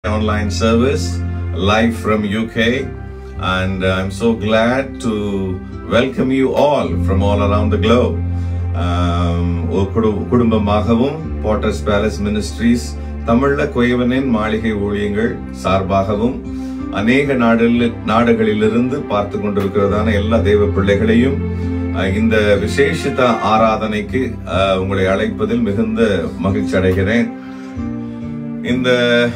online service live from UK, and I'm so glad to welcome you all from all around the globe. Um, ஒரு குடு- குடும்பமாகவும் Porter's palace ministries தமிழ்ல குயவனின் மாளிகை ஊழியங்கள் சார்பாகவும் அநேக நாடுகளில் நாடுகளிலிருந்து பார்த்து கொண்டிருக்கிறதான எல்லா தெய்வ பிள்ளைகளையும் அஹ், இந்த விசேஷித்த ஆராதனைக்கு அஹ், உங்களை அழைப்பதில் மிகுந்த மகிழ்ச்சி அடைகிறேன் இந்த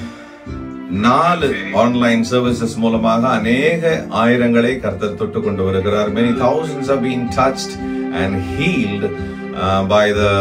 நாலு ஆன்லைன் சர்வீசஸ் மூலமாக அநேக ஆயிரங்களை கர்த்தர் தொட்டு கொண்டு வருகிறார் many thousands have been touched and healed uh, by the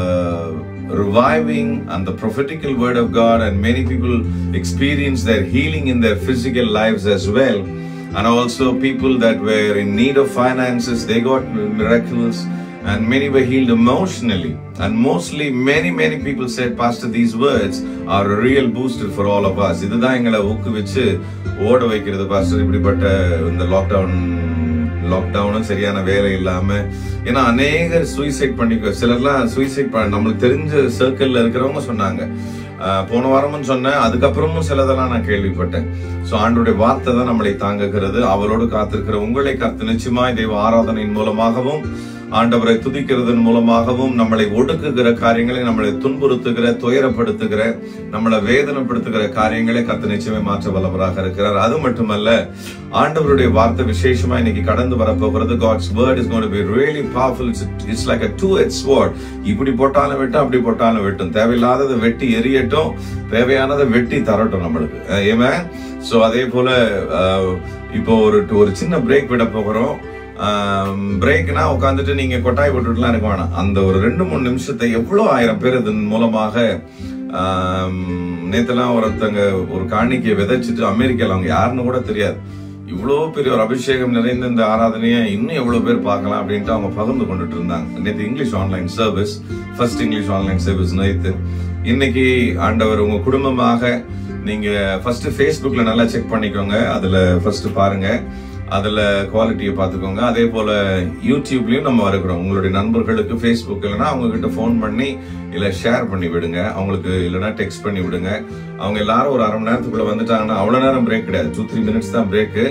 reviving and the prophetical word of God and many people experience their healing in their physical lives as well and also people that were in need of finances they got miracles and many were healed emotionally and mostly many many people said pastor these words are a real booster for all of us இதுதான் எங்களை ஊக்குவிச்சு ஓட வைக்கிறது pastor இப்படிப்பட்ட இந்த lockdown லாக்டவுனும் சரியான வேலை இல்லாம ஏன்னா அநேகர் சூசைட் பண்ணிக்க சிலர்லாம் சூசைட் பண்ண நம்மளுக்கு தெரிஞ்ச சர்க்கிள்ல இருக்கிறவங்க சொன்னாங்க ஆஹ் போன வாரமும் சொன்னேன் அதுக்கப்புறமும் சிலதெல்லாம் நான் கேள்விப்பட்டேன் சோ ஆண்டுடைய வார்த்தை தான் நம்மளை தாங்குகிறது அவரோடு காத்திருக்கிற உங்களை கருத்து நிச்சயமாய் தெய்வ ஆராதனையின் மூலமாகவும் ஆண்டவரை துதிக்கிறதன் மூலமாகவும் நம்மளை ஒடுக்குகிற காரியங்களை நம்மளை துன்புறுத்துகிற துயரப்படுத்துகிற நம்மளை வேதனைப்படுத்துகிற காரியங்களை கத்து நிச்சயமே மாற்ற வல்லவராக இருக்கிறார் அது மட்டுமல்ல ஆண்டவருடைய வார்த்தை விசேஷமா இன்னைக்கு கடந்து வரப்போகிறது God's word is gonna be really powerful it's like a two எட் ஸ்வார்ட் இப்படி போட்டாலும் வெட்டும் அப்படி போட்டாலும் வெட்டும் தேவையில்லாததை வெட்டி எரியட்டும் தேவையானதை வெட்டி தரட்டும் நம்மளுக்கு ஏமே சோ அதே போல அஹ், இப்போ ஒரு ஒரு சின்ன பிரேக் விட போகிறோம் பிரேக்னா உட்காந்துட்டு நீங்க கொட்டாய் போட்டுட்டுலாம் இருக்க வேணாம் அந்த ஒரு ரெண்டு மூணு நிமிஷத்தை எவ்வளவு ஆயிரம் பேர் இதன் மூலமாக ஆம், நேத்தெல்லாம் ஒருத்தங்க ஒரு காணிக்கையை விதைச்சிட்டு அமெரிக்கால அவங்க யாருன்னு கூட தெரியாது இவ்வளோ பெரிய ஒரு அபிஷேகம் நிறைந்த இந்த ஆராதனையை இன்னும் எவ்வளவு பேர் பார்க்கலாம் அப்படின்ட்டு அவங்க பகிர்ந்து கொண்டுட்டு இருந்தாங்க நேற்று English online service first English online service நேற்று இன்னைக்கு ஆண்டவர் உங்க குடும்பமாக நீங்க ஃபர்ஸ்ட் ஃபேஸ்புக்ல நல்லா செக் பண்ணிக்கோங்க அதுல ஃபர்ஸ்ட் பாருங்க அதுல குவாலிட்டியை பார்த்துக்கோங்க அதே போல யூடியூப்லயும் நம்ம இருக்கிறோம் உங்களுடைய நண்பர்களுக்கு ஃபேஸ்புக் இல்லைன்னா அவங்க கிட்ட ஃபோன் பண்ணி இல்ல ஷேர் பண்ணி விடுங்க அவங்களுக்கு இல்லைன்னா டெக்ஸ்ட் பண்ணி விடுங்க அவங்க எல்லாரும் ஒரு அரை மணி நேரத்துக்குள்ள வந்துட்டாங்கன்னா அவ்வளவு நேரம் பிரேக் கிடையாது டூ த்ரீ மினிட்ஸ் தான் பிரேக்கு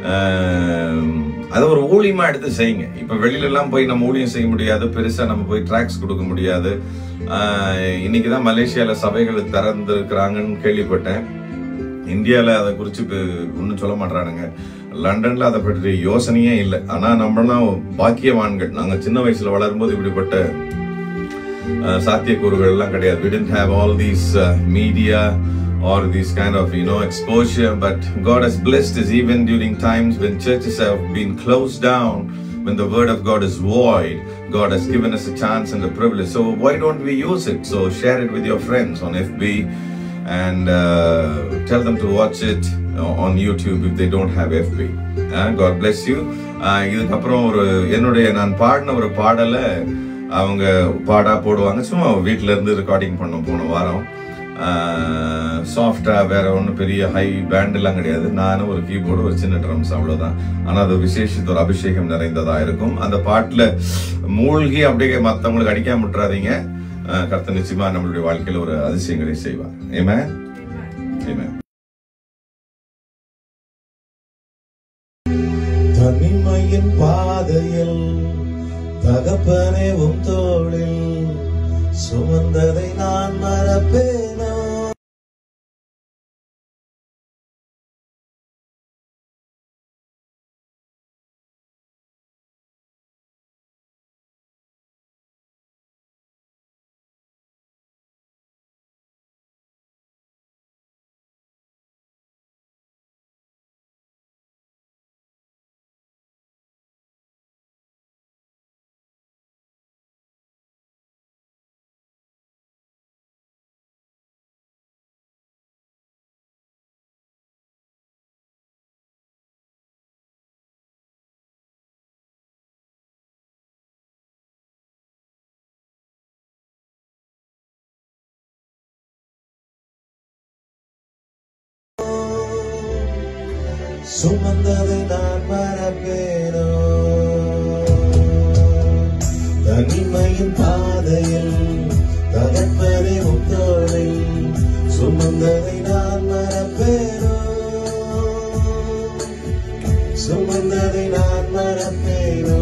அதை ஒரு ஊழியமா எடுத்து செய்யுங்க இப்ப வெளியில எல்லாம் போய் நம்ம ஊழியம் செய்ய முடியாது பெருசா நம்ம போய் ட்ராக்ஸ் கொடுக்க முடியாது ஆஹ் இன்னைக்குதான் மலேசியால சபைகள் திறந்து இருக்கிறாங்கன்னு கேள்விப்பட்டேன் இந்தியால அதை குறிச்சு இப்ப ஒன்றும் சொல்ல மாட்டானுங்க லண்டன்ல அதை பற்றி யோசனையே இல்லை ஆனா நம்மளாம் பாக்கியவான்கள் நாங்க சின்ன வயசுல வளரும்போது இப்படிப்பட்ட uh, சாத்தியக்கூறுகள் எல்லாம் கிடையாது we didn't have all these uh, media or these kind of you know exposure but god has blessed us even during times when churches have been closed down when the word of god is void god has given us a chance and a privilege so why don't we use it so share it with your friends on fb and uh, tell them to watch it uh, on youtube if they don't have fb uh, god bless you uh, இதுக்கப்புறம் ஒரு என்னுடைய நான் பாடின ஒரு பாடலை அவங்க பாடா போடுவாங்க சும்மா வீட்ல இருந்து ரெக்கார்டிங் பண்ணோம் போன வாரம் சாஃப்டா வேற ஒன்றும் பெரிய ஹை பேண்ட் எல்லாம் கிடையாது நானும் ஒரு கீபோர்டு ஒரு சின்ன ட்ரம்ஸ் அவ்வளவுதான் ஆனா அது விசேஷித்த ஒரு அபிஷேகம் நிறைந்ததா இருக்கும் அந்த பாட்டுல மூழ்கி அப்படியே மத்தவங்களுக்கு அடிக்காம விட்டுறாதீங்க அஹ் கர்த்தர் நிச்சயமா நம்மளுடைய வாழ்க்கையில ஒரு அதிசயங்களை செய்வார் ஏமே ஏமே தனிமையின் பாதையில் தகப்பனே உம் தோளில் சுமந்ததை நான் மறப்பேனோ சுமந்ததை நான் மறப்பேனோ தனிமையின் பாதையில் தகப்பனே உத்தோடை சுமந்ததை நான் மறப்பேனோ சுமந்ததை நான் மறப்பேனோ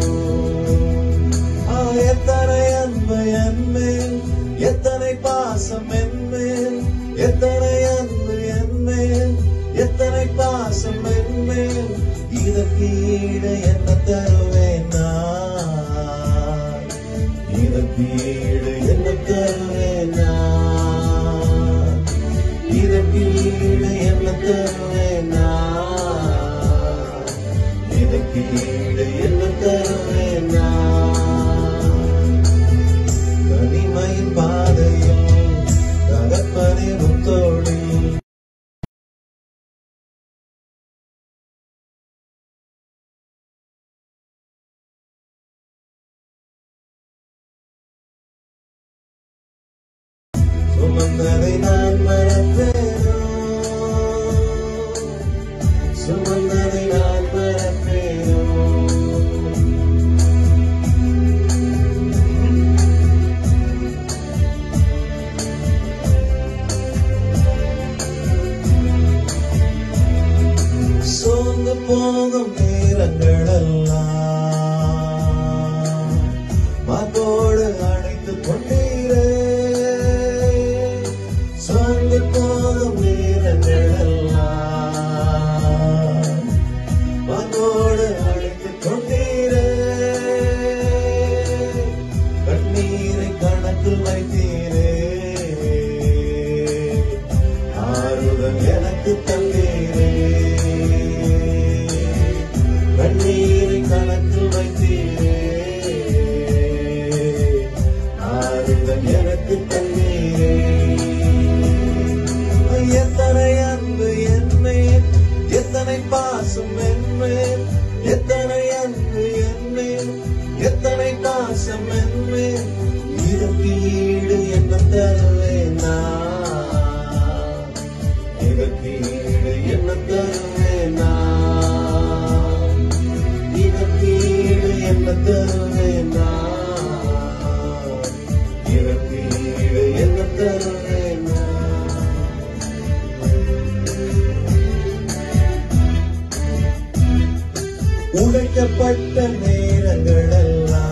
ஆ, எத்தனை அன்பு என்மேல் எத்தனை பாசம் என்மேல் எத்தனை அன்பு என்மேல் எத்தனை பாசம் என்மேல் இதற்கு ஈடு என்ன தருவேன் நான் இதற்கு ஈடு என்ன தருவேன் நான் இதற்கு ஈடு என்ன தருவேன் நான் இதற்கு ஈடு என்ன தருவேன் நான் தனிமையின் பாதையில் தகப்பனே முத்தோடில் சுமந்ததை நான் மறப்பேனோ சுமந்ததை நான் மறப்பேனோ சோர்ந்து போகும் நேரங்களெல்லாம் மாத்தோடு அணைத்துக் கொண்டீரே சோர்ந்து போகும் நேரங்களெல்லாம் மாத்தோடு அணைத்துக் கொண்டீரே கண்ணீரை கணக்கில் வைத்தீரே ஆறுதல் எனக்கு தந்தீரே கண்ணீரை கணக்கில் வைத்தீரே ஆறுதல் எனக்கு தந்தீரே எத்தனை அன்பு என்மேல் எத்தனை பாசம் என்மேல் எத்தனை அன்பு என்மேல் எத்தனை பாசம் என்மேல் இதற்கு ஈடு என்ன தருவேன் நான் இதற்கு ஈடு என்ன தருவேன் நான் இதற்கு ஈடு என்ன தருவேன் நான் இதற்கு ஈடு என்ன தருவேன் நான் உடைக்கப்பட்ட நேரங்களெல்லாம்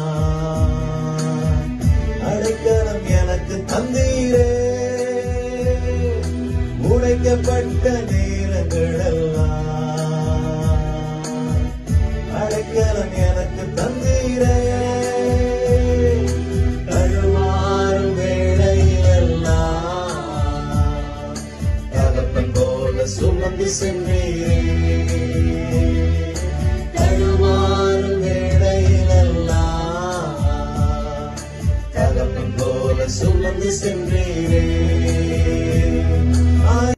அடைக்கலம் எனக்கு தந்தீரே உடைக்கப்பட்ட நேரங்களெல்லாம் அடைக்கலம் எனக்கு தந்தீரே தடுமாறும் வேளையிலெல்லாம் தகப்பன் போல சுமந்து சென்றீரே தடுமாறும் வேளையிலெல்லாம் தகப்பன் போல சுமந்து சென்றீரே ஆ-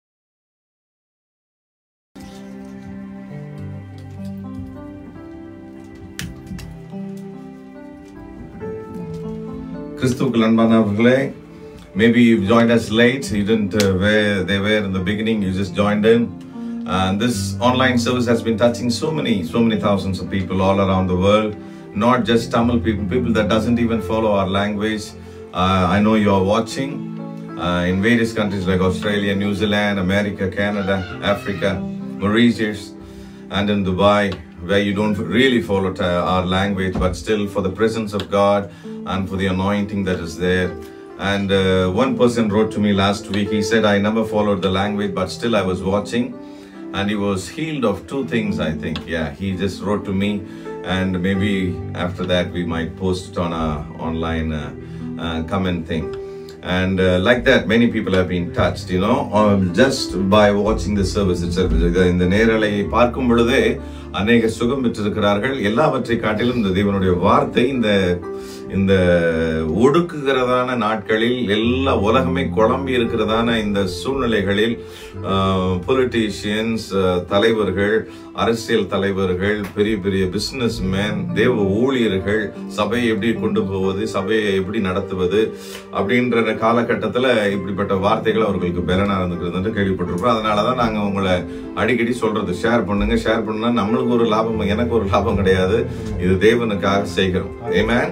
கிறிஸ்துவுக்குள் அன்பானவர்களே maybe you joined us late you didn't uh, where they were in the beginning you just joined in and this online service has been touching so many so many thousands of people all around the world not just tamil people people that doesn't even follow our language uh, i know you are watching uh, in various countries like australia new zealand america canada africa mauritius and in Dubai, where you don't really follow ta- our language, but still for the presence of God and for the anointing that is there. And uh, one person wrote to me last week, he said, I never followed the language, but still I was watching. And he was healed of two things, I think. Yeah, he just wrote to me, and maybe after that we might post it on a online uh, uh, comment thing. And uh, like that, many people have been touched, you know, um, just by watching the service itself. இது இந்த நேரலை பார்க்கும் பொழுதே அநேக சுகம் பெற்றிருக்கிறார்கள் எல்லாவற்றை காட்டிலும் இந்த தேவனுடைய வார்த்தை இந்த இந்த ஒடுக்குகிறதான நாட்களில் எல்லா உலகமே குழம்பி இருக்கிறதான இந்த சூழ்நிலைகளில் பொலிட்டீஷியன்ஸ் தலைவர்கள் அரசியல் தலைவர்கள் பெரிய பெரிய பிசினஸ் மேன் தேவ ஊழியர்கள் சபையை எப்படி கொண்டு போவது சபையை எப்படி நடத்துவது அப்படின்ற காலகட்டத்தில் இப்படிப்பட்ட வார்த்தைகள் அவர்களுக்கு பெலனா இருந்துக்கிறது என்று கேள்விப்பட்டிருக்கோம் அதனால தான் நாங்கள் உங்களை அடிக்கடி சொல்றது ஷேர் பண்ணுங்க ஷேர் பண்ணா நம்மளுக்கு ஒரு லாபம் எனக்கு ஒரு லாபம் கிடையாது இது தேவனுக்காக செய்கிறோம் ஏமேன் ஸோ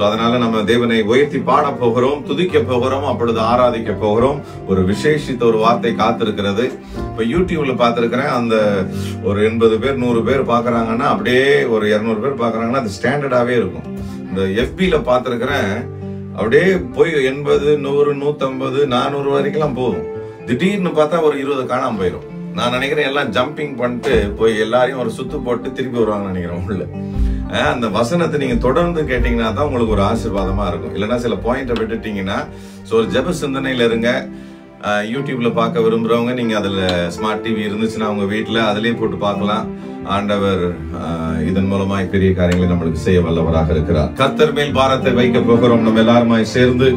அதனால நம்ம தேவனை உயர்த்தி பாட போகிறோம் துதிக்க போகிறோம் அப்பொழுது ஆராதிக்க போகிறோம் ஒரு விசேஷித்த ஒரு வார்த்தை காத்திருக்கிறது இப்ப யூடியூப்ல பார்த்திருக்கிறேன் அந்த ஒரு எண்பது பேர் நூறு பேர் பாக்குறாங்கன்னா அப்படியே ஒரு இருநூறு பேர் பாக்குறாங்கன்னா அது ஸ்டாண்டர்டாவே இருக்கும் இந்த எஃபில பார்த்திருக்கிறேன் அப்படியே போய் எண்பது நூறு நூத்தம்பது நானூறு வரைக்கும் போகும் திடீர்னு பார்த்தா ஒரு இருபது காணாம போயிடும் நான் நினைக்கிறேன் எல்லாம் ஜம்பிங் பண்ணிட்டு போய் எல்லாரையும் ஒரு சுத்து போட்டு திருப்பி வருவாங்கன்னு நினைக்கிறேன் உள்ள அஹ் அந்த வசனத்தை நீங்க தொடர்ந்து கேட்டீங்கன்னா தான் உங்களுக்கு ஒரு ஆசீர்வாதமா இருக்கும் இல்லைன்னா சில பாயிண்ட்டை விட்டுட்டீங்கன்னா ஸோ ஒரு ஜெப சிந்தனையில இருங்க அஹ் யூடியூப்ல பார்க்க விரும்புறவங்க நீங்க அதுல ஸ்மார்ட் டிவி இருந்துச்சுன்னா உங்க வீட்டுல அதுலயே போட்டு பார்க்கலாம் ஆண்டவர் அஹ், இதன் மூலமாய் பெரிய காரியங்களை நம்மளுக்கு செய்ய வல்லவராக இருக்கிறார் கர்த்தர் மேல் பாரத்தை வைக்க போகிறோம் நம்ம எல்லாருமாய் சேர்ந்து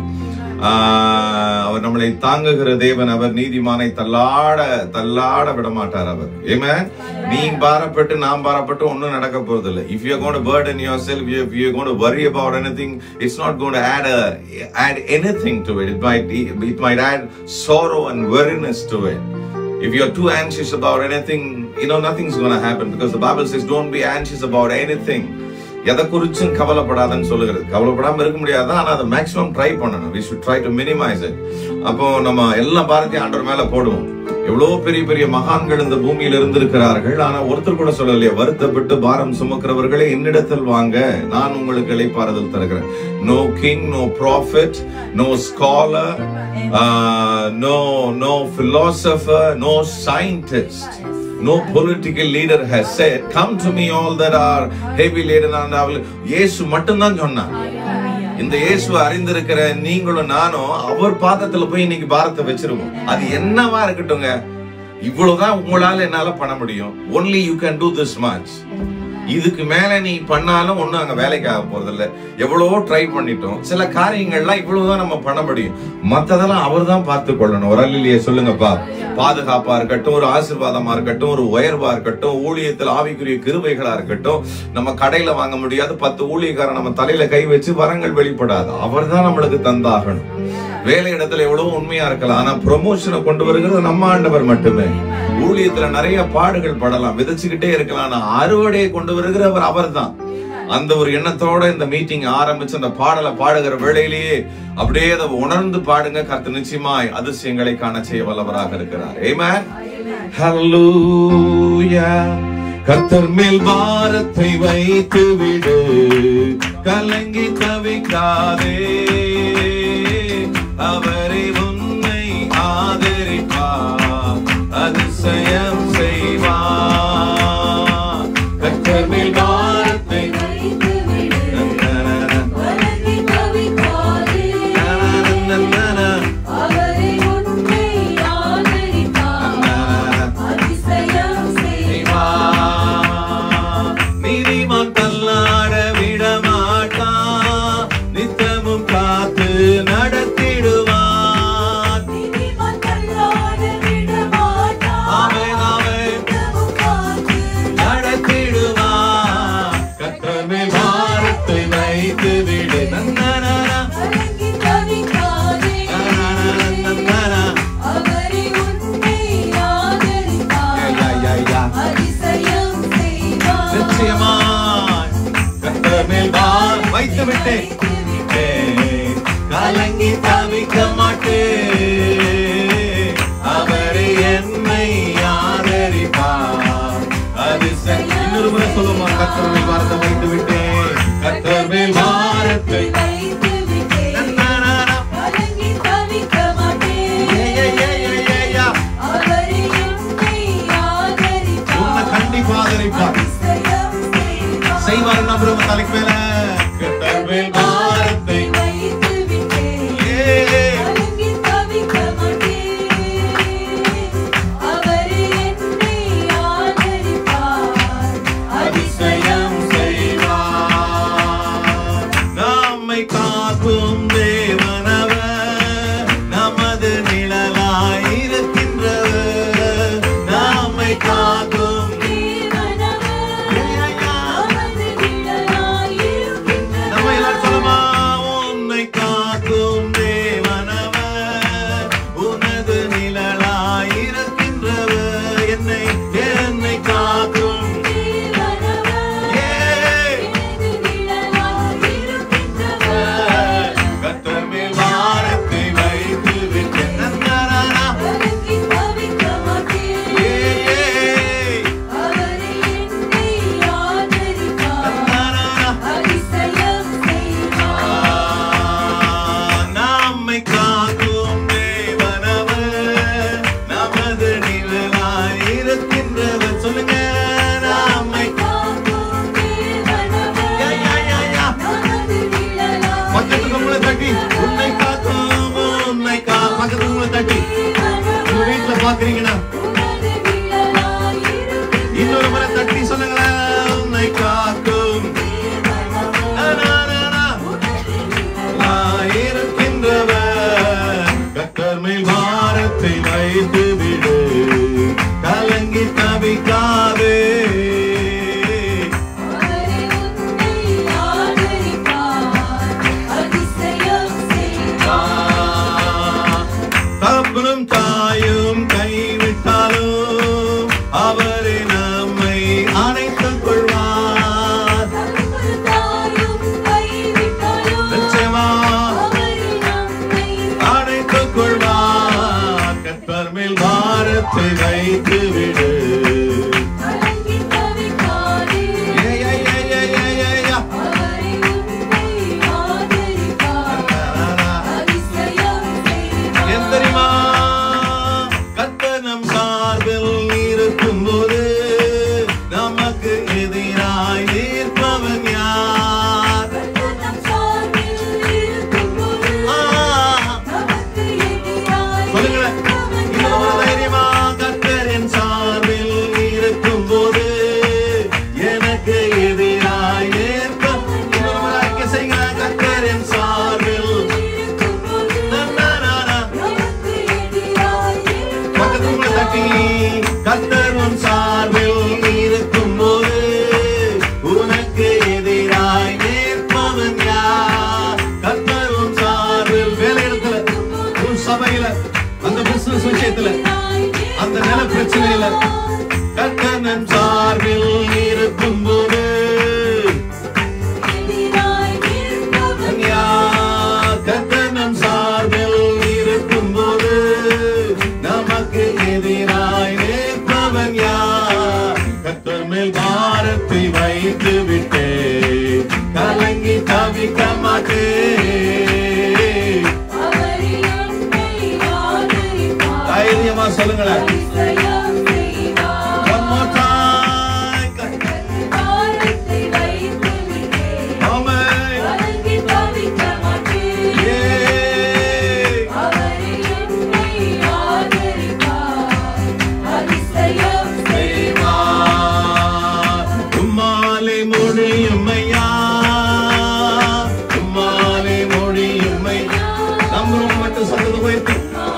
ஆஹ், அவர் நம்மளை தாங்குகிற தேவன் அவர் நீதிமானை தள்ளாட தள்ளாட விட மாட்டார் அவர் ஏமே நீ பாரப்பட்டு நான் பாரப்பட்டு ஒண்ணும் நடக்க போறது இல்லை if you gonna burden yourself if you are going to worry about anything it's not going to add a, add anything to it it might it might add sorrow and weariness to it if you're too anxious about anything you know nothing's going to happen because the bible says don't be anxious about anything எதை குறிச்சும் கவலைப்படாதன்னு சொல்லுகிறது கவலைப்படாம இருக்க முடியாது ஆனா அதை maximum try பண்ணணும் we should try to minimize it அப்போ நம்ம எல்லா பாரத்தையும் ஆண்டவர் மேல போடுவோம் எவ்வளவு பெரிய பெரிய மகான்கள் இந்த பூமியில இருந்திருக்கிறார்கள் ஆனா ஒருத்தர் கூட சொல்லலையே வருத்தப்பட்டு பாரம் சுமக்கிறவர்களை என்னிடத்தில் வாங்க நான் உங்களுக்கு இளைப்பாறுதல் தருகிறேன் no king no prophet no scholar no no philosopher no scientist No political leader has said, Come to me, all that are heavy laden and I will. இயேசு மட்டும்தான் சொன்னார் இந்த இயேசு அறிந்திருக்கிற நீங்களும் நானும் அவர் பாதத்துல போய் இன்னைக்கு பாரத்தை வச்சிருவோம் அது என்னவா இருக்கட்டுங்க இவ்வளவுதான் உங்களால என்னால பண்ண முடியும் only you can do this much இதுக்கு மேல நீ பண்ணாலும் ஒண்ணும் அங்க வேலைக்கு ஆக போறது இல்ல எவ்வளவோ ட்ரை பண்ணிட்டோம் சில காரியங்கள்லாம் இவ்வளவுதான் நம்ம பண்ண முடியும் மத்ததெல்லாம் அவர் தான் பார்த்து கொள்ளணும் ஒரு அல்லையே சொல்லுங்கப்பா பாதுகாப்பா இருக்கட்டும் ஒரு ஆசீர்வாதமா இருக்கட்டும் ஒரு உயர்வா இருக்கட்டும் ஊழியத்தில் ஆவிக்குரிய கிருபைகளா இருக்கட்டும் நம்ம கடையில வாங்க முடியாது பத்து ஊழியக்காரன் நம்ம தலையில கை வச்சு வரங்கள் வெளிப்படாது அவர் தான் நம்மளுக்கு தந்தாகணும் வேலை இடத்துல எவ்வளவு உண்மையா இருக்கலாம் ஆனா ப்ரொமோஷனை கொண்டு வருகிறது நம்ம ஆண்டவர் மட்டுமே ஊழியத்துல நிறைய பாடுகள் படலாம் விதைச்சுக்கிட்டே இருக்கலாம் ஆனா அறுவடையை கொண்டு வருகிறவர் அவர்தான் அந்த ஒரு எண்ணத்தோட இந்த மீட்டிங் ஆரம்பிச்சு அந்த பாடலை பாடுகிற வேளையிலேயே அப்படியே அதை உணர்ந்து பாடுங்க கர்த்தர் நிச்சயமாய் அதிசயங்களை காண செய்ய வல்லவராக இருக்கிறார் Amen. Hallelujah. கர்த்தர் மேல் பாரத்தை வைத்து விடு கலங்கி தவிக்காதே அவரை உன்னை ஆதரிப்பார் அதிசயம் செய்வார் கர்த்தர் மேல் பாரத்தை நீதிமான் தள்ளாட விட மாட்டான் நித்தமும் காத்து நடத்திடுவான் அவன் அவன் நடத்திடுவான் கத்தமே பாரத்தை வைத்து விடு நன்னனா நன்னனா நிச்சயமாய் கத்தமேல் பார் வைத்து விட்டேன் கலங்கி தவிக்க மாட்டேன் அவரை என்னை ஆதரிப்பார் அதிசயம் இன்னொரு முறை சொல்லுமா கத்தர் மேல் பாரத்தை வைத்து விட்டேன் கத்தர் மேல் பாரத்தை நன்னனா ஏ, ஏ, ஏ, ஏ, ஏ, ஏ. உன்னை கண்டிப்பா ஆதரிப்பார் செய்வார் நம்புறவங்க தலைக்கு மேல கத்தர் மேல் பாரத்தை ஏ அதிசயம் செய்வார் எதிர்பார்க்கிறீங்கன்னா இன்னொரு முறை தட்டி சொல்லுங்களேன் உன்னை காக்கும் நா, நா, நா, நா. நான் இருக்கின்றவர் கத்தர் மேல் பாரத்தை வைத்து விடு கலங்கி தவிக்காதே தகப்பனும் தாயும் கைவிட்டாலும் அவரே நம்மை அணைத்துக் கொள்வார் நிச்சயமா அணைத்துக் கொள்வார் கத்தர் மேல் பாரத்தை வைத்து விடு ஏ, ஏ, ஏ, ஏ, ஏ, ஏ, ஏ. ஏன் தெரியுமா கர்த்தர் நம் சார்பில் இருக்கும்போது நமக்கு எதிராய் நிற்பவன் யார் ஆ, சொல்லுங்களேன் இன்னொரு தைரியமா கர்த்தர் என் சார்பில் இருக்கும்போது எனக்கு எதிராய் நிற்ப இன்னொரு முறை அறிக்கை செய்யுங்க கர்த்தர் என் சார்பில் நா, நா, நா, நா. பக்கத்து உங்களை தட்டி கர்த்தர் உன் சார்பில் இருக்கும்போது உனக்கு எதிராய் நிற்பவன் யார் கர்த்தர் உன் சார்பில் வேலையிடத்துல உன் சபையில அந்த பிசினஸ் விஷயத்துல அந்த நில பிரச்சனையில கர்த்தர் நம் சார்பில் இருக்கும்போது யார் கர்த்தர் நம் சார்பில் இருக்கும்போது நமக்கு எதிராய் நிற்பவன் யார் கர்த்தர் மேல் பாரத்தை வைத்து விட்டே கலங்கி தவிக்க மாட்டே தைரியமா சொல்லுங்களேன் One more time. Amen. Yeah. உம்மாலே முடியும் ஐயா உம்மாலே முடியும் ஐயா நம்புறவங்க மட்டும் சொல்றது போயிருக்கு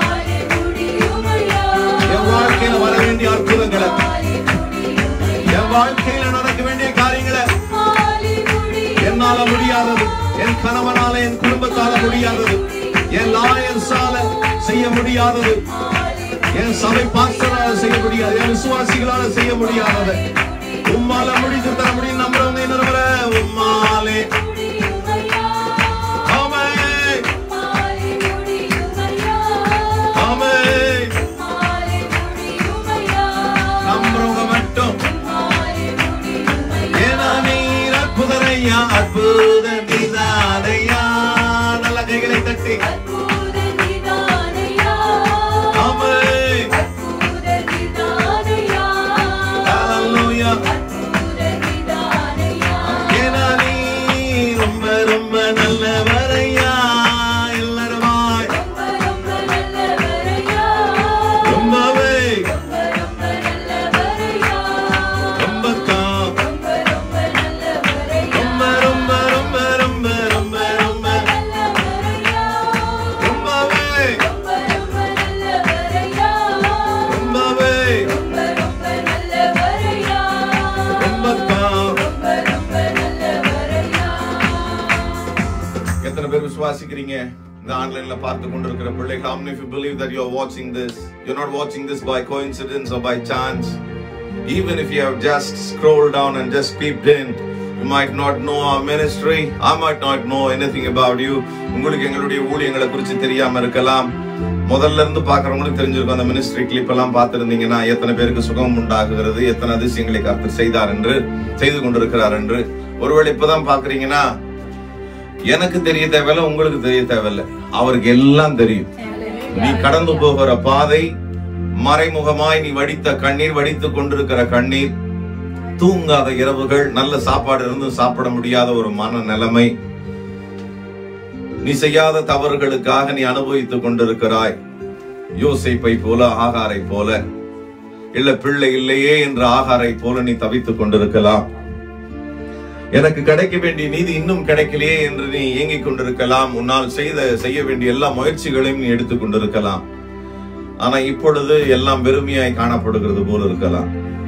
என் வாழ்க்கையில வர வேண்டிய அற்புதங்களை என் வாழ்க்கையில நடக்க வேண்டிய காரியங்களை என்னால முடியாதது என் கணவனால என் குடும்பத்தால முடியாதது என் லாயர்ஸால செய்ய முடியாதது என் சபை பாஸ்டரால செய்ய முடியாது என் விசுவாசிகளால செய்ய முடியாதது உம்மால முடித்து தர முடியும் நம்புறவங்க இன்னொரு முறை உம்மாலே ஆமென் ஆமென் நம்புறவங்க மட்டும் ஏனா நீர் அற்புதரையா அற்புத நீதானையா நல்ல கைகளை தட்டி ஆமென் ஹalleluya ஏனா நீ ரொம்ப ரொம்ப நல்லவரையா எல்லாருமாய் ரொம்பவே ரொம்ப தான் ரொம்ப ரொம்ப ரொம்ப ரொம்ப ரொம்ப ரொம்ப ரொம்பவே ரொம்பவே ரொம்ப தான் எத்தனை பேர் விசுவாசிக்கிறீங்க இந்த ஆன்லைன்ல பார்த்து கொண்டிருக்கிற பிள்ளைகள் how many of you believe that you are watching this you're not watching this by coincidence or by chance even if you have just scrolled down and just peeped in you might not know our ministry i might not know anything about you உங்களுக்கு எங்களுடைய ஊழியங்களை குறித்து தெரியாம இருக்கலாம் முதல்ல இருந்து பாக்குறவங்களுக்கு தெரிஞ்சிருக்கும் அந்த மினிஸ்ட்ரி கிளிப் எல்லாம் பார்த்திருந்தீங்கன்னா எத்தனை பேருக்கு சுகம் உண்டாகுகிறது எத்தனை அதிசயங்களை கர்த்தர் செய்தார் என்று செய்து கொண்டிருக்கிறார் என்று ஒருவேளை இப்பதான் பாக்குறீங்கன்னா எனக்கு தெரிய தேவையில்ல உங்களுக்கு தெரிய தேவையில்ல அவருக்கு எல்லாம் தெரியும் நீ கடந்து போகிற பாதை மறைமுகமாய் நீ வடித்த கண்ணீர் வடித்துக் கொண்டிருக்கிற கண்ணீர் தூங்காத இரவுகள் நல்ல சாப்பாடு இருந்து சாப்பிட முடியாத ஒரு மன நிலைமை நீ செய்யாத தவறுகளுக்காக நீ அனுபவித்துக் கொண்டிருக்கிறாய் யோசேப்பை போல ஆகாரை போல இல்ல பிள்ளை இல்லையே என்ற ஆகாரை போல நீ தவித்துக் கொண்டிருக்கலாம் எனக்கு கிடைக்க வேண்டிய நீதி இன்னும் கிடைக்கலையே என்று நீ ஏங்கிக் கொண்டிருக்கலாம் உன்னால் செய்த செய்ய வேண்டிய எல்லா முயற்சிகளையும் நீ எடுத்துக் கொண்டிருக்கலாம் ஆனா இப்பொழுது எல்லாம் வெறுமையாய் காணப்படுகிறது போல இருக்கலாம்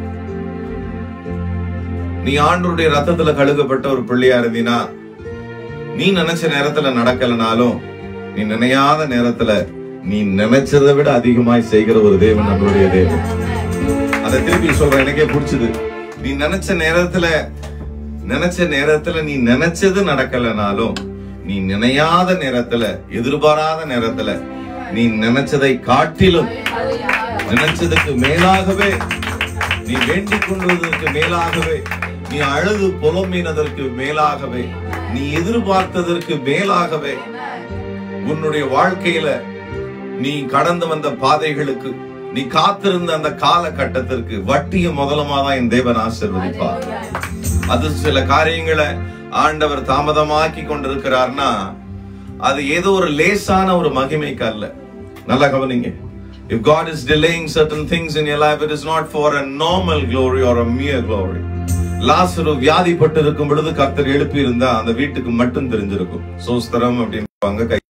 நீ ஆண்டவருடைய ரத்தத்துல கழுகப்பட்ட ஒரு பிள்ளையா இருந்தீனா நீ நினைச்ச நேரத்துல நடக்கலனாலும் நீ நினையாத நேரத்துல நீ நினைச்சதை விட அதிகமாய் செய்கிற ஒரு தேவன் நம்மளுடைய தேவன் அதை திருப்பி சொல்றேன் எனக்கே பிடிச்சது நீ நினைச்ச நேரத்துல நினைச்ச நேரத்துல நீ நினைச்சது நடக்கலனாலும் நீ நினையாத நேரத்துல எதிர்பாராத நேரத்துல நீ நினைச்சதை காட்டிலும் நினைச்சதுக்கு மேலாகவே நீ வேண்டிக் கொண்டதற்கு மேலாகவே நீ அழுது புலம்பினதற்கு மேலாகவே நீ எதிர்பார்த்ததற்கு மேலாகவே உன்னுடைய வாழ்க்கையில நீ கடந்து வந்த பாதைகளுக்கு நீ காத்திருந்த அந்த காலகட்டத்திற்கு வட்டியும் முதலமா தான் என் தேவன் ஆசீர்வதிப்பார் அது சில காரியங்களை ஆண்டவர் தாமதமாக்கி கொண்டிருக்கிறார்னா அது ஏதோ ஒரு லேசான ஒரு மகிமைக்கு அல்ல நல்லா கவனிங்க If God is delaying certain things in your life, it is not for a normal glory or a mere glory. லாசரு வியாதிப்பட்டு இருக்கும் பொழுது கர்த்தர் எழுப்பி இருந்தா அந்த வீட்டுக்கு மட்டும் தெரிஞ்சிருக்கும் சோஸ்தரம் அப்படின்னு கை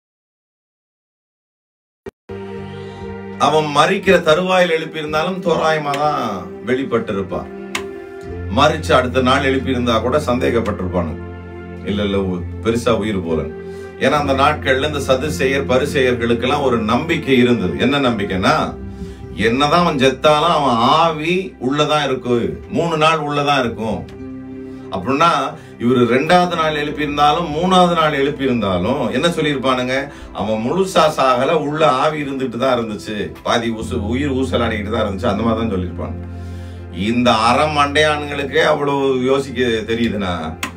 அவன் மறிக்கிற தருவாயில் எழுப்பி இருந்தாலும் தோராயமா தான் வெளிப்பட்டு இருப்பான் மறிச்சு அடுத்த நாள் எழுப்பி இருந்தா கூட சந்தேகப்பட்டிருப்பானு இல்ல இல்ல உ- பெருசா உயிர் போல ஏன்னா அந்த நாட்கள்ல இந்த சதுசெயர் பரிசெயர்களுக்கெல்லாம் ஒரு நம்பிக்கை இருந்தது என்ன நம்பிக்கைன்னா என்னதான் அவன் செத்தாலும் அவன் ஆவி உள்ளதான் இருக்கு மூணு நாள் உள்ளதான் இருக்கும் அப்படின்னா இவரு ரெண்டாவது நாள் எழுப்பியிருந்தாலும் மூணாவது நாள் எழுப்பியிருந்தாலும் என்ன சொல்லியிருப்பானுங்க அவன் முழுசா சாகல உள்ள ஆவி இருந்துட்டு தான் இருந்துச்சு பாதி ஊசு உயிர் ஊசலாடிக்கிட்டு தான் இருந்துச்சு அந்த மாதிரி தான் சொல்லியிருப்பாங்க இந்த அறம் மண்டையானுங்களுக்கே அவ்வளவு யோசிக்க தெரியுதுன்னா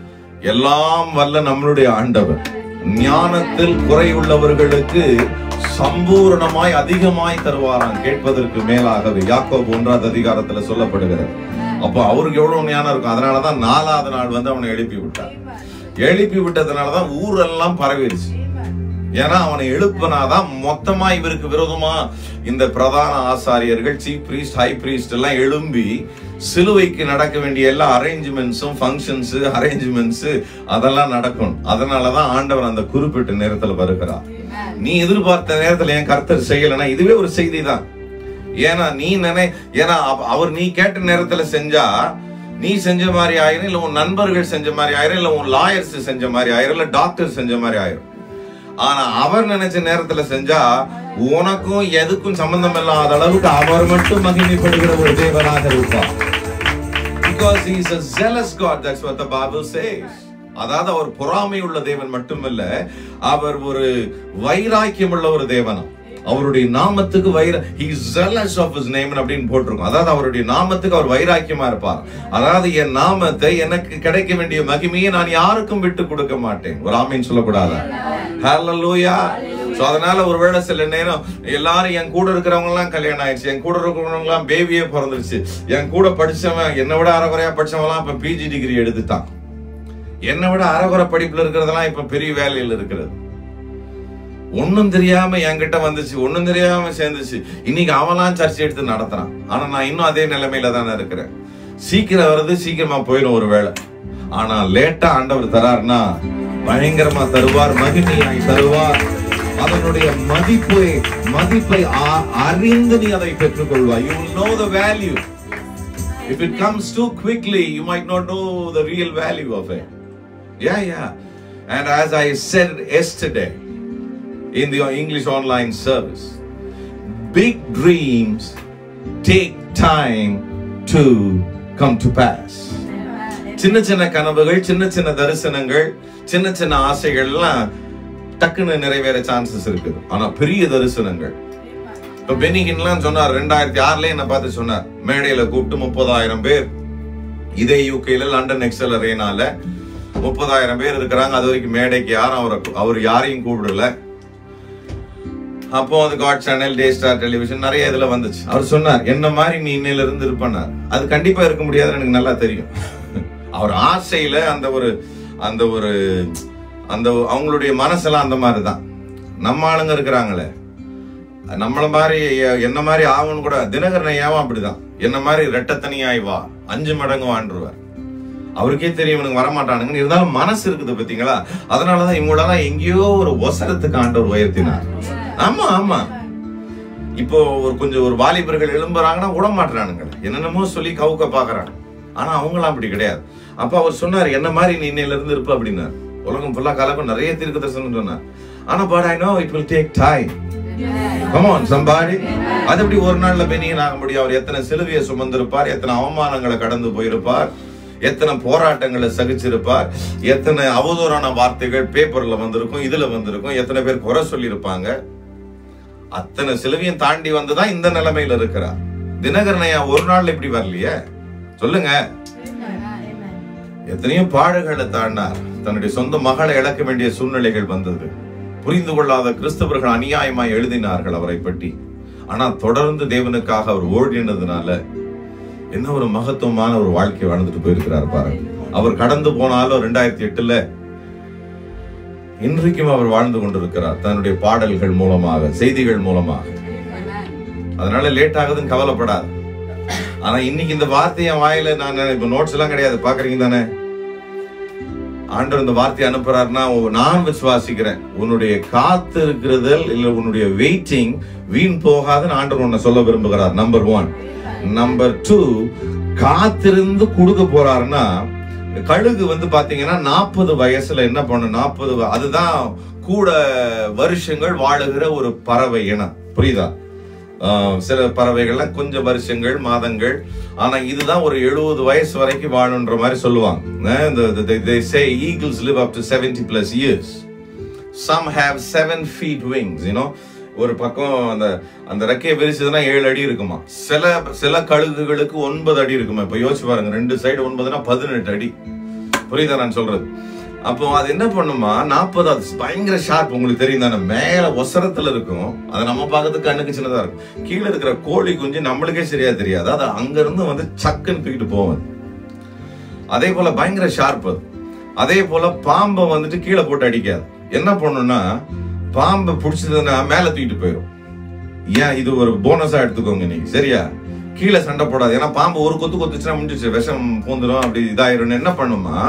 எல்லாம் வல்ல நம்மளுடைய ஆண்டவர் ஞானத்தில் குறை உள்ளவர்களுக்கு சம்பூரணமாய் அதிகமாய் தருவாராம் கேட்பதற்கு மேலாகவே யாக்கோபு ஒன்றாவது அதிகாரத்துல சொல்லப்படுகிறது அப்போ அவருக்கு எவ்வளவு ஞானம் இருக்கும் அதனாலதான் நாலாவது நாள் வந்து அவனை எழுப்பி விட்டார் எழுப்பி விட்டதுனாலதான் ஊரெல்லாம் பரவிடுச்சு ஏன்னா அவனை எழுப்பினாதான் மொத்தமா இவருக்கு விரோதமா இந்த பிரதான ஆசாரியர்கள் சீஃப் பிரீஸ்ட் ஹை பிரீஸ்ட் எல்லாம் எழும்பி சிலுவைக்கு நடக்க வேண்டிய எல்லா அரேஞ்ச்மெண்ட்ஸும் ஃபங்க்ஷன்ஸ் அரேஞ்ச்மெண்ட்ஸ் அதெல்லாம் நடக்கும் அதனாலதான் ஆண்டவர் அந்த குறிப்பிட்ட நேரத்துல வருகிறார் நீ எதிர்பார்த்த நேரத்துல என் கர்த்தர் செய்யலைன்னா இதுவே ஒரு செய்தி தான் ஏன்னா நீ நினை ஏன்னா அவ- அவர் நீ கேட்ட நேரத்துல செஞ்சா நீ செஞ்ச மாதிரி ஆயிரும் இல்ல உன் நண்பர்கள் செஞ்ச மாதிரி ஆயிரும் இல்ல உன் லாயர்ஸ் செஞ்ச மாதிரி ஆயிரும் இல்ல டாக்டர் செஞ்ச மாதிரி ஆயிரும் ஆனா அவர் நினைச்ச நேரத்துல செஞ்சா உனக்கும் எதுக்கும் சம்பந்தம் இல்லாத அளவுக்கு அவர் மட்டும் மகிமைப்படுகிற ஒரு தேவனாக இருப்பார் because he is a zealous God that's what the bible says அதாவது அவர் பொறாமை உள்ள தேவன் மட்டுமல்ல அவர் ஒரு வைராக்கியம் உள்ள ஒரு தேவனம் அவருடைய நாமத்துக்கு வைர he is zealous of his name அப்படின்னு போட்டிருக்கும் அதாவது அவருடைய நாமத்துக்கு அவர் வைராக்கியமா இருப்பார் அதாவது என் நாமத்தை எனக்கு கிடைக்க வேண்டிய மகிமையை நான் யாருக்கும் விட்டு கொடுக்க மாட்டேன் ஒரு ஆமீன் சொல்லக்கூடாதா ஹalleluya சோ அதனால ஒருவேளை சில நேரம் எல்லாரும் என் கூட இருக்கிறவங்க எல்லாம் கல்யாணம் ஆயிடுச்சு என் கூட இருக்கிறவங்க எல்லாம் பேபியே பிறந்துருச்சு என் கூட படிச்சவன் என்னை விட அரைகுறையா படிச்சவன் எல்லாம் இப்ப பிஜி டிகிரி எடுத்துட்டான் என்னை விட அரைகுறை படிப்புல இருக்கிறதெல்லாம் இப்ப பெரிய வேலையில் இருக்கிறது ஒண்ணும் தெரியாம என்கிட்ட வந்துச்சு ஒண்ணும் தெரியாம சேர்ந்துச்சு இன்னைக்கு அவன்லாம் சர்ச்சை எடுத்து நடத்துறான் ஆனா நான் இன்னும் அதே நிலைமையில தானே இருக்கிறேன் சீக்கிரம் வருது சீக்கிரமா போயிடும் ஒரு வேளை ஆனா லேட்டா ஆண்டவர் தராருன்னா பயங்கரமா தருவார் மகிமையாய் தருவார் அதனுடைய மதிப்பை மதிப்பை அ- அறிந்து நீ அதை பெற்றுக்கொள்வாய் you will know the value if it comes too quickly you might not know the real value of it yeah yeah and as i said yesterday in the English online service. Big dreams take time to come to pass. சின்ன சின்ன கனவுகள் சின்ன சின்ன தரிசனங்கள் சின்ன சின்ன ஆசைகள்லாம் டக்குன்னு நிறைவேற சான்சஸ் இருக்குது ஆனா பெரிய தரிசனங்கள் இப்ப பெனிகின்லாம் சொன்னார் ரெண்டாயிரத்தி ஆறுல என்ன பார்த்து சொன்னார் மேடையில கூப்பிட்டு முப்பதாயிரம் பேர் இதே யூகேல லண்டன் எக்ஸல் அரேனால முப்பதாயிரம் பேர் இருக்கிறாங்க அது வரைக்கும் மேடைக்கு யாரும் அவரை அவர் யாரையும் கூப்பிடல அப்போ அது God channel day star television நிறைய இதுல வந்துச்சு அவர் சொன்னார் என்ன மாதிரி நீ இன்னையில இருந்து இருப்பனார் அது கண்டிப்பா இருக்க முடியாதுன்னு எனக்கு நல்லா தெரியும் அவர் ஆசையில அந்த ஒரு அந்த ஒரு அந்த அவங்களுடைய மனசெல்லாம் அந்த மாதிரி தான் நம்ம ஆளுங்க இருக்கிறாங்களே நம்மள மாதிரி எ- என்ன மாதிரி ஆகும்னு கூட தினகரன் ஐயாவும் அப்படிதான் என்ன மாதிரி ரெட்டத்தனியாய் வா அஞ்சு மடங்கு வாண்டுருவார் அவருக்கே தெரியும் இவனுக்கு வரமாட்டானுங்கன்னு இருந்தாலும் மனசு இருக்குது பாத்தீங்களா அதனாலதான் இவங்களெல்லாம் எங்கேயோ ஒரு ஒசரத்துக்கு ஆண்டவர் உயர்த்தினார் ஆமா ஆமா இப்போ ஒரு கொஞ்சம் ஒரு வாலிபர்கள் எழும்புறாங்கன்னா விட மாட்டுறானுங்க என்னென்னமோ சொல்லி கவுக்க பாக்குறாங்க ஆனா அவங்களாம் அப்படி கிடையாது அப்ப அவர் சொன்னார் என்ன மாதிரி நீ இன்னையில இருந்து இருப்ப அப்படின்னார் உலகம் ஃபுல்லா கலக்கும் நிறைய தீர்க்க தரிசனம் சொன்னார் ஆனா but I know it will take time come on somebody அது எப்படி ஒரு நாள்ல பெனியன் ஆக முடியும் அவர் எத்தனை சிலுவையை சுமந்திருப்பார் எத்தனை அவமானங்களை கடந்து போயிருப்பார் எத்தனை போராட்டங்களை சகிச்சிருப்பார் எத்தனை அவதூறான வார்த்தைகள் பேப்பர்ல வந்திருக்கும் இதுல வந்திருக்கும் எத்தனை பேர் குறை சொல்லியிருப்பாங்க அத்தனை சிலுவையும் தாண்டி வந்துதான் இந்த நிலைமையில இருக்கிறார் தினகரனையா ஒரு நாள் இப்படி வரலையே சொல்லுங்க எத்தனையோ பாடுகளை தாண்டார் தன்னுடைய சொந்த மகளை இழக்க வேண்டிய சூழ்நிலைகள் வந்தது புரிந்து கொள்ளாத கிறிஸ்தவர்கள் அநியாயமாய் எழுதினார்கள் அவரை பற்றி ஆனா தொடர்ந்து தேவனுக்காக அவர் ஓடினதுனால என்ன ஒரு மகத்துவமான ஒரு வாழ்க்கை வாழ்ந்துட்டு போயிருக்கிறார் பாருங்க அவர் கடந்து போனாலும் ரெண்டாயிரத்தி எட்டுல இன்றைக்கும் அவர் வாழ்ந்து கொண்டிருக்கிறார் தன்னுடைய பாடல்கள் மூலமாக செய்திகள் மூலமாக அதனால லேட் ஆகுதுன்னு கவலைப்படாது ஆனா இன்னைக்கு இந்த வார்த்தையை என் வாயில நான் இப்ப நோட்ஸ் எல்லாம் கிடையாது பாக்குறீங்க தானே ஆண்டவர் இந்த வார்த்தையை அனுப்புறாருன்னா ஓ, நான் விசுவாசிக்கிறேன் உன்னுடைய காத்து இருக்கிறதல் இல்ல உன்னுடைய வெயிட்டிங் வீண் போகாதுன்னு ஆண்டவர் உன்னை சொல்ல விரும்புகிறார் நம்பர் ஒன் நம்பர் டூ காத்திருந்து கொடுக்க போறாருன்னா கழுகு வந்து பாத்தீங்கன்னா நாற்பது வயசுல என்ன பண்ணும் நாற்பது அதுதான் கூட வருஷங்கள் வாழுகிற ஒரு பறவை இனம் புரியுதா ஆஹ் சில பறவைகள்லாம் கொஞ்சம் வருஷங்கள் மாதங்கள் ஆனா இதுதான் ஒரு எழுபது வயசு வரைக்கும் வாழுன்ற மாதிரி சொல்லுவாங்க அஹ் இந்த they say eagles live up to 70 plus years some have seven feet wings you know ஒரு பக்கம் அந்த அந்த ரெக்கையை விரிச்சதுன்னா ஏழு அடி இருக்குமா சில சில கழுகுகளுக்கு ஒன்பது அடி இருக்குமா இப்ப யோசிச்சு பாருங்க ரெண்டு சைடு ஒன்பதுனா பதினெட்டு அடி புரியுதா நான் சொல்றது அப்போ அது என்ன பண்ணுமா நாற்பது அது பயங்கர ஷார்ப் உங்களுக்கு தெரியும் தானே மேல ஒசரத்துல இருக்கும் அது நம்ம பார்க்கறதுக்கு கண்ணுக்கு சின்னதா இருக்கும் கீழே இருக்கிற கோழி குஞ்சு நம்மளுக்கே சரியா தெரியாது அது அங்க இருந்து வந்து சக்குன்னு தூக்கிட்டு போகும் அதே போல பயங்கர ஷார்ப் அது அதே போல பாம்பை வந்துட்டு கீழே போட்டு அடிக்காது என்ன பண்ணும்னா பாம்பை பிடிச்சதுன்னா மேல தூக்கிட்டு போயிடும் ஏன் இது ஒரு போனஸா எடுத்துக்கோங்க நீங்க சரியா கீழே சண்டை போடாது ஏன்னா பாம்பு ஒரு கொத்து கொத்துச்சுன்னா முடிஞ்சிச்சு விஷம் பூந்துடும் அப்படி இதாயிரும் என்ன பண்ணுமா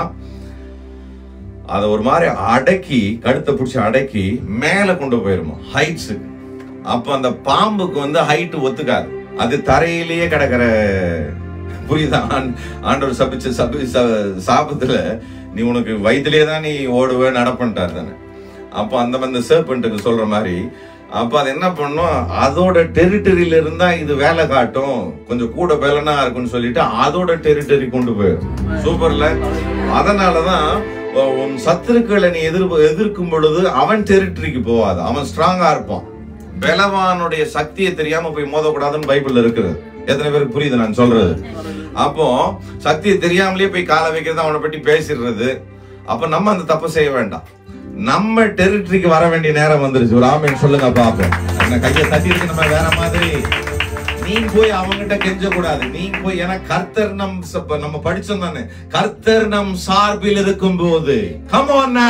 அத ஒரு மாதிரி அடக்கி கழுத்தை பிடிச்சி அடக்கி மேல கொண்டு போயிருமா ஹைட்ஸ் அப்ப அந்த பாம்புக்கு வந்து ஹைட் ஒத்துக்காது அது தரையிலேயே கிடக்கிற புரியுதா ஆண்- ஆண்டவர் சபிச்ச சபி ச- சாபத்துல நீ உனக்கு வயிற்றுலயே தான் நீ ஓடுவ நடப்பன்ட்டார் தானே அப்ப அந்த அந்த சேர்பண்ட்டுக்கு சொல்ற மாதிரி அப்ப அது என்ன பண்ணும் அதோட டெரிட்டரியில இருந்தா இது வேலை காட்டும் கொஞ்சம் கூட பலனா இருக்கும்னு சொல்லிட்டு அதோட டெரிட்டரி கொண்டு போயிடும் சூப்பர்ல அதனாலதான் உ- உன் சத்துருக்களை நீ எதிர் எதிர்க்கும் பொழுது அவன் டெரிட்டரிக்கு போவாது அவன் ஸ்ட்ராங்கா இருப்பான் பலவானுடைய சக்தியை தெரியாம போய் மோதக்கூடாதுன்னு பைபிள்ல இருக்குது எத்தனை பேருக்கு புரியுது நான் சொல்றது அப்போ சக்தியை தெரியாமலே போய் காலை வைக்கிறது அவனை பற்றி பேசிடுறது அப்ப நம்ம அந்த தப்பு செய்ய வேண்டாம் நம்ம டெரிட்டரிக்கு வர வேண்டிய நேரம் வந்துருச்சு ஒரு ஆமேன் சொல்லுங்க பாப்போம் என்ன கையை தட்டிட்டு நம்ம வேற மாதிரி நீ போய் அவங்கிட்ட கெஞ்ச கூடாது நீ போய் ஏன்னா கர்த்தர் நம் ச- நம்ம படிச்சோம் தானே கர்த்தர் நம் சார்பில் இருக்கும் போது கம் ஆன்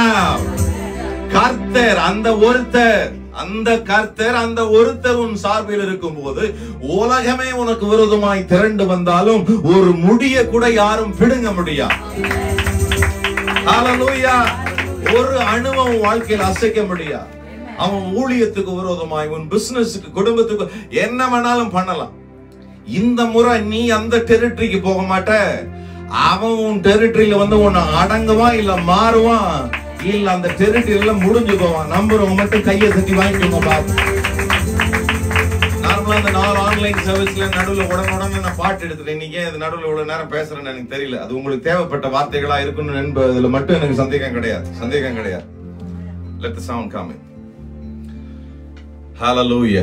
கர்த்தர் அந்த ஒருத்தர் அந்த கர்த்தர் அந்த ஒருத்தர் உன் சார்பில் இருக்கும் போது உலகமே உனக்கு விரோதமாய் திரண்டு வந்தாலும் ஒரு முடிய கூட யாரும் பிடுங்க முடியாது ஹalleluya ஒரு அணுவை உன் வாழ்க்கையில் அசைக்க முடியாது அவன் ஊழியத்துக்கு விரோதமாய் உன் பிசினஸுக்கு குடும்பத்துக்கு என்ன வேணாலும் பண்ணலாம் இந்த முறை நீ அந்த டெரிட்டரிக்கு போக மாட்ட அவன் உன் டெரிட்டரியில வந்து உன்னை அடங்குவான் இல்ல மாறுவான் இல்ல அந்த டெரிட்டரியில முடிஞ்சு போவான் நம்புறவங்க மட்டும் கையை தட்டி வாங்கிக்கோங்க பாப்போம் நார்மலா அந்த நாலு ஆன்லைன் சர்வீஸ்ல நடுவுல உடனே உடனே நான் பாட்டு எடுத்துட்டேன் இன்னைக்கு ஏன் இது நடுவுல இவ்வளவு நேரம் பேசுறேன்னு எனக்கு தெரியல அது உங்களுக்கு தேவைப்பட்ட வார்த்தைகளா இருக்கணும் என்பதுல மட்டும் எனக்கு சந்தேகம் கிடையாது சந்தேகம் கிடையாது let the sound come in hallelujah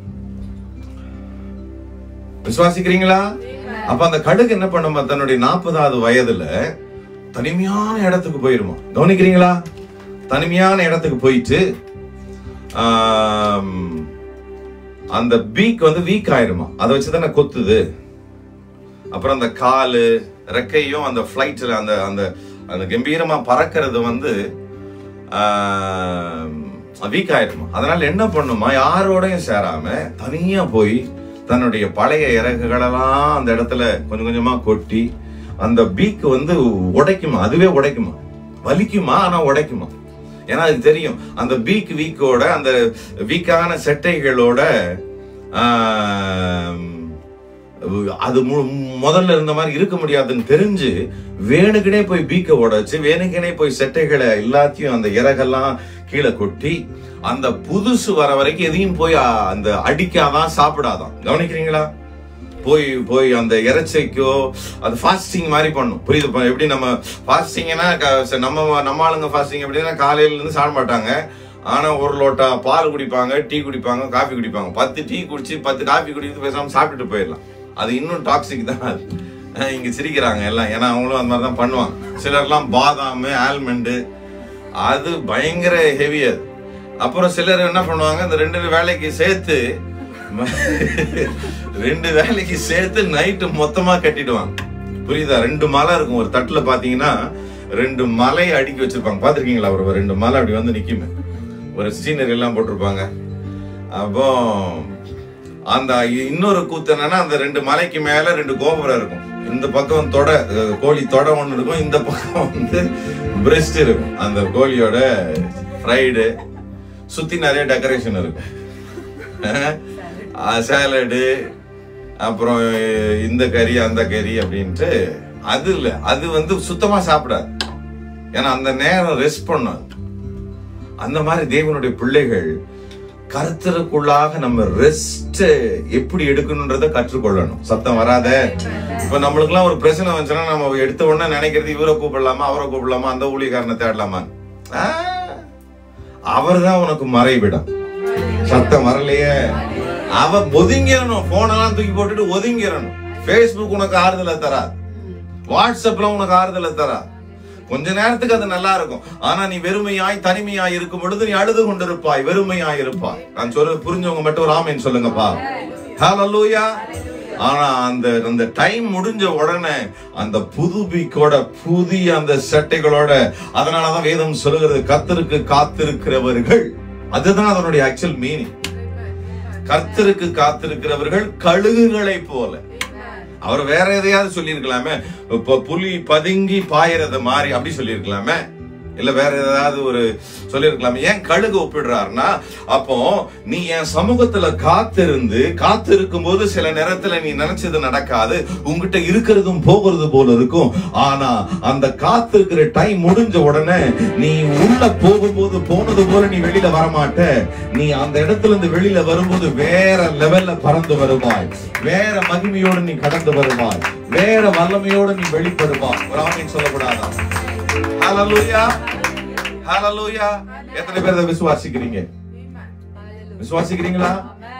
விசுவாசிக்கிறீங்களா அப்ப அந்த கடுகு என்ன பண்ணுமா தன்னுடைய நாற்பதாவது வயதுல தனிமையான இடத்துக்கு போயிருமா கவனிக்கிறீங்களா தனிமையான இடத்துக்கு போயிட்டு ஆம், அந்த பீக் வந்து வீக் ஆயிருமா அதை வச்சு தானே கொத்துது அப்புறம் அந்த காலு ரெக்கையும் அந்த ஃப்ளைட்ல அந்த அந்த அந்த கம்பீரமா பறக்கிறது வந்து ஆம், வீக் ஆயிடுமா அதனால என்ன பண்ணுமா யாரோடையும் சேராம தனியா போய் தன்னுடைய பழைய இறகுகளெல்லாம் அந்த இடத்துல கொஞ்சம் கொஞ்சமா கொட்டி அந்த பீக் வந்து உடைக்குமா அதுவே உடைக்குமா வலிக்குமா ஆனா உடைக்குமா ஏன்னா அது தெரியும் அந்த பீக் வீக்கோட அந்த வீக்கான செட்டைகளோட ஆம், அது மு- முதல்ல இருந்த மாதிரி இருக்க முடியாதுன்னு தெரிஞ்சு வேணுக்குனே போய் பீக்க உடைச்சு வேணுக்குனே போய் செட்டைகளை எல்லாத்தையும் அந்த இறகெல்லாம் கீழே கொட்டி அந்த புதுசு வர வரைக்கும் எதையும் போய் அ, அந்த அடிக்காதான் சாப்பிடாதான் கவனிக்கிறீங்களா போய் போய் அந்த இறைச்சைக்கோ அது ஃபாஸ்டிங் மாதிரி பண்ணும் புரியுது இப்ப எப்படி நம்ம ஃபாஸ்டிங்னா நம்ம நம்ம ஆளுங்க ஃபாஸ்டிங் எப்படின்னா காலையில இருந்து சாப்பிட மாட்டாங்க ஆனா ஒரு லோட்டா பால் குடிப்பாங்க டீ குடிப்பாங்க காஃபி குடிப்பாங்க பத்து டீ குடிச்சு பத்து காஃபி குடிச்சு பேசாம சாப்பிட்டுட்டு போயிடலாம் அது இன்னும் டாக்ஸிக் தான் அது அஹ் இங்க சிரிக்கிறாங்க எல்லாம் ஏன்னா அவங்களும் அந்த மாதிரி தான் பண்ணுவாங்க சிலர்லாம் பாதாம் ஆல்மண்டு அது பயங்கர ஹெவி அது அப்புறம் சிலர் என்ன பண்ணுவாங்க இந்த ரெண்டு வேலைக்கு சேர்த்து ரெண்டு வேலைக்கு சேர்த்து நைட்டு மொத்தமா கட்டிடுவாங்க புரியுதா ரெண்டு மலை இருக்கும் ஒரு தட்டுல பாத்தீங்கன்னா ரெண்டு மலை அடுக்கி வச்சிருப்பாங்க பாத்திருக்கீங்களா ஒரு ரெண்டு மலை அப்படி வந்து நிக்குமே ஒரு சீனரி எல்லாம் போட்டிருப்பாங்க அப்போ அந்த இன்னொரு கூத்து என்னன்னா அந்த ரெண்டு மலைக்கு மேல ரெண்டு கோபுரம் இருக்கும் இந்த பக்கம் தொடை அஹ், கோழி தொடை ஒண்ணு இருக்கும் இந்த பக்கம் வந்து பிரஸ்ட் இருக்கும் அந்த கோழியோட ஃப்ரைடு சுத்தி நிறைய டெக்கரேஷன் இருக்கும் சேலடு அப்புறம் இந்த கறி அந்த கறி அப்படின்ட்டு அது இல்ல அது வந்து சுத்தமா சாப்பிடாது ஏன்னா அந்த நேரம் ரெஸ்ட் பண்ணும் அது. அந்த மாதிரி தேவனுடைய பிள்ளைகள் கருத்தருக்குள்ளாக நம்ம ரெஸ்ட் எப்படி எடுக்கணும்ன்றத கற்றுக்கொள்ளணும் சத்தம் வராத இப்ப நம்மளுக்குலாம் ஒரு பிரச்சனை வந்துச்சுன்னா நம்ம எடுத்த உடனே நினைக்கிறது இவரை கூப்பிடலாமா அவரை கூப்பிடலாமா அந்த ஊழியக்காரனை தேடலாமா அவர் தான் உனக்கு மறைவிடம் சத்தம் வரலையே அவ ஒதுங்கிடணும் போனெல்லாம் தூக்கி போட்டுட்டு ஒதுங்கிடணும் Facebook உனக்கு ஆறுதலை தராது வாட்ஸ்அப்ல உனக்கு ஆறுதலை தராது கொஞ்ச நேரத்துக்கு அது நல்லா இருக்கும் ஆனா நீ வெறுமையாய் தனிமையாய் இருக்கும் பொழுது நீ அழுது கொண்டிருப்பாய் வெறுமையாய் இருப்பாய் நான் சொல்றது புரிஞ்சவங்க மட்டும் ஒரு ஆமேன் சொல்லுங்கப்பா ஹalleluya ஆனா அந்த அந்த டைம் முடிஞ்ச உடனே அந்த புது பீக்கோட புதிய அந்த சட்டைகளோட அதனாலதான் வேதம் சொல்லுகிறது கத்தருக்கு காத்திருக்கிறவர்கள் அதுதான் அதனுடைய ஆக்சுவல் மீனிங் கர்த்தருக்கு காத்திருக்கிறவர்கள் கழுகுகளை போல அவர் வேற எதையாவது சொல்லியிருக்கலாமே இப்ப புலி பதுங்கி பாயறது மாதிரி அப்படி சொல்லியிருக்கலாமே இல்ல வேற ஏதாவது ஒரு சொல்லியிருக்கலாமே ஏன் கழுகு ஒப்பிடுறாருன்னா அப்போ நீ என் சமூகத்துல காத்திருந்து காத்திருக்கும் போது சில நேரத்துல நீ நினைச்சது நடக்காது உங்ககிட்ட இருக்கிறதும் போகிறது போல இருக்கும் ஆனா அந்த காத்திருக்கிற டைம் முடிஞ்ச உடனே நீ உள்ள போகும்போது போனது போல நீ வெளியில வரமாட்ட நீ அந்த இடத்துல இருந்து வெளியில வரும்போது வேற லெவல்ல பறந்து வருவாய் வேற மகிமையோடு நீ கடந்து வருவாய் வேற வல்லமையோடு நீ வெளிப்படுவாய் ஒரு ஆமீன் சொல்லக்கூடாதா ஹalleluya ஹalleluya எத்தனை பேர் இதை விசுவாசிக்கிறீங்க விசுவாசிக்கிறீங்களா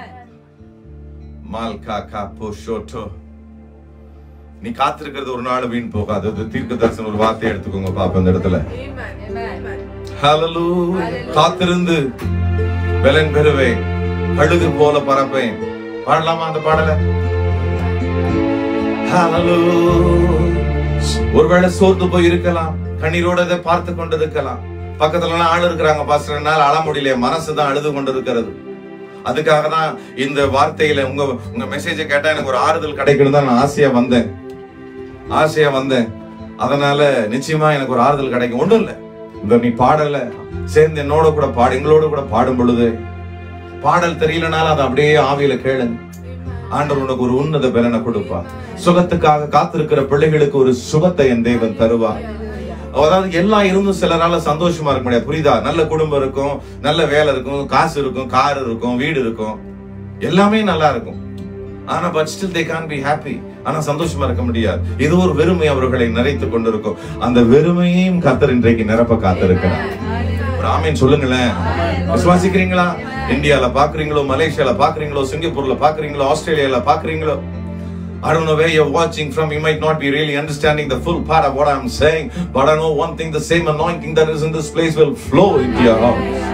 மால்கா கா போஷோட்டோ நீ காத்திருக்கிறது ஒரு நாள் வீண் போகாது அது தீர்க்க தரிசனம் ஒரு வார்த்தையை எடுத்துக்கோங்க பாப்ப இந்த இடத்துல ஹalleluya காத்திருந்து பலன் பெறுவேன் கழுகு போல பறப்பேன் பாடலாமா அந்த பாடலை Hallelujah. ஒருவேளை சோர்ந்து போய் இருக்கலாம் கண்ணீரோட இதை பார்த்து கொண்டிருக்கலாம் பக்கத்துல எல்லாம் ஆள் இருக்கிறாங்க பாஸ்டர் என்னால அழ முடியல மனசுதான் அழுது கொண்டிருக்கிறது அதுக்காக தான் இந்த வார்த்தையில உங்க உங்க மெசேஜை கேட்டா எனக்கு ஒரு ஆறுதல் கிடைக்கணும் தான் நான் ஆசையா வந்தேன் ஆசையா வந்தேன் அதனால நிச்சயமா எனக்கு ஒரு ஆறுதல் கிடைக்கும் ஒண்ணும் இல்ல இந்த நீ பாடல சேர்ந்து என்னோட கூட பாடு எங்களோட கூட பாடும் பொழுது பாடல் தெரியலனாலும் அதை அப்படியே ஆவியில கேளுங்க ஆண்டவர் உனக்கு ஒரு உன்னத பலனை கொடுப்பார் சுகத்துக்காக காத்திருக்கிற பிள்ளைகளுக்கு ஒரு சுகத்தை என் தேவன் தருவார் அதாவது எல்லாம் இருந்தும் சிலரால சந்தோஷமா இருக்க முடியாது புரியுதா நல்ல குடும்பம் இருக்கும் நல்ல வேலை இருக்கும் காசு இருக்கும் கார் இருக்கும் வீடு இருக்கும் எல்லாமே நல்லா இருக்கும் ஆனா but still they can't be happy ஆனா சந்தோஷமா இருக்க முடியாது இது ஒரு வெறுமை அவர்களை நிறைத்துக் கொண்டிருக்கும் அந்த வெறுமையையும் கத்தர் இன்றைக்கு நிரப்ப காத்திருக்கிறார் ஒரு ஆமீன் சொல்லுங்களேன் விசுவாசிக்கிறீங்களா இந்தியால பாக்குறீங்களோ மலேசியால பாக்குறீங்களோ சிங்கப்பூர்ல பாக்குறீங்களோ ஆஸ்திரேலியால பாக்குறீங்களோ I don't know where you're watching from. You might not be really understanding the full part of what I'm saying, but I know one thing: the same anointing that is in this place will flow into your house.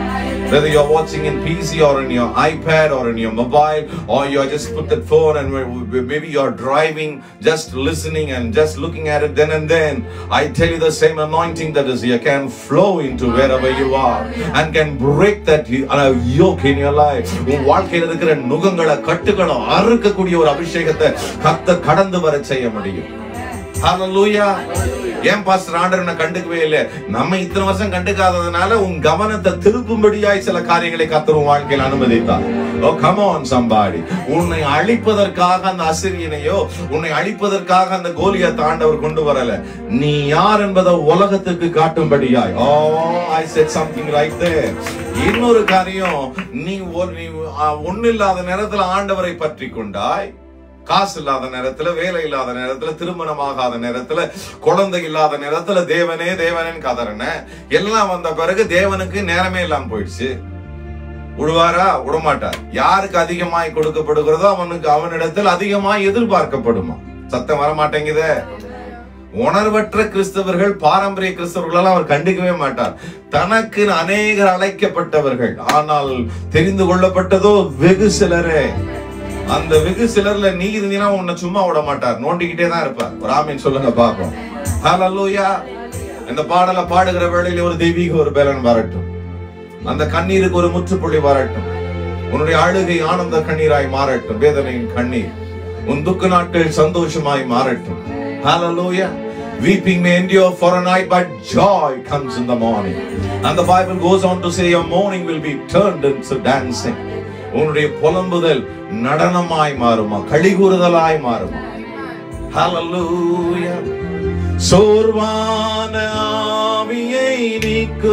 Whether you're watching in PC or in your iPad or in your mobile, or you're just put that phone and we- maybe you're driving, just listening and just looking at it then and then. I tell you the same anointing that is here can flow into wherever you are and can break that uh, yoke in your life. உன் வாழ்க்கையில் இருக்கிற நுகங்களை கட்டுகளை அறுக்கக்கூடிய ஒரு அபிஷேகத்தை கத்த கடந்து வர செய்ய முடியும் ஹalleluya ஏன் பாஸ்டர் ஆண்டர் என்ன கண்டுக்கவே இல்லை நம்ம இத்தனை வருஷம் கண்டுக்காததுனால உன் கவனத்தை திருப்பும்படியாய் சில காரியங்களை கத்தர் உன் வாழ்க்கையில் அனுமதித்தார் ஓ கம் ஆன் சம்பாடி உன்னை அழிப்பதற்காக அந்த அசிரியனையோ உன்னை அழிப்பதற்காக அந்த கோலியத்தை ஆண்டவர் கொண்டு வரல நீ யார் என்பதை உலகத்துக்கு காட்டும்படியாய் oh I said something right there இன்னொரு காரியம் நீ ஒரு- நீ ஒன்னு இல்லாத நேரத்துல ஆண்டவரை பற்றி கொண்டாய் காசு இல்லாத நேரத்துல வேலை இல்லாத நேரத்துல திருமணம் ஆகாத நேரத்துல குழந்தை இல்லாத நேரத்துல தேவனே தேவனேன்னு கதறன எல்லாம் வந்த பிறகு தேவனுக்கு நேரமே இல்லாம போயிடுச்சு விடுவாரா விடமாட்டார் யாருக்கு அதிகமாய் கொடுக்கப்படுகிறதோ அவனுக்கு அவனிடத்தில் அதிகமாய் எதிர்பார்க்கப்படுமா சத்தம் வர மாட்டேங்குதே உணர்வற்ற கிறிஸ்தவர்கள் பாரம்பரிய கிறிஸ்தவர்கள் அவர் கண்டுக்கவே மாட்டார் தனக்கு அநேகர் அழைக்கப்பட்டவர்கள் ஆனால் தெரிந்து கொள்ளப்பட்டதோ வெகு சிலரே அந்த வெகு சிலர்ல நீ இருந்தீங்கன்னா உன்னை சும்மா விட மாட்டார் நோண்டிக்கிட்டே தான் இருப்பார் ஒரு ஆமீன் சொல்லுங்க பாப்போம் ஹalleluya இந்த பாடலை பாடுகிற வேளையில ஒரு தெய்வீக ஒரு பலன் வரட்டும் அந்த கண்ணீருக்கு ஒரு முற்றுப்புள்ளி வரட்டும் உன்னுடைய அழுகை ஆனந்த கண்ணீராய் மாறட்டும் வேதனையின் கண்ணீர் உன் துக்க நாட்கள் சந்தோஷமாய் மாறட்டும் ஹalleluya Weeping may endure for a night, but joy comes in the morning. And the Bible goes on to say, Your mourning will be turned into dancing. உன்னுடைய புலம்புதல் நடனமாய் மாறுமா கழிகூறுதலாய் மாறுமா ஹalleluya சோர்வான ஆவியை நீக்கு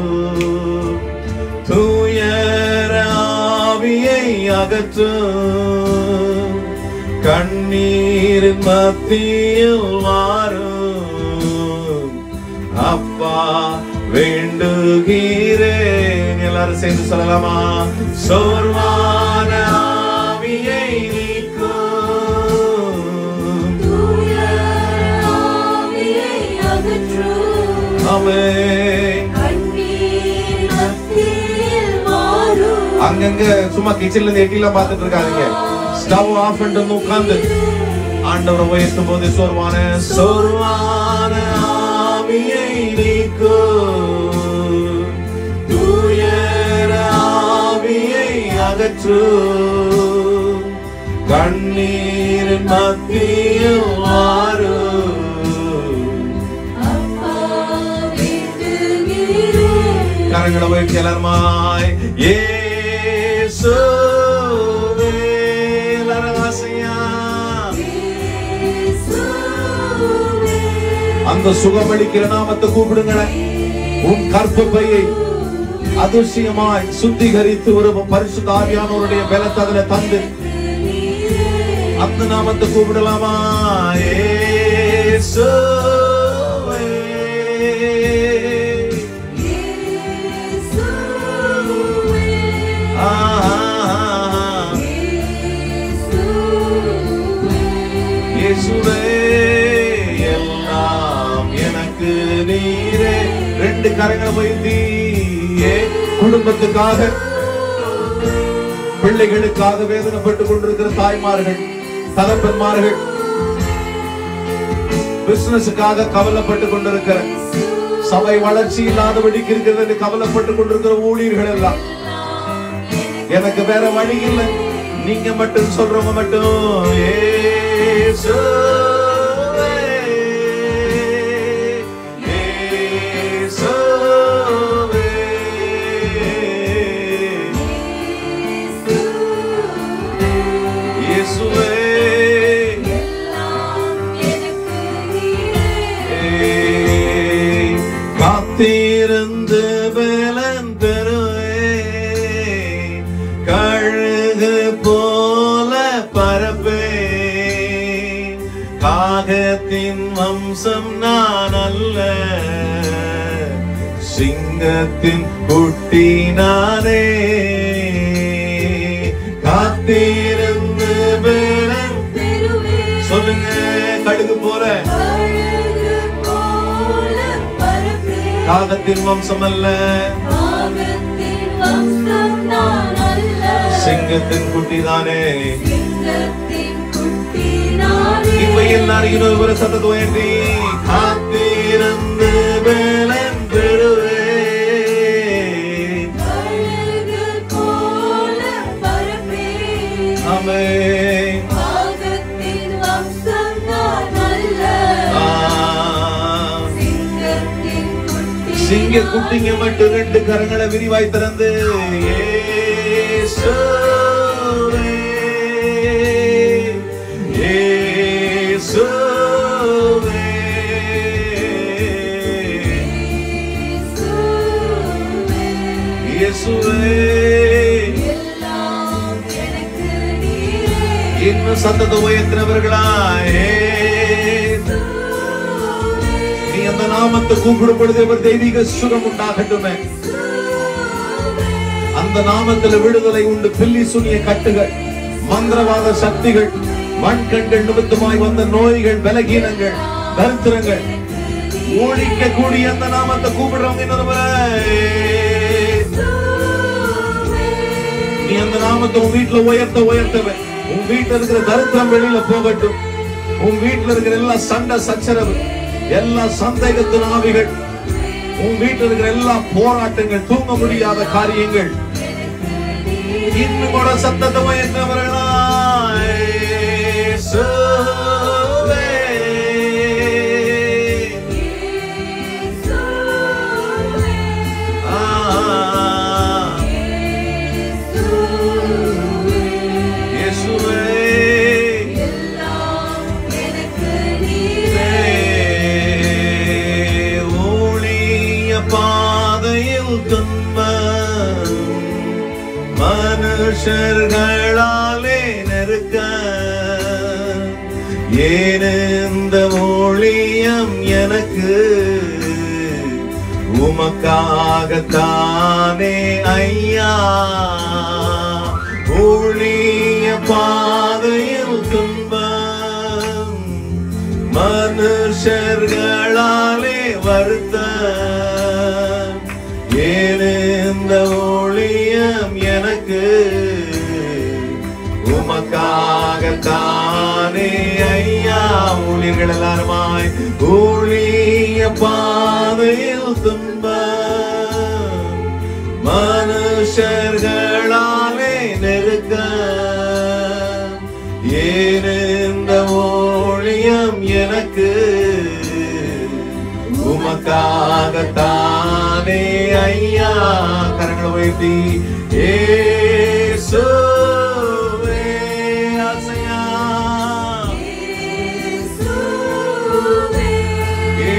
தூயர ஆவியை அகற்று கண்ணீரின் மத்தியில் மாறும் அப்பா வேண்டுகிறேன் எல்லாரும் சேர்ந்து சொல்லலாமா சோர்வான ஆவியை நீக்கும் தூய ஆவியை அகற்று. ஆமென். கண்ணீர் மத்தியில் மாறும். அங்கங்க சும்மா கிச்சன்ல இருந்து எட்டிலாம் பார்த்துட்டு இருக்காதீங்க ஸ்டவ் ஆஃப் பண்ணிட்டு வந்து உட்கார்ந்து ஆண்டவரை உயர்த்தும் போது சோர்வான சோர்வான ஆவியை நீக்கும் தூயர ஆவியை அகற்று கண்ணீரின் மத்தியில் மாறும் அப்பா வேண்டுகிறேன். கரங்களை உயர்த்தி எல்லாருமாய் இயேசுவே எல்லாரும் ஆசையா இயேசுவே. அந்த சுகமளிக்கிற நாமத்தை கூப்பிடுங்களேன் உன் கற்பப்பையை அதிர்ஷ்யமாய் சுத்திகரித்து ஒரு பரிசுத்த ஆவியானவருடைய பலத்தை அதுல தந்து அந்த நாமத்தை கூப்பிடலாமா இயேசுவே. இயேசுவே. ஆ, ஆ, ஆ. இயேசுவே எல்லாம் எனக்கு நீரே ரெண்டு கரங்களை வைத்தி குடும்பத்துக்காக பிள்ளைகளுக்காக வேதனைப்பட்டு கொண்டிருக்கிற தாய்மார்கள் தகப்பன்மார்கள் பிசினஸுக்காக கவலைப்பட்டு கொண்டிருக்கிற சபை வளர்ச்சி இல்லாதபடிக்கு இருக்கிறது என்று கவலைப்பட்டு கொண்டிருக்கிற ஊழியர்கள் எல்லாம் எனக்கு வேற வழி இல்லை நீங்க மட்டும் சொல்றவங்க மட்டும் இயேசுவே, இயேசுவே. இயேசுவே, ஏய், காத்திருந்து பலன் பெறுவே கழுகு போல பரப்பே காகத்தின் வம்சம் நான் அல்ல சிங்கத்தின் குட்டி நானே காத்திருந்து பலன் சொல்லுங்க கழுகு போல காகத்தின் வம்சம் அல்ல சிங்கத்தின் குட்டிதானே சிங்கத்தின் குட்டினாலே இப்ப எல்லாரும் இன்னொரு சத்தத்தை உயர்த்தி காத்திருந்து வேலன் பெறுவேன் அழகு போல பரப்பேன் ஆமென். பாகத்தின் வம்சம் நான் அல்ல ஆ. சிங்கத்தின் குட்டி சிங்க குட்டிங்க மட்டும் ரெண்டு கரங்களை விரிவாய் திறந்து இயேசுவே, இயேசுவே. இயேசுவே. எல்லாம் எனக்கு நீரே இன்னும் சத்தத்தை உயர்த்தினவர்களாய் நீ அந்த நாமத்தை கூப்பிடும் பொழுது ஒரு தெய்வீக சுகம் உண்டாகட்டுமே அந்த நாமத்தில் விடுதலை உண்டு பில்லி சுனிய கட்டுகள் மந்திரவாத சக்திகள் வன்கண்கள் நிமித்தமாய் வந்த நோய்கள் பலகீனங்கள் தரித்திரங்கள் ஊழிக்க கூடிய அந்த நாமத்தை கூப்பிடுறவங்க இன்னொரு முறை. நீ அந்த நாமத்தை உன் வீட்டுல உயர்த்த உயர்த்தவன் உன் வீட்டுல இருக்கிற தரித்திரம் வெளியில போகட்டும் உன் வீட்டுல இருக்கிற எல்லா சண்டை சச்சரவு எல்லா சந்தேகத்தின் ஆவிகள் உன் வீட்டுல இருக்கிற எல்லா போராட்டங்கள் தூங்க முடியாத காரியங்கள் இன்னும் கூட சத்தத்தை உயர்த்தவர்களா எல்லாம் எனக்கு நீரே ஊழிய பாதையில் துன்பம் மனுஷர்களாலே நெருக்க ஏன் இந்த ஊழியம் எனக்கு உமக்காகத்தானே ஐயா ஊழிய பாதையில் துன்பம் மனுஷர்களாலே வருத்த ஏன் இந்த ஊழியம் எனக்கு உமக்காகத்தானே ஐயா ஊழியர்கள் எல்லாருமாய் ஊழிய பாதையில் துன்பம் மனுஷர்களாலே நெருக்க ஏன் இந்த ஊழியம் எனக்கு உமக்காகத்தானே ஐயா கரங்களை உயர்த்தி ஏசுவே ஆசையா இயேசுவே ஏ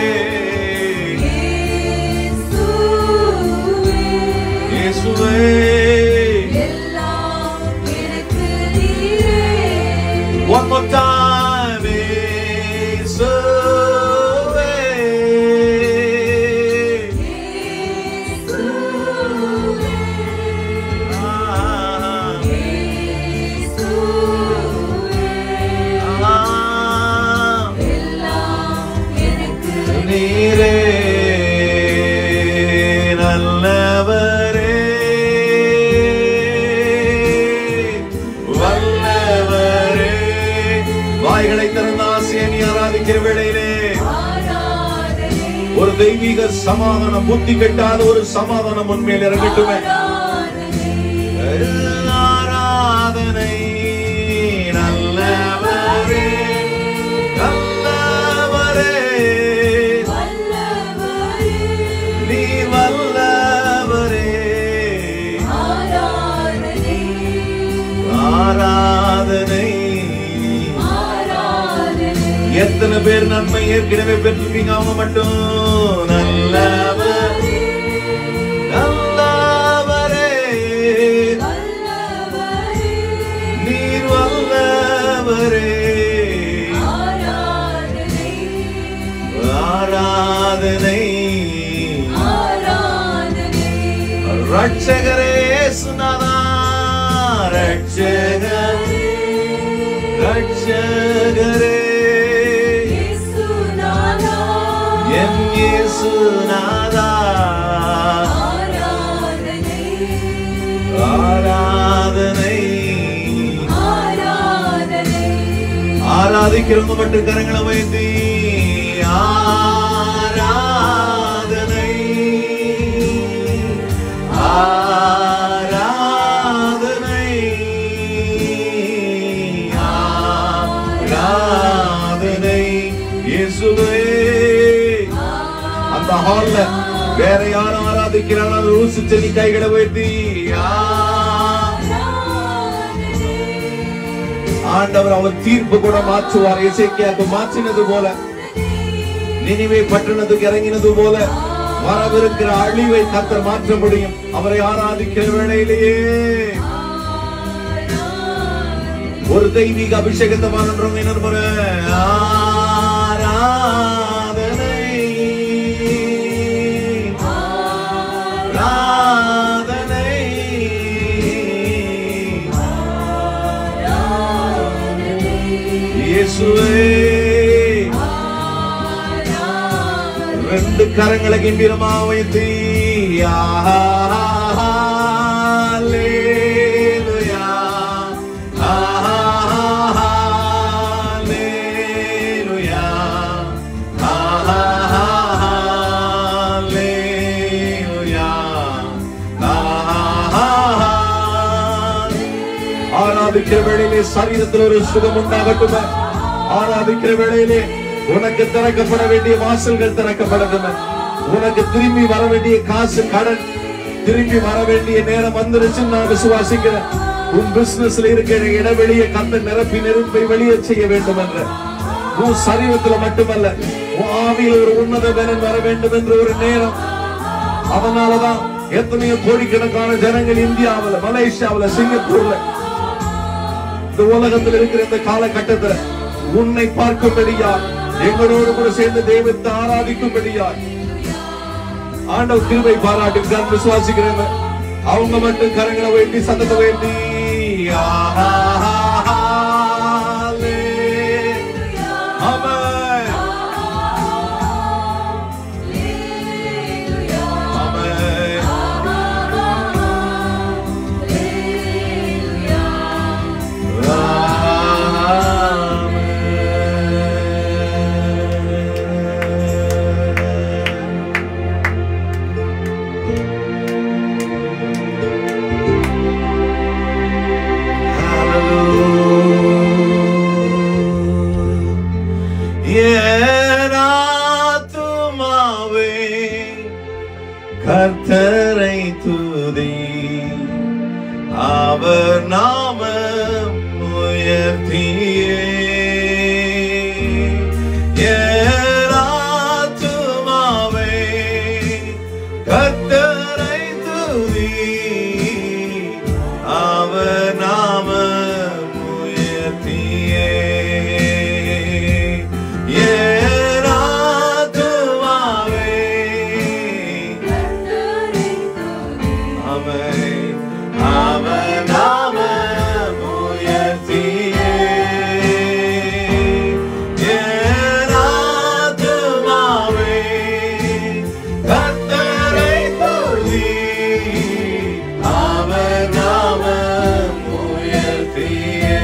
இயேசுவே இயேசுவே எல்லாம் எனக்கு நீரே One more time. இயேசுவே. இயேசுவே ஆ, இயேசுவே ஆ, எல்லாம் எனக்கு நீரே நல்லவரே வல்லவரே வாய்களை திறந்த ஆசையை நீ ஆராதிக்கிற வேளையிலே ஆராதனை ஒரு தெய்வீக சமாதானம் புத்தி கெட்டாத ஒரு சமாதானம் உண்மையில் இறங்கட்டுமே ஆராதனை ஆராதனை நல்லவரே நல்லவரே வல்லவரே நீ வல்லவரே ஆராதனை ஆராதனை ஆராதனை எத்தனை பேர் நன்மை ஏற்கனவே பெற்றிருக்கீங்க அவங்க மட்டும் நல்லவர் நல்லவரே வல்லவரே நீர் வல்லவரே ஆராதனை ஆராதனை ஆராதனை ரட்சகரே சுனதா ரட்சகரே ரட்சகரே இயேசுநாதா என் இயேசுநாதா ஆராதனை ஆராதனை ஆராதிக்கிறவங்க மட்டும் கரங்களை வைத்தி ஆராதனை ஆராதனை ஆராதனை இயேசுவே அந்த ஹால்ல வேற யாரும் ஆராதிக்கிறாலும் ரூசு செடி கைகளை வைத்தி ஆண்டவர் அவர் தீர்ப்பு கூட மாற்றுவார் இசைக்கியாக்கு மாற்றினது போல நினைவை பட்டணத்துக்கு இறங்கினது போல வரவிருக்கிற அழிவை கத்தர் மாற்ற முடியும் அவரை ஆராதிக்கிற வேளையிலேயே ஒரு தெய்வீக அபிஷேகத்தை மாறன்றவங்க என்ன முறை ஆராதனை ஆராதனை இயேசுவே ரெண்டு கரங்களை கம்பீரமா வைத்து ஹalleluya ஹalleluya ஹalleluya ஆராதிக்கிற வேளையிலே சரீரத்தில் ஒரு சுகம் உண்டாகட்டுமே ஆராதிக்கிற வேளையிலே உனக்கு திறக்கப்பட வேண்டிய வாசல்கள் திறக்கப்படட்டுமே உனக்கு திரும்பி வர வேண்டிய காசு கடன் திரும்பி வர வேண்டிய நேரம் வந்துருச்சுன்னு நான் விசுவாசிக்கிறேன் உன் பிசினஸ்ல இருக்கிற இடைவெளியை கந்த நிரப்பி நெருப்பை வெளியே செய்ய வேண்டும் என்று உன் சரீரத்துல மட்டுமல்ல உன் ஆவியில் ஒரு உன்னத பலன் வர வேண்டும் என்ற ஒரு நேரம் அதனாலதான் எத்தனையோ கோடிக்கணக்கான ஜனங்கள் இந்தியாவுல மலேசியாவுல சிங்கப்பூர்ல இந்த உலகத்தில் இருக்கிற இந்த காலகட்டத்துல உன்னை பார்க்கும்படியா எங்களோடு கூட சேர்ந்து தெய்வத்தை ஆராதிக்கும்படியா ஆண்டவர் கிருபை பாராட்டி நான் விசுவாசிக்கிறேன் அவங்க மட்டும் கரங்களை வேண்டி சத்தத்தை வேண்டி ஆமென் ஆமென் ஏனாத்துமாவே கர்த்தரை துதி அவர் நாமம் உயர்த்தியே ஏனாத்துமாவே கர்த்தரை துதி அவர் நாமம் உயர்த்தியே ஏனாத்துமாவே அவன் அவன் நாமம் உயர்த்தியே ஏனாத்துமாவே கர்த்தரை துதி அவன் நாமம் உயர்த்தியே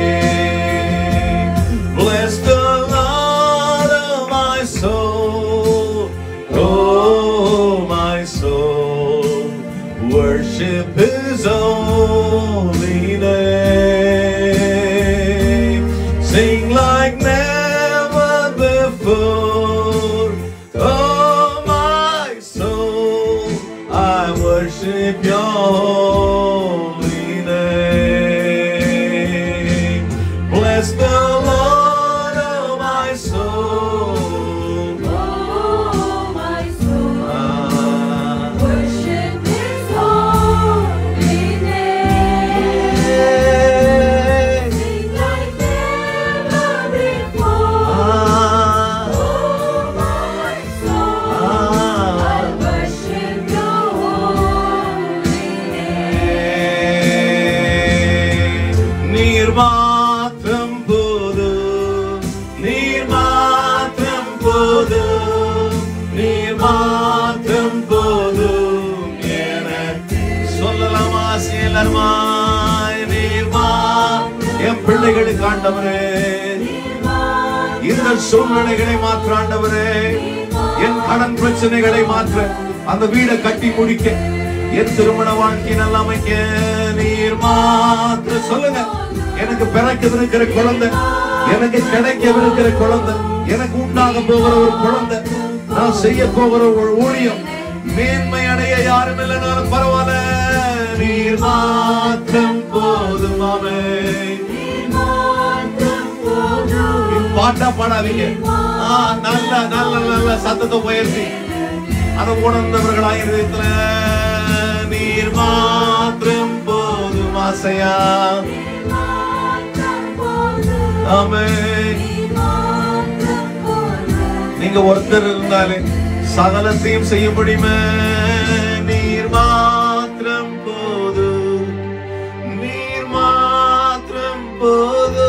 Bless the Lord of my soul, oh my soul, worship His holy name. Sing like never before, oh my soul, I worship Your holy name. Bless the Lord, oh my soul. Ah. நீர் மாத்திரம் போது நீர் மாத்திரம் போது நீர் மாத்திரம் போது எனக்கு சொல்லலாமா எல்லாருமா நீர் மா என் பிள்ளைகளுக்கு ஆண்டவரே அந்த சூழ்நிலைகளை மாற்ற ஆண்டவரே என் கடன் பிரச்சனைகளை மாற்ற அந்த வீடை கட்டி முடிக்க என் திருமண வாழ்க்கை நல்லா அமைக்க நீர் மாற்ற சொல்லுங்க எனக்கு பிறக்கவிருக்கிற குழந்தை எனக்கு கிடைக்கவிருக்கிற குழந்தை எனக்கு உண்டாக போகிற ஒரு குழந்தை நான் செய்ய போகிற ஒரு ஊழியம் மேன்மை அடைய யாரும் இல்லைனாலும் பரவாயில்ல நீர் மாற்றம் போதுமாமே பாட்டா பாடாதீங்க ஆ, நல்ல நல்ல நல்ல சத்தத்தை உயர்த்தி அதை உணர்ந்தவர்களா இருதயத்துல நீர் மாத்திரம் போதும் ஆசையா ஆமென் நீங்க ஒருத்தர் இருந்தாலே சகலத்தையும் செய்ய முடியுமே நீர் மாத்திரம் போது நீர் மாத்திரம் போது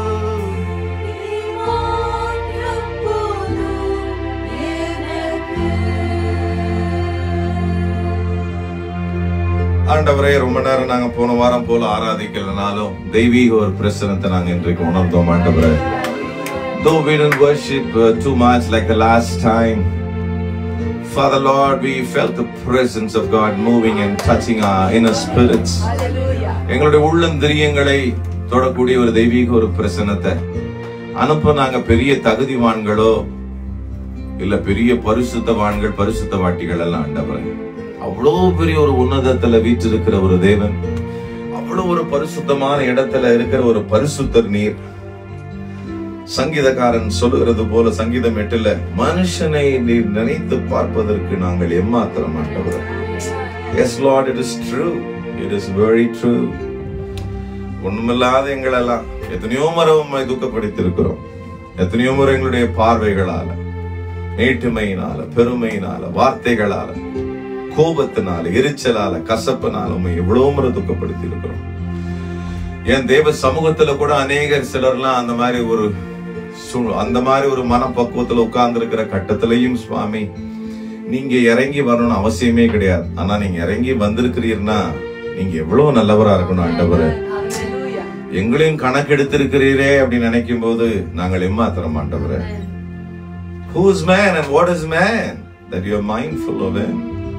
ஆண்டவரே ரொம்ப நேரம் நாங்க போன வாரம் போல ஆராதிக்கலனாலும் தெய்வீக ஒரு பிரசனத்தை நாங்க இன்றைக்கு உணர்ந்தோம் ஆண்டவரே Though we didn't worship uh, too much like the last time, Father Lord, we felt the presence of God moving and touching our inner spirits. எங்களுடைய உள்ளந்திரியங்களை தொடக்கூடிய ஒரு தெய்வீக ஒரு பிரசனத்தை அனுப்ப நாங்க பெரிய தகுதிவான்களோ இல்ல பெரிய பரிசுத்தவான்கள் பரிசுத்த வாட்டிகள் எல்லாம் ஆண்டவரே அவ்வளோ பெரிய ஒரு உன்னதத்துல வீற்றிருக்கிற ஒரு தேவன் அவ்வளவு ஒரு பரிசுத்தமான இடத்துல இருக்கிற ஒரு பரிசுத்தர் நீர் சங்கீதக்காரன் சொல்லுகிறது போல சங்கீதம் எட்டுல மனுஷனை நீர் நினைத்து பார்ப்பதற்கு நாங்கள் எம்மாத்திரம் ஆண்டவர் yes lord it is true it is very true ஒண்ணுமில்லாத எங்களெல்லாம் எத்தனையோ முறை உண்மை துக்கப்படுத்திருக்கிறோம் எத்தனையோ முறை எங்களுடைய பார்வைகளால மேட்டுமையினால பெருமையினால வார்த்தைகளால கோபத்தினால எரிச்சலால கசப்பினால உண்மை எவ்வளவு முறை துக்கப்படுத்தி இருக்கிறோம் என் தேவ சமூகத்துல கூட அநேகர் சிலர்லாம் அந்த மாதிரி ஒரு சூழ்- அந்த மாதிரி ஒரு மனப்பக்குவத்துல உட்கார்ந்து இருக்கிற கட்டத்திலையும் சுவாமி நீங்க இறங்கி வரணும்னு அவசியமே கிடையாது ஆனா நீங்க இறங்கி வந்திருக்கிறீர்னா நீங்க எவ்வளவு நல்லவரா இருக்கணும் ஆண்டவரே எங்களையும் கணக்கெடுத்திருக்கிறீரே அப்படின்னு நினைக்கும் போது நாங்கள் எம்மாத்திரம் ஆண்டவரே Who is man and what is man that you are mindful of him?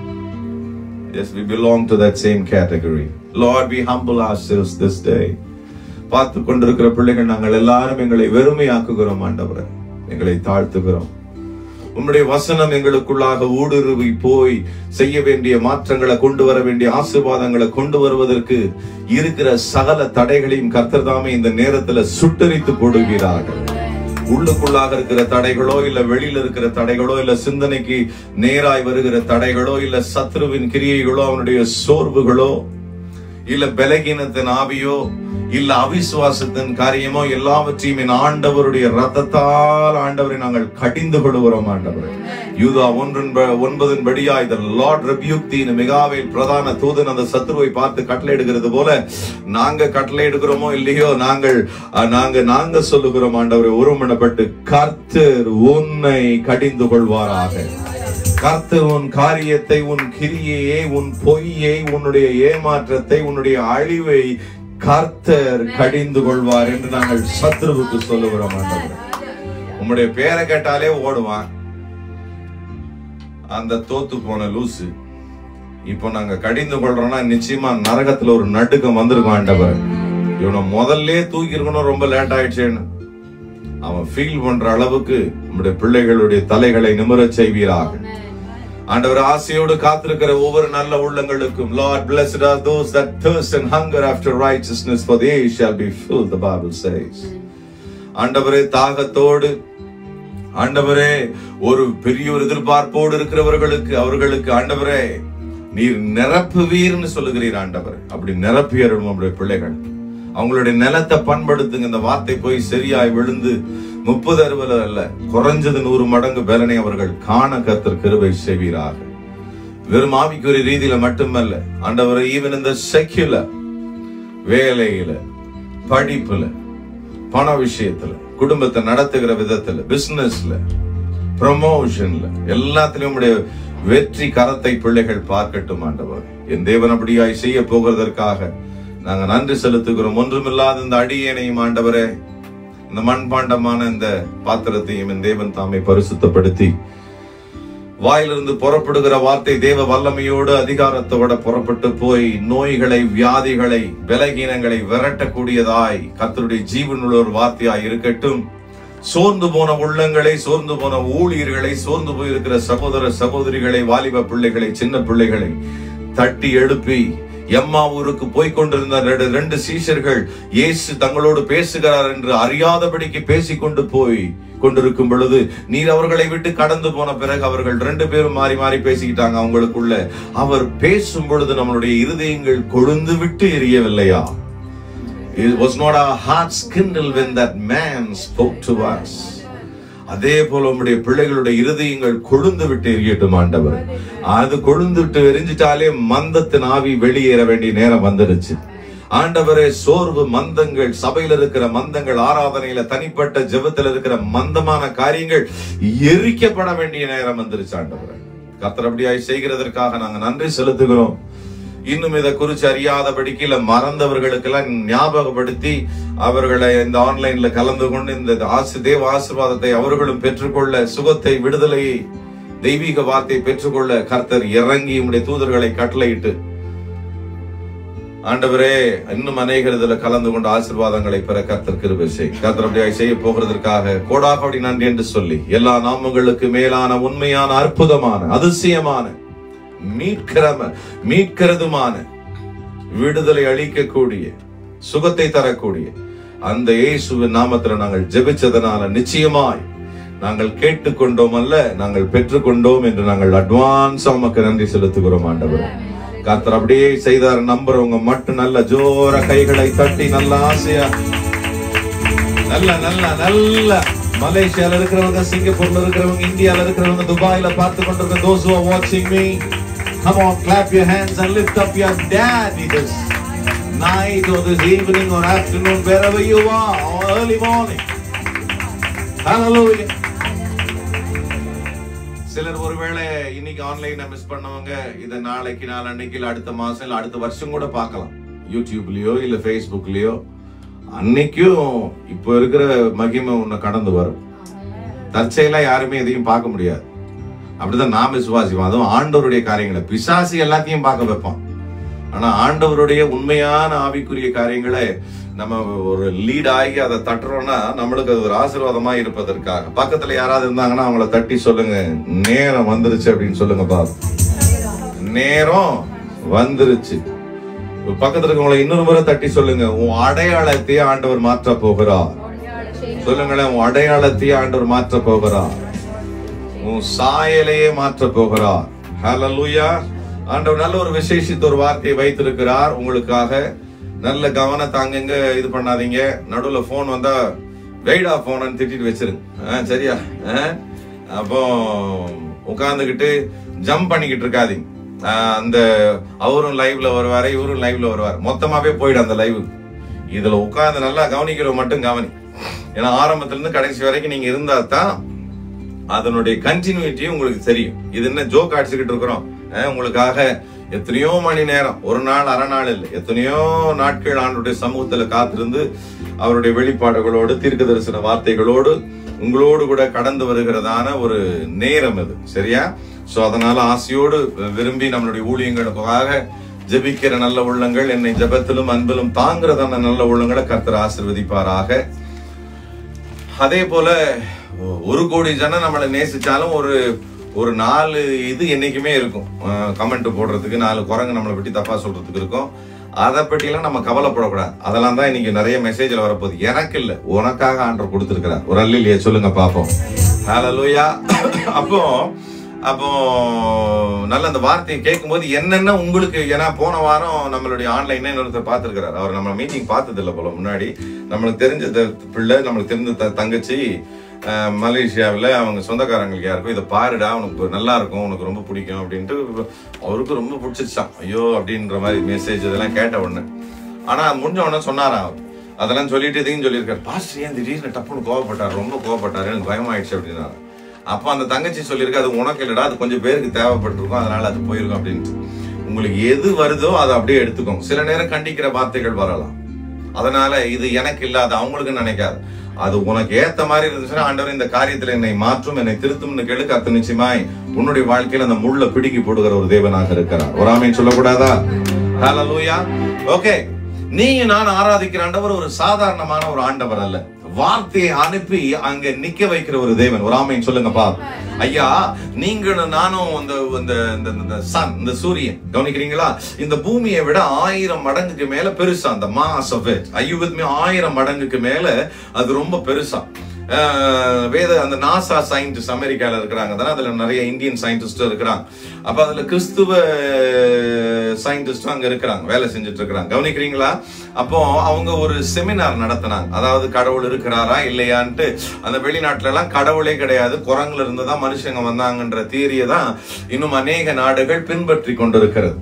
Yes, we belong to that same category. Lord, we humble ourselves this day. பார்த்து கொண்டிருக்கிற பிள்ளைகள் நாங்கள் எல்லாரும் எங்களை வெறுமையாக்குகிறோம் ஆண்டவரே எங்களை தாழ்த்துகிறோம் உம்முடைய வசனம் எங்களுக்குள்ளாக ஊடுருவி போய் செய்ய வேண்டிய மாற்றங்களை கொண்டு வர வேண்டிய ஆசீர்வாதங்களை கொண்டு வருவதற்கு இருக்கிற சகல தடைகளையும் கர்த்தர் தாமே இந்த நேரத்துல சுட்டரித்து போடுகிறார்கள் உள்ளுக்குள்ளாக இருக்கிற தடைகளோ இல்ல வெளியில இருக்கிற தடைகளோ இல்ல சிந்தனைக்கு நேராய் வருகிற தடைகளோ இல்ல சத்ருவின் கிரியைகளோ அவனுடைய சோர்வுகளோ இல்ல பலகீனத்தின் ஆவியோ இல்ல அவிசுவாசத்தின் காரியமோ எல்லாவற்றையும் என் ஆண்டவருடைய ரத்தத்தால் ஆண்டவரை நாங்கள் கடிந்து கொள்கிறோம் ஆண்டவரை யூதா ஒன்றின் ப- ஒன்பதின் படியா இந்த லார்ட் ரெபியூக்தின் மிகாவில் பிரதான தூதன் அந்த சத்ருவை பார்த்து கட்டளையிடுகிறது போல நாங்க கட்டளையிடுகிறோமோ இல்லையோ நாங்கள் அஹ், நாங்க நாங்க சொல்லுகிறோம் ஆண்டவரை ஒருமனப்பட்டு கர்த்தர் உன்னை கடிந்து கொள்வாராக கர்த்தர் உன் காரியத்தை உன் கிரியையை உன் பொய்யை உன்னுடைய ஏமாற்றத்தை உன்னுடைய அழிவை கர்த்தர் கடிந்து கொள்வார் என்று நாங்கள் சத்ருவுக்கு சொல்லுகிறோம் ஆண்டவரே உம்முடைய பேரை கேட்டாலே ஓடுவான் அந்த தோத்து போன லூசு இப்போ நாங்க கடிந்து கொள்றோம்னா நிச்சயமா நரகத்துல ஒரு நடுக்கம் வந்திருக்கும் ஆண்டவர் இவனை முதல்ல தூக்கி இருக்கணும் ரொம்ப லேட் ஆயிடுச்சேன்னு அவன் ஃபீல் பண்ற அளவுக்கு நம்முடைய பிள்ளைகளுடைய தலைகளை நிமிரச் செய்வீராக ஆண்டவர் ஆசையோடு காத்திருக்கிற ஒவ்வொரு நல்ல உள்ளங்களுக்கும் Lord blessed are those that thirst and hunger after righteousness for they shall be filled the Bible says ஆண்டவரே தாகத்தோடு ஆண்டவரே ஒரு பெரிய ஒரு எதிர்பார்ப்போடு இருக்கிறவர்களுக்கு அவர்களுக்கு ஆண்டவரே நீர் நிரப்புவீர்னு சொல்லுகிறீர் ஆண்டவர் அப்படி நிரப்பியரும் நம்முடைய பிள்ளைகள் அவங்களுடைய நிலத்தை பண்படுத்துங்க இந்த வார்த்தை போய் சரியாய் விழுந்து முப்பது அறுபது அல்ல குறைஞ்சது நூறு மடங்கு பலனை அவர்கள் காண கத்தர் கிருபை செய்வீராக வெறும் ஆவிக்குரிய ரீதியில மட்டுமல்ல ஆண்டவரை ஈவன் இந்த செக்யுலர் வேலையில படிப்புல பண விஷயத்துல குடும்பத்தை நடத்துகிற விதத்துல பிசினஸ்ல ப்ரமோஷன்ல எல்லாத்திலும் உடைய வெற்றி கரத்தை பிள்ளைகள் பார்க்கட்டும் ஆண்டவர் என் தேவன் அப்படியாய் செய்ய போகிறதற்காக நாங்க நன்றி செலுத்துகிறோம் ஒன்றுமில்லாத இந்த அடியேனையும் ஆண்டவரே இந்த மண்பாண்டமான இந்த பாத்திரத்தையும் என் தேவன் தாமை பரிசுத்தப்படுத்தி வாயிலிருந்து புறப்படுகிற வார்த்தை தேவ வல்லமையோடு அதிகாரத்தோட புறப்பட்டு போய் நோய்களை வியாதிகளை பலகீனங்களை விரட்டக்கூடியதாய் கர்த்தருடைய ஜீவனுள்ள ஒரு வார்த்தையாய் இருக்கட்டும் சோர்ந்து போன உள்ளங்களை சோர்ந்து போன ஊழியர்களை சோர்ந்து போயிருக்கிற சகோதர சகோதரிகளை வாலிப பிள்ளைகளை சின்ன பிள்ளைகளை தட்டி எழுப்பி எம்மா ஊருக்கு போய் கொண்டிருந்த ரெண்டு- ரெண்டு சீஷர்கள் இயேசு தங்களோடு பேசுகிறார் என்று அறியாதபடிக்கு பேசிக்கொண்டு போய் கொண்டிருக்கும் பொழுது நீர் அவர்களை விட்டு கடந்து போன பிறகு அவர்கள் ரெண்டு பேரும் மாறி மாறி பேசிக்கிட்டாங்க அவங்களுக்குள்ள அவர் பேசும் பொழுது நம்மளுடைய இருதயங்கள் கொழுந்து விட்டு எரியவில்லையா It was not our hearts kindled when that man spoke to us. அதே போல உம்முடைய பிள்ளைகளுடைய இருதயங்கள் கொழுந்து விட்டு எரியட்டும் ஆண்டவர் அது கொழுந்து விட்டு எரிஞ்சிட்டாலே மந்தத்தின் ஆவி வெளியேற வேண்டிய நேரம் வந்துருச்சு ஆண்டவரே சோர்வு மந்தங்கள் சபையில இருக்கிற மந்தங்கள் ஆராதனையில தனிப்பட்ட ஜெபத்துல இருக்கிற மந்தமான காரியங்கள் எரிக்கப்பட வேண்டிய நேரம் வந்துருச்சு ஆண்டவரே கர்த்தர் அப்படியாய் செய்கிறதற்காக நாங்க நன்றி செலுத்துகிறோம் இன்னும் இதை குறிச்சு அறியாதபடிக்கு இல்ல மறந்தவர்களுக்கெல்லாம் ஞாபகப்படுத்தி அவர்களை இந்த ஆன்லைன்ல கலந்து கொண்டு இந்த ஆசி தேவ ஆசீர்வாதத்தை அவர்களும் பெற்றுக்கொள்ள சுகத்தை விடுதலையை தெய்வீக வார்த்தையை பெற்றுக்கொள்ள கர்த்தர் இறங்கி உம்முடைய தூதர்களை கட்டளையிட்டு ஆண்டவரே இன்னும் அநேகர் இதுல கலந்து கொண்டு ஆசீர்வாதங்களை பெற கர்த்தர் கிருபை செய் கர்த்தர் அப்படியாய் செய்ய போகிறதற்காக கோடாகோடி நன்றி என்று சொல்லி எல்லா நாமங்களுக்கு மேலான உண்மையான அற்புதமான அதிசயமான மீட்கிறம மீட்கிறதுமான விடுதலை அளிக்கக்கூடிய சுகத்தை தரக்கூடிய அந்த இயேசுவின் நாமத்துல நாங்கள் ஜெபிச்சதனால நிச்சயமாய் நாங்கள் கேட்டுக்கொண்டோம் அல்ல நாங்கள் பெற்றுக்கொண்டோம் என்று நாங்கள் அட்வான்ஸ் உமக்கு நன்றி செலுத்துகிறோம் ஆண்டவர் கர்த்தர் அப்படியே செய்தார் நம்புறவங்க மட்டும் நல்ல ஜோர கைகளை தட்டி நல்ல ஆசையா நல்ல நல்ல நல்ல மலேசியால இருக்கிறவங்க சிங்கப்பூர்ல இருக்கிறவங்க இந்தியால இருக்கிறவங்க துபாயில பார்த்து கொண்டிருக்க those who are watching me come on clap your hands and lift up your daddy this night or this evening or afternoon wherever you are or early morning hallelujah சிலர் ஒருவேளை இன்னைக்கு ஆன்லைன்ல மிஸ் பண்ணவங்க இத நாளைக்கு நாளன்னைக்கு இல்ல அடுத்த மாசம் இல்ல அடுத்த வருஷம் கூட பார்க்கலாம் யூடியூப்லயோ இல்ல ஃபேஸ்புக்லயோ அன்னைக்கும் இப்போ இருக்கிற மகிமை உன்னை கடந்து வரும் தற்செயலா யாருமே எதையும் பார்க்க முடியாது அப்படிதான் நான் விசுவாசிப்போம் அதுவும் ஆண்டவருடைய காரியங்களை பிசாசி எல்லாத்தையும் பார்க்க வைப்பான் ஆனா ஆண்டவருடைய உண்மையான ஆவிக்குரிய காரியங்களை நம்ம ஒரு லீட் ஆகி அதை தட்டுறோம்னா நம்மளுக்கு அது ஒரு ஆசீர்வாதமா இருப்பதற்காக பக்கத்துல யாராவது இருந்தாங்கன்னா அவங்கள தட்டி சொல்லுங்க நேரம் வந்துருச்சு அப்படின்னு சொல்லுங்க பா நேரம் வந்துருச்சு பக்கத்துல இருக்கவங்களை இன்னொரு முறை தட்டி சொல்லுங்க உன் அடையாளத்தை ஆண்டவர் மாற்ற போகிறார் சொல்லுங்களேன் உன் அடையாளத்தை ஆண்டவர் மாற்ற போகிறார் உன் சாயலையே மாற்ற போகிறார் ஹalleluya ஆண்டவர் நல்ல ஒரு விசேஷித்த ஒரு வார்த்தையை வைத்திருக்கிறார் உங்களுக்காக நல்ல கவனம் தாங்குங்க இது பண்ணாதீங்க நடுவுல போன் வந்தா வெயிடா போனன்னு திட்டிட்டு வச்சிருங்க ஆ, சரியா ஆ? அப்போ உட்கார்ந்துகிட்டு ஜம்ப் பண்ணிக்கிட்டு இருக்காதீங்க ஆ, அந்த அவரும் லைவ்ல வருவாரு இவரும் லைவ்ல வருவார் மொத்தமாவே போயிடும் அந்த லைவ் இதுல உட்கார்ந்து நல்லா கவனிக்கிறவங்க மட்டும் கவனி ஏன்னா ஆரம்பத்துல இருந்து கடைசி வரைக்கும் நீங்க இருந்தா தான் அதனுடைய கண்டினியூட்டி உங்களுக்கு தெரியும் இது என்ன ஜோக் அடிச்சுக்கிட்டு இருக்கிறோம் அஹ், உங்களுக்காக எத்தனையோ மணி நேரம் ஒரு நாள் அரை நாள் இல்லை எத்தனையோ நாட்கள் ஆண்டுடைய சமூகத்துல காத்திருந்து அவருடைய வெளிப்பாடுகளோடு தீர்க்க தரிசன வார்த்தைகளோடு உங்களோடு கூட கடந்து வருகிறதான ஒரு நேரம் இது சரியா சோ அதனால ஆசையோடு விரும்பி நம்மளுடைய ஊழியங்களுக்காக ஜெபிக்கிற நல்ல உள்ளங்கள் என்னை ஜெபத்திலும் அன்பிலும் தாங்கிறதான நல்ல உள்ளங்களை கர்த்தர் ஆசிர்வதிப்பாராக அதே போல ஒரு கோடி ஜனம் நம்மளை நேசிச்சாலும் ஒரு ஒரு நாலு இது என்னைக்குமே இருக்கும் கமெண்ட் போடுறதுக்கு நாலு குரங்கு நம்மளை பற்றி தப்பா சொல்றதுக்கு இருக்கும் அதை பற்றிலாம் நம்ம கவலைப்படக்கூடாது அதெல்லாம் தான் இன்னைக்கு நிறைய மெசேஜ்ல வரப்போகுது எனக்கு இல்ல உனக்காக ஆண்டர் கொடுத்துருக்கிறார் ஒரு அல்லையே சொல்லுங்க பாப்போம் ஹalleluya அப்போ அப்போ நல்ல அந்த வார்த்தையை கேட்கும்போது என்னென்ன உங்களுக்கு ஏன்னா போன வாரம் நம்மளுடைய ஆன்லைன்ல இன்னொருத்தர் பார்த்திருக்கிறார் அவர் நம்ம மீட்டிங் பார்த்தது இல்லை போல முன்னாடி நம்மளுக்கு தெரிஞ்ச த- பிள்ளை நம்மளுக்கு தெரிஞ்ச த- தங்கச்சி அஹ், மலேசியாவில் அவங்க சொந்தக்காரங்களுக்கு யாருக்கும் இதை பாருடா உனக்கு நல்லா இருக்கும் உனக்கு ரொம்ப பிடிக்கும் அப்படின்ட்டு அவருக்கு ரொம்ப பிடிச்சிச்சான் ஐயோ அப்படின்ற மாதிரி மெசேஜ் இதெல்லாம் கேட்ட உடனே ஆனா முடிஞ்ச உடனே சொன்னாராம் அவர் அதெல்லாம் சொல்லிட்டு இதையும் சொல்லியிருக்காரு பாஸ்டர் ஏன் திடீர்னு டப்புன்னு கோவப்பட்டார் ரொம்ப கோவப்பட்டாரு எனக்கு பயமாயிடுச்சு அப்படின்னாரு அப்போ அந்த தங்கச்சி சொல்லியிருக்கு அது உனக்கு இல்லடா அது கொஞ்சம் பேருக்கு தேவைப்பட்டிருக்கும் அதனால அது போயிருக்கும் அப்படின்ட்டு உங்களுக்கு எது வருதோ அதை அப்படியே எடுத்துக்கோங்க சில நேரம் கண்டிக்கிற வார்த்தைகள் வரலாம் அதனால இது எனக்கு இல்லாத அவங்களுக்கு நினைக்காது அது உனக்கு ஏத்த மாதிரி இருந்துச்சுன்னா ஆண்டவர் இந்த காரியத்துல என்னை மாற்றும் என்னை திருத்தும்னு கேளு கர்த்தர் நிச்சயமாய் உன்னுடைய வாழ்க்கையில அந்த முள்ள பிடுங்கி போடுகிற ஒரு தேவனாக இருக்கிறார் ஒரு ஆமீன் சொல்லக்கூடாதா ஹalleluya ஓகே நீங்க நான் ஆராதிக்கிற ஆண்டவர் ஒரு சாதாரணமான ஒரு ஆண்டவர் அல்ல வார்த்தையை அனுப்பி அங்க நிக்க வைக்கிற ஒரு தேவன் ஒரு ஆமைன்னு சொல்லுங்கப்பா ஐயா நீங்களும் நானும் இந்த இந்த இந்த இந்த சன் இந்த சூரியன் கவனிக்கிறீங்களா இந்த பூமியை விட ஆயிரம் மடங்குக்கு மேல பெருசா அந்த மாஸ் ஆஃப் இட் ஐயோ வித் மீ ஆயிரம் மடங்குக்கு மேல அது ரொம்ப பெருசா அஹ் வேத அந்த நாசா சயின்டிஸ்ட் அமெரிக்கால இருக்கிறாங்க தானே அதுல நிறைய இந்தியன் சயின்டிஸ்டும் இருக்கிறாங்க அப்ப அதுல கிறிஸ்துவ சயின்டிஸ்டும் அங்க இருக்கிறாங்க வேலை செஞ்சுட்டு இருக்கிறாங்க கவனிக்கிறீங்களா அப்போ அவங்க ஒரு செமினார் நடத்தினாங்க அதாவது கடவுள் இருக்கிறாரா இல்லையான்ட்டு அந்த வெளிநாட்டுல எல்லாம் கடவுளே கிடையாது குரங்குல இருந்து தான் மனுஷங்க வந்தாங்கன்ற தியரியை தான் இன்னும் அநேக நாடுகள் பின்பற்றி கொண்டிருக்கிறது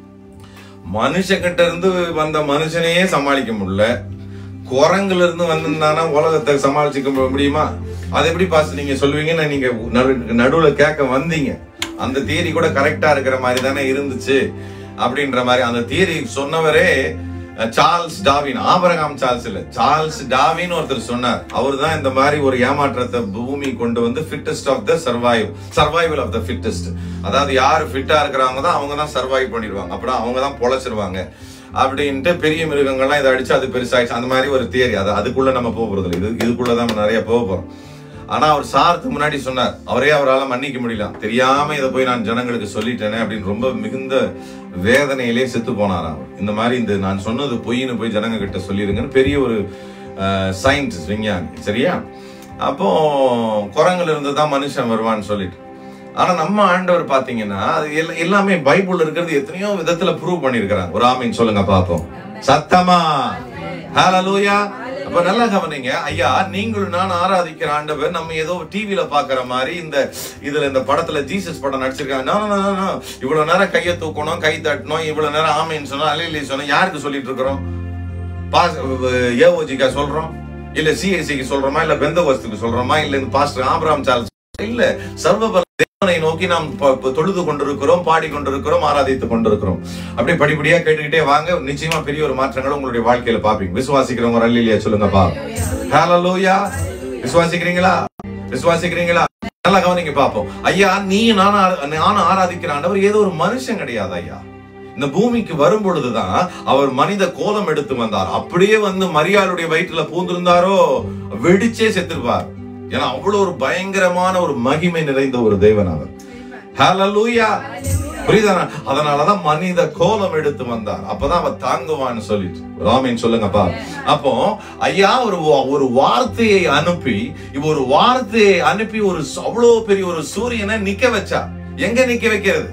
மனுஷங்கிட்ட இருந்து வந்த மனுஷனையே சமாளிக்க முடியல குரங்குல இருந்து வந்திருந்தானா உலகத்தை சமாளிச்சுக்க மு- முடியுமா அது எப்படி பாஸ் நீங்க சொல்லுவீங்கன்னு நீங்க நடு- நடுவுல கேட்க வந்தீங்க அந்த தியரி கூட கரெக்டா இருக்கிற மாதிரி தானே இருந்துச்சு அப்படின்ற மாதிரி அந்த தியரி சொன்னவரே அஹ், சார்ல்ஸ் டாவின் ஆபரகாம் சார்ல்ஸ் இல்ல சார்ல்ஸ் டாவின் ஒருத்தர் சொன்னார் அவர் தான் இந்த மாதிரி ஒரு ஏமாற்றத்தை பூமி கொண்டு வந்து fittest of the survive survival of the fittest அதாவது யார் ஃபிட்டா இருக்கிறாங்க தான் அவங்க தான் சர்வைவ் பண்ணிடுவாங்க அப்படின்னா அவங்க தான் பொழைச்சிருவாங்க அப்படின்ட்டு பெரிய மிருகங்கள்லாம் இதை அடிச்சு அது பெருசாயிடுச்சு அந்த மாதிரி ஒரு தியரி அது அதுக்குள்ள நம்ம போக போறது இல்லை. இது இதுக்குள்ள தான் நம்ம நிறைய போக போறோம் ஆனா அவர் சாரத்துக்கு முன்னாடி சொன்னார் அவரே அவரால் மன்னிக்க முடியல தெரியாம இதை போய் நான் ஜனங்களுக்கு சொல்லிட்டேனே அப்படின்னு ரொம்ப மிகுந்த வேதனையிலே செத்து போனாராம் அவர் இந்த மாதிரி இந்த நான் சொன்னது பொய்ன்னு போய் ஜனங்க கிட்ட சொல்லிருங்கன்னு பெரிய ஒரு சயின்டிஸ்ட் விஞ்ஞானி சரியா அப்போ குரங்குல இருந்து தான் மனுஷன் வருவான்னு சொல்லிட்டு ஆனா நம்ம ஆண்டவர் பாத்தீங்கன்னா அது எல்லா- எல்லாமே பைபிள்ல இருக்கிறது எத்தனையோ விதத்துல ப்ரூவ் பண்ணிருக்கிறாங்க ஒரு ஆமீன் சொல்லுங்க பாப்போம் சத்தமா ஹalleluya அப்ப நல்லா கவனிங்க ஐயா நீங்களும் நான் ஆராதிக்கிற ஆண்டவர் நம்ம ஏதோ டிவில பாக்குற மாதிரி இந்த இதுல இந்த படத்துல ஜீசஸ் படம் நடிச்சிருக்காங்க No, no, no, no. இவ்வளவு நேரம் கையை தூக்கணும் கை தட்டணும் இவ்வளவு நேரம் ஆமீன் சொன்னோம் அலையிலே சொன்னோம் யாருக்கு சொல்லிட்டு இருக்கிறோம் பாஸ் ஏஓஜிக்கா சொல்றோம் இல்ல சிஎஸ்சிக்கு சொல்றோமா இல்ல பெந்தகோஸ்துக்கு சொல்றோமா இல்ல இந்த பாஸ்டர் ஆபிரகாம் சார்ல்ஸ் இல்ல சர்வபல தேவனை நோக்கி நாம் ப- ப- தொழுது கொண்டிருக்கிறோம் பாடி கொண்டிருக்கிறோம் ஆராதித்துக் கொண்டிருக்கிறோம் அப்படியே படிப்படியா கேட்டுக்கிட்டே வாங்க நிச்சயமா பெரிய ஒரு மாற்றங்களை உங்களுடைய வாழ்க்கையில பாப்பீங்க விசுவாசிக்கிறவங்க அல்லையா சொல்லுங்கப்பா ஹalleluya விசுவாசிக்கிறீங்களா விசுவாசிக்கிறீங்களா நல்லா கவனிங்க பாப்போம் ஐயா நீ நானும் ஆரா- நானும் ஆராதிக்கிற ஆண்டவர் ஏதோ ஒரு மனுஷன் கிடையாது ஐயா இந்த பூமிக்கு வரும் பொழுதுதான் அவர் மனித கோலம் எடுத்து வந்தார் அப்படியே வந்து மரியாளுடைய வயிற்றுல பூந்திருந்தாரோ வெடிச்சே செத்துருப்பார் ஏன்னா அவ்வளவு ஒரு பயங்கரமான ஒரு மகிமை நிறைந்த ஒரு தேவன் அவர் ஹalleluya புரியுதா அதனாலதான் மனித கோலம் எடுத்து வந்தார் அப்பதான் அவர் தாங்குவான்னு சொல்லிட்டு ராமேன் சொல்லுங்கப்பா அப்போ ஐயா ஒரு வா- ஒரு வார்த்தையை அனுப்பி இப்ப ஒரு வார்த்தையை அனுப்பி ஒரு ச- அவ்வளவு பெரிய ஒரு சூரியனை நிக்க வச்சா எங்க நிக்க வைக்கிறது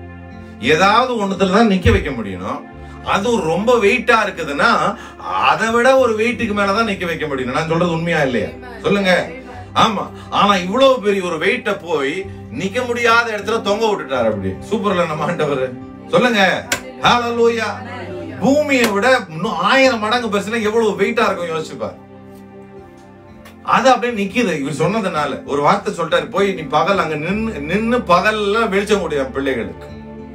ஏதாவது ஒண்ணுத்துல தான் நிக்க வைக்க முடியும் அதுவும் ரொம்ப வெயிட்டா இருக்குதுன்னா அதை விட ஒரு வெயிட்டுக்கு மேலதான் நிக்க வைக்க முடியும் நான் சொல்றது உண்மையா இல்லையா சொல்லுங்க ஆமா ஆனா இவ்வளவு பெரிய ஒரு வெயிட்ட போய் நிக்க முடியாத இடத்துல தொங்க விட்டுட்டாரு அப்படி சூப்பர்ல நம்ம ஆண்டவர் சொல்லுங்க ஹalleluya பூமியை விட இன்னும் ஆயிரம் மடங்கு பெருசுனா எவ்வளவு வெயிட்டா இருக்கும் யோசிச்சுப்பார் அது அப்படியே நிக்குது இவர் சொன்னதுனால ஒரு வார்த்தை சொல்லிட்டாரு போய் நீ பகல் அங்க நின்னு நின்னு பகல்ல வெளிச்சம் முடியும் பிள்ளைகளுக்கு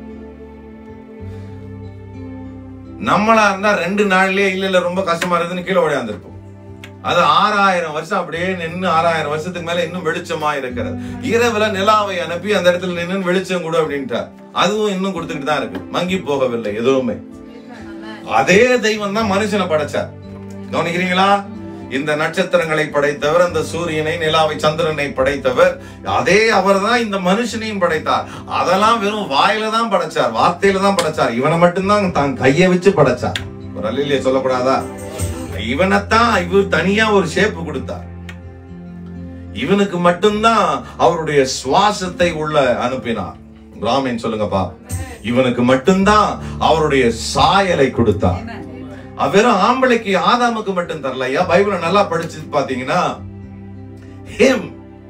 நம்மளா இருந்தா ரெண்டு நாள்லயே இல்ல இல்ல ரொம்ப கஷ்டமா இருக்குதுன்னு கீழே ஓடியாந்துருப்போம் அது ஆறாயிரம் வருஷம் அப்படியே நின்னு ஆறாயிரம் வருஷத்துக்கு மேல இன்னும் வெளிச்சமா இருக்கிறது இரவுல நிலாவை அனுப்பி அந்த இடத்துல நின்னு வெளிச்சம் கொடு அப்படின்ட்டார் அதுவும் இன்னும் கொடுத்துக்கிட்டு தான் இருக்கு மங்கி போகவில்லை எதுவுமே அதே தெய்வம் தான் மனுஷனை படைச்சார் கவனிக்கிறீங்களா இந்த நட்சத்திரங்களை படைத்தவர் அந்த சூரியனை நிலாவை சந்திரனை படைத்தவர் அதே அவர் தான் இந்த மனுஷனையும் படைத்தார் அதெல்லாம் வெறும் வாயில தான் படைச்சார் வார்த்தையில தான் படைச்சார் இவனை மட்டும்தான் தான் கையை வச்சு படைச்சார் ஒரு அல்லையே சொல்லக்கூடாதா இவனைத்தான் இவர் தனியா ஒரு ஷேப் கொடுத்தார் இவனுக்கு மட்டும்தான் அவருடைய சுவாசத்தை உள்ள அனுப்பினார் ராமேன் சொல்லுங்கப்பா இவனுக்கு மட்டும்தான் அவருடைய சாயலை கொடுத்தார் அவர் வெறும் ஆம்பளைக்கு ஆதாமுக்கு மட்டும் தரல ஐயா பைபிளை நல்லா படிச்சு பாத்தீங்கன்னா him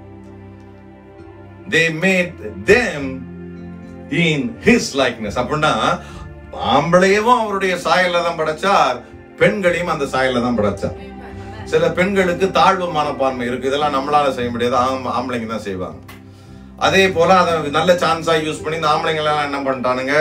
they made them in his likeness அப்படின்னா ஆம்பளையவும் அவருடைய சாயல்ல தான் படைச்சார் பெண்களையும் அந்த சாயல்ல தான் படைச்சார் சில பெண்களுக்கு தாழ்வு மனப்பான்மை இருக்கு இதெல்லாம் நம்மளால செய்ய முடியாது ஆம்- ஆம்பளைங்க தான் செய்வாங்க அதே போல அதை நல்ல சான்ஸா யூஸ் பண்ணி இந்த ஆம்பளைங்க எல்லாம் என்ன பண்ணிட்டானுங்க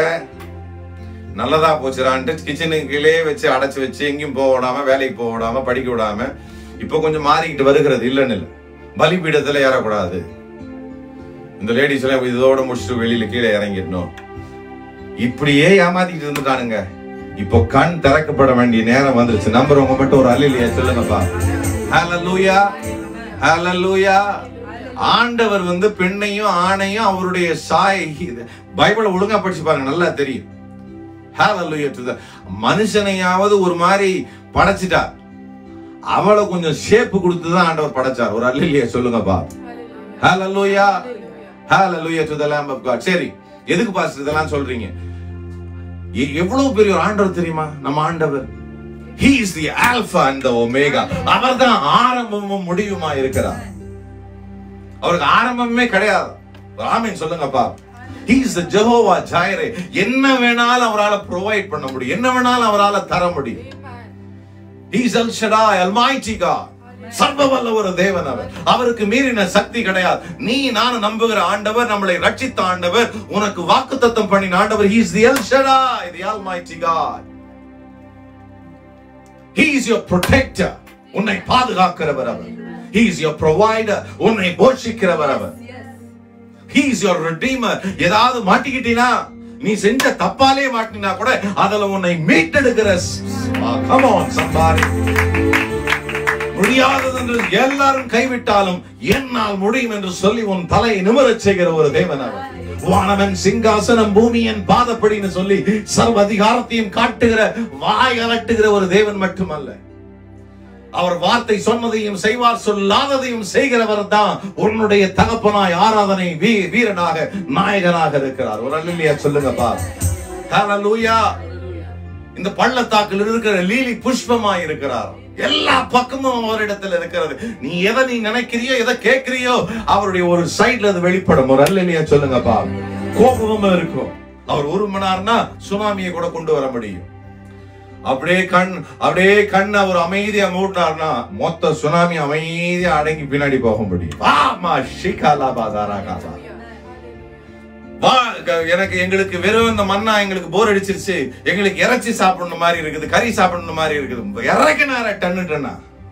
நல்லதா போச்சுடான்ட்டு கிச்சனுக்குள்ளே வச்சு அடைச்சு வச்சு எங்கேயும் போக விடாம வேலைக்கு போக விடாம படிக்க விடாம இப்போ கொஞ்சம் மாறிக்கிட்டு வருகிறது இல்லைன்னு இல்லை பலிபீடத்துல ஏறக்கூடாது இந்த லேடிஸ் எல்லாம் இதோட முடிச்சுட்டு வெளியில கீழே இறங்கிடணும் இப்படியே ஏமாத்திட்டு இருந்துட்டானுங்க இப்போ கண் திறக்கப்பட வேண்டிய நேரம் வந்துருச்சு நம்புறவங்க மட்டும் ஒரு அல்லையா சொல்லுங்கப்பா ஹalleluya ஹalleluya ஆண்டவர் வந்து பெண்ணையும் ஆணையும் அவருடைய சாய் பைபிளை ஒழுங்கா படிச்சு பாருங்க நல்லா தெரியும் ஹalleluya to the மனுஷனையாவது ஒரு மாதிரி படைச்சிட்டார் அவளை கொஞ்சம் ஷேப் கொடுத்து தான் ஆண்டவர் படைச்சார் ஒரு அல்லையா சொல்லுங்கப்பா ஹalleluya ஹalleluya to the lamb of god சரி எதுக்கு பாஸ்டர் இதெல்லாம் சொல்றீங்க எ- எவ்வளவு பெரிய ஒரு ஆண்டவர் தெரியுமா நம்ம ஆண்டவர் he is the alpha and the omega அவர்தான் ஆரம்பமும் முடிவுமா இருக்கிறார் அவருக்கு ஆரம்பமே கிடையாது ஆமீன் சொல்லுங்கப்பா he is the jehovah jireh என்ன வேணாலும் அவரால ப்ரொவைட் பண்ண முடியும் என்ன வேணாலும் அவரால தர முடியும் he is el shaddai almighty god சர்வ வல்ல ஒரு தேவன் அவர் அவருக்கு மீறின சக்தி கிடையாது நீ நானும் நம்புகிற ஆண்டவர் நம்மளை ரட்சித்த ஆண்டவர் உனக்கு வாக்குத்தத்தம் பண்ணின ஆண்டவர் he is the el shaddai the almighty god he is your protector உன்னை பாதுகாக்கிறவர் அவர் he is your provider உன்னை போஷிக்கிறவர் அவர் he is your redeemer ஏதாவது மாட்டிக்கிட்டீனா நீ செஞ்ச தப்பாலே மாட்டினா கூட அதுல உன்னை மீட்டெடுக்கிற come on somebody முடியாதது என்று எல்லாரும் கைவிட்டாலும் என்னால் முடியும் என்று சொல்லி உன் தலையை நிமிரச் செய்கிற ஒரு தேவன் அவர் வானவன் சிங்காசனம் பூமியின் பாதப்படின்னு சொல்லி சர்வ அதிகாரத்தையும் காட்டுகிற வாய் அலட்டுகிற ஒரு தேவன் மட்டுமல்ல அவர் வார்த்தை சொன்னதையும் செய்வார் சொல்லாததையும் செய்கிறவர் தான் உன்னுடைய தகப்பனாய் ஆராதனை வீ- வீரனாக நாயகனாக இருக்கிறார் ஒரு அல்லையா சொல்லுங்கப்பா ஹalleluya இந்த பள்ளத்தாக்கில் இருக்கிற லீலி புஷ்பமாய் இருக்கிறார் எல்லா பக்கமும் அவரிடத்தில் இருக்கிறது நீ எதை நீ நினைக்கிறியோ எதை கேட்கிறியோ அவருடைய ஒரு சைடுல அது வெளிப்படும் ஒரு அல்லையா சொல்லுங்கப்பா கோபமும் இருக்கும் அவர் உருமினார்னா சுனாமியை கூட கொண்டு வர முடியும் அப்படியே கண் அப்படியே கண் அவர் அமைதியா மூடினார்னா மொத்த சுனாமி அமைதியா அடங்கி பின்னாடி போக முடியும் ஆமா ஷிகாலா பாதாரா காபா வா க- எனக்கு எங்களுக்கு வெறும் இந்த மண்ணா எங்களுக்கு போர் அடிச்சிருச்சு எங்களுக்கு இறைச்சி சாப்பிடணும் மாதிரி இருக்குது கறி சாப்பிடணும் மாதிரி இருக்குது இறக்கினார டன்னு டன்னா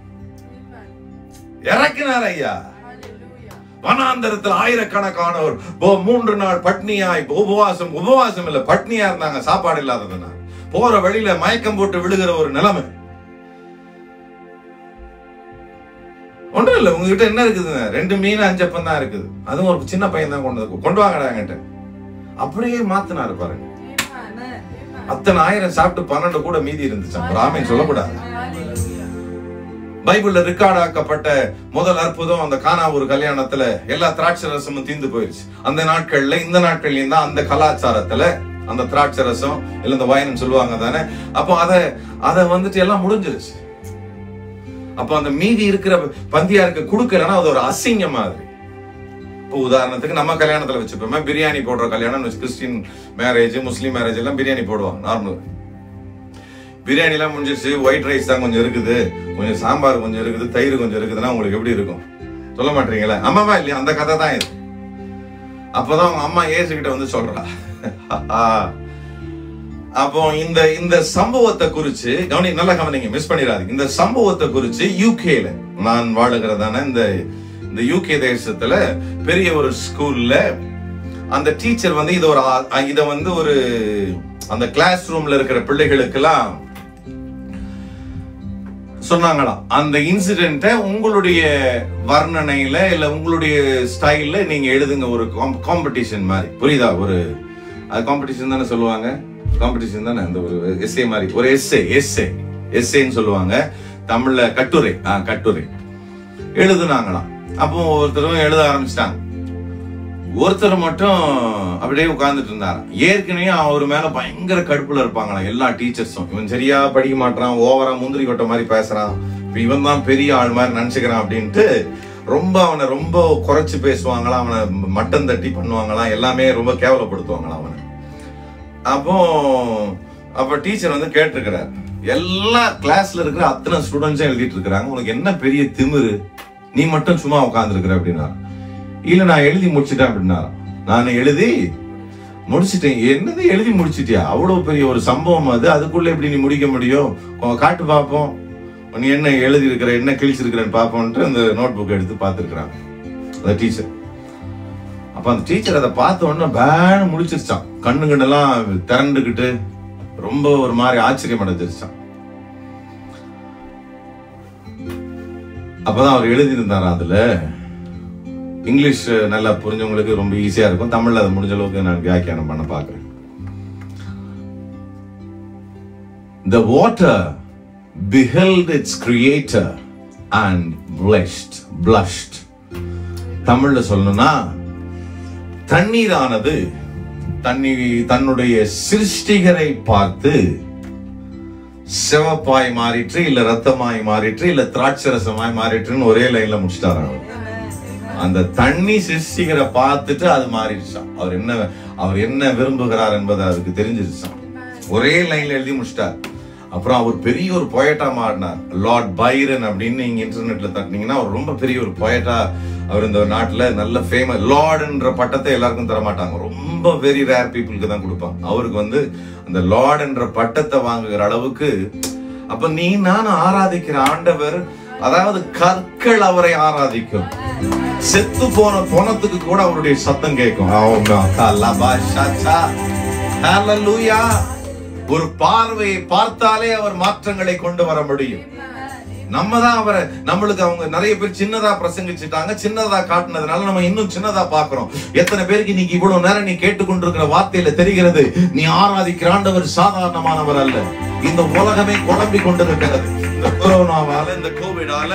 இறக்கினார் ஐயா வனாந்தரத்தில் ஆயிரக்கணக்கானவர் போ- மூன்று நாள் பட்னியாய் உபவாசம் உபவாசம் இல்ல பட்னியா இருந்தாங்க சாப்பாடு இல்லாததுனா போற வழியில மயக்கம் போட்டு விழுகிற ஒரு நிலைமை ஒன்றும் இல்ல உங்ககிட்ட என்ன இருக்குதுங்க ரெண்டு மீன் அஞ்சப்பம் தான் இருக்குது அதுவும் ஒரு சின்ன பையன் தான் கொண்டு வந்து கொண்டு வாங்கடா என்கிட்ட அப்படியே மாத்தினாரு பாருங்க அத்தனை ஆயிரம் சாப்பிட்டு பன்னெண்டு கூட மீதி இருந்துச்சு ராமன் சொல்லக்கூடாது பைபிள்ல ரெக்கார்ட் ஆக்கப்பட்ட முதல் அற்புதம் அந்த கானா ஒரு கல்யாணத்துல எல்லா திராட்சை ரசமும் தீந்து போயிருச்சு அந்த நாட்கள்ல இந்த நாட்கள்லயும் தான் அந்த கலாச்சாரத்துல அந்த திராட்சை ரசம் இல்ல இந்த வயனம் சொல்லுவாங்க தானே அப்போ அத அத வந்துட்டு எல்லாம் முடிஞ்சிருச்சு அப்போ அந்த மீதி இருக்கிற பந்தியாருக்கு கொடுக்கலன்னா அது ஒரு அசிங்க மாதிரி இப்போ உதாரணத்துக்கு நம்ம கல்யாணத்துல வச்சுப்போமே பிரியாணி போடுற கல்யாணம் வச்சு கிறிஸ்டின் மேரேஜ் முஸ்லீம் மேரேஜ் எல்லாம் பிரியாணி போடுவாங்க நார்மல் பிரியாணி எல்லாம் முடிஞ்சிருச்சு ஒயிட் ரைஸ் தான் கொஞ்சம் இருக்குது கொஞ்சம் சாம்பார் கொஞ்சம் இருக்குது தயிர் கொஞ்சம் இருக்குதுன்னா உங்களுக்கு எப்படி இருக்கும் சொல்ல மாட்டீங்களா அம்மாவா இல்லையா அந்த கதை தான் இது அப்பதான் அவங்க அம்மா ஏசுகிட்ட வந்து சொல்றா அப்போ இந்த இந்த சம்பவத்தை குறிச்சு கவனி நல்லா கவனிங்க மிஸ் பண்ணிடாதீங்க இந்த சம்பவத்தை குறிச்சு யூகேல நான் வாழுகிறதான இந்த இந்த யூகே தேசத்துல பெரிய ஒரு ஸ்கூல்ல அந்த டீச்சர் வந்து இத ஒரு ஆ- இத வந்து ஒரு அந்த கிளாஸ் ரூம்ல இருக்கிற பிள்ளைகளுக்கெல்லாம் சொன்னாங்களாம் அந்த இன்சிடென்ட்டை உங்களுடைய வர்ணனையில இல்ல உங்களுடைய ஸ்டைல்ல நீங்க எழுதுங்க ஒரு காம்படிஷன் மாதிரி புரியுதா ஒரு அது காம்படிஷன் தானே சொல்லுவாங்க காம்படிஷன் தானே அந்த ஒரு எஸ்ஏ மாதிரி ஒரு எஸ்ஏ எஸ்ஏ எஸ்ஏன்னு சொல்லுவாங்க தமிழ்ல கட்டுரை ஆ கட்டுரை எழுதுனாங்களாம் அப்போ ஒருத்தரும் எழுத ஆரம்பிச்சிட்டாங்க ஒருத்தர் மட்டும் அப்படியே உட்கார்ந்துட்டு இருந்தாராம் ஏற்கனவே அவர் மேல பயங்கர கடுப்புல இருப்பாங்களாம் எல்லா டீச்சர்ஸும் இவன் சரியா படிக்க மாட்டான் ஓவரா முந்திரி கொட்ட மாதிரி பேசுறான் இப்ப இவன் தான் பெரிய ஆள் மாதிரி நினைச்சுக்கிறான் அப்படின்ட்டு ரொம்ப அவனை ரொம்ப குறைச்சு பேசுவாங்களாம் அவனை மட்டம் தட்டி பண்ணுவாங்களாம் எல்லாமே ரொம்ப கேவலப்படுத்துவாங்களாம் அவனை அப்போ அப்ப டீச்சர் வந்து கேட்டிருக்கிறார் எல்லா கிளாஸ்ல இருக்கிற அத்தனை ஸ்டூடெண்ட்ஸும் எழுதிட்டு இருக்கிறாங்க உனக்கு என்ன பெரிய திமிரு நீ மட்டும் சும்மா உட்கார்ந்துருக்கிற அப்படின்னா இல்ல நான் எழுதி முடிச்சிட்டேன் அப்படின்னா நான் எழுதி முடிச்சிட்டேன் என்னது எழுதி முடிச்சிட்டியா அவ்வளவு பெரிய ஒரு சம்பவம் அது அதுக்குள்ள எப்படி நீ முடிக்க முடியும் கொ- காட்டு பார்ப்போம் நீ என்ன எழுதி இருக்கிற என்ன கிழிச்சிருக்கிறேன்னு பார்ப்போன்ட்டு அந்த நோட் புக் எடுத்து பார்த்துருக்குறாங்க அந்த டீச்சர் அப்ப அந்த டீச்சர் அதை பார்த்த உடனே பேனு முடிச்சிருச்சான் கண்ணு கண்ணெல்லாம் திரண்டுக்கிட்டு ரொம்ப ஒரு மாதிரி ஆச்சரியம் அடைஞ்சிருச்சான் அப்பதான் அவர் எழுதியிருந்தாரா அதுல இங்கிலீஷ் நல்லா புரிஞ்சவங்களுக்கு ரொம்ப ஈஸியா இருக்கும் தமிழ்ல அது முடிஞ்ச அளவுக்கு நான் வியாக்கியானம் பண்ண பாக்குறேன் The water beheld its creator and blushed, blushed. தமிழ்ல சொல்லணும்னா தண்ணீரானது தண்ணி தன்னுடைய சிருஷ்டிகரை பார்த்து சிவப்பாய் மாறிற்று இல்ல ரத்தமாய் மாறிற்று இல்ல திராட்சரசமாய் மாறிற்றுன்னு ஒரே லைன்ல முடிச்சிட்டாரு அவர் அந்த தண்ணி சிருஷ்டிகரை பார்த்துட்டு அது மாறிடுச்சான் அவர் என்ன அவர் என்ன விரும்புகிறார் என்பது அதுக்கு தெரிஞ்சிருச்சான் ஒரே லைன்ல எழுதி முடிச்சிட்டார் அப்புறம் அவர் பெரிய ஒரு பொயட்டா மாறினார் லார்ட் பைரன் அப்படின்னு நீங்க இன்டர்நெட்ல தட்டினீங்கன்னா அவர் ரொம்ப பெரிய ஒரு பொயட்டா அவர் இந்த நாட்டுல நல்ல ஃபேமஸ் லார்டுன்ற பட்டத்தை எல்லாருக்கும் தர மாட்டாங்க ரொம்ப வெரி ரேர் பீப்புளுக்கு தான் கொடுப்பாங்க அவருக்கு வந்து அந்த லார்டுன்ற பட்டத்தை வாங்குகிற அளவுக்கு அப்ப நீ நானும் ஆராதிக்கிற ஆண்டவர் அதாவது கற்கள் அவரை ஆராதிக்கும் செத்து போன பொணத்துக்கு கூட அவருடைய சத்தம் கேட்கும் ஆமா. கலபா ஷாச்சா. ஹalleluya. ஒரு பார்வையை பார்த்தாலே அவர் மாற்றங்களை கொண்டு வர முடியும் நம்ம தான் அவரை நம்மளுக்கு அவங்க நிறைய பேர் சின்னதா பிரசங்கிச்சுட்டாங்க சின்னதா காட்டுனதுனால நம்ம இன்னும் சின்னதா பாக்குறோம் எத்தனை பேருக்கு இன்னைக்கு இவ்வளவு நேரம் நீ கேட்டுக்கொண்டிருக்கிற வார்த்தையில தெரிகிறது நீ ஆராதிக்கிற ஆண்டவர் சாதாரணமானவர் அல்ல இந்த உலகமே குழம்பி கொண்டிருக்கிறது இந்த கொரோனாவால இந்த கோவிடால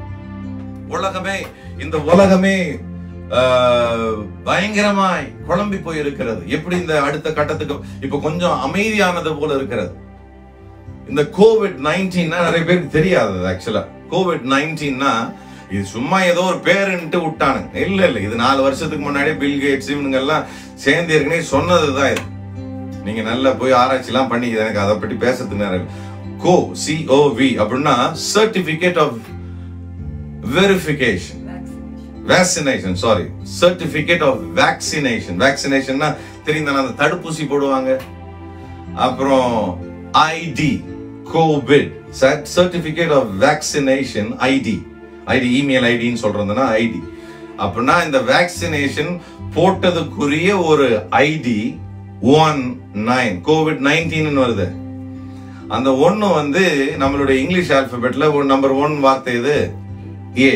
உலகமே இந்த உலகமே ஆஹ், பயங்கரமாய் குழம்பி போயிருக்கிறது எப்படி இந்த அடுத்த கட்டத்துக்கு இப்ப கொஞ்சம் அமைதியானது போல இருக்கிறது இந்த கோவிட் நைன்டீன்னா நிறைய பேருக்கு தெரியாது ஆக்சுவலா கோவிட் நைன்டீன்னா இது சும்மா ஏதோ ஒரு பேருன்ட்டு விட்டானுங்க இல்ல இல்ல இது நாலு வருஷத்துக்கு முன்னாடி பில் கேட்ஸ் இவனுங்க எல்லாம் சேர்ந்து ஏற்கனவே சொன்னதுதான் இது நீங்க நல்லா போய் ஆராய்ச்சி எல்லாம் பண்ணி எனக்கு அதை பற்றி பேசுறதுக்கு நேரம் இல்ல. கோ சிஓவி அப்படின்னா certificate of verification vaccination sorry certificate of vaccination வேக்சினேஷன்னா தெரியும் தானே அந்த தடுப்பூசி போடுவாங்க அப்புறம் ID COVID certificate of vaccination ID ID email ஐடின்னு சொல்றதுன்னா ஐடி அப்படின்னா இந்த வேக்சினேஷன் போட்டதுக்குரிய ஒரு ID one nine COVID nineteen வருது அந்த ஒன்னு வந்து நம்மளுடைய இங்கிலீஷ் ஆல்பபெட்ல ஒரு நம்பர் ஒன் வார்த்தை இது ஏ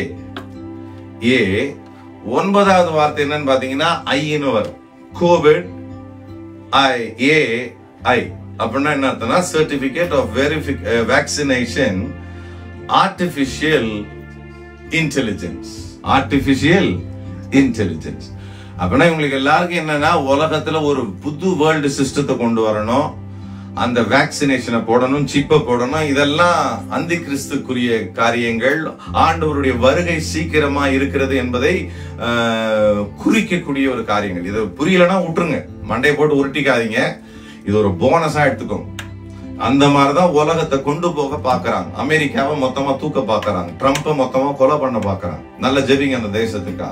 ஏ ஒன்பதாவது வார்த்தை என்னன்னு பாத்தீங்கன்னா ஐன்னு வரும் கோவிட் ஐ ஏ ஐ அப்படின்னா என்ன அர்த்தம்னா சர்டிபிகேட் ஆஃப் வெரிஃபிக் vaccination artificial intelligence artificial intelligence அப்படின்னா இவங்களுக்கு எல்லாருக்கும் என்னன்னா உலகத்துல ஒரு புது வேர்ல்டு சிஸ்டத்தை கொண்டு வரணும் அந்த வேக்சினேஷனை போடணும் சிப்பை போடணும் இதெல்லாம் அந்தி கிறிஸ்துக்குரிய காரியங்கள் ஆண்டவருடைய வருகை சீக்கிரமா இருக்கிறது என்பதை ஆஹ், குறிக்கக்கூடிய ஒரு காரியங்கள் இது புரியலன்னா விட்டுருங்க மண்டையை போட்டு உருட்டிக்காதீங்க இது ஒரு போனஸா எடுத்துக்கோங்க அந்த மாதிரிதான் உலகத்தை கொண்டு போக பாக்குறாங்க அமெரிக்காவை மொத்தமா தூக்க பாக்குறாங்க ட்ரம்ப்பை மொத்தமா கொலை பண்ண பாக்குறாங்க நல்ல ஜெபிங்க அந்த தேசத்துக்காக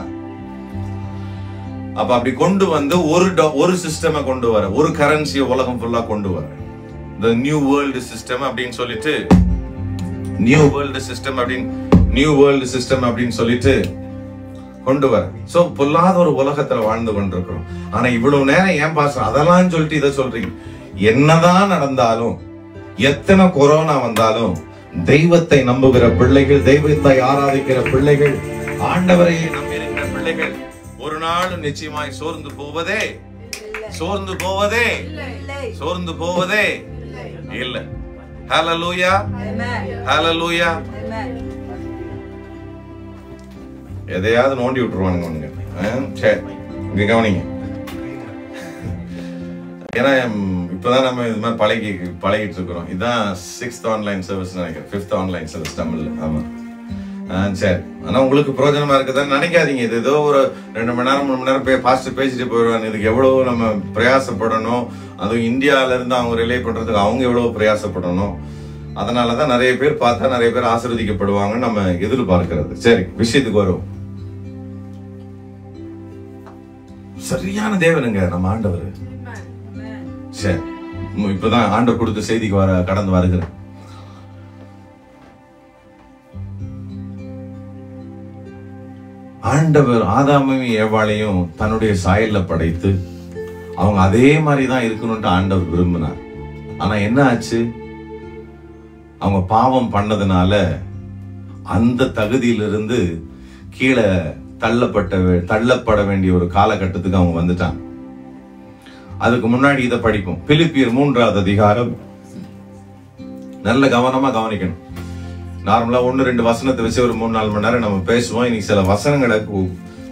அப்ப அப்படி கொண்டு வந்து ஒரு do- ஒரு சிஸ்டமை கொண்டு வர ஒரு கரன்சியை உலகம் ஃபுல்லா கொண்டு வர the நியூ வேர்ல்டு சிஸ்டம் அப்படின்னு சொல்லிட்டு நியூ வேர்ல்டு சிஸ்டம் அப்படின்னு நியூ வேர்ல்டு சிஸ்டம் அப்படின்னு சொல்லிட்டு கொண்டு வர சோ பொல்லாத ஒரு உலகத்துல வாழ்ந்து கொண்டிருக்கிறோம் ஆனா இவ்வளவு நேரம் ஏன் பாச அதெல்லாம் சொல்லிட்டு இதை சொல்றீங்க என்னதான் நடந்தாலும் எத்தனை கொரோனா வந்தாலும் தெய்வத்தை நம்புகிற பிள்ளைகள் தெய்வத்தை ஆராதிக்கிற பிள்ளைகள் ஆண்டவரையே நம்பியிருக்கிற பிள்ளைகள் ஒரு நாளும் நிச்சயமாய் சோர்ந்து போவதே சோர்ந்து போவதே சோர்ந்து போவதே இல்ல ஹalleluya ஹalleluya எதையாவது நோண்டி விட்டுருவானுங்க உனக்கு சரி இங்க கவனிங்க ஏன்னா ம், இப்பதான் நம்ம இது மாதிரி பழகி பழகிட்டு இருக்கிறோம் இதுதான் சிக்ஸ்த் ஆன்லைன் சர்வீஸ் நினைக்கிறேன் ஃபிஃப்த் ஆன்லைன் சர்வீஸ் தமிழ்ல ஆமா ஆ, சரி ஆனா உங்களுக்கு பிரயோஜனமா இருக்குதான்னு நினைக்காதீங்க இது ஏதோ ஒரு ரெண்டு மணி நேரம் மூணு மணி நேரம் போய் பாஸ்ட் பேசிட்டு போயிடுவாங்க இதுக்கு எவ்வளவு நம்ம பிரயாசப்படணும் அதுவும் இந்தியால இருந்து அவங்க ரிலே பண்றதுக்கு அவங்க எவ்வளவு பிரயாசப்படணும் அதனாலதான் நிறைய பேர் பார்த்தா நிறைய பேர் ஆசீர்வதிக்கப்படுவாங்கன்னு நம்ம எதிர்பார்க்கிறது சரி விஷயத்துக்கு வரும் சரியான தேவனுங்க நம்ம ஆண்டவர் சரி ம், இப்பதான் ஆண்டவர் கொடுத்த செய்திக்கு வர கடந்து வருகிறேன் ஆண்டவர் ஆதாமையும் ஏவாளையும் தன்னுடைய சாயல்ல படைத்து அவங்க அதே மாதிரி தான் இருக்கணும்ட்டு ஆண்டவர் விரும்பினார் ஆனா என்ன ஆச்சு அவங்க பாவம் பண்ணதுனால அந்த தகுதியிலிருந்து கீழே தள்ளப்பட்ட வே- தள்ளப்பட வேண்டிய ஒரு காலகட்டத்துக்கு அவங்க வந்துட்டாங்க அதுக்கு முன்னாடி இதை படிப்போம் பிலிப்பியர் மூன்றாவது அதிகாரம் நல்ல கவனமா கவனிக்கணும் நார்மலா ஒன்னு ரெண்டு வசனத்தை வச்சு ஒரு மூணு நாலு மணி நேரம் நம்ம பேசுவோம் இன்னைக்கு சில வசனங்களை கு-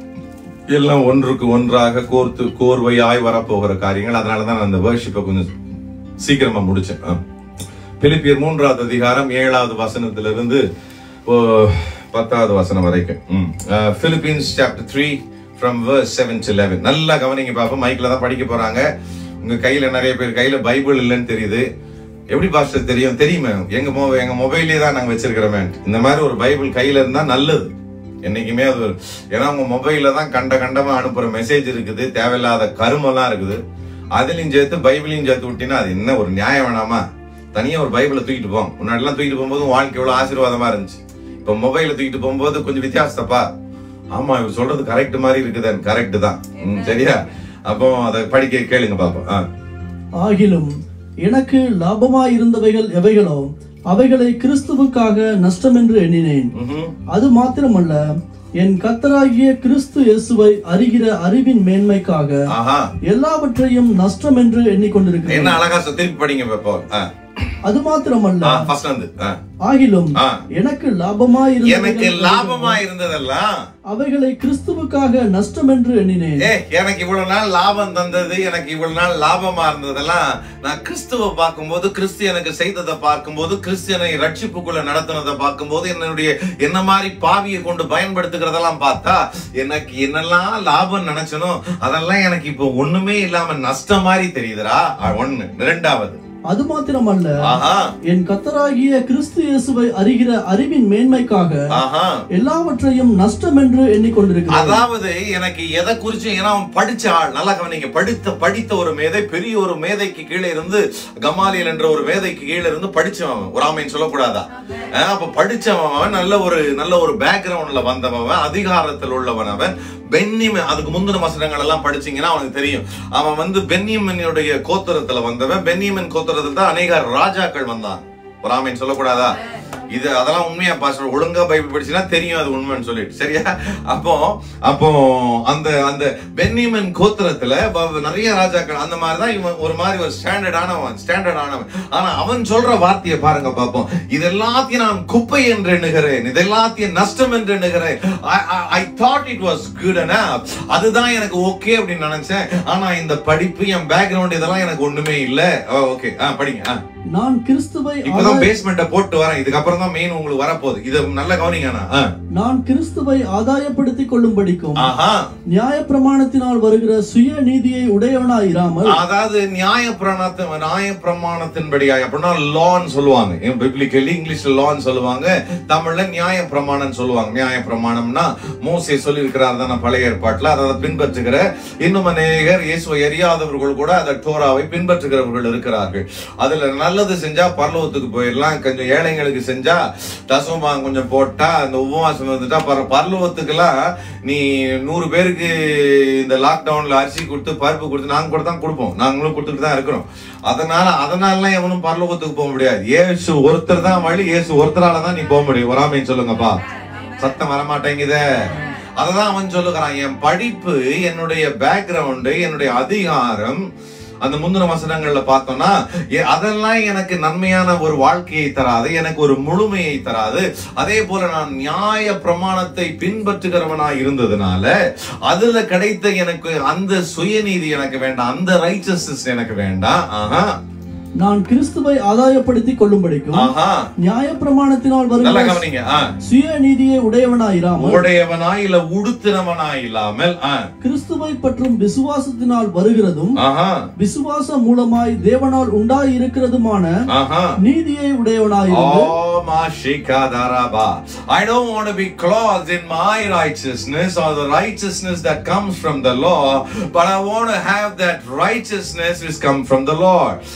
எல்லாம் ஒன்றுக்கு ஒன்றாக கோர்த்து கோர்வையாய் வரப்போகிற காரியங்கள் அதனாலதான் நான் அந்த வேர்ஷிப்பை கொஞ்சம் சீக்கிரமா முடிச்சேன் ஆ. பிலிப்பியர் மூன்றாவது அதிகாரம் ஏழாவது வசனத்திலிருந்து ஓ, பத்தாவது வசனம் வரைக்கும் Philippians chapter three from verse seven to eleven நல்லா கவனிங்க பாப்போம் மைக்ல தான் படிக்க போறாங்க உங்க கையில நிறைய பேர் கையில பைபிள் இல்லைன்னு தெரியுது எப்படி பாஸ்டர் தெரியும் தெரியுமே எங்க மொ எங்க மொபைல்லே தான் நாங்க வச்சிருக்கிறோமே இந்த மாதிரி ஒரு பைபிள் கையில இருந்தா நல்லது என்னைக்குமே அது ஒரு- ஏன்னா உங்க மொபைல்ல தான் கண்ட கண்டமா அனுப்புற மெசேஜ் இருக்குது தேவையில்லாத கருமெல்லாம் இருக்குது அதுலயும் சேர்த்து பைபிளையும் சேர்த்து விட்டீங்கன்னா அது என்ன ஒரு நியாயம் வேணாமா தனியா ஒரு பைபிளை தூக்கிட்டு போவோம் முன்னாடி எல்லாம் தூக்கிட்டு போகும்போது உன் வாழ்க்கை எவ்வளவு ஆசீர்வாதமா இருந்துச்சு இப்ப மொபைல தூக்கிட்டு போகும்போது கொஞ்சம் வித்தியாசத்தப்பா ஆமா இவர் சொல்றது கரெக்ட் மாதிரி இருக்குதான் கரெக்ட் தான் ம், சரியா அப்போ அதை படிக்க கேளுங்க பாப்போம் ஆ. ஆகிலும் எனக்கு லாபமாயிருந்தவைகள் எவைகளோ அவைகளை கிறிஸ்துவுக்காக நஷ்டமென்று எண்ணினேன் ம்ஹும். அது மாத்திரமல்ல என் கத்தராகிய கிறிஸ்து இயேசுவை அறிகிற அறிவின் மேன்மைக்காக ஆஹா எல்லாவற்றையும் நஷ்டம் என்று எண்ணிக்கொண்டிருக்கிறேன் என்ன அழகா சொ- திருப்பி படிங்க பாப்போ அது மாத்திரமல்ல ஃபர்ஸ்ட் வந்து ஆ. ஆகிலும் ஆ. எனக்கு லாபமாயிருந்த எனக்கு லாபமா இருந்ததெல்லாம் அவைகளை கிறிஸ்துவுக்காக நஷ்டம் என்று எண்ணினேன் ஏ எனக்கு இவ்வளவு நாள் லாபம் தந்தது எனக்கு இவ்வளவு நாள் லாபமா இருந்ததெல்லாம் நான் கிறிஸ்துவ பார்க்கும்போது கிறிஸ்து எனக்கு செய்ததை பார்க்கும்போது கிறிஸ்தியனை ரட்சிப்புக்குள்ள நடத்தினதை பார்க்கும்போது என்னுடைய என்ன மாதிரி பாவியை கொண்டு பயன்படுத்துகிறதெல்லாம் பார்த்தா எனக்கு என்னெல்லாம் லாபம் நினைச்சனோ அதெல்லாம் எனக்கு இப்போ ஒண்ணுமே இல்லாம நஷ்டம் மாதிரி தெரியுதுடா அ, ஒண்ணு இரண்டாவது அது மாத்திரமல்ல ஆஹா என் கத்தராகிய கிறிஸ்து இயேசுவை அறிகிற அறிவின் மேன்மைக்காக ஆஹா எல்லாவற்றையும் நஷ்டம் என்று எண்ணிக்கொண்டிருக்கிறேன் அதாவது எனக்கு எதை குறிச்சு ஏன்னா அவன் படிச்ச ஆள் நல்லா கவனிங்க படித்த படித்த ஒரு மேதை பெரிய ஒரு மேதைக்கு கீழே இருந்து கமாலியல் என்ற ஒரு மேதைக்கு கீழே இருந்து படிச்சவன் அவன். ஒரு ஆமைன்னு சொல்லக்கூடாதா அஹ் அப்ப படிச்சவன் அவன் நல்ல ஒரு நல்ல ஒரு பேக்ரவுண்ட்ல வந்தவன் அதிகாரத்தில் உள்ளவன் அவன் பென்னிமன் அதுக்கு முந்தின வசனங்கள் எல்லாம் படிச்சீங்கன்னா அவனுக்கு தெரியும் அவன் வந்து பென்னிமனுடைய கோத்திரத்துல வந்தவன் பென்னிமன் கோத்திரத்துல தான் அநேக ராஜாக்கள் வந்தான் ஒரு ஆமைன்னு சொல்லக்கூடாதா இது அதெல்லாம் உண்மையா பாஸ்டர் ஒழுங்கா பைபிள் படிச்சுனா தெரியும் அது உண்மைன்னு சொல்லிட்டு சரியா அப்போ அப்போ அந்த அந்த பென்னிமன் கோத்திரத்துல ப- நிறைய ராஜாக்கள் அந்த மாதிரி தான் இவன் ஒரு மாதிரி ஒரு ஸ்டாண்டர்ட் ஆனவன் ஸ்டாண்டர்ட் ஆனவன் ஆனா அவன் சொல்ற வார்த்தையை பாருங்க பாப்போம் இது எல்லாத்தையும் நான் குப்பை என்று எண்ணுகிறேன் இது எல்லாத்தையும் நஷ்டம் என்று எண்ணுகிறேன் I thought it was good அதுதான் எனக்கு ஓகே அப்படின்னு நினைச்சேன் ஆனா இந்த படிப்பு என் பேக்ரவுண்ட் இதெல்லாம் எனக்கு ஒண்ணுமே இல்ல ஓகே படிங்க ஆ. நான் கிறிஸ்துவை இப்பதான் ஆதாய- பேஸ்மெண்ட்ட போட்டு வரேன் இதுக்கப்புறம் தான் மெயின் உங்களுக்கு வரப்போகுது இத நல்லா கவனிங்க அண்ணா. ஆ. நான் கிறிஸ்துவை ஆதாயப்படுத்திக் கொள்ளும்படிக்கும் ஆஹா நியாய பிரமாணத்தினால் வருகிற சுய நீதியை உடையவனாயிராமல் அதாவது நியாய பிரணாத்த நியாய பிரமாணத்தின்படியா அப்படின்னா லான்னு சொல்லுவாங்க பிப்ளிக்கலி இங்கிலீஷ்ல லான்னு சொல்லுவாங்க தமிழ்ல நியாய பிரமாணம் சொல்லுவாங்க நியாய பிரமாணம்னா மோசே சொல்லி இருக்கிறார் தானே பழைய ஏற்பாட்டுல அதை பின்பற்றுகிற இன்னும் அநேகர் இயேசுவை அறியாதவர்கள் கூட அந்த டோராவை பின்பற்றுகிறவர்கள் இருக்கிறார்கள் அதுல நல்லது செஞ்சா பரலோகத்துக்கு போயிடலாம் கொஞ்சம் ஏழைங்களுக்கு செஞ்சா தசமபாகம் கொஞ்சம் போட்டா அந்த உபவாசம் வந்துட்டா பர பரலோகத்துக்கெல்லாம் நீ நூறு பேருக்கு இந்த லாக்டவுன்ல அரிசி கொடுத்து பருப்பு கொடுத்து நாங்க கூட தான் கொடுப்போம் நாங்களும் கொடுத்துட்டு தான் இருக்கிறோம் அதனால அதனாலலாம் எவனும் பரலோகத்துக்கு போக முடியாது இயேசு ஒருத்தர் தான் வழி இயேசு ஒருத்தரால தான் நீ போக முடியும் வராமைன்னு சொல்லுங்கப்பா சத்தம் வரமாட்டேங்குதே அததான் அவன் சொல்லுகிறான் என் படிப்பு என்னுடைய பேக்ரவுண்டு என்னுடைய அதிகாரம் அந்த முந்தின வசனங்கள்ல பார்த்தோம்னா எ- அதெல்லாம் எனக்கு நன்மையான ஒரு வாழ்க்கையை தராது எனக்கு ஒரு முழுமையை தராது அதே போல நான் நியாய பிரமாணத்தை பின்பற்றுகிறவனாய் இருந்ததுனால அதுல கிடைத்த எனக்கு அந்த சுயநீதி எனக்கு வேண்டாம் அந்த ரைச்சஸ்னஸ் எனக்கு வேண்டாம் ஆஹா நான் கிறிஸ்துவை ஆதாயப்படுத்திக் கொள்ளும்படிக்கும் ஆஹா நியாய பிரமாணத்தினால் நல்லா வருகிற கவனிங்க ஆ. சுய நீதியை உடையவனாயிராமல் உடையவனாய் இல்ல உடுத்தினவனாய் இல்லாமல் ஆ. கிறிஸ்துவை பற்றும் விசுவாசத்தினால் வருகிறதும் ஆஹா விசுவாசம் மூலமாய் தேவனால் உண்டாய் இருக்கிறதுமான ஆஹா நீதியை உடையவனாயிருந்து Oh, Mashikadaraba. I don't want to be clothed in my righteousness or the righteousness that comes from the law, but I want to have that righteousness which comes from the Lord. இல்ல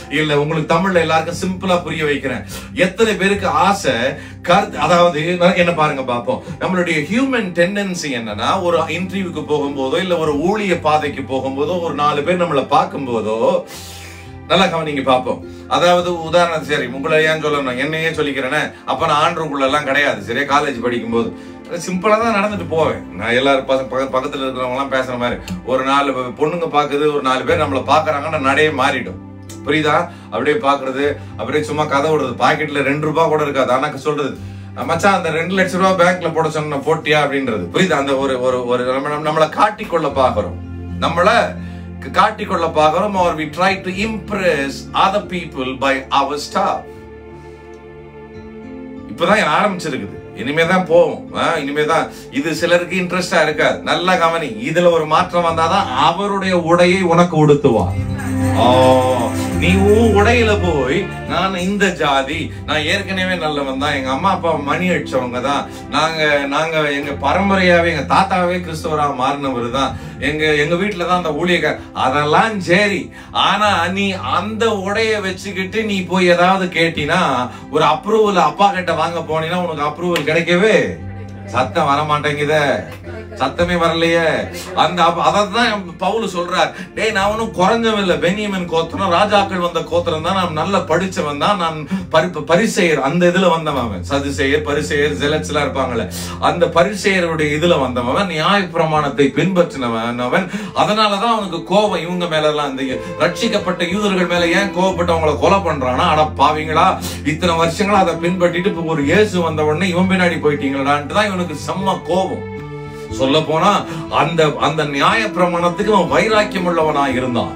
உங்களுக்கு தமிழ்ல எல்லாருக்கும் சிம்பிளா புரிய வைக்கிறேன் எத்தனை பேருக்கு ஆசை கருத்து அதாவது நான் என்ன பாருங்க பாப்போம் நம்மளுடைய ஹியூமன் டெண்டன்சி என்னன்னா ஒரு இன்டர்வியூக்கு போகும்போதோ இல்ல ஒரு ஊழிய பாதைக்கு போகும்போதோ ஒரு நாலு பேர் நம்மளை பார்க்கும்போதோ நல்லா கவனிங்க பார்ப்போம் அதாவது உதாரணம் சரி உங்களை ஏன் சொல்லணும் என்னையே சொல்லிக்கிறேனே அப்ப நான் ஆண்டருக்குள்ள எல்லாம் கிடையாது சரியா காலேஜ் படிக்கும்போது சிம்பிளா தான் நடந்துட்டு போவேன் நான் எல்லாரும் பச- பக்க- பக்கத்துல இருக்கிறவங்க எல்லாம் பேசுற மாதிரி ஒரு நாலு பே- பொண்ணுங்க பாக்குது ஒரு நாலு பேர் நம்மள பாக்குறாங்கன்னா நடையே மாறிடும் புரியுதா அப்படியே பாக்குறது அப்படியே சும்மா கதை விடுறது பாக்கெட்ல ரெண்டு ரூபாய் கூட இருக்காது ஆனா சொல்றது மச்சான் அந்த ரெண்டு லட்சம் ரூபாய் பேங்க்ல போட சொன்ன போட்டியா அப்படின்றது புரியுதா அந்த ஒரு ஒரு ஒரு நம்ம நம்ம- நம்மளை காட்டிக்கொள்ள பாக்குறோம் நம்மள க- காட்டிக்கொள்ள பாக்குறோம் or we try to impress other people by our stuff இப்பதான் ஆரம்பிச்சிருக்குது இனிமே தான் போவோம் ஆ, இனிமே தான் இது சிலருக்கு இன்ட்ரெஸ்டா இருக்காது நல்லா கவனி இதுல ஒரு மாற்றம் வந்தாதான் அவருடைய உடையை உனக்கு உடுத்துவார் ஓ, நீ உன் உடையில போய் நான் இந்த ஜாதி நான் ஏற்கனவே நல்லவன் தான் எங்க அம்மா அப்பா மணி அடிச்சவங்க தான் நாங்க நாங்க எங்க பரம்பரையாவே எங்க தாத்தாவே கிறிஸ்தவரா மாறினவர் தான் எங்க எங்க வீட்டுல தான் அந்த ஊழியக்கார் அதெல்லாம் சரி ஆனா நீ அந்த உடைய வச்சுக்கிட்டு நீ போய் ஏதாவது கேட்டினா ஒரு அப்ரூவல் அப்பா கிட்ட வாங்க போனீங்கன்னா உனக்கு அப்ரூவல் கிடைக்கவே சத்தம் வர மாட்டேங்குதே சத்தமே வரலையே அந்த அப்ப- அதத்தான் பவுல் சொல்றார் டேய் நான் ஒன்னும் குறைஞ்சவன் இல்ல பெனியமன் கோத்திரம் ராஜாக்கள் வந்த கோத்திரம் தான் நான் நல்ல படிச்சவன் தான் நான் பரி- பரிசெயர் அந்த இதுல வந்தவன் அவன் சதுசெயர் பரிசெயர் ஜெலட்ஸ் எல்லாம் இருப்பாங்கல்ல அந்த பரிசெயருடைய இதுல வந்தவன் நியாய பிரமாணத்தை பின்பற்றினவன் அவன் அதனாலதான் அவனுக்கு கோபம் இவங்க மேல எல்லாம் இந்த ரட்சிக்கப்பட்ட யூதர்கள் மேல ஏன் கோவப்பட்டு அவங்கள கொலை பண்றானா அட பாவீங்களா இத்தனை வருஷங்களா அதை பின்பற்றிட்டு இப்ப ஒரு இயேசு வந்த உடனே இவன் பின்னாடி போயிட்டீங்களான்ட்டு தான் இவனுக்கு செம்ம கோபம் சொல்ல போனா அந்த அந்த நியாய பிரமாணத்துக்கு அவன் வைராக்கியம் உள்ளவனா இருந்தான்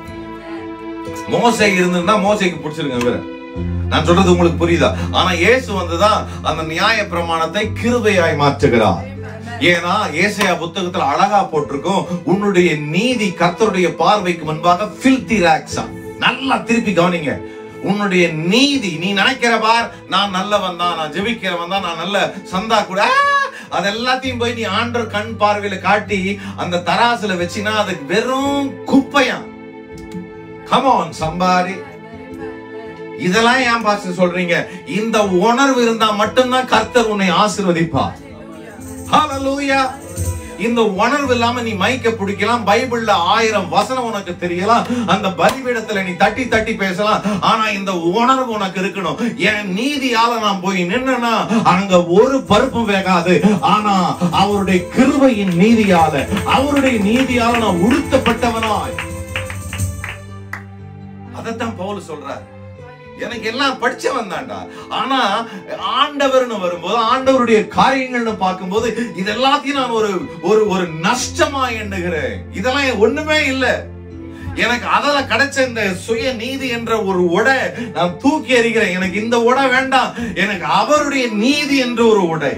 மோசை இருந்திருந்தா மோசைக்கு பிடிச்சிருங்க வேற நான் சொல்றது உங்களுக்கு புரியுதா ஆனா இயேசு வந்துதான் அந்த நியாய பிரமாணத்தை கிருபையாய் மாற்றுகிறார் ஏன்னா ஏசாயா புத்தகத்துல அழகா போட்டிருக்கும் உன்னுடைய நீதி கர்த்தருடைய பார்வைக்கு முன்பாக filthy rags ஆ நல்லா திருப்பி கவனிங்க உன்னுடைய நீதி நீ நினைக்கிற பார் நான் நல்லவன் தான் நான் ஜெபிக்கிறவன் தான் நான் நல்ல சந்தா கூட ஆ! அது எல்லாத்தையும் போய் நீ ஆண்டர் கண் பார்வையில காட்டி அந்த தராசுல வச்சினா அதுக்கு வெறும் குப்பையா கமான் சம்பாரி இதெல்லாம் ஏன் பாஸ்டர் சொல்றீங்க இந்த உணர்வு இருந்தா மட்டும்தான் கர்த்தர் உன்னை ஆசீர்வதிப்பார் ஹalleluya இந்த உணர்வு இல்லாம நீ மைக்க பிடிக்கலாம் பைபிள்ல ஆயிரம் வசனம் உனக்கு தெரியலாம் அந்த பலிபீடத்துல நீ தட்டி தட்டி பேசலாம் ஆனா இந்த உணர்வு உனக்கு இருக்கணும் என் நீதியால நான் போய் நின்னா அங்க ஒரு பருப்பும் வேகாது ஆனா அவருடைய கிருபையின் நீதியால அவருடைய நீதியால நான் உடுத்தப்பட்டவனாய் அதைத்தான் பவுல் சொல்றார் எனக்கு எல்லாம் படிச்சவன் தான்டா ஆனா ஆண்டவர்னு வரும்போது ஆண்டவருடைய காரியங்கள்னு பார்க்கும்போது இது எல்லாத்தையும் நான் ஒரு ஒரு ஒரு நஷ்டமா எண்ணுகிறேன் இதெல்லாம் ஒண்ணுமே இல்ல எனக்கு அதுல கிடைச்ச இந்த சுய நீதி என்ற ஒரு உடை நான் தூக்கி எறிகிறேன் எனக்கு இந்த உடை வேண்டாம் எனக்கு அவருடைய நீதி என்ற ஒரு உடை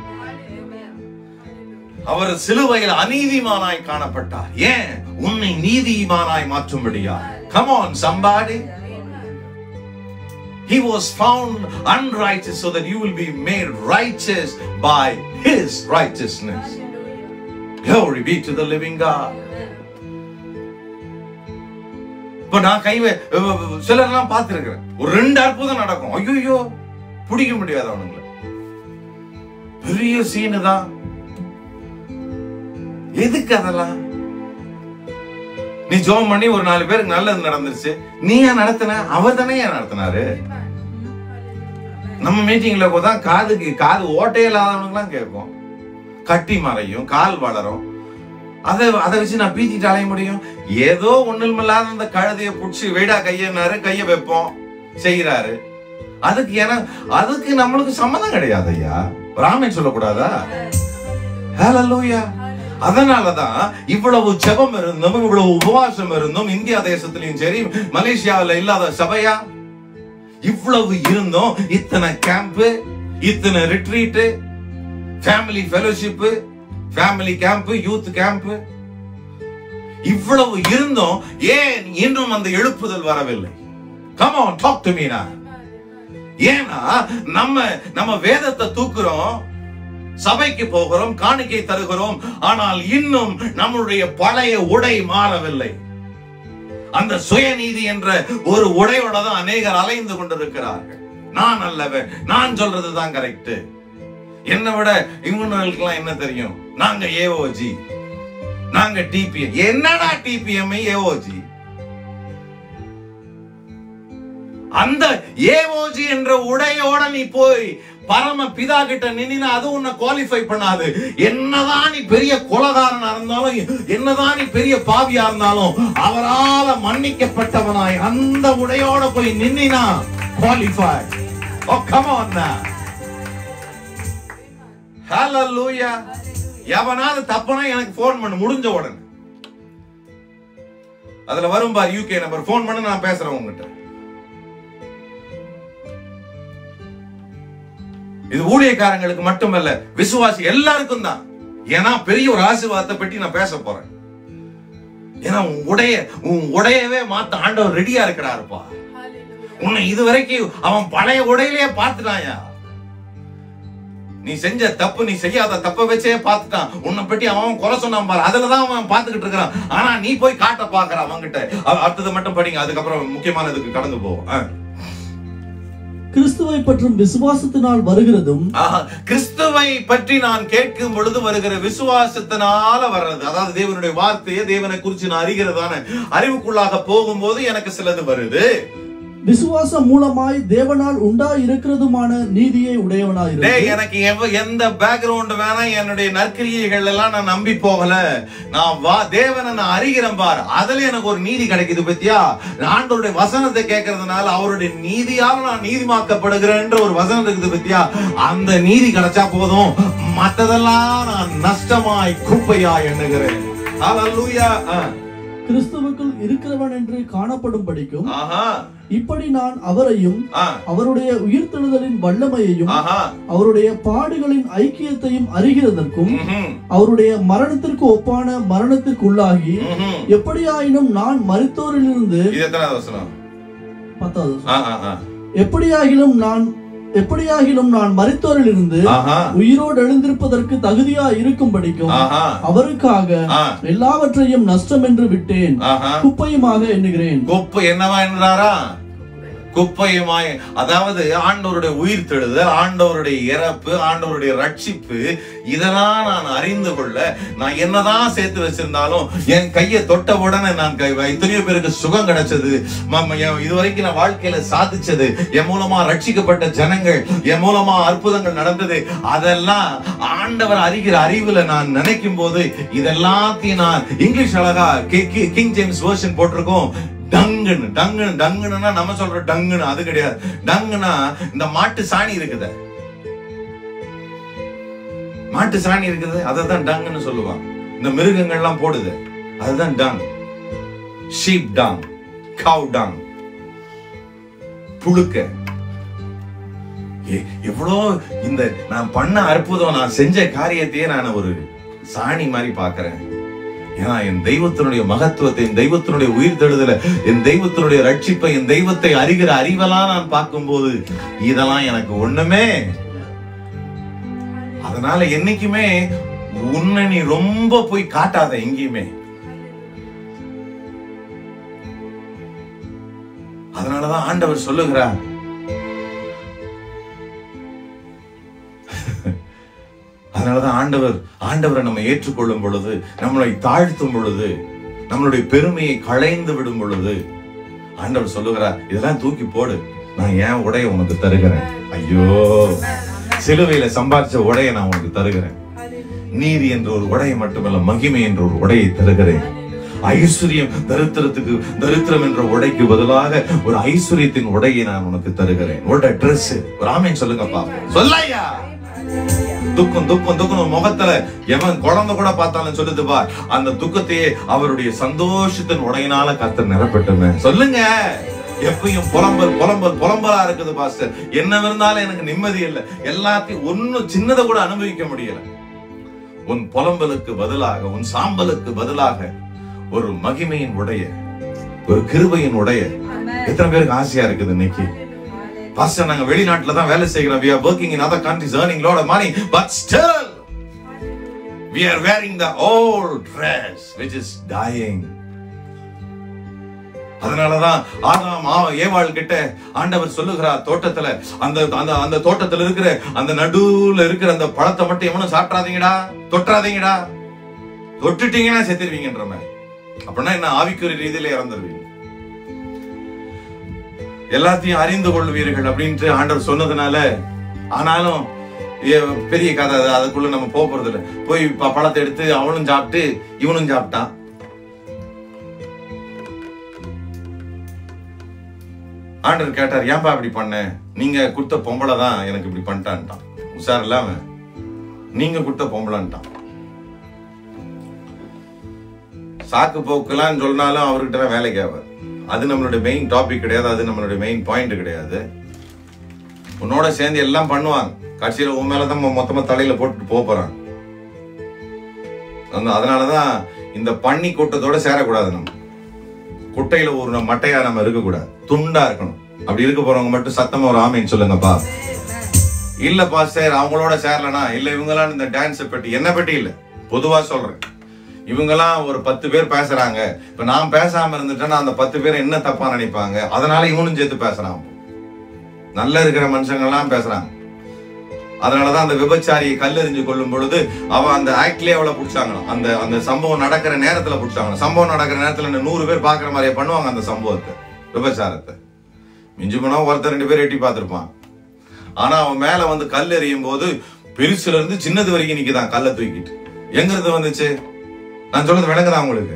அவர் சிலுவையில் அநீதிமானாய் காணப்பட்டார் ஏன் உன்னை நீதிமானாய் மாற்றும்படியா come on somebody he was found unrighteous so that you will be made righteous by his righteousness glory be to the living god இப்ப நான் கை வை- சிலர்லாம் பார்த்திருக்கிறேன் ஒரு ரெண்டு அற்புதம் நடக்கும் ஐயோ பிடிக்க முடியாது அவனுங்களை பெரிய சீனு தான் எதுக்கு அதெல்லாம் நீ ஜோம் பண்ணி ஒரு நாலு பேருக்கு நல்லது நடந்துருச்சு நீ ஏன் நடத்தின அவர் தானே ஏன் நடத்தினாரு நம்ம மீட்டிங்ல தான் காதுக்கு காது ஓட்டே இல்லாதவனுக்குலாம் கேட்கும் கட்டி மறையும் கால் வளரும் அதை அதை வச்சு நான் பீத்திட்டு அலைய முடியும் ஏதோ ஒண்ணுமில்லாத அந்த கழுதைய புடிச்சு வெயிடா கையனாரு கைய வைப்போம் செய்யறாரு அதுக்கு ஏன்னா அதுக்கு நம்மளுக்கு சம்மதம் கிடையாது ஐயா ராமன் சொல்லக்கூடாதா ஹalleluya அதனாலதான் இவ்வளவு ஜெபம் இருந்தும் இவ்வளவு உபவாசம் இருந்தும் இந்தியா தேசத்திலையும் சரி மலேசியாவில் இல்லாத சபையா இவ்வளவு இருந்தும் இத்தனை கேம்ப் இத்தனை retreat family fellowship family camp youth camp இவ்வளவு இருந்தும் ஏன் இன்னும் அந்த எழுப்புதல் வரவில்லை கம் ஆன் டாக் டு மீனா ஏன்னா நம்ம நம்ம வேதத்தை தூக்குறோம் சபைக்கு போகிறோம் காணிக்கை தருகிறோம் ஆனால் இன்னும் நம்முடைய பழைய உடை மாறவில்லை அந்த சுயநீதி என்ற ஒரு உடையோட தான் அநேகர் அலைந்து கொண்டிருக்கிறார்கள் நான் அல்லவன் நான் சொல்றதுதான் கரெக்ட் என்னை விட இவங்களுக்கெல்லாம் என்ன தெரியும் நாங்க ஏஓஜி நாங்க டிபிஎம் என்னடா டிபிஎம் ஏஓஜி அந்த ஏஓஜி என்ற உடையோட நீ போய் பரம பிதா கிட்ட நின்னா அது உன்னை குவாலிஃபை பண்ணாது என்னதான் நீ பெரிய கொலகாரனா இருந்தாலும் என்னதான் நீ பெரிய பாவியா இருந்தாலும் அவரால மன்னிக்கப்பட்டவனாய் அந்த உடையோட போய் நின்னா qualify oh come on hallelujah எவனாவது தப்புனா எனக்கு ஃபோன் பண்ணு முடிஞ்ச உடனே அதுல வரும் பார் யூகே நம்பர் ஃபோன் பண்ண நான் பேசுறேன் உங்ககிட்ட இது ஊழியக்காரங்களுக்கு மட்டுமல்ல விசுவாசி எல்லாருக்கும் தான் ஏன்னா பெரிய ஒரு ஆசீர்வாதத்தை பற்றி நான் பேச போறேன் ஏன்னா உன் உடைய உன் உடையவே மாத்த ஆண்டவர் ரெடியா இருக்கிறாருப்பா உன்னை இதுவரைக்கும் அவன் பழைய உடையிலேயே பார்த்துட்டாயா நீ செஞ்ச தப்பு நீ செய்யாத தப்ப வச்சே பார்த்துட்டான் உன்னை பற்றி அவன் குறை சொன்னான் பாரு அதுலதான் அவன் பார்த்துக்கிட்டு இருக்கிறான் ஆனா நீ போய் காட்ட பாக்குற அவன்கிட்ட அ- அடுத்தது மட்டும் படிங்க அதுக்கப்புறம் முக்கியமானதுக்கு கடந்து போவோம் ஆ. கிறிஸ்துவை பற்றும் விசுவாசத்தினால் வருகிறதும் ஆஹா, கிறிஸ்துவை பற்றி நான் கேட்கும் பொழுது வருகிற விசுவாசத்தினால வர்றது அதாவது தேவனுடைய வார்த்தையை தேவனை குறித்து நான் அறிகிறதான அறிவுக்குள்ளாக போகும்போது எனக்கு சிலது வருது விசுவாசம் மூலமாய் தேவனால் உண்டா இருக்கிறதுமான நீதியை உடையவனாய் டேய் இருந்து எனக்கு எவ- எந்த பேக்ரவுண்ட் வேணா என்னுடைய நற்கிரியைகள் எல்லாம் நான் நம்பி போகல நான் வா தேவனை நான் அறிகிறேன் பார் அதுல எனக்கு ஒரு நீதி கிடைக்குது பத்தியா ஆண்டவருடைய வசனத்தை கேட்கறதுனால அவருடைய நீதியால் நான் நீதிமாக்கப்படுகிறேன்ற ஒரு வசனம் இருக்குது பத்தியா அந்த நீதி கிடைச்சா போதும் மத்ததெல்லாம் நான் நஷ்டமாய் குப்பையாய் எண்ணுகிறேன் ஹalleluya ஆ. கிறிஸ்துவுக்குள் இருக்கிறவன் என்று காணப்படும் படிக்கும் ஆஹா இப்படி நான் அவரையும் ஆ அவருடைய உயிர்த்தெழுதலின் வல்லமையையும் ஆஹா அவருடைய பாடுகளின் ஐக்கியத்தையும் அறிகிறதற்கும் ம்ஹும். அவருடைய மரணத்திற்கு ஒப்பான மரணத்திற்கு உள்ளாகி ம்ஹும். எப்படியாயினும் நான் மரித்தோரிலிருந்து இது எத்தனாவது வசனம் பத்தாவது ஆ, ஆ, ஆ. எப்படியாகிலும் நான் எப்படியாகிலும் நான் மரித்தோரிலிருந்து ஆஹா உயிரோடு எழுந்திருப்பதற்கு தகுதியா இருக்கும்படிக்கும் ஆஹா அவருக்காக ஆ, எல்லாவற்றையும் நஷ்டம் என்று விட்டேன் ஆஹா குப்பையுமாக எண்ணுகிறேன் குப்பை என்னவா என்றாரா குப்பையுமாய் அதாவது ஆண்டவருடைய உயிர் தெழுதல் ஆண்டவருடைய இறப்பு ஆண்டவருடைய ரட்சிப்பு இதெல்லாம் நான் அறிந்து கொள்ள நான் என்னதான் சேர்த்து வச்சிருந்தாலும் என் கையை தொட்ட உடனே நான் கை- எத்தனையோ பேருக்கு சுகம் கிடைச்சது ம- என் இதுவரைக்கும் நான் வாழ்க்கையில சாதிச்சது என் மூலமா ரட்சிக்கப்பட்ட ஜனங்கள் என் மூலமா அற்புதங்கள் நடந்தது அதெல்லாம் ஆண்டவர் அறிகிற அறிவுல நான் நினைக்கும் போது இதெல்லாத்தையும் நான் இங்கிலீஷ் அழகா கி- கி- கிங் ஜேம்ஸ் வேர்ஷன் போட்டிருக்கோம் டங்குன்னு டங்குன்னு டங்குன்னா நம்ம சொல்ற டங்குன்னு அது கிடையாது டங்குனா இந்த மாட்டு சாணி இருக்குது மாட்டு சாணி இருக்குது அததான் டங்குன்னு சொல்லுவாங்க இந்த மிருகங்கள்லாம் போடுது அதுதான் tongue sheep tongue cow tongue புழுக்க எ- எவ்வளோ இந்த நான் பண்ண அற்புதம் நான் செஞ்ச காரியத்தையே நான் ஒரு சாணி மாதிரி பார்க்கிறேன் ஏன்னா என் தெய்வத்தினுடைய மகத்துவத்தை என் தெய்வத்தினுடைய உயிர் தெழுதல என் தெய்வத்தினுடைய ரட்சிப்பை என் தெய்வத்தை அறிகிற அறிவெல்லாம் நான் பார்க்கும்போது இதெல்லாம் எனக்கு ஒண்ணுமே அதனால என்னைக்குமே உன்னை நீ ரொம்ப போய் காட்டாத எங்கேயுமே அதனாலதான் ஆண்டவர் சொல்லுகிறார் அதனாலதான் ஆண்டவர் ஆண்டவரை நம்ம ஏற்றுக்கொள்ளும் பொழுது நம்மளை தாழ்த்தும் பொழுது நம்மளுடைய பெருமையை களைந்து விடும் பொழுது ஆண்டவர் சொல்லுகிறார் இதெல்லாம் தூக்கி போடு நான் ஏன் உடைய உனக்கு தருகிறேன் ஐயோ சிலுவையில சம்பாதிச்ச உடைய நான் உனக்கு தருகிறேன் நீதி என்ற ஒரு உடையை மட்டுமல்ல மகிமை என்ற ஒரு உடையை தருகிறேன் ஐஸ்வர்யம் தரித்திரத்துக்கு தரித்திரம் என்ற உடைக்கு பதிலாக ஒரு ஐஸ்வர்யத்தின் உடையை நான் உனக்கு தருகிறேன் உட ட்ரெஸ் ஒரு ஆமேன் சொல்லுங்கப்பா சொல்லையா துக்கம் துக்கம் துக்கம் உன் முகத்துல எவன் குழந்தை கூட பார்த்தாலும் சொல்லுது பார் அந்த துக்கத்தையே அவருடைய சந்தோஷத்தின் உடையினால கர்த்தர் நிரப்பட்டுமே சொல்லுங்க எப்பயும் புலம்பல் புலம்பல் புலம்பலா இருக்குது பாஸ்டர் என்ன இருந்தாலும் எனக்கு நிம்மதி இல்லை எல்லாத்தையும் ஒன்னும் சின்னதை கூட அனுபவிக்க முடியல உன் புலம்பலுக்கு பதிலாக உன் சாம்பலுக்கு பதிலாக ஒரு மகிமையின் உடைய ஒரு கிருபையின் உடைய எத்தனை பேருக்கு ஆசையா இருக்குது இன்னைக்கு பாஸ்டர் நாங்க வெளிநாட்டுல தான் வேலை செய்கிறோம் we are working in other countries earning lot of money but still we are wearing the old dress which is dying அதனாலதான் ஆதாம் ஆ- ஏவாள் கிட்ட ஆண்டவர் சொல்லுகிறார் தோட்டத்துல அந்த அந்த அந்த தோட்டத்துல இருக்கிற அந்த நடுவுல இருக்கிற அந்த பழத்தை மட்டும் எவனும் சாப்பிடாதீங்கடா தொட்டுறாதீங்கடா தொட்டுட்டீங்கன்னா செத்துருவீங்கன்ற மாதிரி அப்படின்னா என்ன ஆவிக்குரிய ரீதியில இறந்துருவீங்க எல்லாத்தையும் அறிந்து கொள்வீர்கள் அப்படின்ட்டு ஆண்டவர் சொன்னதுனால ஆனாலும் ஏ- பெரிய கதை அது அதுக்குள்ள நம்ம போக போறது இல்ல போய் ப- பழத்தை எடுத்து அவனும் சாப்பிட்டு இவனும் சாப்பிட்டான் ஆண்டவர் கேட்டார் ஏன்பா இப்படி பண்ண நீங்க கொடுத்த பொம்பளை தான் எனக்கு இப்படி பண்ணிட்டான்ட்டான் உஷார் இல்லாம நீங்க கொடுத்த பொம்பளைன்ட்டான் சாக்கு போக்குலாம் சொன்னாலும் அவர்கிட்ட தான் வேலைக்கு ஆகாது அது நம்மளுடைய மெயின் டாபிக் கிடையாது அது நம்மளுடைய மெயின் பாயிண்ட் கிடையாது உன்னோட சேர்ந்து எல்லாம் பண்ணுவாங்க கடைசியில உன் மேலதான் மொ- மொத்தமா தலையில போட்டுட்டு போக போறாங்க அந்த- அதனாலதான் இந்த பன்னி கூட்டத்தோட சேரக்கூடாது நம்ம குட்டையில ஒரு மட்டையா நம்ம இருக்கக்கூடாது துண்டா இருக்கணும் அப்படி இருக்க போறவங்க மட்டும் சத்தமா ஒரு ஆமைன்னு சொல்லுங்கப்பா இல்ல பாஸ்டர் அவங்களோட சேரலனா இல்ல இவங்கெல்லாம் இந்த டான்ஸ் பற்றி என்ன பற்றி இல்ல பொதுவா சொல்றேன் இவங்கெல்லாம் ஒரு பத்து பேர் பேசுறாங்க இப்ப நான் பேசாம இருந்துட்டேன்னா அந்த பத்து பேர் என்ன தப்பா நினைப்பாங்க அதனால இவனும் சேர்த்து பேசுறான் நல்லா இருக்கிற மனுஷங்க எல்லாம் பேசுறாங்க அதனாலதான் அந்த விபச்சாரியை கல்லெறிஞ்சு கொள்ளும் பொழுது அவன் அந்த ஆக்ட்லயே அவளை பிடிச்சாங்களாம் அந்த அந்த சம்பவம் நடக்கிற நேரத்துல பிடிச்சாங்க சம்பவம் நடக்கிற நேரத்துல இந்த நூறு பேர் பாக்குற மாதிரியே பண்ணுவாங்க அந்த சம்பவத்தை விபச்சாரத்தை மிஞ்சி போனா ஒருத்தர் ரெண்டு பேர் எட்டி பார்த்திருப்பான் ஆனா அவன் மேல வந்து கல் எறியும் போது பெருசுல இருந்து சின்னது வரைக்கும் நிக்குதான் கல்லை தூக்கிட்டு எங்க இருந்து வந்துச்சு நான் சொல்றது விளங்குதா உங்களுக்கு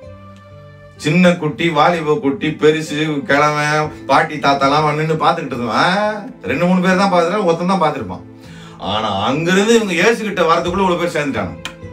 சின்ன குட்டி வாலிப குட்டி பெருசு கிழமை பாட்டி தாத்தாலாம் நின்று பாத்துக்கிட்டு இருந்தவன் ரெண்டு மூணு பேர் தான் பாத்துருக்கான் ஒருத்தன் தான் பாத்துருப்பான் ஆனா அங்கிருந்து இவங்க ஏசுகிட்ட வரதுக்குள்ள இவ்வளவு பேர் சேர்ந்துட்டாங்க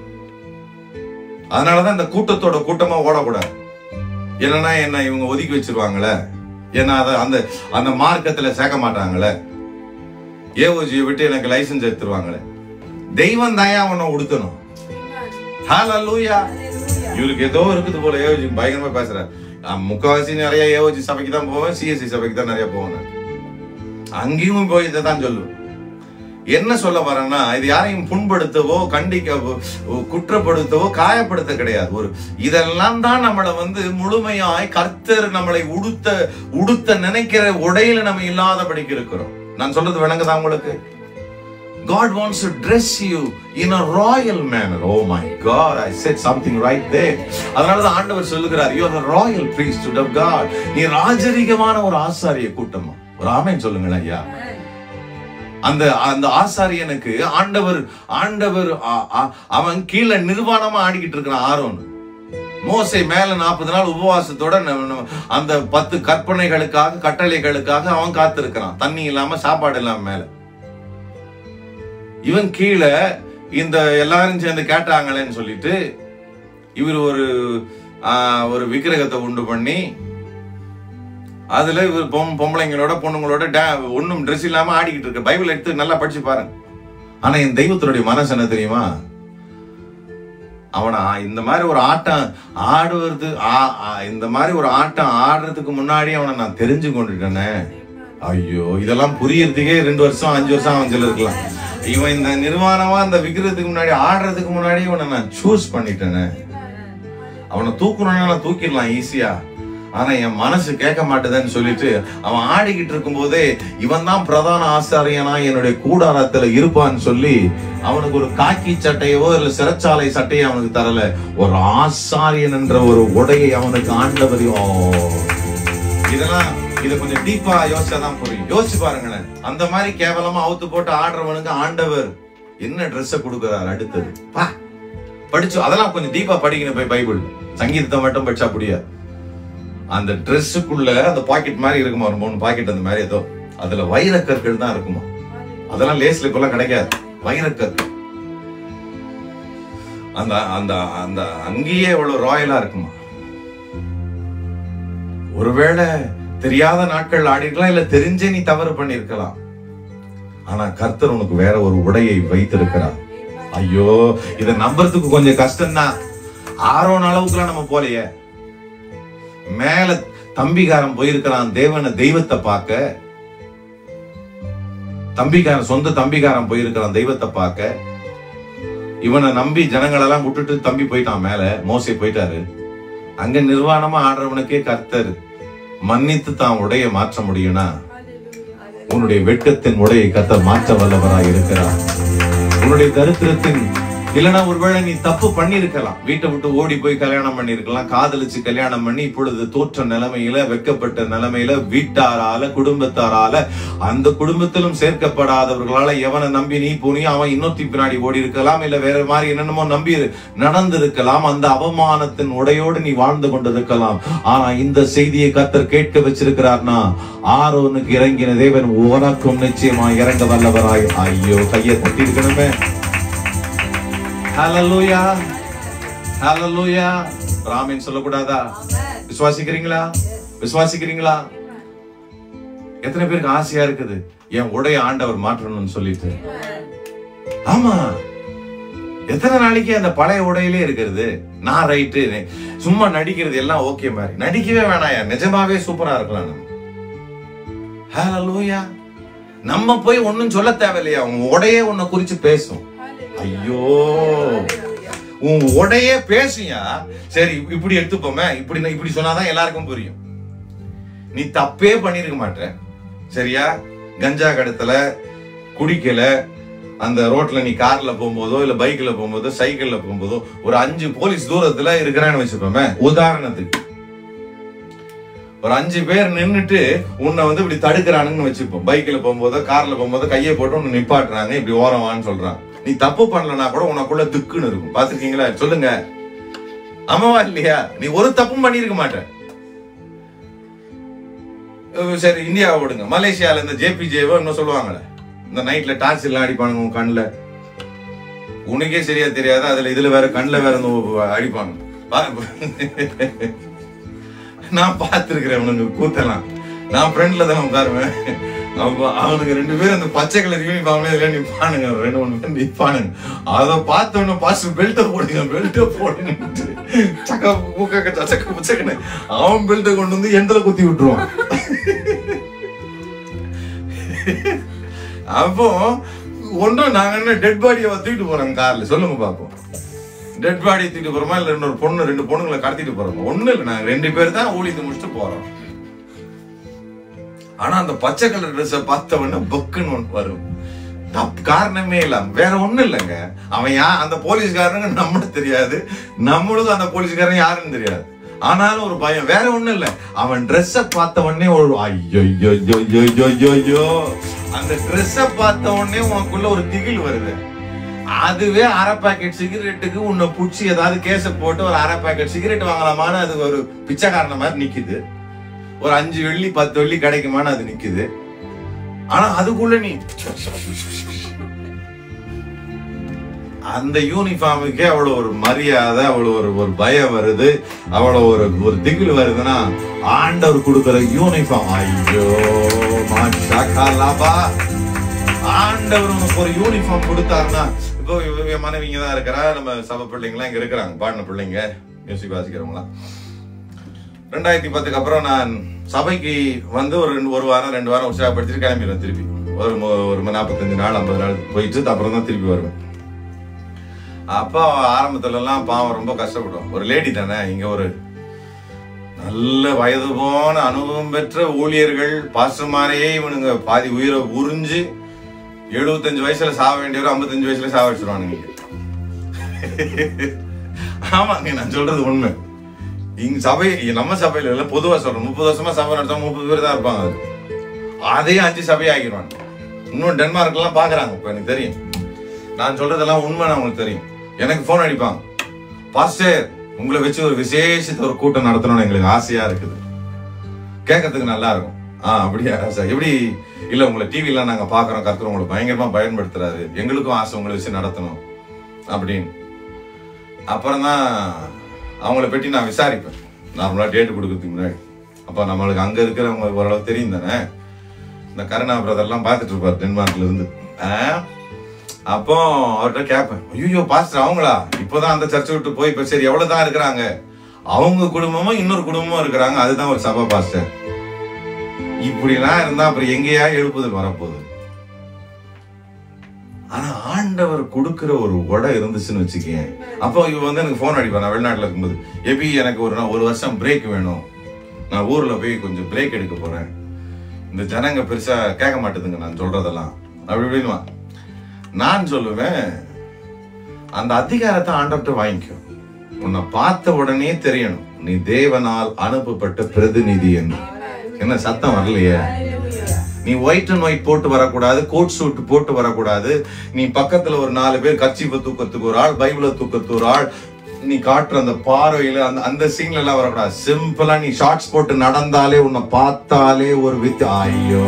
அதனாலதான் இந்த கூட்டத்தோட கூட்டமா ஓடக்கூடாது என்னன்னா என்ன இவங்க ஒதுக்கி வச்சிருவாங்களே ஏன்னா அத அந்த அந்த மார்க்கத்துல சேர்க்க மாட்டாங்களே ஏஓஜியை விட்டு எனக்கு லைசன்ஸ் எடுத்துருவாங்களே தெய்வம் தான் அவனை உடுத்தணும் ஹalleluya இவருக்கு ஏதோ இருக்குது போல ஏஓஜி பயங்கரமா பேசுறாரு நான் முக்காவாசி நிறைய ஏஓஜி சபைக்கு தான் போவேன் சிஎஸ்சி சபைக்கு தான் நிறைய போவேன் நான். அங்கேயும் போய் இதை தான் சொல்லுவேன் என்ன சொல்ல வரேன்னா இது யாரையும் புண்படுத்தவோ கண்டிக்கவோ குற்றப்படுத்தவோ காயப்படுத்த கிடையாது ஒரு இதெல்லாம் தான் நம்மளை வந்து முழுமையாய் கர்த்தர் நம்மளை உடுத்த உடுத்த நினைக்கிற உடையில நம்ம இல்லாதபடிக்கு இருக்கிறோம் நான் சொல்றது விளங்குதா உங்களுக்கு God wants to dress you in a royal manner. Oh my God, I said something right there. அதனால தான் ஆண்டவர் சொல்லுகிறார் you are a royal priesthood of God. நீ ராஜரிகமான ஒரு ஆசாரிய கூட்டமா ஒரு ஆமென் சொல்லுங்களேன் ஐயா அந்த அந்த ஆசாரியனுக்கு ஆண்டவர் ஆண்டவர் ஆ- ஆ- அவன் கீழே நிர்வாணமா ஆடிக்கிட்டு இருக்கிறான் ஆரோன் மோசை மேல நாற்பது நாள் உபவாசத்தோட ந- ந- அந்த பத்து கற்பனைகளுக்காக கட்டளைகளுக்காக அவன் காத்திருக்கிறான் தண்ணி இல்லாம சாப்பாடு இல்லாம மேல இவன் கீழே இந்த எல்லாரும் சேர்ந்து கேட்டாங்களேன்னு சொல்லிட்டு இவர் ஒரு ஆ, ஒரு விக்கிரகத்தை உண்டு பண்ணி அதுல இவர் பொம் பொம்பளைங்களோட பொண்ணுங்களோட டே- ஒண்ணும் ட்ரெஸ் இல்லாம ஆடிக்கிட்டு இருக்கு பைபிள் எடுத்து நல்லா படிச்சு பாருங்க ஆனா என் தெய்வத்தினுடைய மனசு என்ன தெரியுமா அவனா இந்த மாதிரி ஒரு ஆட்டம் ஆடுவது ஆ- ஆ- இந்த மாதிரி ஒரு ஆட்டம் ஆடுறதுக்கு முன்னாடி அவனை நான் தெரிஞ்சு கொண்டுட்டேனே ஐயோ இதெல்லாம் புரியறதுக்கே ரெண்டு வருஷம் அஞ்சு வருஷம் அவன் இருக்கலாம் இவன் இந்த நிர்வாணமா இந்த விக்கிறதுக்கு முன்னாடி ஆடுறதுக்கு முன்னாடி இவனை நான் சூஸ் பண்ணிட்டேனே அவனை தூக்கணும்னா நான் தூக்கிடலாம் ஈஸியா ஆனா என் மனசு கேட்க மாட்டேதுன்னு சொல்லிட்டு அவன் ஆடிக்கிட்டு இருக்கும் போதே இவன் தான் பிரதான ஆசாரியனா என்னுடைய கூடாரத்துல இருப்பான்னு சொல்லி அவனுக்கு ஒரு காக்கி சட்டையவோ இல்ல சிறைச்சாலை சட்டையோ அவனுக்கு தரல ஒரு ஆசாரியன் என்ற ஒரு உடையை அவனுக்கு ஆண்டவரையோ இதெல்லாம் இத கொஞ்சம் டீப்பா யோசிச்சா தான் புரியும் யோசிச்சு பாருங்களேன் அந்த மாதிரி கேவலமா அவுத்து போட்டு ஆடுறவனுக்கு ஆண்டவர் என்ன ட்ரெஸ் கொடுக்கிறார் அடுத்தது பா படிச்சு அதெல்லாம் கொஞ்சம் டீப்பா படிக்கணும் போய் பைபிள் சங்கீதத்தை மட்டும் படிச்சா புரியாது அந்த ட்ரெஸ்ஸுக்குள்ள அந்த பாக்கெட் மாதிரி இருக்குமா ஒரு மூணு பாக்கெட் அந்த மாதிரி ஏதோ அதுல வைரக்கற்கள் தான் இருக்குமா அதெல்லாம் லேஸ்ல இப்பெல்லாம் கிடைக்காது வைரக்கற்கள் அந்த அந்த அந்த அங்கேயே எவ்வளவு ராயலா இருக்குமா ஒருவேளை தெரியாத நாட்கள் ஆடிருக்கலாம் இல்ல தெரிஞ்சே நீ தவறு பண்ணிருக்கலாம் ஆனா கர்த்தர் உனக்கு வேற ஒரு உடையை வைத்திருக்கிறார் ஐயோ இத நம்புறதுக்கு கொஞ்சம் கஷ்டம்தான் ஆரோன் அளவுக்குலாம் நம்ம போலையே மேல தம்பிகாரன் போயிருக்கிறான் தேவன தெய்வத்தை பார்க்க தம்பிக்காரன் சொந்த தம்பிக்காரன் போயிருக்கிறான் தெய்வத்தை பார்க்க இவனை நம்பி ஜனங்களெல்லாம் விட்டுட்டு தம்பி போயிட்டான் மேல மோசே போயிட்டாரு அங்க நிர்வாணமா ஆடுறவனுக்கே கர்த்தர் மன்னித்து தான் உடைய மாற்ற முடியும்னா உன்னுடைய வெட்கத்தின் உடையை கத்த மாற்ற வல்லவராய் இருக்கிறார் உன்னுடைய தரித்திரத்தின் இல்லனா ஒருவேளை நீ தப்பு பண்ணியிருக்கலாம் வீட்டை விட்டு ஓடி போய் கல்யாணம் பண்ணியிருக்கலாம் காதலிச்சு கல்யாணம் பண்ணி இப்பொழுது தோற்ற நிலைமையில வெட்கப்பட்ட நிலைமையில வீட்டாரால குடும்பத்தாரால அந்த குடும்பத்திலும் சேர்க்கப்படாதவர்களால எவனை நம்பி நீ போனியோ அவன் இன்னொருத்தி பின்னாடி ஓடி இருக்கலாம் இல்ல வேற மாதிரி என்னென்னமோ நம்பி நடந்திருக்கலாம் அந்த அவமானத்தின் உடையோடு நீ வாழ்ந்து கொண்டிருக்கலாம் ஆனா இந்த செய்தியை கத்தர் கேட்க வச்சிருக்கிறார்னா ஆரோனுக்கு இறங்கின தேவன் உனக்கும் நிச்சயமா இறங்க வல்லவராய் ஐயோ கையை தட்டி இருக்கணுமே ஹalleluya ஹalleluya ராமன் சொல்லக்கூடாதா விசுவாசிக்கிறீங்களா விசுவாசிக்கிறீங்களா எத்தனை பேருக்கு ஆசையா இருக்குது என் உடைய ஆண்டவர் மாற்றணும்னு சொல்லிட்டு ஆமா எத்தனை நாளைக்கு அந்த பழைய உடையிலே இருக்கிறது நான் ரைட்டு சும்மா நடிக்கிறது எல்லாம் ஓகே மாதிரி நடிக்கவே வேணாயா நிஜமாவே சூப்பரா இருக்கலாம் நம்ம ஹalleluya நம்ம போய் ஒண்ணும் சொல்ல தேவையில்லையா உன் உடையே உன்னை குறிச்சு பேசும் ஐயோ உன் உடையே பேசுயா சரி இப்படி எடுத்துப்போமே இப்படி இப்படி சொன்னாதான் எல்லாருக்கும் புரியும் நீ தப்பே பண்ணிருக்க மாட்ட சரியா கஞ்சா கடத்தல குடிக்கல அந்த ரோட்ல நீ கார்ல போகும்போதோ இல்ல பைக்ல போகும்போதோ சைக்கிள்ல போகும்போதோ ஒரு அஞ்சு போலீஸ் தூரத்துல இருக்கிறான்னு வச்சுப்போமே உதாரணத்துக்கு ஒரு அஞ்சு பேர் நின்னுட்டு உன்னை வந்து இப்படி தடுக்கிறானுன்னு வச்சுப்போம் பைக்ல போகும்போதோ கார்ல போகும்போதோ கையை போட்டு உன்னை நிப்பாட்டுறாங்க இப்படி ஓரம் வான்னு சொல்றான் நீ தப்பு பண்ணலனா கூட உனக்குள்ள திக்குன்னு இருக்கும் பாத்துருக்கீங்களா சொல்லுங்க ஆமாவா இல்லையா நீ ஒரு தப்பும் பண்ணிருக்க மாட்ட அஹ் சரி இந்தியாவை விடுங்க மலேசியால இந்த ஜேபிஜேவோ இன்னும் சொல்லுவாங்கல்ல இந்த நைட்ல டார்ச் எல்லாம் அடிப்பானுங்க உன் கண்ணுல உனக்கே சரியா தெரியாது அதுல இதுல வேற கண்ணுல வேற இந்த அடிப்பாங்க பா- நான் பார்த்திருக்கிறேன் உனக்கு கூத்தலாம் நான் ஃப்ரெண்ட்ல தான் உட்காருவேன் அப்ப அவனுக்கு ரெண்டு பேரும் அந்த பச்சை கலர் யூனிஃபார்ம்ல இதுல நிப்பானுங்க ரெண்டு மூணு பேர் நிப்பானுங்க அதை பார்த்த உடனே பாஸ் பெல்ட்டை போடுங்க பெல்ட்டை போடுங்க சக்க பூக்க சக்க புச்சக்கன்னு அவன் பெல்ட்டை கொண்டு வந்து எந்தல குத்தி விட்டுருவான் அப்போ ஒன்றும் நாங்க என்ன டெட் பாடியை தூக்கிட்டு போறோம் கார்ல சொல்லுங்க பாப்போம் டெட் பாடி தூக்கிட்டு போறோமா இல்ல இன்னொரு பொண்ணு ரெண்டு பொண்ணுங்களை கடத்திட்டு போறோமா ஒண்ணு இல்ல நாங்க ரெண்டு பேர் தான் ஊழியத்தை முடிச்சுட்டு போறோம் ஆனா அந்த பச்சை கலர் ட்ரெஸ் பார்த்த உடனே பக்குன்னு ஒண்ணு வரும் தப் காரணமே இல்லாம வேற ஒண்ணும் இல்லைங்க அவன் யா அந்த போலீஸ்காரனுங்க நம்மளுக்கு தெரியாது நம்மளுக்கும் அந்த போலீஸ்காரன் யாருன்னு தெரியாது ஆனாலும் ஒரு பயம் வேற ஒண்ணும் இல்ல அவன் ட்ரெஸ்ஸ பார்த்த உடனே ஒரு ஐயோ ஐயோ ஐயோ ஐயோ ஐயோ ஐயோ அந்த ட்ரெஸ்ஸ பார்த்த உடனே உனக்குள்ள ஒரு திகில் வருது அதுவே அரை பாக்கெட் சிகரெட்டுக்கு உன்னை புடிச்சு ஏதாவது கேஸ போட்டு ஒரு அரை பாக்கெட் சிகரெட் வாங்கலாமான்னு அது ஒரு பிச்சைக்காரன மாதிரி நிக்குது ஒரு அஞ்சு வெள்ளி பத்து வெள்ளி கிடைக்குமான்னு அது நிக்குது ஆனா அதுக்குள்ள நீ அந்த யூனிஃபார்முக்கே அவ்வளவு ஒரு மரியாதை அவ்வளவு ஒரு ஒரு பயம் வருது அவ்வளவு ஒரு ஒரு திகில் வருதுன்னா ஆண்டவர் கொடுக்கிற யூனிஃபார்ம் ஐயோ மாஷா லாபா ஆண்டவர் உனக்கு ஒரு யூனிஃபார்ம் கொடுத்தாருன்னா இப்போ இவ- இவ மனைவிங்க தான் இருக்கிறா நம்ம சபை பிள்ளைங்களாம் இங்க இருக்கிறாங்க பாடின பிள்ளைங்க மியூசிக் வாசிக்கிறவங்களாம் ரெண்டாயிரத்தி பத்துக்கு அப்புறம் நான் சபைக்கு வந்து ஒரு ரெண்டு ஒரு வாரம் ரெண்டு வாரம் உற்சாகப்படுத்திட்டு கிளம்பிடுவேன் திருப்பி ஒரு மு- ஒரு நாற்பத்தஞ்சு நாள் ஐம்பது நாள் போயிட்டு அப்புறம் தான் திருப்பி வருவேன் அப்போ ஆரம்பத்துல எல்லாம் பாவம் ரொம்ப கஷ்டப்படும் ஒரு லேடி தானே இங்க ஒரு நல்ல வயது போன அனுபவம் பெற்ற ஊழியர்கள் பாஸ்டர்மாரையே இவனுங்க பாதி உயிரை உறிஞ்சு எழுபத்தஞ்சு வயசுல சாக வேண்டியவர் ஐம்பத்தஞ்சு வயசுல சாக வச்சிருவானுங்க ஆமாங்க நான் சொல்றது உண்மை இங்க சபை நம்ம சபையில இல்ல பொதுவா சொல்றேன் முப்பது வருஷமா சபை நடத்தா முப்பது பேர் தான் இருப்பாங்க அது அதே அஞ்சு சபை ஆகிடுவாங்க இன்னும் டென்மார்க் எல்லாம் பாக்குறாங்க இப்ப எனக்கு தெரியும் நான் சொல்றதெல்லாம் உண்மை உங்களுக்கு தெரியும் எனக்கு போன் அடிப்பாங்க பாஸ்டர் உங்களை வச்சு ஒரு விசேஷத்தை ஒரு கூட்டம் நடத்தணும்னு எங்களுக்கு ஆசையா இருக்குது கேட்கறதுக்கு நல்லா இருக்கும் ஆ அப்படியா சார் எப்படி இல்ல உங்களை டிவிலாம் நாங்க பாக்குறோம் கருத்து உங்களை பயங்கரமா பயன்படுத்துறாரு எங்களுக்கும் ஆசை உங்களை வச்சு நடத்தணும் அப்படின்னு அப்புறம் தான் அவங்கள பற்றி நான் விசாரிப்பேன் நார்மலா டேட் கொடுக்கறதுக்கு முன்னாடி அப்ப நம்மளுக்கு அங்க இருக்கிறவங்க ஓரளவு தெரியும் தானே இந்த கருணா பிரதர்லாம் பார்த்துட்டு இருப்பார் டென்மார்க்ல இருந்து ஆ? அப்போ அவர்கிட்ட கேட்பேன் ஐயோ பாஸ்டர் அவங்களா இப்போதான் அந்த சர்ச்சை விட்டு போய் இப்ப சரி எவ்வளவு தான் இருக்கிறாங்க அவங்க குடும்பமும் இன்னொரு குடும்பமும் இருக்கிறாங்க அதுதான் ஒரு சபை பாஸ்டர் இப்படிலாம் இருந்தா அப்புறம் எங்கேயா எழுப்புதல் வரப்போகுது ஆனா ஆண்டவர் கொடுக்கிற ஒரு உடை இருந்துச்சுன்னு வச்சுக்கேன் அப்போ இவ வந்து எனக்கு போன் அடிப்பா நான் வெளிநாட்டுல இருக்கும்போது எபி எனக்கு ஒரு நாள் ஒரு வருஷம் பிரேக் வேணும் நான் ஊர்ல போய் கொஞ்சம் பிரேக் எடுக்க போறேன் இந்த ஜனங்க பெருசா கேட்க மாட்டேதுங்க நான் சொல்றதெல்லாம் அப்படி இப்படின்னுவா நான் சொல்லுவேன் அந்த அதிகாரத்தை ஆண்டவர்கிட்ட வாங்கிக்கோ உன்னை பார்த்த உடனே தெரியணும் நீ தேவனால் அனுப்பப்பட்ட பிரதிநிதி என்று என்ன சத்தம் வரலையே நீ ஒயிட் அண்ட் ஒயிட் போட்டு வரக்கூடாது கோட் சூட் போட்டு வரக்கூடாது நீ பக்கத்துல ஒரு நாலு பேர் கச்சிப்பை தூக்கத்துக்கு ஒரு ஆள் பைபிளை தூக்கத்துக்கு ஒரு ஆள் நீ காட்டுற அந்த பார்வையில அந்த அந்த சீன்ல எல்லாம் வரக்கூடாது சிம்பிளா நீ ஷார்ட்ஸ் போட்டு நடந்தாலே உன்னை பார்த்தாலே ஒரு வித் ஐயோ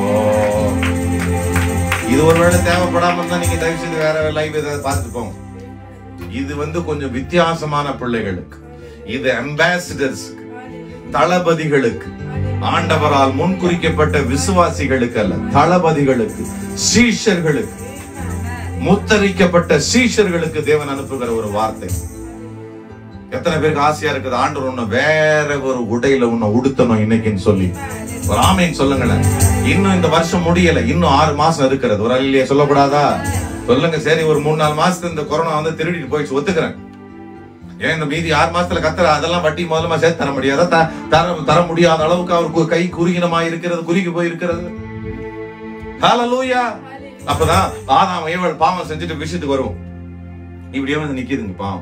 இது ஒருவேளை தேவைப்படாம இருந்தா நீங்க தயவு செய்து வேற லைவ் ஏதாவது பார்த்துட்டு போங்க இது வந்து கொஞ்சம் வித்தியாசமான பிள்ளைகளுக்கு இது அம்பாசிடர்ஸ்க்கு தளபதிகளுக்கு ஆண்டவரால் முன்குறிக்கப்பட்ட விசுவாசிகளுக்கு அல்ல தளபதிகளுக்கு சீஷர்களுக்கு முத்தரிக்கப்பட்ட சீஷர்களுக்கு தேவன் அனுப்புகிற ஒரு வார்த்தை எத்தனை பேருக்கு ஆசையா இருக்குது ஆண்டவர் உன்னை வேற ஒரு உடையில உன்னை உடுத்தணும் இன்னைக்குன்னு சொல்லி ஒரு ஆமைன்னு சொல்லுங்களேன் இன்னும் இந்த வருஷம் முடியல இன்னும் ஆறு மாசம் இருக்கிறது ஒரு அல்லையே சொல்லக்கூடாதா சொல்லுங்க சரி ஒரு மூணு நாலு மாசத்துல இந்த கொரோனா வந்து திருடிட்டு போயிடுச்சு ஒத்துக்கிறேன் ஏன் இந்த மீதி ஆறு மாசத்துல கத்துற அதெல்லாம் வட்டி முதலமா சேர்த்து தர முடியாதா த- தர தர முடியாத அளவுக்கு அவர் கு- கை குறுகினமா இருக்கிறது குறுகி போய் இருக்கிறது ஹalleluya அப்பதான் ஆதாம் ஏவல் பாவம் செஞ்சுட்டு விஷயத்துக்கு வருவோம் இப்படியே வந்து நிக்குதுங்க பாவம்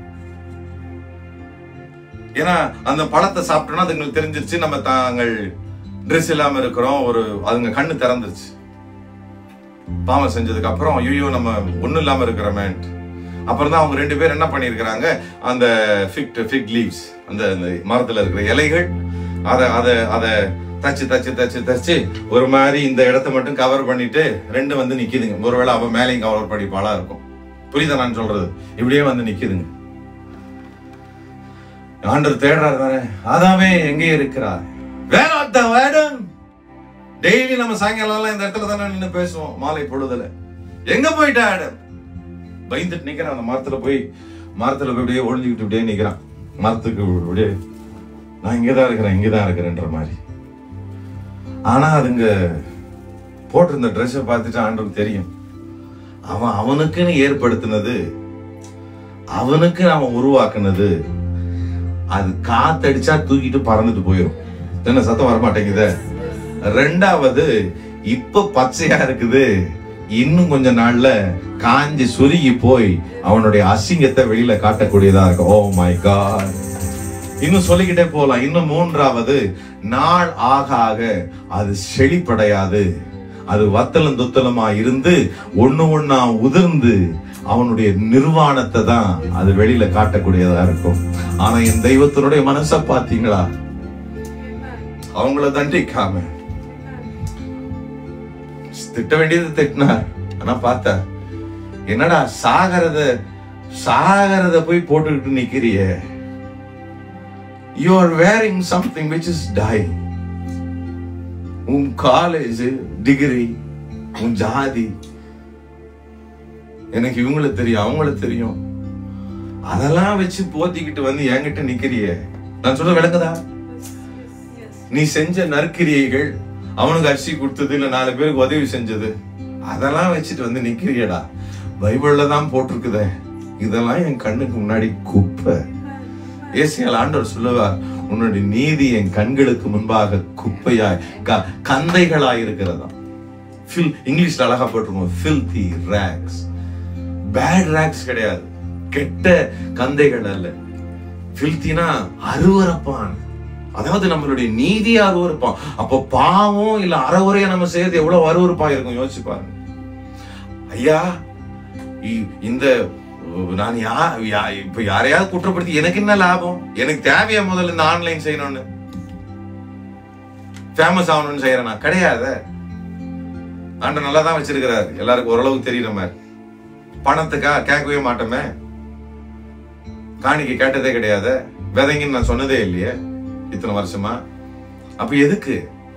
ஏன்னா அந்த பழத்தை சாப்பிட்டோம்னா அதுங்களுக்கு தெரிஞ்சிருச்சு நம்ம தாங்கள் ட்ரெஸ் இல்லாம இருக்கிறோம் ஒரு அதுங்க கண்ணு திறந்துருச்சு பாவம் செஞ்சதுக்கு அப்புறம் ஐயோ நம்ம ஒண்ணும் இல்லாம இருக்கிறோமேன்ட்டு அப்புறம் தான் அவங்க ரெண்டு பேரும் என்ன பண்ணியிருக்கிறாங்க அந்த ஃபிக் ஃபிக் லீவ்ஸ் அந்த அந்த மரத்துல இருக்கிற இலைகள் அதை அதை அதை தச்சு தச்சு தச்சு தச்சு ஒரு மாதிரி இந்த இடத்த மட்டும் கவர் பண்ணிட்டு ரெண்டு வந்து நிக்குதுங்க ஒருவேளை அவன் மேலேயும் கவர் பண்ணிப்பாளா இருக்கும் புரியுதா நான் சொல்றது இப்படியே வந்து நிக்குதுங்க ஆண்டவர் தேடுறாரு தானே அதாவே எங்கே இருக்கிறார் வேற அந்த வேடம் டெய்லி நம்ம சாயங்காலம் எல்லாம் இந்த இடத்துல தானே நின்று பேசுவோம் மாலை பொழுதுல எங்க போயிட்டா ஆடம் பயந்துட்டு நிக்கிறான் அந்த மரத்துல போய் மரத்துல போய் அப்படியே ஒளிஞ்சுக்கிட்டு இப்படியே நிக்கிறான் மரத்துக்கு அப்படியே நான் இங்கதான் இருக்கிறேன் இங்கதான் இருக்கிறேன்ற மாதிரி ஆனா அதுங்க போட்டிருந்த ட்ரெஸ்ஸை பார்த்துட்டு ஆண்டவருக்கு தெரியும் அவன் அவனுக்குன்னு ஏற்படுத்தினது அவனுக்கு அவன் உருவாக்குனது அது காத்தடிச்சா தூக்கிட்டு பறந்துட்டு போயிடும் என்ன சத்தம் வர மாட்டேங்குதே ரெண்டாவது இப்ப பச்சையா இருக்குது இன்னும் கொஞ்ச நாள்ல காஞ்சி சுருகி போய் அவனுடைய அசிங்கத்தை வெளியில காட்டக்கூடியதா இருக்கும் ஓ மை காட் இன்னும் சொல்லிக்கிட்டே போலாம் இன்னும் மூன்றாவது நாள் ஆக ஆக அது செழிப்படையாது அது வத்தலும் துத்தலுமா இருந்து ஒண்ணு ஒண்ணா உதிர்ந்து அவனுடைய நிர்வாணத்தை தான் அது வெளியில காட்டக்கூடியதா இருக்கும் ஆனா என் தெய்வத்தினுடைய மனச பாத்தீங்களா அவங்கள தண்டிக்காம திட்ட வேண்டியது திட்டினார் ஆனா பார்த்தா என்னடா சாகரத சாகரத போய் போட்டுக்கிட்டு நிக்கிறிய you are wearing something which is dying உன் காலேஜ் டிகிரி உன் ஜாதி எனக்கு இவங்கள தெரியும் அவங்கள தெரியும் அதெல்லாம் வச்சு போத்திக்கிட்டு வந்து என்கிட்ட நிக்கிறியே நான் சொல்ற விளங்குதா நீ செஞ்ச நற்கிரியைகள் அவனுக்கு அரிசி கொடுத்தது இல்ல நாலு பேருக்கு உதவி செஞ்சது அதெல்லாம் வச்சுட்டு வந்து நிக்கிறியடா பைபிள்ல தான் போட்டிருக்குதே இதெல்லாம் என் கண்ணுக்கு முன்னாடி குப்பை ஏசியால் ஆண்டவர் சொல்லுவார் உன்னுடைய நீதி என் கண்களுக்கு முன்பாக குப்பையாய் க- கந்தைகளாய் இருக்கிறதா ஃபில் இங்கிலீஷ்ல அழகா போட்டிருக்கோம் ஃபில்தி ரேக்ஸ் பேட் ரேக்ஸ் கிடையாது கெட்ட கந்தைகள் அல்ல ஃபில்தினா அருவரப்பான் அதாவது நம்மளுடைய நீதி அருவருப்பான் அப்போ பாவம் இல்ல அறவுரையா நம்ம செய்யறது எவ்வளவு அருவருப்பா இருக்கும் யோசிச்சு பாருங்க ஐயா இ- இந்த உ, நான் யா யா- இப்ப யாரையாவது குற்றப்படுத்தி எனக்கு என்ன லாபம் எனக்கு தேவையா முதல்ல இந்த ஆன்லைன் செய்யணும்னு ஃபேமஸ் ஆகணும்னு செய்யறேனா கிடையாது ஆண்டு நல்லா தான் வச்சிருக்கிறாரு எல்லாருக்கும் ஓரளவுக்கு தெரியுற மாதிரி பணத்துக்கா கேட்கவே மாட்டோமே காணிக்கை கேட்டதே கிடையாது விதைங்கன்னு நான் சொன்னதே இல்லையே இத்தனை வருஷமா அப்ப எதுக்கு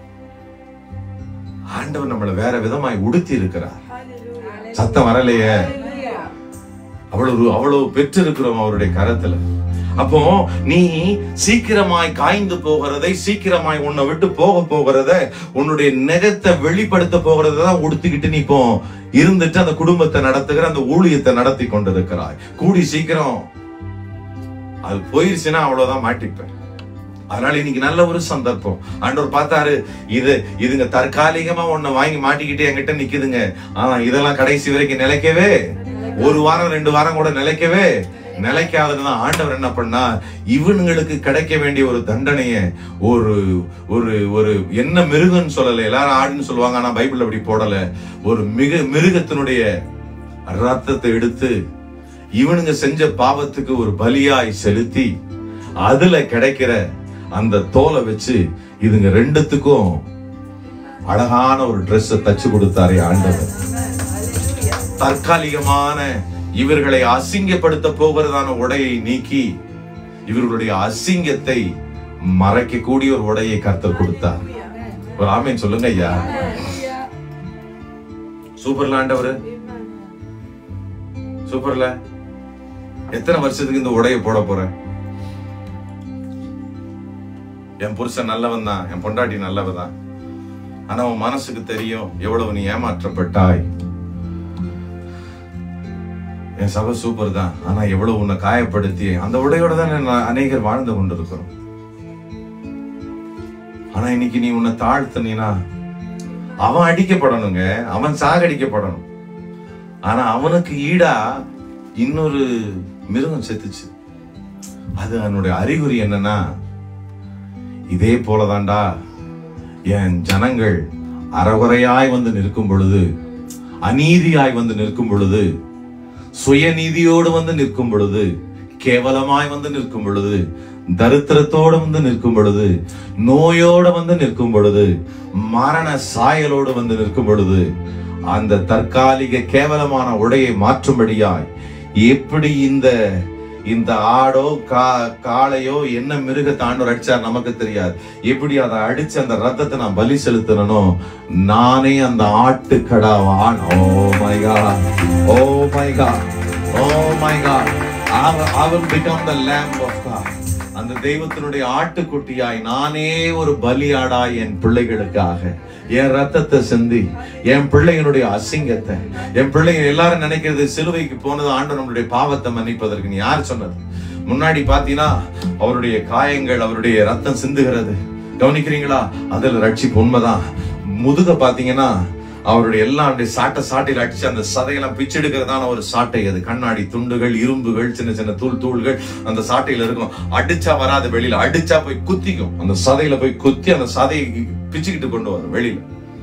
ஆண்டவர் நம்மள வேற விதமாய் உடுத்தி இருக்கிறார் சத்தம் வரலையே அவ்வளவு அவ்வளவு பெற்றிருக்கிறோம் அவருடைய கரத்துல அப்போ நீ சீக்கிரமாய் காய்ந்து போகிறதை சீக்கிரமாய் உன்னை விட்டு போக போகிறத உன்னுடைய நெகத்தை வெளிப்படுத்த போகிறத தான் உடுத்திக்கிட்டு நீ இப்போ இருந்துட்டு அந்த குடும்பத்தை நடத்துகிற அந்த ஊழியத்தை நடத்தி கொண்டிருக்கிறாய் கூடி சீக்கிரம் அது போயிருச்சுன்னா அவ்வளவுதான் மாட்டிப்பேன் அதனால இன்னைக்கு நல்ல ஒரு சந்தர்ப்பம் ஆண்டவர் பார்த்தாரு இது இதுங்க தற்காலிகமா ஒண்ணு வாங்கி மாட்டிக்கிட்டு என்கிட்ட நிக்குதுங்க ஆனா இதெல்லாம் கடைசி வரைக்கும் நிலைக்கவே ஒரு வாரம் ரெண்டு வாரம் கூட நிலைக்கவே நிலைக்காததுதான் ஆண்டவர் என்ன பண்ணா இவனுங்களுக்கு கிடைக்க வேண்டிய ஒரு தண்டனைய ஒரு ஒரு ஒரு என்ன மிருகம்னு சொல்லல எல்லாரும் ஆடுன்னு சொல்லுவாங்க ஆனா பைபிள் அப்படி போடல ஒரு மிக மிருகத்தினுடைய ரத்தத்தை எடுத்து இவனுங்க செஞ்ச பாவத்துக்கு ஒரு பலியாய் செலுத்தி அதுல கிடைக்கிற அந்த தோலை வச்சு இதுங்க ரெண்டுத்துக்கும் அழகான ஒரு Dress தச்சு கொடுத்தாரே ஆண்டவர் தற்காலிகமான இவர்களை அசிங்கப்படுத்த போகிறதான உடையை நீக்கி இவர்களுடைய அசிங்கத்தை மறைக்கக்கூடிய ஒரு உடையை கர்த்தர் கொடுத்தார் ஒரு ஆமீன் சொல்லுங்க ஐயா சூப்பர்ல ஆண்டவர் சூப்பர்ல எத்தனை வருஷத்துக்கு இந்த உடையை போட போறேன் என் புருஷன் நல்லவன் தான் என் பொண்டாட்டி நல்லவ தான் ஆனா உன் மனசுக்கு தெரியும் எவ்வளவு நீ ஏமாற்றப்பட்டாய் என் சபை சூப்பர் தான் ஆனா எவ்வளவு உன்னை காயப்படுத்தி அந்த உடையோட தான் நான் அநேகர் வாழ்ந்து கொண்டிருக்கிறோம் ஆனா இன்னைக்கு நீ உன்னை தாழ்த்தினா அவன் அடிக்கப்படணுங்க அவன் சாகடிக்கப்படணும் ஆனா அவனுக்கு ஈடா இன்னொரு மிருகம் செத்துச்சு அது அதனுடைய அறிகுறி என்னன்னா இதே போலதான்டா என் ஜனங்கள் அறகுறையாய் வந்து நிற்கும் பொழுது அநீதியாய் வந்து நிற்கும் பொழுது சுயநீதியோடு வந்து நிற்கும் பொழுது கேவலமாய் வந்து நிற்கும் பொழுது தரித்திரத்தோடு வந்து நிற்கும் பொழுது நோயோடு வந்து நிற்கும் பொழுது மரண சாயலோடு வந்து நிற்கும் பொழுது அந்த தற்காலிக கேவலமான உடையை மாற்றும்படியாய் எப்படி இந்த இந்த ஆடோ கா காளையோ என்ன மிருகத்தை ஆண்டவர் அடிச்சார் நமக்கு தெரியாது எப்படி அதை அடிச்சு அந்த ரத்தத்தை நான் பலி செலுத்தணும் நானே அந்த ஆட்டுக்கடாவான் oh my God oh my God oh my God I will become the lamb of God. அந்த தெய்வத்தினுடைய ஆட்டுக்குட்டியாய் நானே ஒரு பலியாடாய் என் பிள்ளைகளுக்காக என் ரத்தத்தை சிந்தி என் பிள்ளைகளுடைய அசிங்கத்தை என் பிள்ளைங்க எல்லாரும் நினைக்கிறது சிலுவைக்கு போனது ஆண்டு நம்மளுடைய பாவத்தை மன்னிப்பதற்கு நீ யார் சொன்னது முன்னாடி பாத்தீங்கன்னா அவருடைய காயங்கள் அவருடைய ரத்தம் சிந்துகிறது கவனிக்கிறீங்களா அதுல ரட்சிப்பு உண்மைதான் முதுக பாத்தீங்கன்னா அவருடைய எல்லாம் அப்படியே சாட்டை சாட்டையில் அடிச்சு அந்த சதையெல்லாம் பிச்செடுக்கிறதான ஒரு சாட்டை அது கண்ணாடி துண்டுகள் இரும்புகள் சின்ன சின்ன தூள் தூள்கள் அந்த சாட்டையில இருக்கும் அடிச்சா வராது வெளியில அடிச்சா போய் குத்திக்கும் அந்த சதையில போய் குத்தி அந்த சதையை பிச்சுக்கிட்டு கொண்டு வரும் வெளியில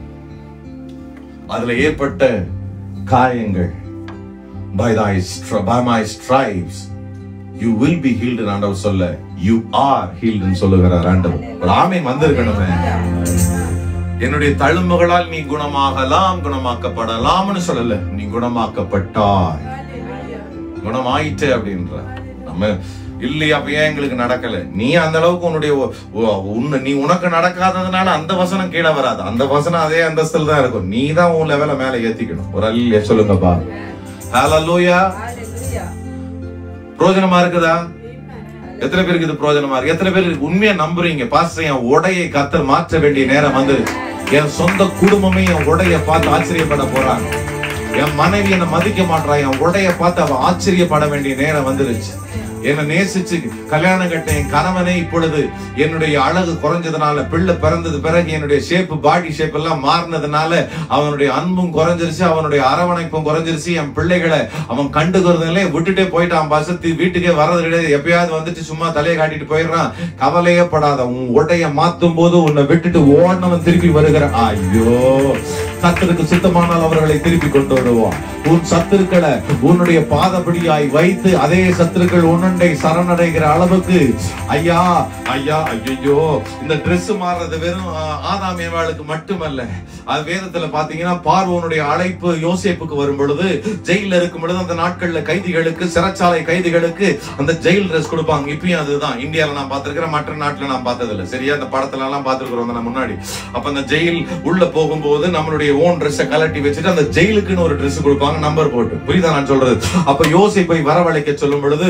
அதுல ஏற்பட்ட காயங்கள் by thy stri- by my stripes you will be healed ன்னு ஆண்டவர் சொல்ல you are healed ன்னு சொல்லுகிறார் ஆண்டவர் ஒரு ஆமீன் வந்திருக்கணுமே என்னுடைய தழும்புகளால் நீ குணமாகலாம் குணமாக்கப்படலாம்னு சொல்லல நீ குணமாக்கப்பட்டாய் குணமாயிட்டு அப்படின்ற நம்ம இல்லையா அப்ப ஏன் எங்களுக்கு நடக்கல நீ அந்த அளவுக்கு உன்னுடைய ஒ- ஒ- உன்னை நீ உனக்கு நடக்காததுனால அந்த வசனம் கீழே வராது அந்த வசனம் அதே அந்தஸ்தில் தான் இருக்கும் நீ தான் உன் லெவல மேல ஏத்திக்கணும் ஒரு அல்ல சொல்லுங்கப்பா ஹalleluya பிரோஜனமா இருக்குதா எத்தனை பேருக்கு இது பிரோஜனமா இருக்கு எத்தனை பேர் உண்மையா நம்புறீங்க பாஸ்டர் என் உடையை கத்தர் மாற்ற வேண்டிய நேரம் வந்து என் சொந்த குடும்பமே என் உடைய பார்த்து ஆச்சரியப்பட போறாங்க என் மனைவி என்னை மதிக்க மாட்றா என் உடைய பார்த்து அவ ஆச்சரியப்பட வேண்டிய நேரம் வந்துருச்சு என்னை நேசிச்சு கல்யாணம் கட்ட என் கணவனே இப்பொழுது என்னுடைய அழகு குறைஞ்சதுனால பிள்ளை பிறந்தது பிறகு என்னுடைய ஷேப் பாடி ஷேப் எல்லாம் மாறினதுனால அவனுடைய அன்பும் குறைஞ்சிருச்சு அவனுடைய அரவணைப்பும் குறைஞ்சிருச்சு என் பிள்ளைகளை அவன் கண்டுக்கிறதுனாலே விட்டுட்டே போயிட்டான் பசத்தி வீட்டுக்கே வர்றது கிடையாது எப்பயாவது வந்துட்டு சும்மா தலையை காட்டிட்டு போயிடுறான் கவலையே படாத உன் உடைய மாத்தும் போது உன்னை விட்டுட்டு ஓடினவன் திருப்பி வருகிற ஐயோ சத்துருக்கு சுத்தமானால் அவர்களை திருப்பி கொண்டு வருவான் உன் சத்துருக்களை உன்னுடைய பாதப்படியாய் வைத்து அதே சத்துருக்கள் உன்னுடைய சரணடைகிற அளவுக்கு ஐயா ஐயா ஐயோ இந்த Dress மாறுறது வெறும் ஆ, ஆதாம் ஏவாளுக்கு மட்டுமல்ல அது வேதத்துல பாத்தீங்கன்னா பார்வோனுடைய அழைப்பு யோசேப்புக்கு வரும் பொழுது ஜெயில இருக்கும் பொழுது அந்த நாட்கள்ல கைதிகளுக்கு சிறைச்சாலை கைதிகளுக்கு அந்த ஜெயில் ட்ரெஸ் கொடுப்பாங்க இப்பயும் அதுதான் இந்தியால நான் பார்த்திருக்கிறேன் மற்ற நாட்டுல நான் பார்த்தது இல்ல சரியா அந்த படத்துல எல்லாம் பார்த்திருக்கிறோம் நம்ம முன்னாடி அப்ப அந்த ஜெயில் உள்ள போகும்போது நம்மளுடைய ஓன் ட்ரெஸ்ஸை கலட்டி வச்சுட்டு அந்த ஜெயிலுக்குன்னு ஒரு Dress கொடுப்பாங்க நம்பர் போட்டு புரியுதா நான் சொல்றது அப்ப யோசிப்பை வரவழைக்க சொல்லும் பொழுது வேத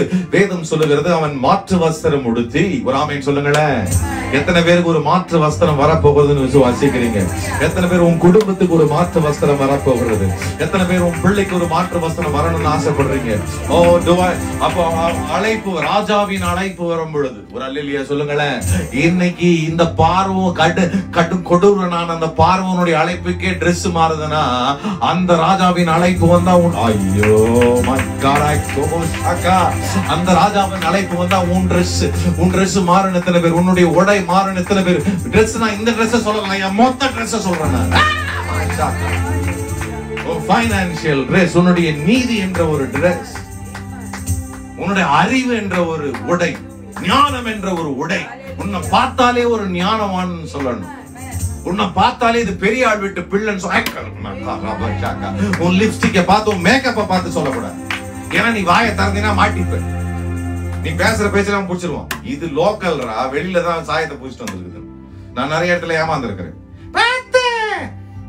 வேதம் சொல்லுகிறது அவன் மாற்று வஸ்திரம் உடுத்தி ஒரு ஆமேன் சொல்லுங்களேன் எத்தனை பேருக்கு ஒரு மாற்று வஸ்திரம் வரப்போகிறதுன்னு விசுவாசிக்கிறீங்க எத்தனை பேர் உன் குடும்பத்துக்கு ஒரு மாற்று வஸ்திரம் வரப்போகிறது எத்தனை பேர் உன் பிள்ளைக்கு ஒரு மாற்று வஸ்திரம் வரணும்னு ஆசைப்படுறீங்க ஓ டுவா அப்போ அ- அழைப்பு ராஜாவின் அழைப்பு வரும் பொழுது ஒரு அல்லையா சொல்லுங்களேன் இன்னைக்கு இந்த பார்வம் கடு கடும் கொடூரனான அந்த பார்வனுடைய அழைப்புக்கே Dress மாறுதுன்னா அந்த ராஜாவின் அழைப்பு வந்தா உன் ஐயோ my God, I so shocked. அந்த ராஜாவின் அழைப்பு வந்தா உன் Dress உன் Dress மாறுன எத்தனை பேர் உன்னுடைய உடை மாறுன எத்தனை பேர் Dress நான் இந்த Dress சொல்லலாம் என் மொத்த Dress சொல்றேன் நான் Ah, my God. Financial Dress உன்னுடைய நீதி என்ற ஒரு Dress உன்னுடைய அறிவு என்ற ஒரு உடை ஞானம் என்ற ஒரு உடை உன்னை பார்த்தாலே ஒரு ஞானவான் சொல்லணும் உன்னை பார்த்தாலே இது பெரிய ஆள் விட்டு பிள்ளைன்னு சொல்ல உன் லிப்ஸ்டிக்கை பார்த்து உன் மேக்கப்பை பார்த்து சொல்லக்கூடாது ஏன்னா நீ வாயை திறந்தீங்கன்னா மாட்டிப்ப நீ பேசுற பேச்செல்லாம் புடிச்சிருவான் இது லோக்கல்ரா வெளியில தான் சாயத்தை புடிச்சிட்டு வந்திருக்குது நான் நிறைய இடத்துல ஏமாந்துருக்கிறேன் பார்த்தேன்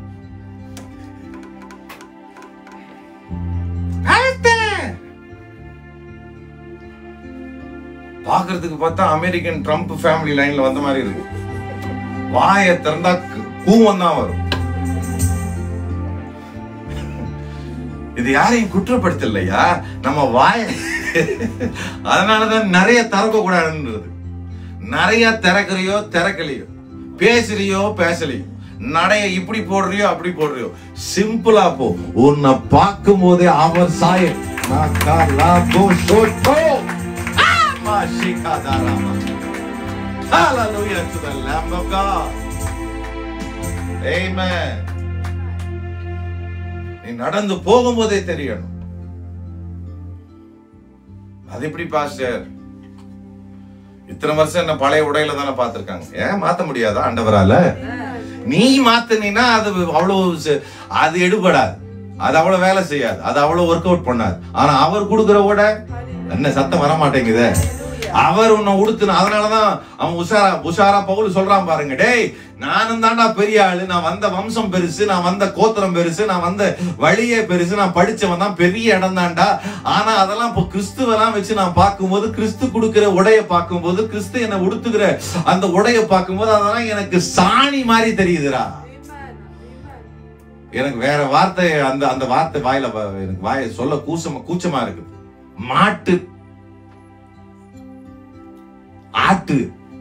பார்த்தேன் பாக்குறதுக்கு பார்த்தா அமெரிக்கன் ட்ரம்ப் ஃபேமிலி லைன்ல வந்த மாதிரி இருக்கு வாயை திறந்தா கு- கூவம் தான் வரும் இது யாரையும் குற்றப்படுத்தலையா நம்ம வாய அதனாலதான் நிறைய திறக்க கூடாதுன்றது நிறைய திறக்கிறியோ திறக்கலையோ பேசுறியோ பேசலையோ நடைய இப்படி போடுறியோ அப்படி போடுறியோ சிம்பிளா போ உன்னை பார்க்கும் போதே அவர் சாய Hallelujah to the Lamb of God. Amen. நீ நடந்து போகும்போதே தெரியணும் அது எப்படி பாஸ்டர் இத்தனை வருஷம் என்ன பழைய உடையில தானே பார்த்திருக்காங்க ஏன் மாத்த முடியாதா ஆண்டவரால நீ மாத்தினா அது அவ்வளவு ச- அது எடுபடாது அது அவ்வளவு வேலை செய்யாது அது அவ்வளவு ஒர்க் அவுட் பண்ணாது ஆனா அவர் கொடுக்கிற உடை என்ன சத்தம் வர மாட்டேங்குதே அவர் உன்னை உடுத்துன அதனாலதான் அவன் உஷாரா உஷாரா பவுல் சொல்றான் பாருங்க டேய் நானும் தான்டா பெரிய ஆளு நான் வந்த வம்சம் பெருசு நான் வந்த கோத்திரம் பெருசு நான் வந்த வழியே பெருசு நான் படிச்சவன் தான் பெரிய இடம் தான்டா ஆனா அதெல்லாம் இப்போ கிறிஸ்துவெல்லாம் வச்சு நான் பார்க்கும்போது கிறிஸ்து கொடுக்கிற உடைய பார்க்கும்போது கிறிஸ்து என்னை உடுத்துகிற அந்த உடைய பார்க்கும்போது அதெல்லாம் எனக்கு சாணி மாதிரி தெரியுதுடா எனக்கு வேற வார்த்தை அந்த அந்த வார்த்தை வாயில வ- எனக்கு வாய சொல்ல கூச்சமா கூச்சமா இருக்கு மாட்டு ஆட்டு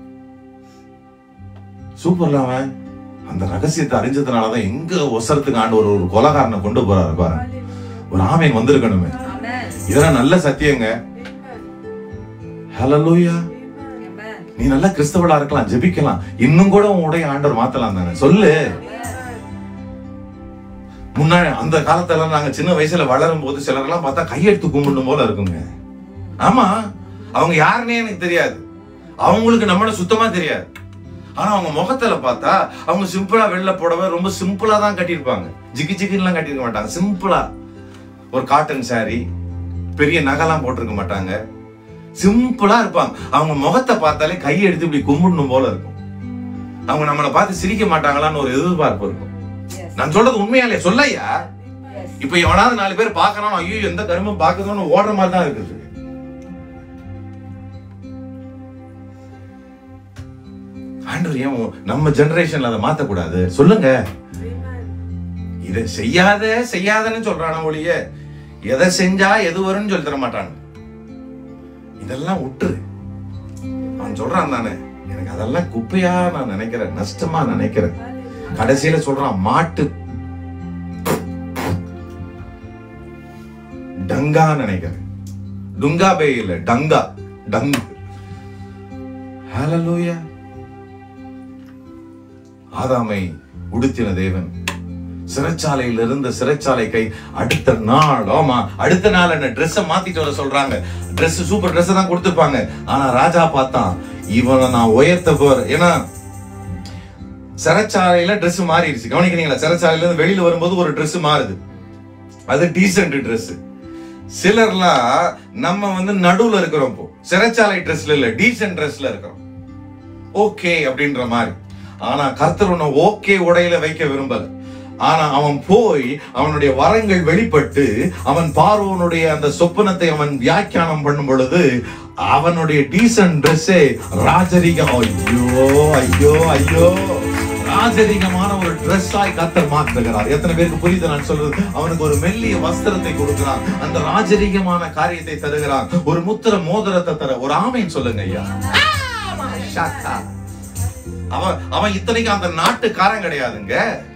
சூப்பர்ல அவன் அந்த ரகசியத்தை அறிஞ்சதுனாலதான் எங்க ஒசரத்துக்கு ஆண்டு ஒரு ஒரு கொலகாரனை கொண்டு போறாரு பாரு ஒரு ஆமீன் வந்திருக்கணுமே இதெல்லாம் நல்ல சத்தியங்க ஹalleluya நீ நல்ல கிறிஸ்தவளா இருக்கலாம் ஜெபிக்கலாம் இன்னும் கூட உன் உடைய ஆண்டவர் மாத்தலாம் தானே சொல்லு முன்னாடி அந்த காலத்துல நாங்க சின்ன வயசுல வளரும் போது சிலரெல்லாம் பார்த்தா கையெடுத்து கும்பிடணும் போல இருக்குங்க ஆமா அவங்க யாருன்னே எனக்கு தெரியாது அவங்களுக்கு நம்மள சுத்தமா தெரியாது ஆனா அவங்க முகத்துல பார்த்தா அவங்க சிம்பிளா வெள்ளை புடவை ரொம்ப சிம்பிளா தான் கட்டியிருப்பாங்க ஜிகி ஜிகின்லாம் கட்டியிருக்க மாட்டாங்க சிம்பிளா ஒரு காட்டன் saree பெரிய நகைலாம் போட்டிருக்க மாட்டாங்க சிம்பிளா இருப்பாங்க அவங்க முகத்தை பார்த்தாலே கையை எடுத்து இப்படி கும்பிடணும் போல இருக்கும் அவங்க நம்மளை பார்த்து சிரிக்க மாட்டாங்களான்னு ஒரு எதிர்பார்ப்பு இருக்கும் நான் சொல்றது உண்மையாலே சொல்லையா இப்ப எவனாவது நாலு பேர் பார்க்கணும் ஐயோ எந்த கருமும் பார்க்கணும்னு ஓடுற மாதிரி தான் இருக்குது ஆண்டவர் ஏன் உ- நம்ம ஜெனரேஷன்ல அதை மாத்தக்கூடாது சொல்லுங்க இதை செய்யாத செய்யாதன்னு சொல்றான ஒழிய எதை செஞ்சா எது வரும்னு சொல்லி தர மாட்டாங்க இதெல்லாம் விட்டுரு அவன் சொல்றான் தானே எனக்கு அதெல்லாம் குப்பையா நான் நினைக்கிறேன் நஷ்டமா நினைக்கிறேன் கடைசியில சொல்றான் மாட்டு டங்கா நினைக்கிறேன் டுங்கா பே இல்ல டங்கா டங்கு ஹalleluya ஆதாமை உடுத்தின தேவன் சிறைச்சாலையில் இருந்த சிறைச்சாலை கை அடுத்த நாள் ஆமா அடுத்த நாள் என்ன Dress மாத்திட்டு வர சொல்றாங்க Dress சூப்பர் Dress தான் கொடுத்துருப்பாங்க ஆனா ராஜா பார்த்தான் இவனை நான் உயர்த்த போற ஏன்னா சிறைச்சாலையில Dress மாறிடுச்சு கவனிக்கிறீங்களா சிறைச்சாலையில இருந்து வெளியில வரும்போது ஒரு Dress மாறுது அது டீசென்ட் Dress சிலர்லாம் நம்ம வந்து நடுவுல இருக்கிறோம் இப்போ சிறைச்சாலை ட்ரெஸ்ல இல்ல டீசென்ட் ட்ரெஸ்ல இருக்கிறோம் ஓகே அப்படின்ற மாதிரி ஆனா கர்த்தர் உன்னை ஓகே உடையில வைக்க விரும்பல ஆனா அவன் போய் அவனுடைய வரங்கள் வெளிப்பட்டு அவன் பார்வோனுடைய அந்த சொப்பனத்தை அவன் வியாக்கியானம் பண்ணும் பொழுது அவனுடைய டீசன்ட் ட்ரெஸ்ஸே ராஜரிகம் ஐயோ ஐயோ ஐயோ ராஜரிகமான ஒரு ட்ரெஸ்ஸாய் கத்தர் மாற்றுகிறார் எத்தனை பேருக்கு புரியுது நான் சொல்றது அவனுக்கு ஒரு மெல்லிய வஸ்திரத்தை கொடுக்கிறான் அந்த ராஜரிகமான காரியத்தை தருகிறான் ஒரு முத்திர மோதிரத்தை தர ஒரு ஆமைன்னு சொல்லுங்க ஐயா ஷாக்கா. அவன் அவன் இத்தனைக்கும் அந்த நாட்டுக்காரன் கிடையாதுங்க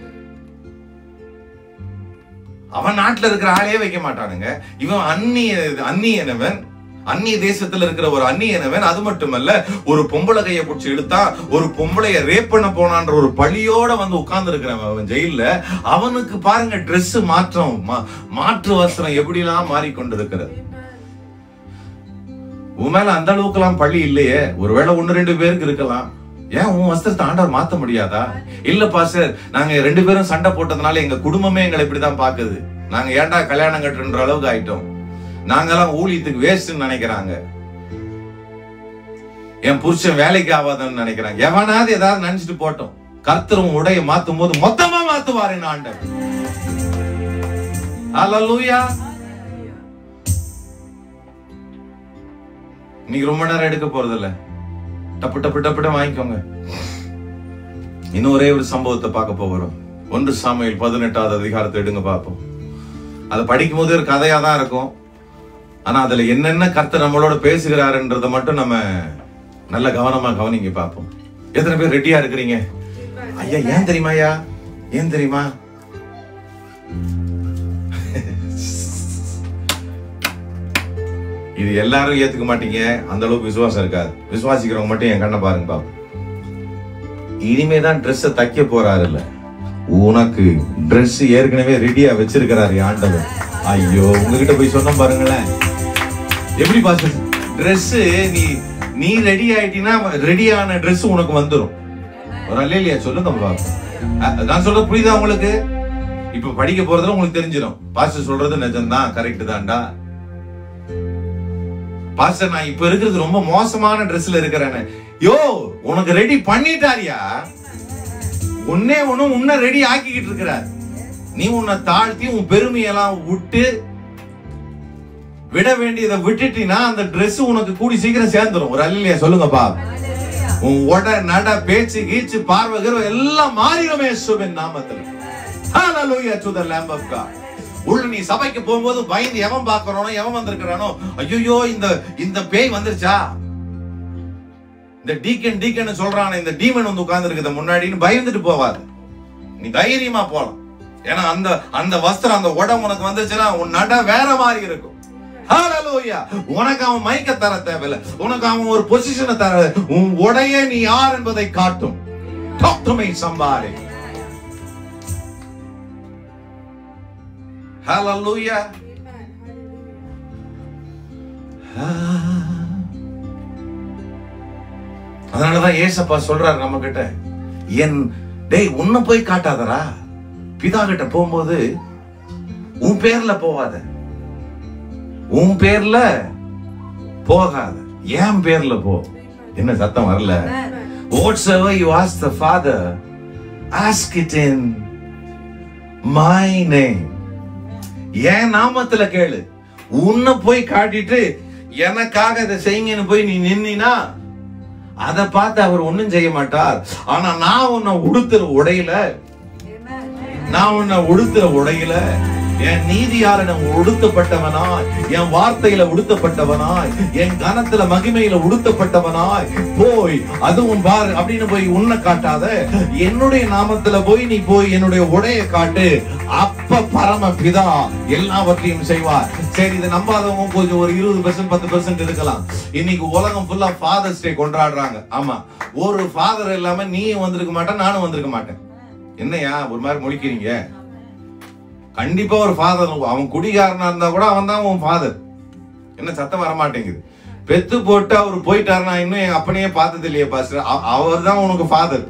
அவன் நாட்டுல இருக்கிற ஆளே வைக்க மாட்டானுங்க இவன் அந்நிய அந்நியனவன் அந்நிய தேசத்துல இருக்கிற ஒரு அந்நியனவன் அது மட்டுமல்ல ஒரு பொம்பளை கைய பிடிச்சி இழுத்தா ஒரு பொம்பளைய ரேப் பண்ண போனான்ற ஒரு பழியோட வந்து உட்கார்ந்து இருக்கிறவன் அவன் ஜெயில்ல அவனுக்கு பாருங்க Dress மாற்றம் மா- மாற்று வஸ்திரம் எப்படிலாம் மாறிக்கொண்டிருக்கிறது உன் மேல அந்த அளவுக்குலாம் பழி இல்லையே ஒருவேளை ஒன்னு ரெண்டு பேருக்கு இருக்கலாம் ஏன் உன் வஸ்திரத்தை ஆண்டவர் மாத்த முடியாதா இல்ல பாஸ்டர் நாங்க ரெண்டு பேரும் சண்டை போட்டதுனால எங்க குடும்பமே எங்களை இப்படிதான் பாக்குது நாங்க ஏன்டா கல்யாணம் கட்டுன்ற அளவுக்கு ஆயிட்டோம் நாங்கெல்லாம் ஊழியத்துக்கு வேஸ்ட்னு நினைக்கிறாங்க என் புருஷன் வேலைக்கு ஆகாதுன்னு நினைக்கிறாங்க எவனாவது ஏதாவது நினைச்சிட்டு போட்டோம் கர்த்தரும் உடைய மாத்தும் போது மொத்தமா மாத்துவாரு ஆண்டவர் அல்லூயா இன்னைக்கு ரொம்ப நேரம் எடுக்க போறது இல்ல டப்பு டப்பு டப்பு வாங்கிக்கோங்க இன்னும் ஒரே ஒரு சம்பவத்தை பார்க்க போகிறோம் ஒன்று சாமுவேல் பதினெட்டாவது அதிகாரத்தை எடுங்க பார்ப்போம் அதை படிக்கும் போது ஒரு கதையா தான் இருக்கும் ஆனா அதுல என்னென்ன கர்த்தர் நம்மளோட பேசுகிறாருன்றதை மட்டும் நம்ம நல்ல கவனமா கவனிங்க பார்ப்போம் எத்தனை பேர் ரெடியா இருக்கிறீங்க ஐயா ஏன் தெரியுமா ஐயா ஏன் தெரியுமா இது எல்லாரும் ஏத்துக்க மாட்டீங்க அந்த அளவுக்கு விசுவாசம் இருக்காது விசுவாசிக்கிறவங்க மட்டும் என் கண்ணை பாருங்க பாப்போம் இனிமே தான் ட்ரெஸ் தைக்க போறாரு இல்ல உனக்கு Dress ஏற்கனவே ரெடியா வச்சிருக்கிறாரு ஆண்டவர் ஐயோ உங்ககிட்ட போய் சொன்ன பாருங்களேன் எப்படி பாஸ் Dress நீ நீ ரெடி ஆயிட்டீன்னா ரெடியான Dress உனக்கு வந்துரும் ஒரு அல்லையா சொல்லுங்க பாப்போம் அ- நான் சொல்றது புரியுதா உங்களுக்கு இப்ப படிக்க போறதுல உங்களுக்கு தெரிஞ்சிடும் பாஸ்டர் சொல்றது நிஜம்தான் கரெக்ட் தான்டா பாஸ்டர் நான் இப்ப இருக்கிறது ரொம்ப மோசமான ட்ரெஸ்ல இருக்கிறேன்னு யோ உனக்கு ரெடி பண்ணிட்டாரியா உன்னே ஒண்ணு உன்ன ரெடி ஆக்கிக்கிட்டு இருக்கிறார் நீ உன்னை தாழ்த்தி உன் பெருமையெல்லாம் விட்டு விட வேண்டியதை விட்டுட்டீன்னா அந்த Dress உனக்கு கூடி சீக்கிரம் சேர்ந்துரும் ஒரு அல்லையா சொல்லுங்கப்பா உன் உட நட பேச்சு கீச்சு பார்வை கிர்வை எல்லாம் மாறிடுமே சுபின் நாமத்தில் Hallelujah to the Lamb of God. உள்ள நீ சபைக்கு போகும்போது பயந்து எவன் பாக்குறானோ எவன் வந்திருக்கிறானோ ஐயோ இந்த இந்த பேய் வந்துருச்சா இந்த டீக்கன் டீக்கன் சொல்றானே இந்த டீமன் வந்து உட்கார்ந்து இருக்குது முன்னாடின்னு பயந்துட்டு போவாது நீ தைரியமா போலாம் ஏன்னா அந்த அந்த வஸ்திரம் அந்த உடம் உனக்கு வந்துச்சுன்னா உன் நட வேற மாதிரி இருக்கும் Hallelujah. உனக்கு அவன் மைக்க தர தேவையில்ல உனக்கு அவன் ஒரு பொசிஷனை தர உன் உடைய நீ யார் என்பதை காட்டும் Talk to me somebody. Hallelujah. அதனாலதான் ஏசப்பா சொல்றாரு நம்ம கிட்ட என் டேய் உன்னை போய் காட்டாதடா பிதா கிட்ட போகும்போது உன் பேர்ல போவாத உன் பேர்ல போகாத என் பேர்ல போ என்ன சத்தம் வரல whatsoever you ask the father ask it in my name என் நாமத்துல கேளு உன்னை போய் காட்டிட்டு எனக்காக இதை செய்யுங்கன்னு போய் நீ நின்னா அதை பார்த்து அவர் ஒண்ணும் செய்ய மாட்டார் ஆனா நான் உன்னை உடுத்துற உடையில நான் உன்னை உடுத்துற உடையில என் நீதியால நான் உடுத்தப்பட்டவனாய் என் வார்த்தையில உடுத்தப்பட்டவனாய் என் கனத்துல மகிமையில உடுத்தப்பட்டவனாய் போய் அதுவும் பாரு அப்படின்னு போய் உன்னை காட்டாத என்னுடைய நாமத்துல போய் நீ போய் என்னுடைய உடைய காட்டு அப்ப பரம பிதா எல்லாவற்றையும் செய்வார் சரி இதை நம்பாதவங்க கொஞ்சம் ஒரு இருபது பெர்சன்ட் பத்து பெர்சன்ட் இருக்கலாம் இன்னைக்கு உலகம் ஃபுல்லா ஃபாதர்ஸ் டே கொண்டாடுறாங்க ஆமா ஒரு ஃபாதர் இல்லாம நீயும் வந்திருக்க மாட்டேன் நானும் வந்திருக்க மாட்டேன் என்னையா ஒரு மாதிரி முழிக்கிறீங்க கண்டிப்பா ஒரு ஃபாதர் அவன் குடிகாரனா இருந்தா கூட அவன் தான் உன் ஃபாதர் என்ன சத்தம் வர மாட்டேங்குது பெத்து போட்டு அவர் போயிட்டாருன்னா இன்னும் என் அப்பனையே பார்த்தது இல்லையே பாஸ்டர் அவர் தான் உனக்கு ஃபாதர்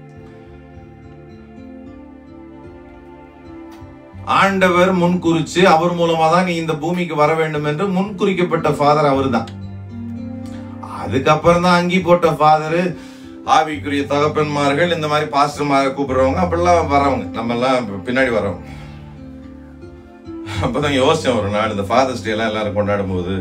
ஆண்டவர் முன்குறிச்சு அவர் மூலமா தான் நீ இந்த பூமிக்கு வர வேண்டும் என்று முன்குறிக்கப்பட்ட ஃபாதர் அவர்தான் அதுக்கப்புறம் தான் அங்கி போட்ட ஃபாதரு ஆவிக்குரிய தகப்பன்மார்கள் இந்த மாதிரி பாஸ்டர்மார கூப்பிடுறவங்க அப்படிலாம் வரவங்க நம்ம எல்லாம் பின்னாடி வரவங்க அப்பதான் யோசிச்சேன் ஒரு நாள் இந்த ஃபாதர்ஸ் டே எல்லாம் எல்லாரும் கொண்டாடும் போது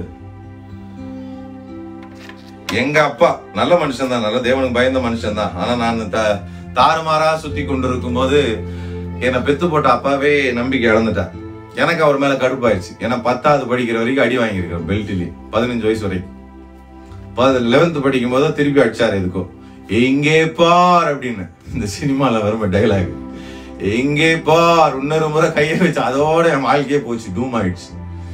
எங்க அப்பா நல்ல மனுஷன் தான் நல்ல தேவனுக்கு பயந்த மனுஷன் தான் ஆனா நான் த- தாறுமாறா சுத்தி கொண்டிருக்கும் போது என்னை பெத்து போட்ட அப்பாவே நம்பிக்கை இழந்துட்டேன் எனக்கு அவர் மேல கடுப்பாயிருச்சு ஏன்னா பத்தாவது படிக்கிற வரைக்கும் அடி வாங்கியிருக்கேன் பெல்ட்லயே பதினஞ்சு வயசு வரைக்கும் லெவன்த் படிக்கும் போது திருப்பி அடிச்சாரு எதுக்கோ எங்கே பார் அப்படின்னு இந்த சினிமால வரும் டைலாக் எங்கே பார் இன்னொரு முறை கையை வச்சு அதோட என் வாழ்க்கையே போச்சு டூம் ஆயிடுச்சு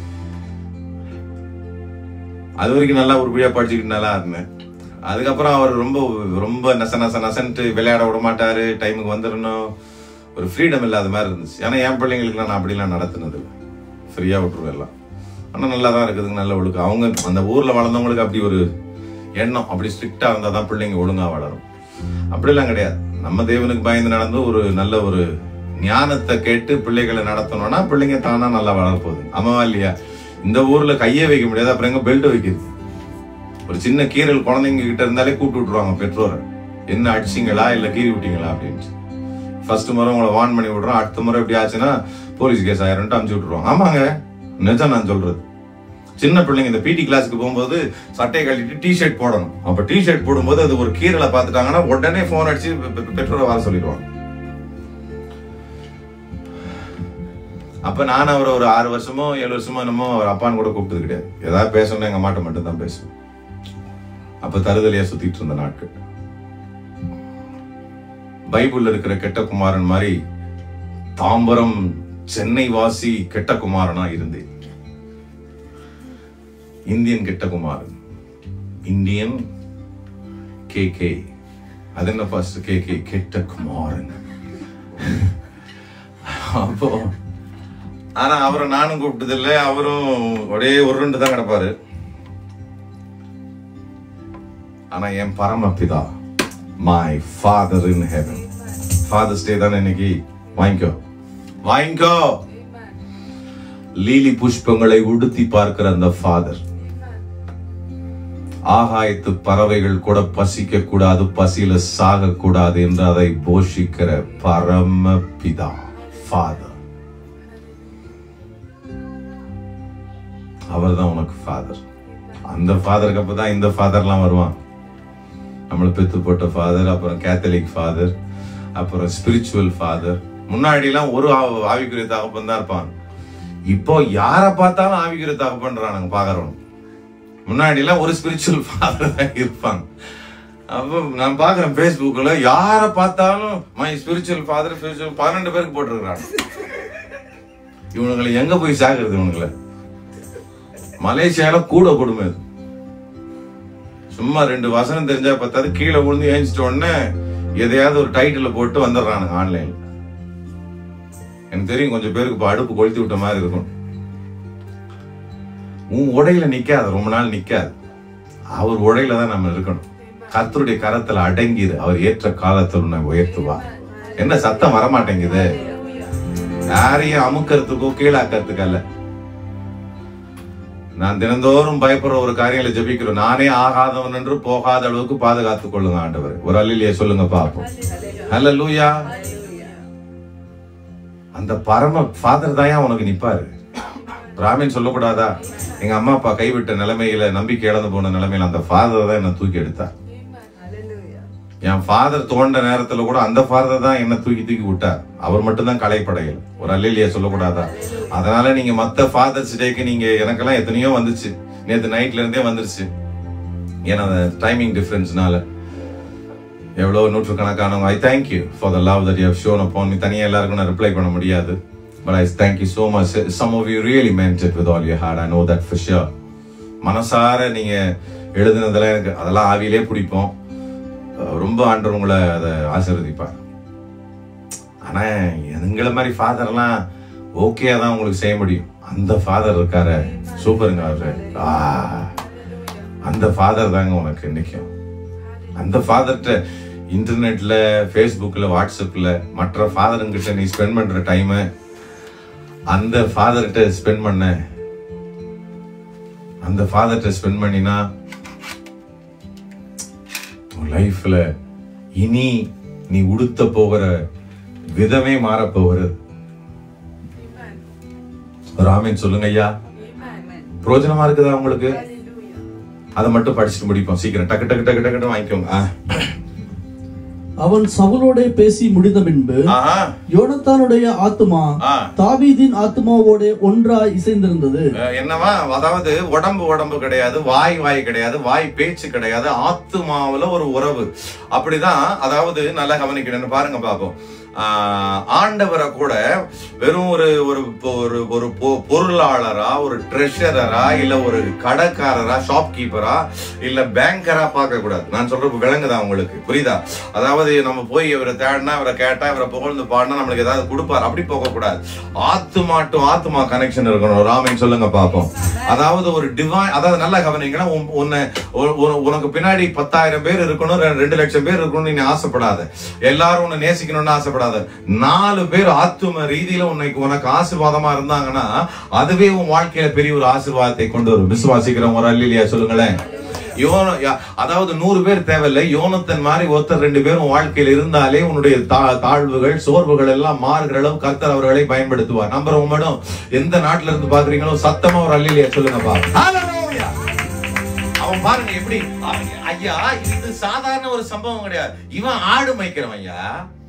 அது வரைக்கும் நல்லா உருப்படியா படிச்சுக்கிட்டு நல்லா இருந்தேன் அதுக்கப்புறம் அவர் ரொம்ப ரொம்ப நச நச நசன்ட்டு விளையாட விட மாட்டாரு டைமுக்கு வந்துடணும் ஒரு ஃப்ரீடம் இல்லாத மாதிரி இருந்துச்சு ஏன்னா என் பிள்ளைங்களுக்கு நான் அப்படிலாம் நடத்துனது இல்லை ஃப்ரீயா விட்டுருவேன் எல்லாம் ஆனா நல்லா தான் இருக்குதுங்க நல்ல ஒழுக்கம் அவங்க அந்த ஊர்ல வளர்ந்தவங்களுக்கு அப்படி ஒரு எண்ணம் அப்படி ஸ்ட்ரிக்டா இருந்தா தான் பிள்ளைங்க ஒழுங்கா வளரும் அப்படிலாம் கிடையாது நம்ம தேவனுக்கு பயந்து நடந்து ஒரு நல்ல ஒரு ஞானத்தை கேட்டு பிள்ளைகளை நடத்தணும்னா பிள்ளைங்க தானா நல்லா வளரப்போகுது ஆமாவா இல்லையா இந்த ஊர்ல கையே வைக்க முடியாது அப்புறம் எங்க பெல்ட் வைக்கிறது ஒரு சின்ன கீரல் குழந்தைங்க கிட்ட இருந்தாலே கூப்பிட்டு விட்டுருவாங்க பெற்றோரை என்ன அடிச்சிங்களா இல்ல கீறி விட்டீங்களா அப்படின்ட்டு ஃபர்ஸ்ட் முறை உங்களை வார்ன் பண்ணி விடுறோம் அடுத்த முறை எப்படி ஆச்சுன்னா போலீஸ் கேஸ் ஆயிரும்ட்டு அமுச்சு விட்டுருவாங்க ஆமாங்க நிஜம் நான் சொல்றது சின்ன பிள்ளைங்க இந்த பிடி கிளாஸ்க்கு போகும்போது சட்டையை கழட்டிட்டு டி ஷர்ட் போடணும் அப்ப டி ஷர்ட் போடும்போது அது ஒரு கீரலை பார்த்துட்டாங்கன்னா உடனே போன் அடிச்சு பெ- பெ- பெற்றோரை வர சொல்லிடுவாங்க அப்ப நான் அவரை ஒரு ஆறு வருஷமோ ஏழு வருஷமோ என்னமோ அவர் அப்பான்னு கூட கூப்பிட்டது கிடையாது ஏதாவது பேசணும்னா எங்க அம்மாட்ட மட்டும் தான் பேசுவேன் அப்ப தருதலையா சுத்திட்டு இருந்த நாட்கள் பைபிள்ல இருக்கிற கெட்ட குமாரன் மாதிரி தாம்பரம் சென்னை வாசி கெட்ட குமாரனா இருந்தேன் இந்தியன் கெட்ட குமாரன் இந்தியன் கே கே அது என்ன ஃபர்ஸ்ட் கே கே கெட்ட குமாரன் அப்போ ஆனா அவரை நானும் கூப்பிட்டது இல்லை அவரும் ஒரே உருண்டு தான் கிடப்பாரு ஆனா என் பரமபிதா my father in heaven father's day தானே இன்னைக்கு வாங்கிக்கோ வாங்கிக்கோ லீலி புஷ்பங்களை உடுத்தி பார்க்கிற அந்த ஃபாதர் ஆகாயத்து பறவைகள் கூட பசிக்க கூடாது பசியில சாக கூடாது என்று அதை போஷிக்கிற பரமபிதா ஃபாதர் அவர் தான் உனக்கு ஃபாதர் அந்த ஃபாதருக்கு அப்பதான் இந்த ஃபாதர்லாம் வருவான் நம்மளை பெத்து போட்ட ஃபாதர் அப்புறம் கேத்தலிக் ஃபாதர் அப்புறம் ஸ்பிரிச்சுவல் ஃபாதர் முன்னாடிலாம் ஒரு ஆ- ஆவிக்குரிய தகப்பன் தான் இருப்பான் இப்போ யாரை பார்த்தாலும் ஆவிக்குரிய தகப்பன்றானுங்க பாக்குறோம் முன்னாடி எல்லாம் ஒரு ஸ்பிரிச்சுவல் ஃபாதர் தான் இருப்பாங்க அப்போ நான் பாக்குறேன் Facebookல யாரை பார்த்தாலும் மை ஸ்பிரிச்சுவல் ஃபாதர் ஸ்பிரிச்சுவல் பன்னெண்டு பேருக்கு போட்டிருக்கிறாங்க இவனுங்களை எங்க போய் சாகுறது இவனுங்களை மலேசியால கூட கொடுமை இது சும்மா ரெண்டு வசனம் தெரிஞ்சா பத்தாது கீழே விழுந்து ஏஞ்சிட்ட உடனே எதையாவது ஒரு டைட்டில் போட்டு வந்துடுறானுங்க ஆன்லைன்ல எனக்கு தெரியும் கொஞ்சம் பேருக்கு இப்ப அடுப்பு கொளுத்தி விட்ட மாதிரி இருக்கும் உன் உடையில நிக்காது ரொம்ப நாள் நிக்காது அவர் உடையில தான் நம்ம இருக்கணும் கர்த்தருடைய கரத்துல அடங்கிது அவர் ஏற்ற காலத்தில் உன்னை உயர்த்துவார் என்ன சத்தம் வரமாட்டேங்குது யாரையும் அமுக்கிறதுக்கோ கீழாக்கிறதுக்கு அல்ல நான் தினந்தோறும் பயப்படுற ஒரு காரியங்களை ஜெபிக்கிறோம் நானே ஆகாதவன் என்று போகாத அளவுக்கு பாதுகாத்துக் கொள்ளுங்க ஆண்டவர் ஒரு அல்லிலேயே சொல்லுங்க பாப்போம் அல்ல லூயா அந்த பரம ஃபாதர் தான் உனக்கு நிப்பாரு பிராமின் சொல்லக்கூடாதா எங்க அம்மா அப்பா கைவிட்ட நிலைமையில நம்பிக்கை இழந்து போன நிலைமையில அந்த ஃபாதர் தான் என்ன தூக்கி எடுத்தார் என் ஃபாதர் தோண்ட நேரத்துல கூட அந்த ஃபாதர் தான் என்ன தூக்கி தூக்கி விட்டார் அவர் மட்டும் தான் கலைப்படையல் ஒரு அல்லையிலேயே சொல்லக்கூடாதா அதனால நீங்க மத்த ஃபாதர்ஸ் டேக்கு நீங்க எனக்கெல்லாம் எத்தனையோ வந்துச்சு நேத்து நைட்ல இருந்தே வந்துருச்சு ஏன்னா அந்த டைமிங் டிஃபரன்ஸ்னால எவ்வளவு நூற்றுக்கணக்கானவங்க I thank you for the love that you have shown upon me தனியா எல்லாருக்கும் நான் ரிப்ளை பண்ண முடியாது but I thank you so much some of you really meant it with all your heart i know that for sure மனசார நீங்க எழுதுனதெல்லாம் எனக்கு அதெல்லாம் ஆவியிலே பிடிப்போம் அஹ் ரொம்ப ஆண்டவர் உங்களை அதை ஆசீர்வதிப்பார் ஆனா எங்களை மாதிரி ஃபாதர்லாம் ஓகே தான் உங்களுக்கு செய்ய முடியும் அந்த ஃபாதர் இருக்காரு சூப்பருங்க அவரு ஆ, அந்த ஃபாதர் தாங்க உனக்கு நிற்கும் அந்த ஃபாதர்கிட்ட இன்டர்நெட்ல ஃபேஸ்புக்ல வாட்ஸ்அப்ல மற்ற ஃபாதருங்கிட்ட நீ ஸ்பெண்ட் பண்ற டைம் அந்த ஃபாதர்கிட்ட ஸ்பெண்ட் பண்ண அந்த ஃபாதர்கிட்ட ஸ்பெண்ட் பண்ணினா உன் லைஃப்ல இனி நீ உடுத்த போகிற விதமே மாறப் போகிறது ஒரு ஆமீன் சொல்லுங்க ஐயா பிரயோஜனமா இருக்குதா உங்களுக்கு அதை மட்டும் படிச்சுட்டு முடிப்போம் சீக்கிரம் டக்கு டக்கு டக்கு டக்கு வாங்கிக்கோங்க ஆ. அவன் சவுலோடே பேசி முடிந்த பின்பு ஆஹா. யோனத்தானுடைய ஆத்துமா ஆ. தாவீதின் ஆத்துமாவோட ஒன்றாய் இசைந்திருந்தது அஹ் என்னவா அதாவது உடம்பு உடம்பு கிடையாது வாய் வாய் கிடையாது வாய் பேச்சு கிடையாது ஆத்துமாவுல ஒரு உறவு அப்படிதான் அதாவது நல்லா கவனிக்கணும்னு பாருங்க பாப்போம் ஆஹ் ஆண்டவரை கூட வெறும் ஒரு ஒரு ஒரு ஒரு பொ- பொருளாளரா ஒரு ட்ரெஷரரா இல்ல ஒரு கடைக்காரரா ஷாப்கீப்பரா இல்ல பேங்கரா பார்க்க கூடாது நான் சொல்றது விளங்குதா உங்களுக்கு புரியுதா அதாவது நம்ம போய் இவரை தேடினா இவரை கேட்டா இவரை புகழ்ந்து பாடினா நம்மளுக்கு ஏதாவது கொடுப்பார் அப்படி போக கூடாது ஆத்துமா டு ஆத்துமா கனெக்ஷன் இருக்கணும் ராமன் சொல்லுங்க பாப்போம் அதாவது ஒரு டிவைன் அதாவது நல்லா கவனிங்கன்னா உன்- உன்னை உ- உன- உனக்கு பின்னாடி பத்தாயிரம் பேர் இருக்கணும் ரெ- ரெண்டு லட்சம் பேர் இருக்கணும்னு நீ ஆசைப்படாத எல்லாரும் உன்னை நேசிக்கணும்னு ஆசைப்படாத நாலு பேர் ஆத்தும ரீதியில உனக்கு உனக்கு ஆசீர்வாதமா இருந்தாங்கன்னா அதுவே உன் வாழ்க்கையில பெரிய ஒரு ஆசீர்வாதத்தை கொண்டு வரும் விசுவாசிக்கிறவங்க ஒரு அல்லையா சொல்லுங்களேன் யோன யா- அதாவது நூறு பேர் தேவையில்லை யோனத்தன் மாதிரி ஒருத்தர் ரெண்டு பேரும் உன் வாழ்க்கையில இருந்தாலே உன்னுடைய தா- தாழ்வுகள் சோர்வுகள் எல்லாம் மாறுகிற அளவு கர்த்தர் அவர்களை பயன்படுத்துவார் நம்பர் மேடம் எந்த நாட்டுல இருந்து பாக்குறீங்களோ சத்தமா ஒரு அல்லையா சொல்லுங்கப்பா Hallelujah. அவன் பாருங்க எப்படி அவன் ஐயா இது சாதாரண ஒரு சம்பவம் கிடையாது இவன் ஆடு மேய்க்கிறவன் ஐயா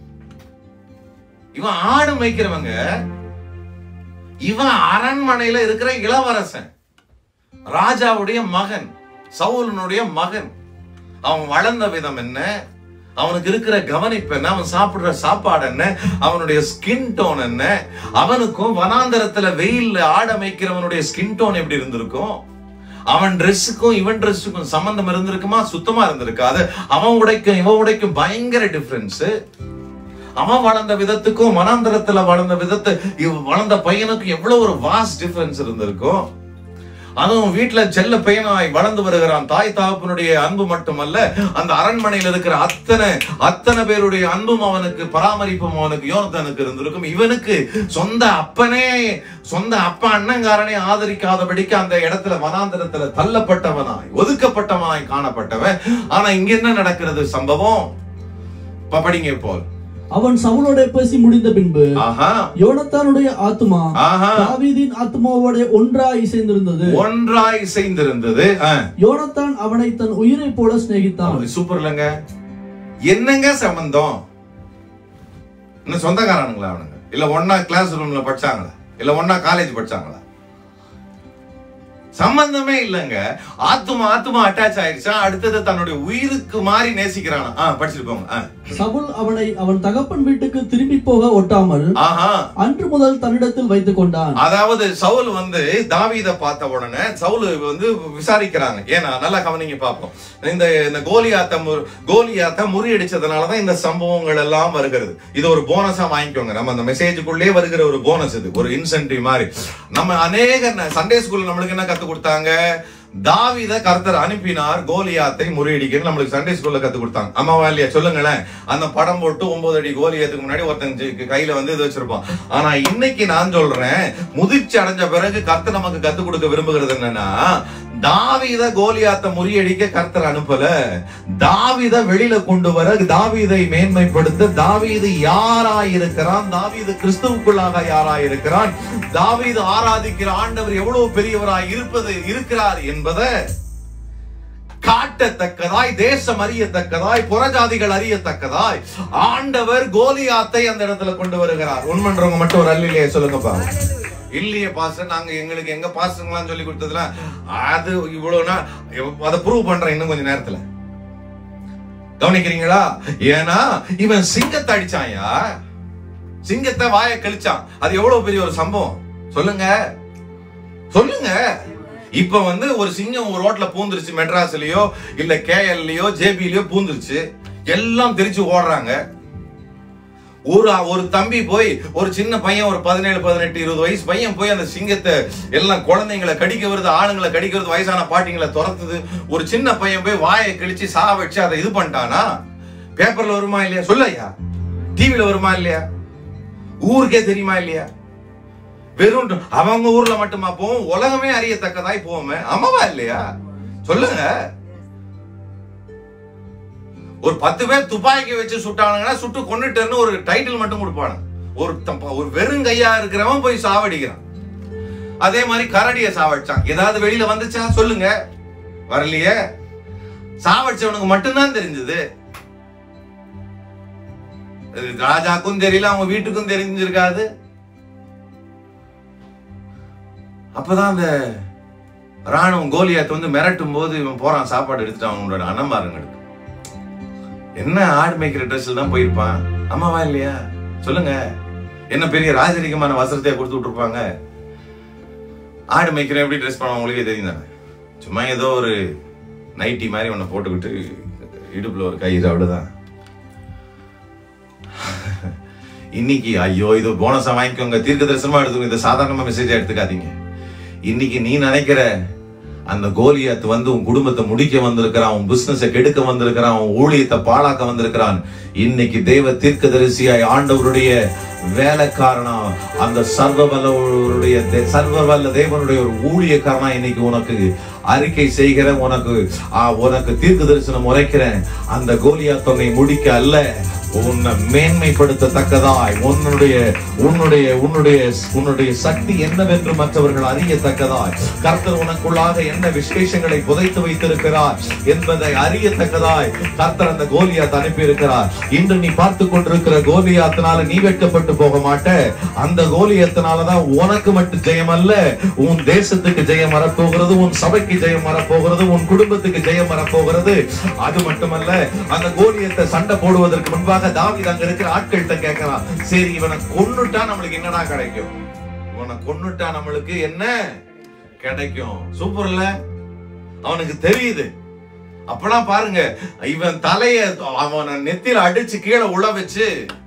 இவன் ஆடு மேய்க்கிறவங்க இவன் அரண்மனையில இருக்கிற இளவரசன் ராஜாவுடைய மகன் சவுலனுடைய மகன் அவன் வளர்ந்த விதம் என்ன அவனுக்கு இருக்கிற கவனிப்பு என்ன அவன் சாப்பிடுற சாப்பாடு என்ன அவனுடைய ஸ்கின் டோன் என்ன அவனுக்கும் வனாந்தரத்துல வெயில்ல ஆட மேய்க்கிறவனுடைய ஸ்கின் டோன் எப்படி இருந்திருக்கும் அவன் ட்ரெஸ்ஸுக்கும் இவன் ட்ரெஸ்ஸுக்கும் சம்பந்தம் இருந்திருக்குமா சுத்தமா இருந்திருக்காது அவன் உடைக்கும் இவன் உடைக்கும் பயங்கர டிஃபரன்ஸ் அவன் வளர்ந்த விதத்துக்கும் வனாந்தரத்துல வளர்ந்த விதத்து இவ- வளர்ந்த பையனுக்கும் எவ்வளவு ஒரு வாஸ்ட் டிஃபரன்ஸ் இருந்திருக்கும் அதுவும் வீட்டுல செல்ல பையனாய் வளர்ந்து வருகிறான் தாய் தகப்பனுடைய அன்பு மட்டுமல்ல அந்த அரண்மனையில் இருக்கிற அத்தனை அத்தனை பேருடைய அன்பும் அவனுக்கு பராமரிப்பும் அவனுக்கு யோனத்தனுக்கு இருந்திருக்கும் இவனுக்கு சொந்த அப்பனே சொந்த அப்பா அண்ணங்காரனே ஆதரிக்காதபடிக்கு அந்த இடத்துல வனாந்தரத்துல தள்ளப்பட்டவனாய் ஒதுக்கப்பட்டவனாய் காணப்பட்டவன் ஆனா இங்க என்ன நடக்கிறது சம்பவம் இப்ப படிங்க போல் அவன் சவுலோட பேசி முடிந்த பின்பு ஆஹா யோனத்தானுடைய ஆத்துமா ஆஹா தாவீதின் ஆத்துமாவோட ஒன்றாய் இசைந்திருந்தது ஒன்றாய் செய்திருந்தது ஆ. யோனத்தான் அவனை தன் உயிரை போல சிநேகித்தான் சூப்பர் இல்லைங்க என்னங்க சம்பந்தம் இன்னும் சொந்தக்காரனுங்களா அவனுங்க இல்ல ஒன்னா கிளாஸ் ரூம்ல படிச்சாங்களா இல்ல ஒன்னா காலேஜ் படிச்சாங்களா சம்பந்தமே இல்லைங்க ஆத்துமா ஆத்துமா அட்டாச் ஆயிருச்சா அடுத்தது தன்னுடைய உயிருக்கு மாறி நேசிக்கிறானா ஆ படிச்சுட்டு போங்க ஆ. சவுல் அவனை அவன் தகப்பன் வீட்டுக்கு திரும்பி போக ஒட்டாமல் ஆஹா அன்று முதல் தன்னிடத்தில் வைத்துக் கொண்டான் அதாவது சவுல் வந்து தாவீத பார்த்த உடனே சவுல் வந்து விசாரிக்கிறாங்க ஏன்னா நல்லா கவனிங்க பார்ப்போம் இந்த இந்த கோலியாத்த மு- கோலியாத்த முறியடிச்சதுனாலதான் இந்த சம்பவங்கள் எல்லாம் வருகிறது இது ஒரு போனஸா வாங்கிக்கோங்க நம்ம அந்த மெசேஜுக்குள்ளே வருகிற ஒரு போனஸ் இது ஒரு இன்சென்டிவ் மாதிரி நம்ம அநேக சண்டே ஸ்கூல்ல நம்மளுக்கு என்ன கத்து கொடுத்தாங்க தாவீத கர்த்தர் அனுப்பினார் கோலியாத்தை முறியடிக்க நம்மளுக்கு சண்டே ஸ்கூல்ல கத்து கொடுத்தாங்க அம்மாவா இல்லையா சொல்லுங்களேன் அந்த படம் போட்டு ஒன்பது அடி கோலியாத்துக்கு முன்னாடி ஒருத்தன் ஜி- கையில வந்து இது வச்சிருப்பான் ஆனா இன்னைக்கு நான் சொல்றேன் முதிர்ச்சி அடைஞ்ச பிறகு கர்த்தர் நமக்கு கத்து கொடுக்க விரும்புகிறது என்னன்னா தாவீத கோலியாத்த முறியடிக்க கர்த்தர் அனுப்பல தாவீத வெளியில கொண்டு வர தாவீதை மேன்மைப்படுத்த தாவீது யாராயிருக்கிறான் தாவீது கிறிஸ்துவுக்குள்ளாக யாராயிருக்கிறான் தாவீது ஆராதிக்கிற ஆண்டவர் எவ்வளவு பெரியவராய் இருப்பது இருக்கிறார் என்பதை காட்டத்தக்கதாய் தேசம் அறியத்தக்கதாய் புறஜாதிகள் அறியத்தக்கதாய் ஆண்டவர் கோலியாத்தை அந்த இடத்துல கொண்டு வருகிறார் உண்மன்றவங்க மட்டும் ஒரு அல்லையே சொல்லுங்கப்பா இல்லையே பாஸ்டர் நாங்க எங்களுக்கு எங்க பாஸ்டர்லாம் சொல்லி கொடுத்ததுல அது இவ்வளவுனா அதை ப்ரூவ் பண்றேன் இன்னும் கொஞ்ச நேரத்துல கவனிக்கிறீங்களா ஏன்னா இவன் சிங்கத்தை அடிச்சான்யா சிங்கத்தை வாயை கழிச்சான் அது எவ்வளவு பெரிய ஒரு சம்பவம் சொல்லுங்க சொல்லுங்க இப்ப வந்து ஒரு சிங்கம் ஒரு ரோட்ல பூந்துருச்சு மெட்ராஸ்லயோ இல்ல கேஎல்லயோ ஜேபிலயோ பூந்துருச்சு எல்லாம் தெரிச்சு ஓடுறாங்க ஒரு ஒரு தம்பி போய் ஒரு சின்ன பையன் ஒரு பதினேழு பதினெட்டு இருபது வயசு பையன் போய் அந்த சிங்கத்தை எல்லாம் குழந்தைங்களை கடிக்க வருது ஆளுங்களை கடிக்க வருது வயசான பாட்டிங்களை துரத்துது ஒரு சின்ன பையன் போய் வாயை கிழிச்சு சா வச்சு அதை இது பண்ணிட்டானா பேப்பர்ல வருமா இல்லையா சொல்லையா டிவில வருமா இல்லையா ஊருக்கே தெரியுமா இல்லையா வெறும் அவங்க ஊர்ல மட்டுமா போவோம் உலகமே அறியத்தக்கதாய் போவோமே ஆமாவா இல்லையா சொல்லுங்க ஒரு பத்து பேர் துப்பாக்கி வச்சு சுட்டானுங்கன்னா சுட்டு கொன்னுட்டேன்னு ஒரு டைட்டில் மட்டும் கொடுப்பானுங்க ஒரு தப்ப- ஒரு வெறும் கையா இருக்கிறவன் போய் சாவடிக்கிறான் அதே மாதிரி கரடிய சாவடிச்சான் ஏதாவது வெளியில வந்துச்சா சொல்லுங்க வரலையே சாவடிச்சவனுக்கு மட்டும்தான் தெரிஞ்சது இது ராஜாக்கும் தெரியல அவங்க வீட்டுக்கும் தெரிஞ்சிருக்காது அப்பதான் அந்த ராணுவம் கோலியாத்து வந்து மிரட்டும் போது இவன் போறான் சாப்பாடு எடுத்துட்டு அவனோட அண்ணன்மாருங்களுக்கு என்ன ஆடு மேய்க்கிற ட்ரெஸ்ல தான் போயிருப்பான் அம்மாவா இல்லையா சொல்லுங்க என்ன பெரிய ராஜரிகமான வசனத்தை கொடுத்து விட்டுருப்பாங்க ஆடு மேய்க்கிற எப்படி ட்ரெஸ் பண்ண உங்களுக்கே தெரியும் தானே சும்மா ஏதோ ஒரு நைட்டி மாதிரி ஒன்ன போட்டுக்கிட்டு இடுப்புல ஒரு கயிறு அவ்வளவுதான் இன்னைக்கு ஐயோ இது போனஸா வாங்கிக்கோங்க தீர்க்க தரிசனமா எடுத்துக்கோங்க இதை சாதாரணமா மெசேஜா எடுத்துக்காதீங்க இன்னைக்கு நீ நினைக்கிற அந்த கோலியாத் வந்து உன் குடும்பத்தை முடிக்க வந்திருக்கிறான் உன் பிசினஸை கெடுக்க வந்திருக்கிறான் உன் ஊழியத்தை பாழாக்க வந்திருக்கிறான் இன்னைக்கு தெய்வ தீர்க்கதரிசியாய் ஆண்டவருடைய வேலைக்காரனா அந்த சர்வ வல்லவருடைய தே- சர்வ வல்ல தேவனுடைய ஒரு ஊழியக்காரனா இன்னைக்கு உனக்கு அறிக்கை செய்கிற உனக்கு ஆ, உனக்கு தீர்க்க தரிசனம் உரைக்கிறேன் அந்த கோலியாத் உன்னை முடிக்க அல்ல உன்னை மேன்மைப்படுத்தத்தக்கதாய் உன்னுடைய உன்னுடைய உன்னுடைய உன்னுடைய சக்தி என்னவென்று மற்றவர்கள் அறியத்தக்கதாய் கர்த்தர் உனக்குள்ளாக என்ன விசேஷங்களை புதைத்து வைத்திருக்கிறார் என்பதை அறியத்தக்கதாய் கர்த்தர் அந்த கோலியாத் அனுப்பி இருக்கிறார் இன்று நீ பார்த்து கொண்டிருக்கிற கோலியாத்தினால நீ வெட்கப்பட்டு போக மாட்ட அந்த கோலியத்தினாலதான் உனக்கு மட்டும் ஜெயம் அல்ல உன் தேசத்துக்கு ஜெயம் வரப்போகிறது உன் சபைக்கு ஜெயம் வரப்போகிறது உன் குடும்பத்துக்கு ஜெயம் வரப்போகிறது அது மட்டுமல்ல அந்த கோலியத்தை சண்டை போடுவதற்கு முன்பாக தாவீது அங்க இருக்கிற ஆட்கள்கிட்ட கேட்கறான் சரி இவனை கொன்னுட்டா நம்மளுக்கு என்னடா கிடைக்கும் இவனை கொன்னுட்டா நம்மளுக்கு என்ன கிடைக்கும் சூப்பர் இல்ல அவனுக்கு தெரியுது அப்பெல்லாம் பாருங்க இவன் தலைய அவனை நெத்தியில அடிச்சு கீழே உள்ள வச்சு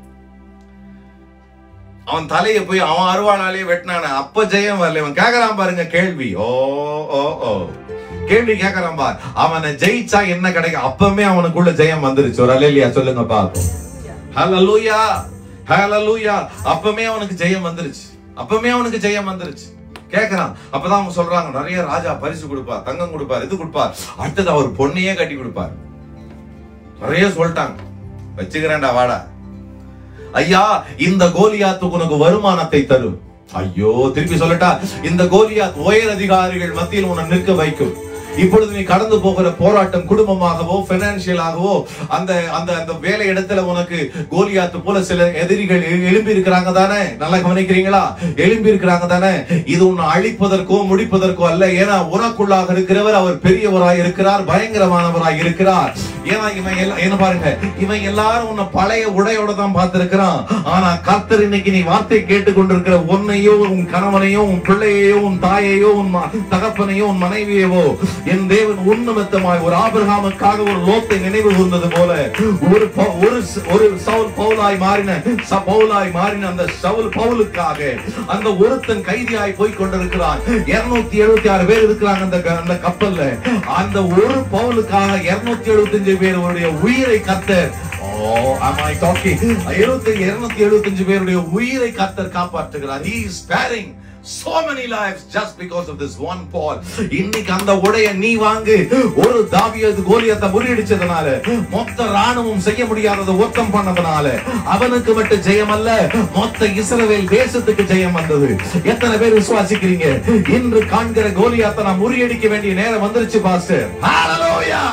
அவன் தலைய போய் அவன் அருவாளாலே வெட்டினான அப்ப ஜெயம் வரல இவன் கேக்குறான் பாருங்க கேள்வி ஓ ஓ ஓ கேள்வி கேக்குறான் பார் அவனை ஜெயிச்சா என்ன கிடைக்கும் அப்பவே அவனுக்குள்ள ஜெயம் வந்துருச்சு ஒரு அலையிலியா சொல்லுங்க பாப்போம் ஹalleluya ஹalleluya அப்பவே அவனுக்கு ஜெயம் வந்துருச்சு அப்பவே அவனுக்கு ஜெயம் வந்துருச்சு கேக்குறான் அப்பதான் அவங்க சொல்றாங்க நிறைய ராஜா பரிசு கொடுப்பார் தங்கம் கொடுப்பார் இது கொடுப்பார் அடுத்தது அவர் பொண்ணையே கட்டி கொடுப்பார் நிறைய சொல்லிட்டாங்க வச்சுக்கிறேன்டா வாடா ஐயா இந்த கோலியாத்து உனக்கு வருமானத்தை தரும் ஐயோ திருப்பி சொல்லட்டா இந்த கோலியாத் உயர் அதிகாரிகள் மத்தியில் உன்னை நிற்க வைக்கும் இப்பொழுது நீ கடந்து போகிற போராட்டம் குடும்பமாகவோ பினான்சியலாகவோ அந்த அந்த அந்த வேலை இடத்துல உனக்கு கோலியாத்து போல சில எதிரிகள் எழு- எழும்பி இருக்கிறாங்க தானே நல்லா கவனிக்கிறீங்களா எழும்பி இருக்கிறாங்க தானே இது உன்னை அழிப்பதற்கோ முடிப்பதற்கோ அல்ல ஏன்னா உனக்குள்ளாக இருக்கிறவர் அவர் பெரியவராய் இருக்கிறார் பயங்கரமானவராய் இருக்கிறார் ஏன்னா இவன் எல்லாம் என்ன பாருங்க இவன் எல்லாரும் உன்னை பழைய உடையோட தான் பார்த்திருக்கிறான் ஆனா கர்த்தர் இன்னைக்கு நீ வார்த்தை கேட்டுக்கொண்டிருக்கிற உன்னையோ உன் கணவனையோ உன் பிள்ளையையோ உன் தாயையோ உன் ம- தகப்பனையோ உன் மனைவியவோ என் தேவன் உன்னமத்தமாய் ஒரு ஆபிரகாமுக்காக ஒரு லோத்தை நினைவு கூர்ந்தது போல ஒரு ப- ஒரு ச- ஒரு சவுல் பவுலாய் மாறின ச- பவுலாய் மாறின அந்த சவுல் பவுலுக்காக அந்த ஒருத்தன் கைதியாய் போய் கொண்டிருக்கிறான் 276 எழுபத்தி ஆறு பேர் இருக்கிறாங்க அந்த க- அந்த கப்பல்ல அந்த ஒரு பவுலுக்காக 275 எழுபத்தஞ்சு பேருடைய உயிரை கர்த்தர் ஓ am I talking 70 275 பேருடைய உயிரை கர்த்தர் காப்பாற்றுகிறார் he is sparing so many lives just because of this one Paul இன்னைக்கு அந்த உடைய நீ வாங்கு ஒரு தாவியது கோலியத்தை முறியடிச்சதுனால மொத்த ராணுவம் செய்ய முடியாததை ஒத்தம் பண்ணதுனால அவனுக்கு மட்டும் ஜெயம் அல்ல மொத்த இஸ்ரவேல் தேசத்துக்கு ஜெயம் வந்தது எத்தனை பேர் விசுவாசிக்கிறீங்க இன்று காண்கிற கோலியாத்தை நான் முறியடிக்க வேண்டிய நேரம் வந்துருச்சு பாஸ்டர் ஹalleluya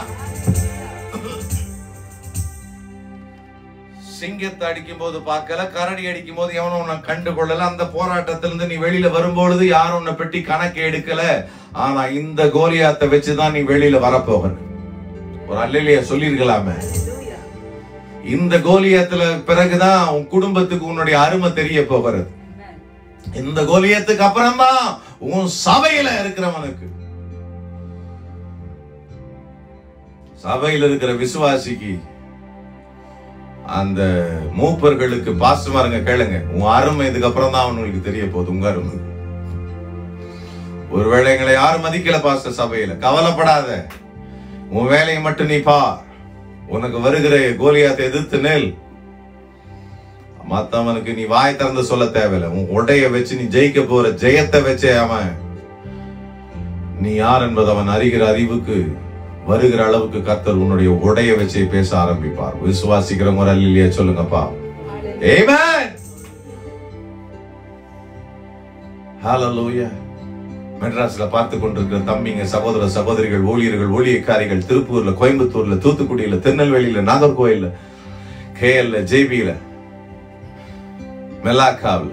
சிங்கத்தை அடிக்கும் போது பார்க்கல கரடி அடிக்கும் போது எவனும் உன்னை கண்டு கொள்ளல அந்த போராட்டத்திலிருந்து நீ வெளியில வரும்பொழுது யாரும் உன்னை பெட்டி கணக்கு எடுக்கல ஆனா இந்த கோலியாத்தை வச்சுதான் நீ வெளியில வரப்போகிற ஒரு அல்லையிலேயே சொல்லிருக்கலாமே இந்த கோலியத்துல பிறகுதான் உன் குடும்பத்துக்கு உன்னுடைய அருமை தெரிய போகிறது இந்த கோலியத்துக்கு அப்புறம்தான் உன் சபையில இருக்கிறவனுக்கு சபையில இருக்கிற விசுவாசிக்கு அந்த மூப்பர்களுக்கு பாஸ்டமாருங்க கேளுங்க உன் அருமை இதுக்கு அப்புறம் தான் அவனுக்கு தெரிய போகுது உங்க அருமை ஒருவேளை எங்களை யாரும் மதிக்கல பாஸ்டர் சபையில கவலைப்படாத உன் வேலையை மட்டும் நீ பா உனக்கு வருகிற கோலியாத்தை எதிர்த்து நெல் மத்தவனுக்கு நீ வாய் திறந்து சொல்ல தேவையில்லை உன் உடைய வச்சு நீ ஜெயிக்க போற ஜெயத்தை வச்சே அவன் நீ யார் என்பது அவன் அறிகிற அறிவுக்கு வருகிற அளவுக்கு கர்த்தர் உன்னுடைய உடைய வச்சு பேச ஆரம்பிப்பார் விசுவாசிக்கிறவங்க ஒரு அல்லையா சொல்லுங்கப்பா Amen. Hallelujah. மெட்ராஸ்ல பார்த்து கொண்டிருக்கிற தம்பிங்க சகோதர சகோதரிகள் ஊழியர்கள் ஊழியக்காரிகள் திருப்பூர்ல கோயம்புத்தூர்ல தூத்துக்குடியில திருநெல்வேலியில நாகர்கோயில்ல கேஎல்ல ஜேபியில மெலாக்காவில்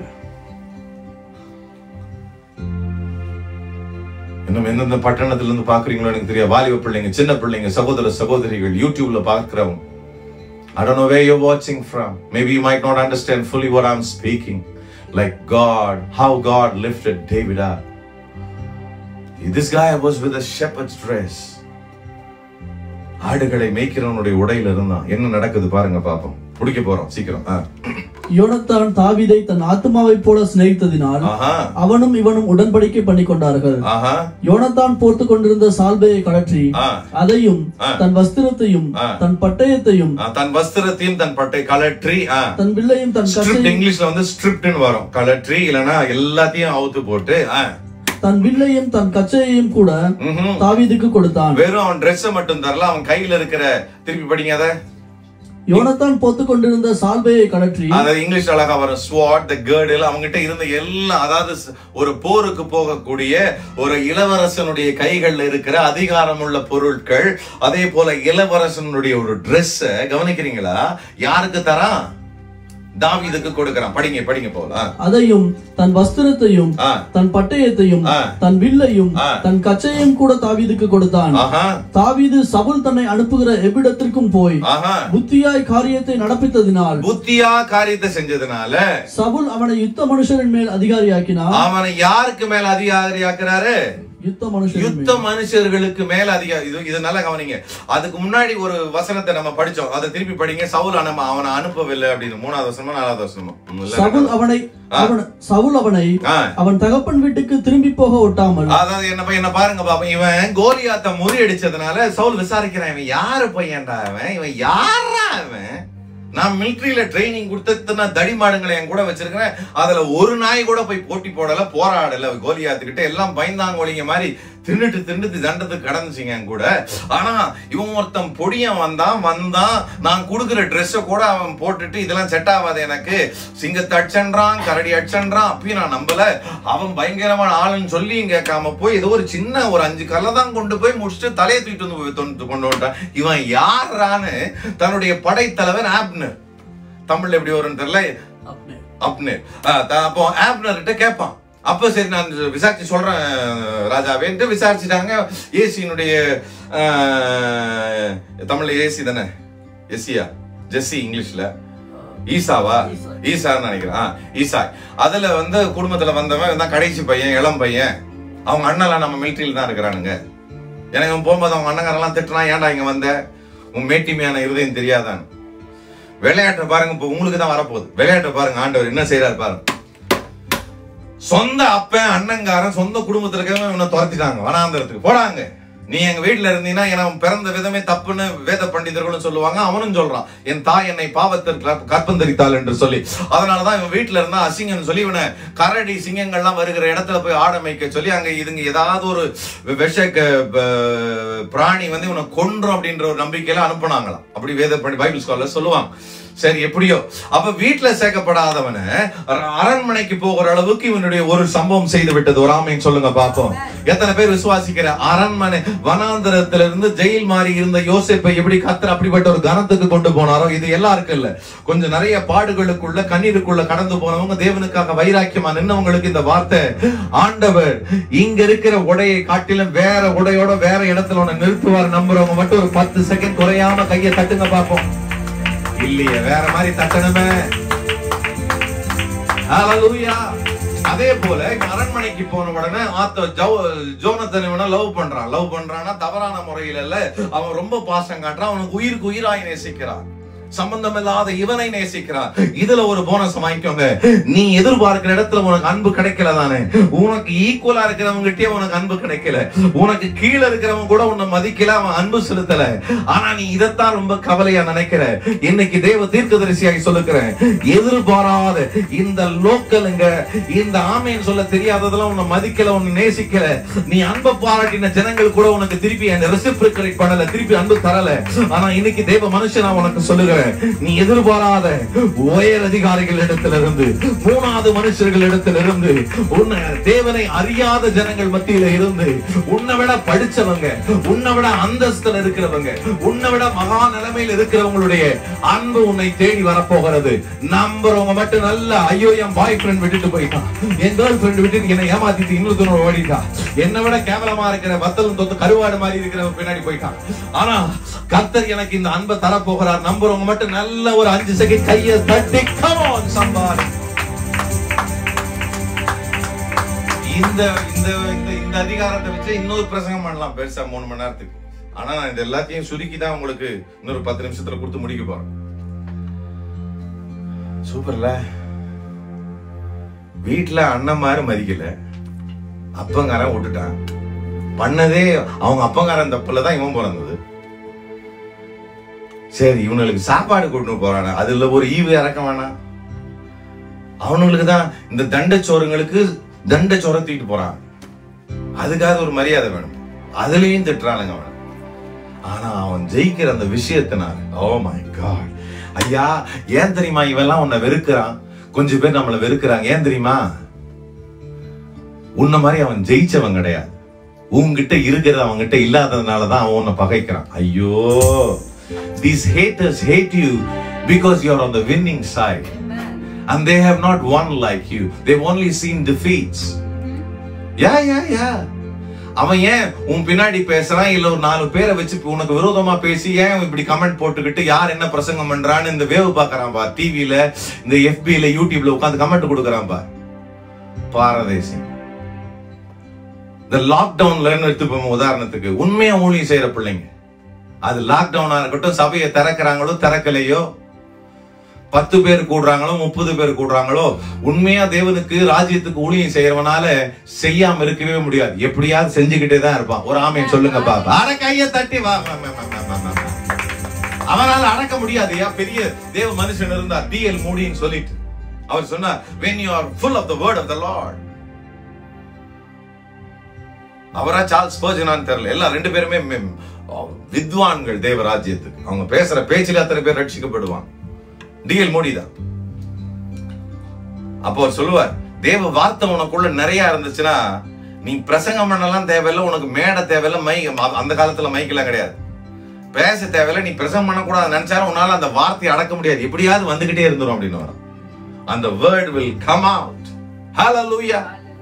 இன்னும் எந்தெந்த பட்டணத்துல இருந்து பாக்குறீங்களோ எனக்கு தெரியாது வாலிப பிள்ளைங்க சின்ன பிள்ளைங்க சகோதர சகோதரிகள் யூடியூப்ல பார்க்கிறவங்க I don't know where you're watching from. Maybe you might not understand fully what I'm speaking. Like God, how God lifted David up. This guy was with a shepherd's dress. ஆடுகளை மேய்க்கிறவனுடைய உடையில இருந்தான் என்ன நடக்குது பாருங்க பாப்போம் பிடிக்க போறோம் சீக்கிரம் ஆ. யோனத்தான் தாவீதை தன் ஆத்மாவைப் போல சிநேகித்ததினால் ஆஹா அவனும் இவனும் உடன்படிக்கை பண்ணி கொண்டார்கள் ஆஹா யோனத்தான் போர்த்து கொண்டிருந்த சால்வையை கழற்றி ஆ. அதையும் ஆ. தன் வஸ்திரத்தையும் ஆ. தன் பட்டயத்தையும் ஆ, தன் வஸ்திரத்தையும் தன் பட்டை கலற்றி ஆ. தன் வில்லையும் தன் ஸ்ட்ரிப்ட் கச்சையும் இங்கிலீஷ்ல வந்து ஸ்ட்ரிப்ட்னு வரும் கலற்றி இல்லனா எல்லாத்தையும் அவுத்து போட்டு ஆ. தன் வில்லையும் தன் கச்சையையும் கூட ம்ஹும். தாவீதுக்கு கொடுத்தான் வெறும் அவன் Dress மட்டும் தரல அவன் கையில இருக்கிற திருப்பி படிங்க அத யோனத்தான் போத்து கொண்டிருந்த சால்வையை கழற்றி அதாவது இங்கிலீஷ் அழகா வரும் ஸ்வாட் த கேர்டில் அவங்ககிட்ட இருந்த எல்லாம் அதாவது ஸ்- ஒரு போருக்கு போகக்கூடிய ஒரு இளவரசனுடைய கைகள்ல இருக்கிற அதிகாரமுள்ள பொருட்கள் அதே போல இளவரசனுடைய ஒரு Dress கவனிக்கிறீங்களா யாருக்கு தரான் தாவீதுக்கு கொடுக்கறான் படிங்க படிங்க போலாம் அதையும் தன் வஸ்திரத்தையும் ஆ. தன் பட்டயத்தையும் ஆ. தன் வில்லையும் ஆ. தன் கச்சையும் கூட தாவீதுக்கு கொடுத்தான் ஆஹா தாவீது சவுல் தன்னை அனுப்புகிற எவ்விடத்திற்கும் போய் ஆஹா புத்தியாய் காரியத்தை நடப்பித்ததினால் புத்தியா காரியத்தை செஞ்சதுனால சவுல் அவனை யுத்த மனுஷரின் மேல் அதிகாரியாக்கினான் அவனை யாருக்கு மேல அதிகாரியாக்குறாரு யுத்த மனுஷரின் யுத்த மேல் மனுஷர்களுக்கு மேல அதிக இது இது நல்லா கவனிங்க அதுக்கு முன்னாடி ஒரு வசனத்தை நம்ம படிச்சோம் அதை திருப்பி படிங்க சவுல் நம்ம அவனை அனுப்பவில்லை அப்படின்னு மூணாவது வசனமா நாலாவது வசனமா ம், இல்ல, சவுல் அவனை அவன் சவுல் அவனை ஆ. அவன் தகப்பன் வீட்டுக்கு திரும்பி போக ஒட்டாமல் அதாவது என்ன பையன் என்ன பாருங்க பாப்பா இவன் கோலியாத்த முறியடிச்சதுனால சவுல் விசாரிக்கிறான் இவன் யாரு பையன்டா அவன் இவன் யாரா அவன் நான் மிலிட்டரியில ட்ரைனிங் கொடுத்து நான் தடிமாடுங்களை என் கூட வச்சிருக்கிறேன் அதுல ஒரு நாய் கூட போய் போட்டி போடல போராடல கோலியாத்துக்கிட்ட எல்லாம் பயந்தாங்கோலிங்க மாதிரி தின்னுட்டு தின்னுட்டு தண்டத்துக்கு கடந்துச்சுங்க என் கூட ஆனா இவன் ஒருத்தன் பொடியன் வந்தான் வந்தான் நான் கொடுக்குற ட்ரெஸ்ஸை கூட அவன் போட்டுட்டு இதெல்லாம் செட் ஆகாது எனக்கு சிங்கத்தை அடிச்சன்றான் கரடி அடிச்சன்றான் அப்பயும் நான் நம்பல அவன் பயங்கரமான ஆளுன்னு சொல்லியும் கேட்காம போய் ஏதோ ஒரு சின்ன ஒரு அஞ்சு கல்லை தான் கொண்டு போய் முடிச்சுட்டு தலையை தூக்கிட்டு வந்து போய் தொண்டு- கொண்டு வந்துட்டான் இவன் யாரான்னு தன்னுடைய படைத்தலைவன் ஆப்னர் தமிழ்ல எப்படி வரும்னு தெரியல அப்னர் ஆ, த- அப்போ ஆப்னர்கிட்ட கேட்பான் அப்ப சரி நான் விசாரிச்சு சொல்றேன் ராஜாவேன்ட்டு விசாரிச்சுட்டாங்க ஏசியினுடைய தமிழ்ல ஏசி தானே எஸ்சியா ஜெஸ்ஸி இங்கிலீஷ்ல ஈசாவா ஈசான்னு நினைக்கிறேன் ஆ, ஈசா அதுல வந்து குடும்பத்துல வந்தவன் தான் கடைசி பையன் இளம் பையன் அவங்க அண்ணெல்லாம் நம்ம மிலிட்டரியில தான் இருக்கிறானுங்க எனக்கு இவன் போகும்போது அவங்க அண்ணங்காரெல்லாம் திட்டுறான் ஏன்டா இங்க வந்த உன் மேட்டிமையான இருதயம் தெரியாதான் விளையாட்டை பாருங்க இப்போ உங்களுக்கு தான் வரப்போகுது விளையாட்டை பாருங்க ஆண்டவர் என்ன செய்யறாரு பாருங்க சொந்த அப்பன் அண்ணங்காரன் சொந்த குடும்பத்துல இருக்கவங்க இவனை துரத்திட்டாங்க வனாந்தரத்துக்கு போடாங்க நீ எங்க வீட்டுல இருந்தீங்கன்னா என பிறந்த விதமே தப்புன்னு வேத பண்டிதர்களும் சொல்லுவாங்க அவனும் சொல்றான் என் தாய் என்னை பாவத்திற்கு கற்ப- கற்பந்தரித்தாள் என்று சொல்லி அதனாலதான் இவன் வீட்டுல இருந்தா அசிங்கம்னு சொல்லி இவனை கரடி சிங்கங்கள்லாம் வருகிற இடத்துல போய் ஆட மேய்க்க சொல்லி அங்க இதுங்க ஏதாவது ஒரு விஷ க- ப- பிராணி வந்து இவனை கொன்றும் அப்படின்ற ஒரு நம்பிக்கையில அனுப்புனாங்களாம் அப்படி வேத பண்டி பைபிள் ஸ்காலர் சொல்லுவாங்க சரி எப்படியோ அப்ப வீட்டுல சேர்க்கப்படாதவன அர- அரண்மனைக்கு போகிற அளவுக்கு இவனுடைய ஒரு சம்பவம் செய்து விட்டது ஒரு ஆமைன்னு சொல்லுங்க பாப்போம் எத்தனை பேர் விசுவாசிக்கிற அரண்மனை வனாந்தரத்துல இருந்து ஜெயில் மாறி இருந்த யோசேப்பை எப்படி கத்தர் அப்படிப்பட்ட ஒரு கனத்துக்கு கொண்டு போனாரோ இது எல்லாருக்கும் இல்ல கொஞ்சம் நிறைய பாடுகளுக்குள்ள கண்ணீருக்குள்ள கடந்து போனவங்க தேவனுக்காக வைராக்கியமா நின்னவங்களுக்கு இந்த வார்த்தை ஆண்டவர் இங்க இருக்கிற உடையை காட்டிலும் வேற உடையோட வேற இடத்துல உன்னை நிறுத்துவார் நம்புறவங்க மட்டும் ஒரு பத்து செகண்ட் குறையாம கையை தட்டுங்க பாப்போம் இல்லையே வேற மாதிரி தட்டணுமே Hallelujah. அதே போல இவன் அரண்மனைக்கு போன உடனே ஆத்த ஜோ- ஜோனத்தன் இவனை லவ் பண்றான் லவ் பண்றான்னா தவறான முறையில இல்ல அவன் ரொம்ப பாசம் காட்டுறான் அவனுக்கு உயிருக்கு உயிராய் நேசிக்கிறான் சம்பந்தம் இல்லாத இவனை நேசிக்கிறார் இதுல ஒரு போனஸ் வாங்கிக்கோங்க நீ எதிர்பார்க்கிற இடத்துல உனக்கு அன்பு கிடைக்கல தானே உனக்கு ஈக்குவலா இருக்கிறவங்ககிட்டயே உனக்கு அன்பு கிடைக்கல உனக்கு கீழே இருக்கிறவங்க கூட உன்னை மதிக்கல அவன் அன்பு செலுத்தல ஆனா நீ இதைத்தான் ரொம்ப கவலையா நினைக்கிற இன்னைக்கு தேவ தீர்க்கதரிசியாய் சொல்லுகிறேன் எதிர்பாராத இந்த லோக்கலுங்க இந்த ஆமைன்னு சொல்ல தெரியாததெல்லாம் உன்னை மதிக்கல உன்னை நேசிக்கல நீ அன்பை பாராட்டின ஜனங்கள் கூட உனக்கு திருப்பி அந்த ரெசிப்ரிகேட் பண்ணல திருப்பி அன்பு தரல ஆனா இன்னைக்கு தேவ மனுஷன் நான் உனக்கு சொல்லுகிறேன் நீ எதிர்பாராத உயர் அதிகாரிகள் இடத்திலிருந்து மூணாவது மனுஷர்கள் இடத்திலிருந்து உன்னை தேவனை அறியாத ஜனங்கள் மத்தியில இருந்து உன்னை விட படிச்சவங்க உன்னை விட அந்தஸ்துல இருக்கிறவங்க உன்னை விட மகா நிலைமையில் இருக்கிறவங்களுடைய அன்பு உன்னை தேடி வரப்போகிறது நம்புறவங்க மட்டும் நல்ல ஐயோ என் பாய் ஃப்ரெண்ட் விட்டுட்டு போயிட்டான் என் கேர்ள் ஃப்ரெண்ட் விட்டுட்டு என்னை ஏமாத்திட்டு இன்னொருத்தனோட ஓடிட்டான் என்னை விட கேவலமா இருக்கிற வத்தலும் தொத்து கருவாடு மாதிரி இருக்கிறவன் பின்னாடி போயிட்டான் ஆனா கர்த்தர் எனக்கு இந்த அன்பை தரப்போகிறார் நம்புறவங்க மட்டும் நல்ல ஒரு அஞ்சு செகண்ட் கையை தட்டி கமான் சம்பாதி இந்த இந்த இந்த இந்த அதிகாரத்தை வச்சு இன்னொரு பிரசங்கம் பண்ணலாம் பெருசா மூணு மணி நேரத்துக்கு ஆனா நான் இது எல்லாத்தையும் சுருக்கி தான் உங்களுக்கு இன்னொரு பத்து நிமிஷத்துல கொடுத்து முடிக்க போறேன் சூப்பர்ல வீட்டுல அண்ணன் மாதிரி மதிக்கல அப்பங்காரன் விட்டுட்டான் பண்ணதே அவங்க அப்பங்காரன் தப்புல தான் இவன் பிறந்தது சரி இவனுக்கு சாப்பாடு கொண்டு போறானே அதுல ஒரு ஈவு இறக்க வேணாம் அவனுங்களுக்கு தான் இந்த தண்டச்சோறுங்களுக்கு தண்டச்சோரை தூக்கிட்டு போறான் அதுக்காக ஒரு மரியாதை வேணும் அதுலயும் திட்டுறானுங்க அவன் ஆனா அவன் ஜெயிக்கிற அந்த விஷயத்தினால ஓ மை காட் ஐயா ஏன் தெரியுமா இவெல்லாம் உன்னை வெறுக்கிறான் கொஞ்சம் பேர் நம்மளை வெறுக்கிறாங்க ஏன் தெரியுமா உன்ன மாதிரி அவன் ஜெயிச்சவன் கிடையாது உன்கிட்ட இருக்கிறது அவன்கிட்ட இல்லாததுனால தான் அவன் உன்னை பகைக்கிறான் ஐயோ these haters hate you because you're on the winning side and they have not won like you they've only seen defeats yeah yeah yeah அவன் ஏன் உன் பின்னாடி பேசுறான் இல்ல ஒரு நாலு பேரை வச்சு உனக்கு விரோதமா பேசி ஏன் இப்படி கமெண்ட் போட்டுக்கிட்டு யார் என்ன பிரசங்கம் பண்றான்னு இந்த வேவ் பாக்குறான் பா டிவில இந்த எஃபில யூடியூப்ல உட்காந்து கமெண்ட் கொடுக்கறான் பா பாரதேசி இந்த லாக்டவுன்ல எடுத்துப்போம் உதாரணத்துக்கு உண்மையா ஊழியம் செய்யற பிள்ளைங்க அது லாக்டவுனா இருக்கட்டும் சபையை திறக்கிறாங்களோ திறக்கலையோ பத்து பேர் கூடுறாங்களோ முப்பது பேர் கூடுறாங்களோ உண்மையா தேவனுக்கு ராஜ்யத்துக்கு ஊழியம் செய்யறவனால செய்யாம இருக்கவே முடியாது எப்படியாவது செஞ்சுக்கிட்டே தான் இருப்பான் ஒரு ஆமையை சொல்லுங்க பாப்பா அட கைய தட்டி வா வா, வா, வா, வா, வா, வா. அவனால அடக்க முடியாது ஏன் பெரிய தேவ மனுஷன் இருந்தார் டிஎல் மூடின்னு சொல்லிட்டு அவர் சொன்னார் when you are full of the word of the lord அவரா சார்ல்ஸ் பர்ஜனான்னு தெரியல எல்லாம் ரெண்டு பேருமே மெ- வித்வான்கள் தேவ ராஜ்யத்துக்கு அவங்க பேசுற பேச்சில் அத்தனை பேர் ரட்சிக்கப்படுவான் டிஎல் மோடி தான் அப்போ அவர் சொல்லுவார் தேவ வார்த்தை உனக்குள்ள நிறைய இருந்துச்சுன்னா நீ பிரசங்கம் பண்ணலாம் தேவையில்ல உனக்கு மேடை தேவையில்ல மை அந்த காலத்துல மைக்கெல்லாம் கிடையாது பேச தேவையில்ல நீ பிரசங்கம் பண்ணக்கூடாது நினைச்சாலும் உன்னால அந்த வார்த்தையை அடக்க முடியாது எப்படியாவது வந்துகிட்டே இருந்துரும் அப்படின்னு வரும் அந்த word will come out hallelujah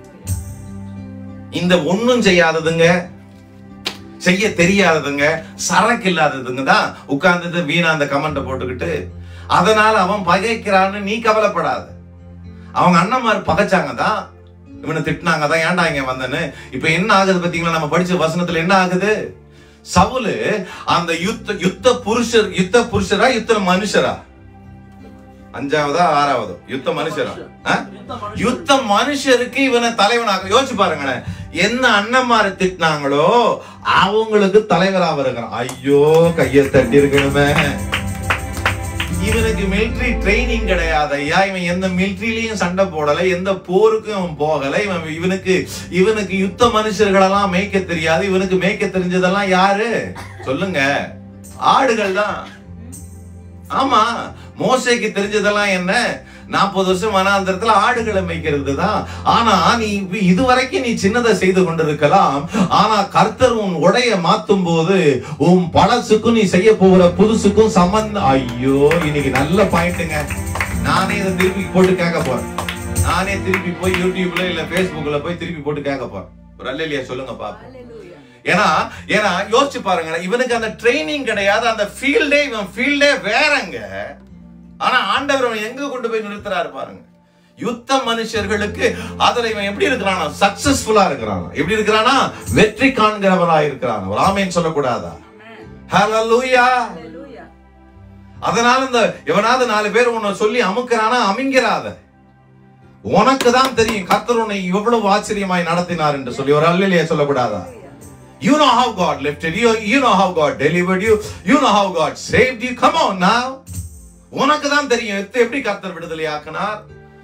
இந்த ஒண்ணும் செய்யாததுங்க செய்ய தெரியாததுங்க சரக்கு இல்லாததுங்க தான் உட்கார்ந்துட்டு வீணா அந்த கமெண்ட போட்டுக்கிட்டு அதனால அவன் பகைக்கிறான்னு நீ கவலைப்படாத அவங்க அண்ணன்மார் பகைச்சாங்க தான் இவனை திட்டினாங்க தான் ஏன்டா இங்க வந்தேன்னு இப்ப என்ன ஆகுது பாத்தீங்களா நம்ம படிச்ச வசனத்துல என்ன ஆகுது சவுலு அந்த யுத்த யுத்த புருஷர் யுத்த புருஷரா யுத்த மனுஷரா அஞ்சாவதா ஆறாவதோ யுத்த மனுஷரா ஆ? யுத்த மனுஷருக்கு இவனை தலைவனாக யோசிச்சு பாருங்களேன் என்ன அண்ணன்மாரை திட்டினாங்களோ அவங்களுக்கு தலைவரா வருகிறான் ஐயோ கையை தட்டி இருக்கணுமே இவனுக்கு மிலிட்டரி ட்ரைனிங் கிடையாது ஐயா இவன் எந்த மிலிட்டரியிலையும் சண்டை போடல எந்த போருக்கும் அவன் போகல இவன் இவனுக்கு இவனுக்கு யுத்த மனுஷர்களெல்லாம் மேய்க்க தெரியாது இவனுக்கு மேய்க்க தெரிஞ்சதெல்லாம் யாரு சொல்லுங்க ஆடுகள் தான் ஆமா மோசைக்கு தெரிஞ்சதெல்லாம் என்ன நாற்பது வருஷம் வனாந்திரத்துல ஆடுகளை மேய்க்கிறது தான் ஆனா நீ இதுவரைக்கும் நீ சின்னதை செய்து கொண்டிருக்கலாம் ஆனா கர்த்தர் உன் உடைய மாத்தும் போது உன் பழசுக்கும் நீ செய்ய போகிற புதுசுக்கும் சம்பந்தம் ஐயோ இன்னைக்கு நல்ல பாயிண்ட்டுங்க நானே இதை திருப்பி போட்டு கேட்க போறேன் நானே திருப்பி போய் யூடியூப்ல இல்ல Facebookல போய் திருப்பி போட்டு கேட்க போறேன் ஒரு அல்லையா சொல்லுங்க பாப்போம் ஏன்னா ஏன்னா யோசிச்சு பாருங்க இவனுக்கு அந்த ட்ரைனிங் கிடையாது அந்த ஃபீல்டே இவன் ஃபீல்டே வேறங்க ஆனா ஆண்டவர் அவன் எங்க கொண்டு போய் நிறுத்துறாரு பாருங்க யுத்த மனுஷர்களுக்கு அதுல இவன் எப்படி இருக்கிறானா சக்சஸ்ஃபுல்லா இருக்கிறானா எப்படி இருக்கிறானா வெற்றி காண்கிறவரா இருக்கிறான் ஒரு ஆமேன்னு சொல்லக்கூடாதா ஹalleluya அதனால இந்த எவனாவது நாலு பேர் உன்னை சொல்லி அமுக்கிறானா அமிங்கிறாத உனக்கு தான் தெரியும் கர்த்தர் உன்னை எவ்வளவு ஆச்சரியமாய் நடத்தினார் என்று சொல்லி ஒரு அல்லையே சொல்லக்கூடாதா You know how God lifted you. You know how God delivered you. You know how God saved you. Come on now. உனக்கு தான் தெரியும் எத்த- எப்படி கர்த்தர் விடுதலை ஆக்கினார்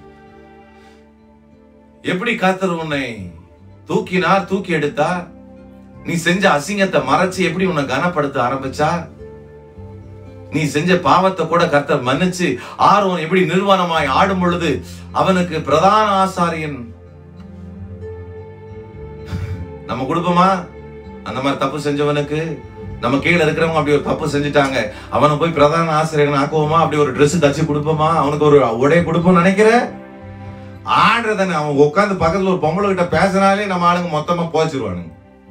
எப்படி கர்த்தர் உன்னை தூக்கினார் தூக்கி எடுத்தார் நீ செஞ்ச அசிங்கத்தை மறைச்சு எப்படி உன்னை கனப்படுத்த ஆரம்பிச்சார் நீ செஞ்ச பாவத்தை கூட கர்த்தர் மன்னிச்சு ஆர்வம் எப்படி நிர்வாணமாய் ஆடும் பொழுது அவனுக்கு பிரதான ஆசாரியன் நம்ம கொடுப்போமா அந்த மாதிரி தப்பு செஞ்சவனுக்கு நம்ம கீழே இருக்கிறவங்க அப்படி ஒரு தப்பு செஞ்சுட்டாங்க அவனை போய் பிரதான ஆசிரியர் ஆக்குவோமா அப்படி ஒரு Dress தச்சு கொடுப்போமா அவனுக்கு ஒரு உடை கொடுப்போம் நினைக்கிற ஆடுறதானே அவன் உட்காந்து பக்கத்துல ஒரு பொம்பளை கிட்ட பேசினாலே நம்ம ஆளுங்க மொத்தமா போச்சிருவானுங்க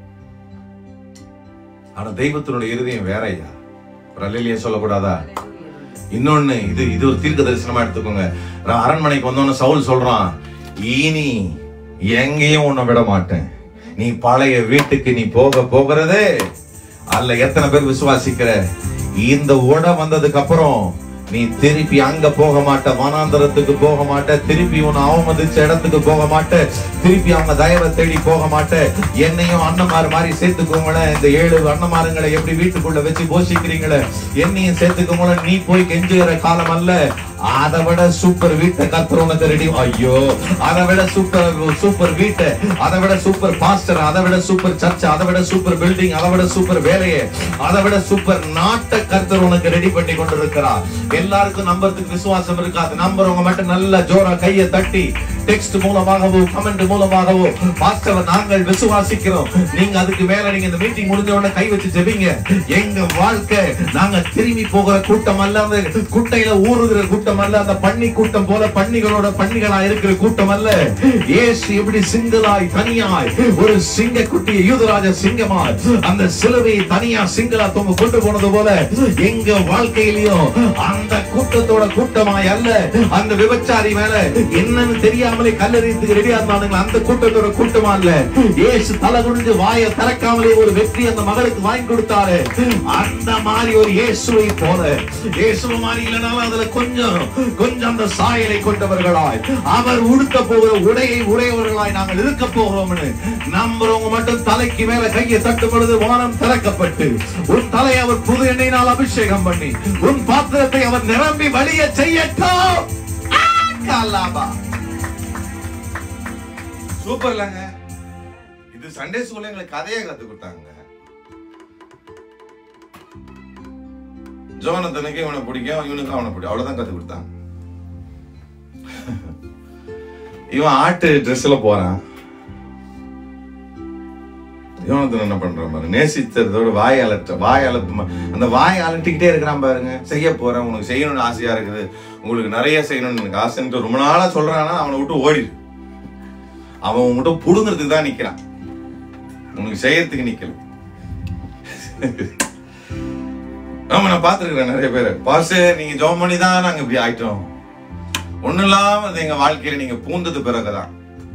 ஆனா தெய்வத்தினுடைய இருதயம் வேற ஐயா ஒரு அல்லையா சொல்லக்கூடாதா இன்னொன்னு இது இது ஒரு தீர்க்க தரிசனமா எடுத்துக்கோங்க ர- அரண்மனைக்கு வந்தோன்னு சவுல் சொல்றான் இனி எங்கேயும் உன்னை விட மாட்டேன் நீ பழைய வீட்டுக்கு நீ போக போகிறதே அல்ல எத்தனை பேர் விசுவாசிக்கிற இந்த உட வந்ததுக்கு அப்புறம் நீ திருப்பி அங்க போக மாட்ட வனாந்தரத்துக்கு போக மாட்ட திருப்பி உன்னை அவமதிச்ச இடத்துக்கு போக மாட்ட திருப்பி அவங்க தயவை தேடி போக மாட்ட என்னையும் அண்ணமாறு மாதிரி சேர்த்துக்கோங்களேன் இந்த ஏழு அண்ணமாருங்களை எப்படி வீட்டுக்குள்ள வச்சு போஷிக்கிறீங்களே என்னையும் சேர்த்துக்கோங்களேன் நீ போய் கெஞ்சுகிற காலம் அல்ல அதை விட சூப்பர் வீட்டை கத்துற உனக்கு ரெடி ஐயோ அதை விட சூப்பர் சூப்பர் வீட்டை அதை விட சூப்பர் பாஸ்டர் அதை விட சூப்பர் சர்ச் அதை விட சூப்பர் பில்டிங் அதை விட சூப்பர் வேலையை அதை விட சூப்பர் நாட்டை கர்த்தர் உனக்கு ரெடி பண்ணி கொண்டிருக்கிறார் எல்லாருக்கும் நம்புறதுக்கு விசுவாசம் இருக்காது நம்புறவங்க மட்டும் நல்ல ஜோரா கையை தட்டி டெக்ஸ்ட் மூலமாகவோ கமெண்ட் மூலமாகவோ பாஸ்டர் நாங்கள் விசுவாசிக்கிறோம் நீங்க அதுக்கு மேல நீங்க இந்த மீட்டிங் முடிஞ்ச உடனே கை வச்சு ஜெபிங்க எங்க வாழ்க்கை நாங்க திரும்பி போகிற கூட்டம் அல்ல அந்த குட்டையில ஊறுகிற கூட்டம் அல்ல அந்த பன்னி கூட்டம் போல பன்னிகளோட பன்னிகளா இருக்கிற கூட்டம் அல்ல ஏசு எப்படி சிங்களாய் தனியாய் ஒரு சிங்க குட்டியை யூதராஜ சிங்கமாய் அந்த சிலுவையை தனியா சிங்களா தொங்க கொண்டு போனது போல எங்க வாழ்க்கையிலயும் அந்த கூட்டத்தோட கூட்டமாய் அல்ல அந்த விபச்சாரி மேல என்னன்னு தெரியாமலே கல்லறியத்துக்கு ரெடியா இருந்தானுங்க அந்த கூட்டத்தோட கூட்டமா இல்ல ஏசு தலை குனிஞ்சு வாயை திறக்காமலே ஒரு வெற்றி அந்த மகளுக்கு வாங்கி கொடுத்தாரு அந்த மாதிரி ஒரு இயேசுவை போல இயேசுவ மாதிரி இல்லைனாலும் அதுல கொஞ்சம் கொஞ்சம் அந்த சாயலை கொண்டவர்களாய் அவர் உடுத்த போகிற உடையை உடையவர்களாய் நாங்கள் இருக்க போகிறோம்னு நம்புறவங்க மட்டும் தலைக்கு மேல கையை தட்டும் பொழுது வானம் திறக்கப்பட்டு உன் தலையை அவர் புது எண்ணெயினால் அபிஷேகம் பண்ணி உன் பாத்திரத்தை அவர் நிரம்பி வழிய செய்யட்டும் ஆ, கல்லாபா. சூப்பர் இல்லங்க இது சண்டே ஸ்கூல்ல எங்களுக்கு கதையை கத்து கொடுத்தாங்க ஜோனத்தனுக்கு இவனை பிடிக்கும் இவனுக்கு அவனை பிடிக்கும் அவ்வளவுதான் கத்து கொடுத்தாங்க இவன் ஆட்டு ட்ரெஸ்ல போறான் யோனத்தன் என்ன பண்றான் பாருங்க நேசித்ததோட வாய் அலட்ட வாய் அலட்டு அந்த வாய் அலட்டிக்கிட்டே இருக்கிறான் பாருங்க செய்ய போறேன் உனக்கு செய்யணும்னு ஆசையா இருக்குது உங்களுக்கு நிறைய செய்யணும்னு எனக்கு ஆசைன்ட்டு ரொம்ப நாளா சொல்றானா அவனை விட்டு ஓடிடு அவன் உன்கிட்ட புடுங்கிறதுக்கு தான் நிக்கிறான் உனக்கு செய்யறதுக்கு நிக்கல ஆமா நான் பார்த்திருக்கிறேன் நிறைய பேர் பாஸ் நீங்க ஜோம் பண்ணி தான் நாங்க இப்படி ஆயிட்டோம் ஒண்ணு இல்லாம அது எங்க வாழ்க்கையில நீங்க பூந்தது பிறகுதான்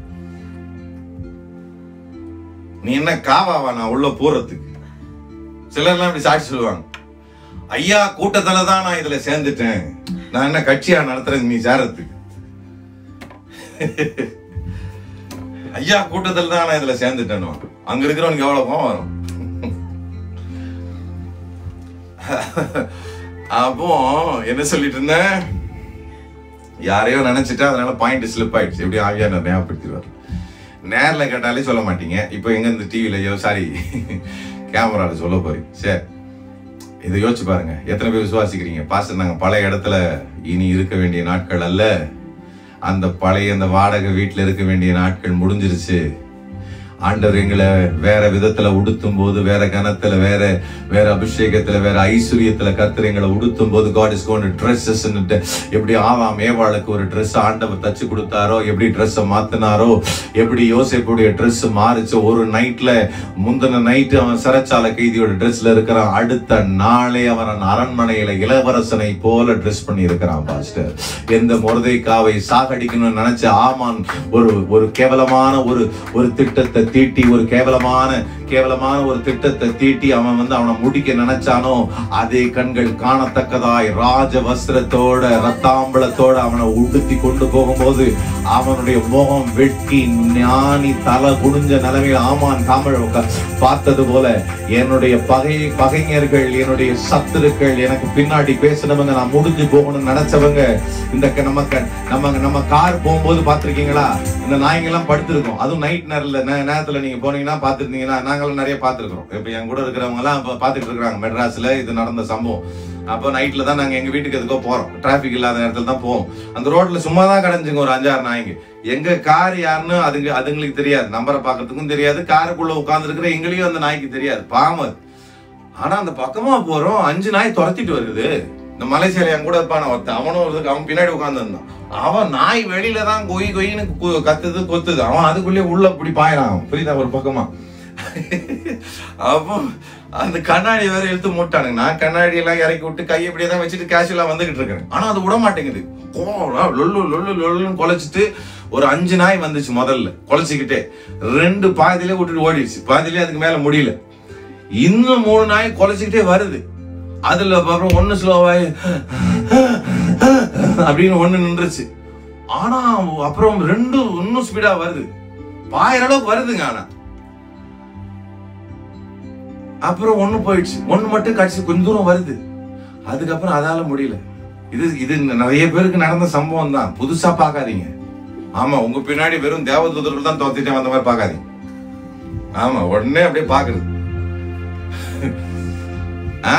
நீ என்ன காவாவா நான் உள்ள போறதுக்கு சிலர்லாம் இப்படி சாட்சி சொல்லுவாங்க ஐயா கூட்டத்துல தான் நான் இதுல சேர்ந்துட்டேன் நான் என்ன கட்சியா நடத்துறது நீ சேரத்துக்கு ஐயா கூட்டத்துல தான் நான் இதுல சேர்ந்துட்டேன்னு அங்க இருக்கிறவனுக்கு எவ்வளவு கோவம் வரும் அப்போ என்ன சொல்லிட்டு இருந்தேன் யாரையோ நினைச்சிட்டா அதனால பாயிண்ட் ஸ்லிப் ஆயிடுச்சு எப்படி ஆவியான ஞாபகப்படுத்திடுவார் நேர்ல கேட்டாலே சொல்ல மாட்டீங்க இப்போ எங்க இந்த டிவிலயோ சாரி கேமரால சொல்ல போறீங்க சரி இதை யோசிச்சு பாருங்க எத்தனை பேர் விசுவாசிக்கிறீங்க பாஸ்டர் நாங்க பழைய இடத்துல இனி இருக்க வேண்டிய நாட்கள் அல்ல அந்த பழைய அந்த வாடகை வீட்டுல இருக்க வேண்டிய நாட்கள் முடிஞ்சிருச்சு ஆண்டவர் எங்களை வேற விதத்துல உடுத்தும் போது வேற கனத்துல வேற வேற அபிஷேகத்துல வேற ஐஸ்வர்யத்துல கர்த்தர் எங்களை உடுத்தும் போது காட் இஸ் கோன் ட்ரெஸ்ஸஸ் எப்படி ஆவாம் ஏவாளுக்கு ஒரு Dress ஆண்டவர் தச்சு கொடுத்தாரோ எப்படி Dress மாத்தினாரோ எப்படி யோசேப்புடைய Dress மாறிச்சு ஒரு நைட்ல முந்தின நைட்டு அவன் சிறைச்சாலை கைதியோட ட்ரெஸ்ல இருக்கிறான் அடுத்த நாளே அவன் அரண்மனையில இளவரசனை போல ட்ரெஸ் பண்ணி இருக்கிறான் பாஸ்டர் எந்த முரதைக்காவை சாகடிக்கணும்னு நினைச்ச ஆமான் ஒரு ஒரு கேவலமான ஒரு ஒரு திட்டத்தை தீட்டி ஒரு கேவலமான கேவலமான ஒரு திட்டத்தை தீட்டி அவன் வந்து அவனை முடிக்க நினைச்சானோ அதே கண்கள் காணத்தக்கதாய் ராஜ வஸ்திரத்தோட ரத்தாம்பலத்தோட அவனை உடுத்தி கொண்டு போகும்போது அவனுடைய முகம் வெட்டி ஞானி தலை குனிஞ்ச நிலைமையில் ஆமான் காமல் பார்த்தது போல என்னுடைய பகை பகைஞர்கள் என்னுடைய சத்துருக்கள் எனக்கு பின்னாடி பேசினவங்க நான் முடிஞ்சு போகணும்னு நினைச்சவங்க இந்த க- நம்ம க- நம்ம நம்ம கார் போகும்போது பார்த்திருக்கீங்களா இந்த நாய்ங்க எல்லாம் படுத்திருக்கோம் அதுவும் நைட் நேரத்துல நே- நேரத்துல நீங்க போனீங்கன்னா பார்த்திருந்தீங்கன்னா நாங்களும் நிறைய பார்த்திருக்கிறோம் இப்ப என் கூட இருக்கிறவங்க எல்லாம் இப்ப பார்த்துட்டு இருக்காங்க மெட்ராஸ்ல இது நடந்த சம்பவம் அப்போ நைட்ல தான் நாங்க எங்க வீட்டுக்கு எதுக்கோ போறோம் டிராபிக் இல்லாத நேரத்துல தான் போவோம் அந்த ரோட்ல சும்மா தான் கிடைஞ்சுங்க ஒரு அஞ்சாறு நாய்ங்க எங்க கார் யாருன்னு அதுங்க அதுங்களுக்கு தெரியாது நம்பரை பார்க்கறதுக்கும் தெரியாது காருக்குள்ள உட்கார்ந்து இருக்கிற எங்களையும் அந்த நாய்க்கு தெரியாது பாவம் அது. ஆனா அந்த பக்கமா போறோம் அஞ்சு நாய் துரத்திட்டு வருது இந்த மலைசேலை என் கூட இருப்பான ஒருத்தன் அவனும் ஒரு அவன் பின்னாடி உட்கார்ந்து இருந்தான் அவன் நாய் வெளியில தான் கொய் கொயின்னு கு- கத்துது கொத்துது அவன் அதுக்குள்ளேயே உள்ள இப்படி பாயறான் புரியுதா ஒரு பக்கமா அப்போ அந்த கண்ணாடி வேற இழுத்து மூட்டானுங்க நான் கண்ணாடி எல்லாம் இறக்கி விட்டு கையை இப்படியே தான் வச்சுட்டு கேஷுவலா வந்துகிட்டு இருக்கேன் ஆனா அது விட மாட்டேங்குது கோவம், லொல்லு லொல்லு லொல்லுன்னு குலைச்சிட்டு ஒரு அஞ்சு நாய் வந்துச்சு முதல்ல குலைச்சிக்கிட்டே ரெண்டு பாதியிலே விட்டுட்டு ஓடிடுச்சு பாதியிலே அதுக்கு மேல முடியல இன்னும் மூணு நாய் குலைச்சிக்கிட்டே வருது அதுல அப்புறம் ஒண்ணு ஸ்லோவாய் அப்படின்னு ஒண்ணு நின்றுச்சு ஆனா அப்புறம் ரெண்டு இன்னும் ஸ்பீடா வருது பாயிர அளவுக்கு வருதுங்க ஆனா அப்புறம் ஒண்ணு போயிடுச்சு ஒண்ணு மட்டும் கடைசி கொஞ்ச தூரம் வருது அதுக்கப்புறம் அதால முடியல இது இது நிறைய பேருக்கு நடந்த சம்பவம் தான் புதுசா பார்க்காதீங்க ஆமா உங்க பின்னாடி வெறும் தேவதூதர்கள் தான் தோத்திட்டே வந்த மாதிரி பார்க்காதீங்க ஆமா உடனே அப்படியே பாக்குறது ஆ?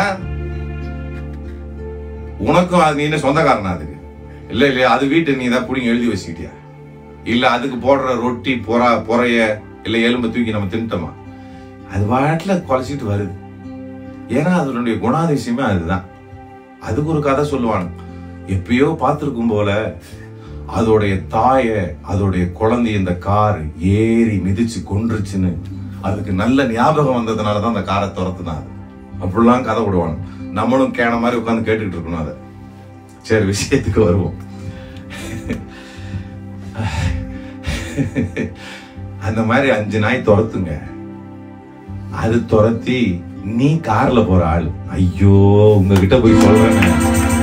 உனக்கும் அது நீ என்ன சொந்தக்காரனா அதுக்கு இல்ல இல்லையா அது வீட்டு நீ தான் புடிங்க எழுதி வச்சுக்கிட்டியா இல்ல அதுக்கு போடுற ரொட்டி பொறா பொறைய இல்ல எலும்பு தூக்கி நம்ம தின்ட்டோமா அது வாட்டில குலைச்சிட்டு வருது ஏன்னா அதனுடைய குணாதிசயமே அதுதான் அதுக்கு ஒரு கதை சொல்லுவாங்க எப்பயோ பார்த்திருக்கும் போல அதோடைய தாய அதோடைய குழந்தை இந்த கார் ஏறி மிதிச்சு கொன்றுச்சுன்னு அதுக்கு நல்ல ஞாபகம் வந்ததுனால தான் அந்த காரை துரத்துனாது அப்படிலாம் கதை விடுவாங்க நம்மளும் கேன மாதிரி உட்காந்து கேட்டுக்கிட்டு இருக்கணும் அதை சரி விஷயத்துக்கு வருவோம் அந்த மாதிரி அஞ்சு நாய் துரத்துங்க அது துரத்தி நீ கார்ல போற ஆள் ஐயோ உங்ககிட்ட போய் சொல்றேன்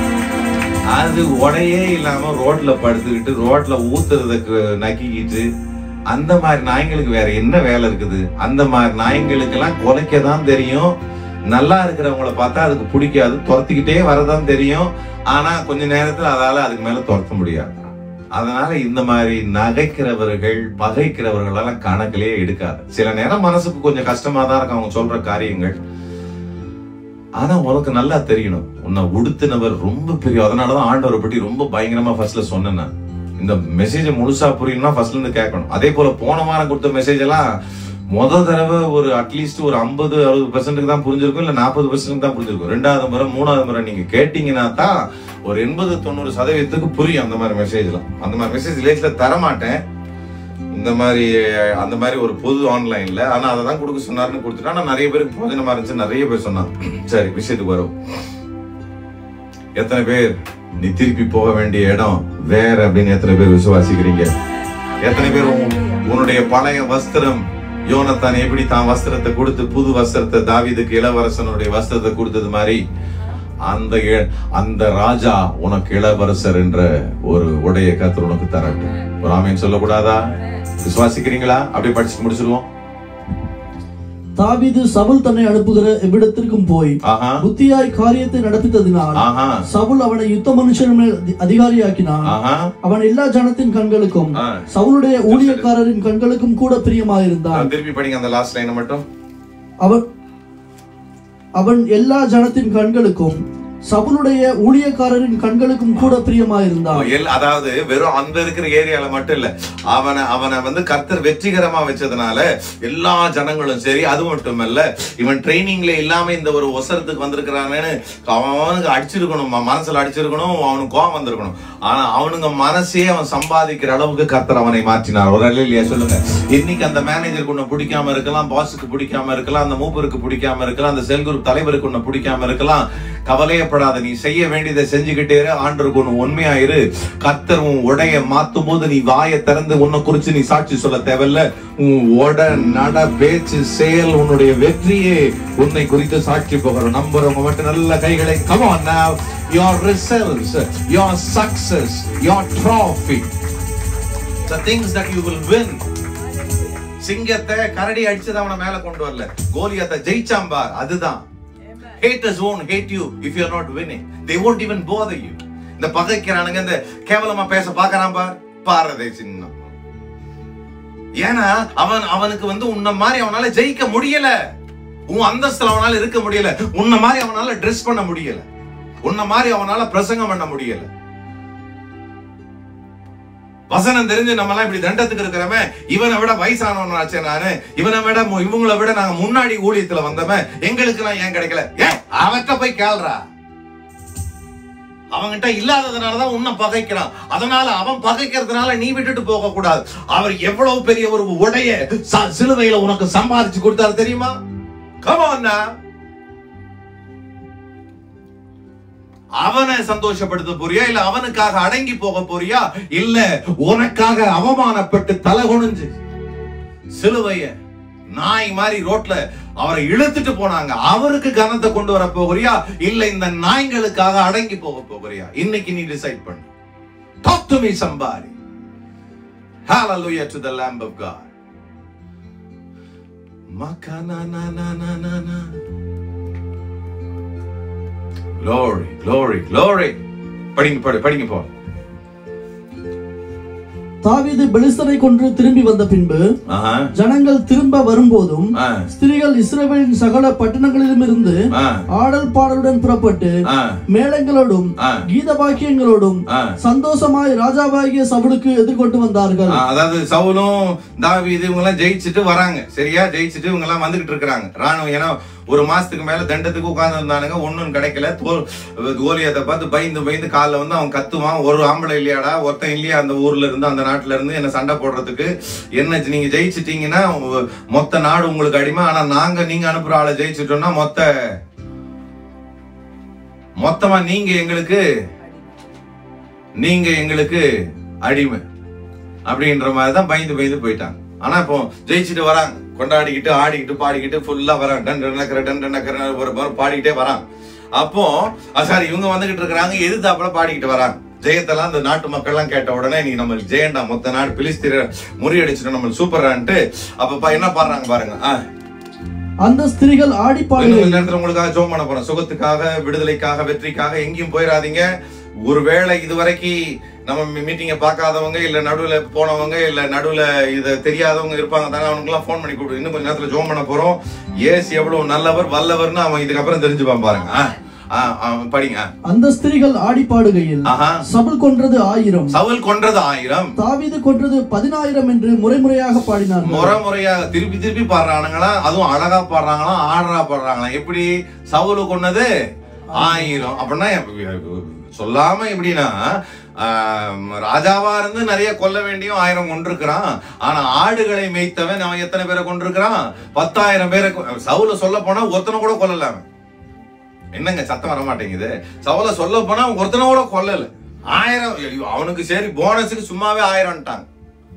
அது உடையே இல்லாம ரோட்ல படுத்துக்கிட்டு ரோட்ல ஊத்துறதுக்கு நக்கிக்கிட்டு அந்த மாதிரி நாய்ங்களுக்கு வேற என்ன வேலை இருக்குது அந்த மாதிரி நாய்ங்களுக்கு எல்லாம் குலைக்க தான் தெரியும் நல்லா இருக்கிறவங்கள பார்த்தா அதுக்கு பிடிக்காது துரத்திக்கிட்டே வரதான் தெரியும் ஆனா கொஞ்ச நேரத்துல அதால அதுக்கு மேல துரத்த முடியாது அதனால இந்த மாதிரி நகைக்கிறவர்கள் பகைக்கிறவர்கள் எல்லாம் கணக்கிலேயே எடுக்காது சில நேரம் மனசுக்கு கொஞ்சம் கஷ்டமா தான் இருக்கும் அவங்க சொல்ற காரியங்கள் ஆனா உனக்கு நல்லா தெரியணும் உன்னை உடுத்தினவர் ரொம்ப பெரிய அதனாலதான் ஆண்டவரை பற்றி ரொம்ப பயங்கரமா ஃபர்ஸ்ட்ல சொன்னேன் நான். இந்த மெசேஜ் முழுசா புரியணும்னா ஃபர்ஸ்ட்ல இருந்து கேட்கணும் அதே போல போன வாரம் கொடுத்த மெசேஜ் எல்லாம் முத தடவை ஒரு அட்லீஸ்ட் ஒரு ஐம்பது அறுபது பெர்சென்ட்டுக்கு தான் புரிஞ்சிருக்கும் இல்ல நாற்பது பெர்சென்ட் தான் புரிஞ்சிருக்கும் ரெண்டாவது முறை மூணாவது முறை நீங்க கேட்டீங்கன்னா தான் ஒரு எண்பது தொண்ணூறு சதவீதத்துக்கு புரியும் அந்த மாதிரி மெசேஜ்லாம் அந்த மாதிரி மெசேஜ் லேஸ்ல தர மாட்டேன் இந்த மாதிரி அந்த மாதிரி ஒரு பொது ஆன்லைன்ல ஆனா அதை தான் கொடுக்க சொன்னாருன்னு கொடுத்துட்டா ஆனா நிறைய பேருக்கு போஜனமா இருந்துச்சு நிறைய பேர் சொன்னாங்க சரி விஷயத்துக்கு வரும் எத்தனை பேர் நீ திருப்பி போக வேண்டிய இடம் வேற அப்படின்னு எத்தனை பேர் விசுவாசிக்கிறீங்க எத்தனை பேர் உன்- உன்னுடைய பழைய வஸ்திரம் யோனத்தான் எப்படி தான் வஸ்திரத்தை கொடுத்து புது வஸ்திரத்தை தாவீதுக்கு இளவரசனுடைய வஸ்திரத்தை கொடுத்தது மாதிரி அந்த இ- அந்த ராஜா உனக்கு இளவரசர் என்ற ஒரு உடைய கத்தர் உனக்கு தரட்டும் ஒரு ஆமீன் சொல்லக்கூடாதா விசுவாசிக்கிறீங்களா அப்படியே படிச்சு முடிச்சிருவோம் தாவீது சவுல் தன்னை அனுப்புகிற எவ்விடத்திற்கும் போய் ஆஹா புத்தியாய் காரியத்தை நடப்பித்ததினால் ஆஹா சவுல் அவனை யுத்த மனுஷன் மேல் அதி- அதிகாரியாக்கினான் ஆஹா அவன் எல்லா ஜனத்தின் கண்களுக்கும் ஆ. சவுலுடைய ஊழியக்காரரின் கண்களுக்கும் கூட பிரியமாயிருந்தான் திருப்பி படிங்க அந்த லாஸ்ட் லைனை மட்டும் அவன் அவன் எல்லா ஜனத்தின் கண்களுக்கும் சவுலுடைய ஊழியக்காரரின் கண்களுக்கும் கூட பிரியமாயிருந்தான் எல்- அதாவது வெறும் அந்த இருக்கிற ஏரியால மட்டும் இல்ல அவனை அவனை வந்து கர்த்தர் வெற்றிகரமா வச்சதுனால எல்லா ஜனங்களும் சரி அது மட்டும் இல்ல இவன் ட்ரைனிங்ல இல்லாம இந்த ஒரு ஒசரத்துக்கு வந்திருக்கிறானேன்னு அவனுக்கு அடிச்சிருக்கணும் ம- மனசுல அடிச்சிருக்கணும் அவனுக்கு கோவம் வந்திருக்கணும் ஆனா அவனுங்க மனசே அவன் சம்பாதிக்கிற அளவுக்கு கர்த்தர் அவனை மாற்றினார் ஒரு இல்லையா சொல்லுங்க இன்னைக்கு அந்த மேனேஜருக்கு உன்னை பிடிக்காம இருக்கலாம் பாஸுக்கு பிடிக்காம இருக்கலாம் அந்த மூப்பருக்கு பிடிக்காம இருக்கலாம் அந்த செல் குரூப் தலைவருக்கு உன்னை பிடிக்காம இருக்கலாம் கவலையப்படாத நீ செய்ய வேண்டியதை செஞ்சுக்கிட்டே இரு ஆண்டருக்கு ஒண்ணு உண்மையா இரு கத்தர் உன் உடைய மாத்தும் போது நீ வாயை திறந்து உன்னை குறிச்சு நீ சாட்சி சொல்ல தேவையில்ல உன் உட நட பேச்சு செயல் உன்னுடைய வெற்றியே உன்னை குறித்து சாட்சி போகிறோம் நம்புறவங்க மட்டும் நல்ல கைகளை come on now your results your success your trophy the things that you will win சிங்கத்தை கரடி அடிச்சது அவனை மேல கொண்டு வரல கோலியத்தை ஜெயிச்சான் பார் அதுதான் haters won't hate you if you're not winning they won't even bother you இந்த பகைக்கிறானுங்க இந்த கேவலமா பேச பாக்குறான் பார் பாரதே சின்னம் ஏன்னா அவன் அவனுக்கு வந்து உன்ன மாதிரி அவனால ஜெயிக்க முடியல உன் அந்தஸ்துல அவனால இருக்க முடியல உன்ன மாதிரி அவனால ட்ரெஸ் பண்ண முடியல உன்ன மாதிரி அவனால பிரசங்கம் பண்ண முடியல வசனம் தெரிஞ்சு நம்ம எல்லாம் இப்படி தண்டத்துக்கு இருக்கிறவன் இவனை விட வயசானவன் ஆச்சே நானு இவனை விட மு- இவங்களை விட நாங்க முன்னாடி ஊழியத்துல வந்தவன் எங்களுக்கு எல்லாம் ஏன் கிடைக்கல ஏன் அவன்கிட்ட போய் கேள்றா அவன்கிட்ட இல்லாததுனாலதான் உன்னை பகைக்கிறான் அதனால அவன் பகைக்கிறதுனால நீ விட்டுட்டு போக கூடாது அவர் எவ்வளவு பெரிய ஒரு உடைய ச- சிலுவையில உனக்கு சம்பாதிச்சு கொடுத்தாரு தெரியுமா கமான்னா அவனை சந்தோஷப்படுத்த போறியா இல்ல அவனுக்காக அடங்கி போக போறியா இல்ல உனக்காக அவமானப்பட்டு தலை குனிஞ்சு சிலுவைய நாய் மாதிரி ரோட்ல அவரை இழுத்துட்டு போனாங்க அவருக்கு கனத்தை கொண்டு வர போகிறியா இல்ல இந்த நாய்களுக்காக அடங்கி போக போகிறியா இன்னைக்கு நீ டிசைட் பண்ணு டாக் டு மீ சம்பாரி Hallelujah to the Lamb of God. Makana na na na na na. Glory, glory, glory. படிங்க படி படிங்க போ தாவீது பெலிஸ்தரை கொன்று திரும்பி வந்த பின்பு ஆஹா ஜனங்கள் திரும்ப வரும்போதும் ஆ ஸ்திரீகள் இஸ்ரவேலின் சகல பட்டணங்களிலும் இருந்து ஆ ஆடல் பாடலுடன் புறப்பட்டு ஆ மேளங்களோடும் ஆ. கீத வாக்கியங்களோடும் ஆ. சந்தோஷமாய் ராஜாவாகிய சவுலுக்கு எதிர்கொண்டு வந்தார்கள் ஆ, அதாவது சவுலும் தாவீது இவங்க எல்லாம் ஜெயிச்சுட்டு வராங்க சரியா ஜெயிச்சுட்டு இவங்க எல்லாம் வந்துகிட்டு இருக்காங்க ராணுவம் ஏன்னா ஒரு மாசத்துக்கு மேல தண்டத்துக்கு உட்கார்ந்து இருந்தானுங்க ஒண்ணும் கிடைக்கல தோல் கோலியத்தை பார்த்து பயந்து பயந்து காலைல வந்து அவன் கத்துவான் ஒரு ஆம்பளை இல்லையாடா ஒருத்தன் இல்லையா அந்த ஊர்ல இருந்து அந்த நாட்டுல இருந்து என்ன சண்டை போடுறதுக்கு என்ன நீங்க ஜெயிச்சிட்டீங்கன்னா உ- மொத்த நாடு உங்களுக்கு அடிமை ஆனா நாங்க நீங்க அனுப்புற ஆளை ஜெயிச்சிட்டோம்னா மொத்த மொத்தமா நீங்க எங்களுக்கு நீங்க எங்களுக்கு அடிமை அப்படின்ற மாதிரி தான் பயந்து பயந்து போயிட்டாங்க ஆனா இப்போ ஜெயிச்சுட்டு வராங்க கொண்டாடிக்கிட்டு ஆடிக்கிட்டு பாடிக்கிட்டு ஃபுல்லா வராங்க டன் டன் நக்கர டன் டன் நக்கர ஒரு ஒரு பாடிக்கிட்டே வராங்க அப்போ சாரி இவங்க வந்துகிட்டு இருக்கிறாங்க எதிர்த்தாப்புல பாடிக்கிட்டு வராங்க ஜெயத்தெல்லாம் இந்த நாட்டு மக்கள்லாம் கேட்ட உடனே நீ நம்ம ஜெயண்டா மொத்த நாடு பிலிஸ்தீர முறியடிச்சிட்டோம் நம்ம சூப்பரான்ட்டு அப்ப என்ன பாடுறாங்க பாருங்க ஆ. அந்த ஸ்திரீகள் ஆடி இன்னும் பாடுகையில் கொஞ்ச நேரத்துல உங்களுக்காக ஜோம் பண்ண போறோம் சுகத்துக்காக விடுதலைக்காக வெற்றிக்காக எங்கேயும் போயிடாதீங்க ஒருவேளை இதுவரைக்கும் நம்ம மீட்டிங்கை பார்க்காதவங்க இல்ல நடுவுல போனவங்க இல்ல நடுவுல இத தெரியாதவங்க இருப்பாங்க தானே அவனுக்கு எல்லாம் போன் பண்ணி கொடு இன்னும் கொஞ்ச நேரத்துல ஜோம் பண்ண போறோம் ஏசு எவ்வளவு நல்லவர் வல்லவர்னு அவன் இதுக்கப்புறம் தெரிஞ்சுப்பான் பாருங்க ஆ, ஆ, ஆ, படிங்க ஆ. அந்த ஸ்திரீகள் ஆடி பாடுகையில் ஆஹா சவுல் கொன்றது ஆயிரம் சவுல் கொன்றது ஆயிரம் தாவீது கொன்றது பதினாயிரம் என்று முறைமுறையாக பாடினார்கள் முறை முறையா திருப்பி திருப்பி பாடுறானுங்களா அதுவும் அழகா பாடுறாங்களா ஆடுறா பாடுறாங்களா எப்படி சவுலு கொன்னது ஆயிரம் அப்படின்னா எப்ப- சொல்லாம எப்படின்னா ஆம், ராஜாவா இருந்து நிறைய கொல்ல வேண்டியும் ஆயிரம் கொண்டிருக்கிறான் ஆனா ஆடுகளை மேய்த்தவன் அவன் எத்தனை பேரை கொண்டிருக்கிறான் பத்தாயிரம் பேரை கொ- சவுல சொல்ல போனா ஒருத்தனை கூட கொல்லலாம என்னங்க சத்தம் வர மாட்டேங்குது சவுல சொல்ல போனா அவன் ஒருத்தனை கூட கொல்லல ஆயிரம் ஐயோ, அவனுக்கு சரி போனஸுக்கு சும்மாவே ஆயிரம்ட்டாங்க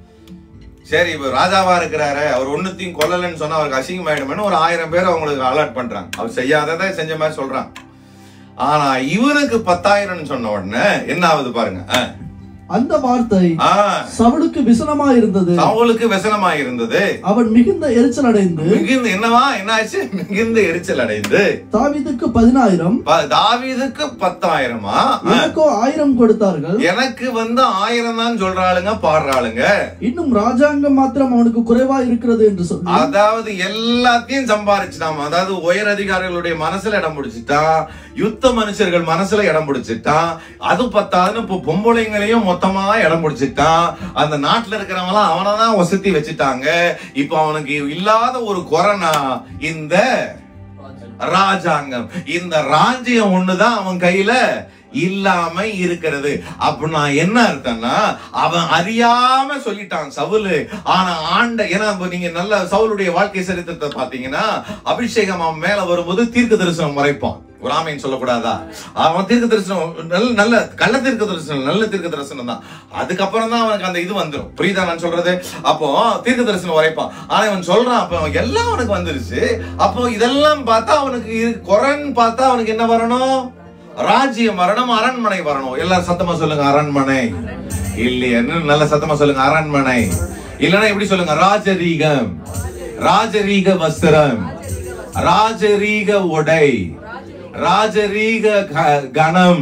சரி இப்ப ராஜாவா இருக்கிறாரு அவர் ஒண்ணுத்தையும் கொல்லலன்னு சொன்னா அவருக்கு அசிங்கமாயிடுமேனு ஒரு ஆயிரம் பேர் அவங்களுக்கு அலர்ட் பண்றாங்க அவர் செய்யாததை செஞ்ச மாதிரி சொல்றாங்க ஆனா இவருக்கு பத்தாயிரம்னு சொன்ன உடனே என்ன ஆகுது பாருங்க ஆ. அந்த வார்த்தை ஆ, சவுலுக்கு விசனமா இருந்தது சவுலுக்கு விசனமா இருந்தது அவன் மிகுந்த எரிச்சல் அடைந்து மிகுந்த என்னவா என்னாச்சு மிகுந்த எரிச்சல் அடைந்து தாவீதுக்கு பதினாயிரம் ப- தாவீதுக்கு பத்தாயிரமா ஆ, எனக்கோ ஆயிரம் கொடுத்தார்கள் எனக்கு வந்து ஆயிரம் தான் சொல்றாளுங்க பாடுறாளுங்க இன்னும் ராஜாங்கம் மாத்திரம் அவனுக்கு குறைவா இருக்கிறது என்று சொல்லி அதாவது எல்லாத்தையும் சம்பாரிச்சுட்டான் அதாவது உயர் அதிகாரிகளுடைய மனசுல இடம் பிடிச்சிட்டான் யுத்த மனுஷர்கள் மனசுல இடம் பிடிச்சிட்டான் அது பத்தாதுன்னு இப்போ பொம்பளைங்களையும் மொத்தமா இடம் பிடிச்சிட்டான் அந்த நாட்டுல இருக்கிறவங்களாம் அவனதான் வசதி வச்சுட்டாங்க இப்போ அவனுக்கு இல்லாத ஒரு கொரோனா இந்த ராஜாங்கம் இந்த ராஜ்யம் ஒண்ணுதான் அவன் கையில இல்லாம இருக்கிறது அப்படின்னா என்ன அர்த்தம்னா அவன் அறியாம சொல்லிட்டான் சவுலு ஆனா ஆண்ட ஏன்னா இப்ப நீங்க நல்ல சவுலுடைய வாழ்க்கை சரித்திரத்தை பாத்தீங்கன்னா அபிஷேகம் அவன் மேல வரும்போது தீர்க்க தரிசனம் மறைப்பான் ஒரு ஆமைன்னு சொல்லக்கூடாதா அவன் தீர்க்க தரிசனம் நல்ல நல்ல கள்ள தீர்க்க தரிசனம் நல்ல தீர்க்க தரிசனம் தான் அதுக்கப்புறம் தான் அவனுக்கு அந்த இது வந்துடும் புரியுதா நான் சொல்றது அப்போ தீர்க்க தரிசனம் உரைப்பான் ஆனா இவன் சொல்றான் அப்ப அவன் எல்லாம் அவனுக்கு வந்துருச்சு அப்போ இதெல்லாம் பார்த்தா அவனுக்கு இரு- குறைன்னு பார்த்தா அவனுக்கு என்ன வரணும் ராஜ்யம் வரணும் அரண்மனை வரணும் எல்லாரும் சத்தமா சொல்லுங்க அரண்மனை இல்லையா இன்னும் நல்ல சத்தமா சொல்லுங்க அரண்மனை இல்லைன்னா எப்படி சொல்லுங்க ராஜரீகம் ராஜரீக வஸ்திரம் ராஜரீக உடை ராஜரீக க- கணம்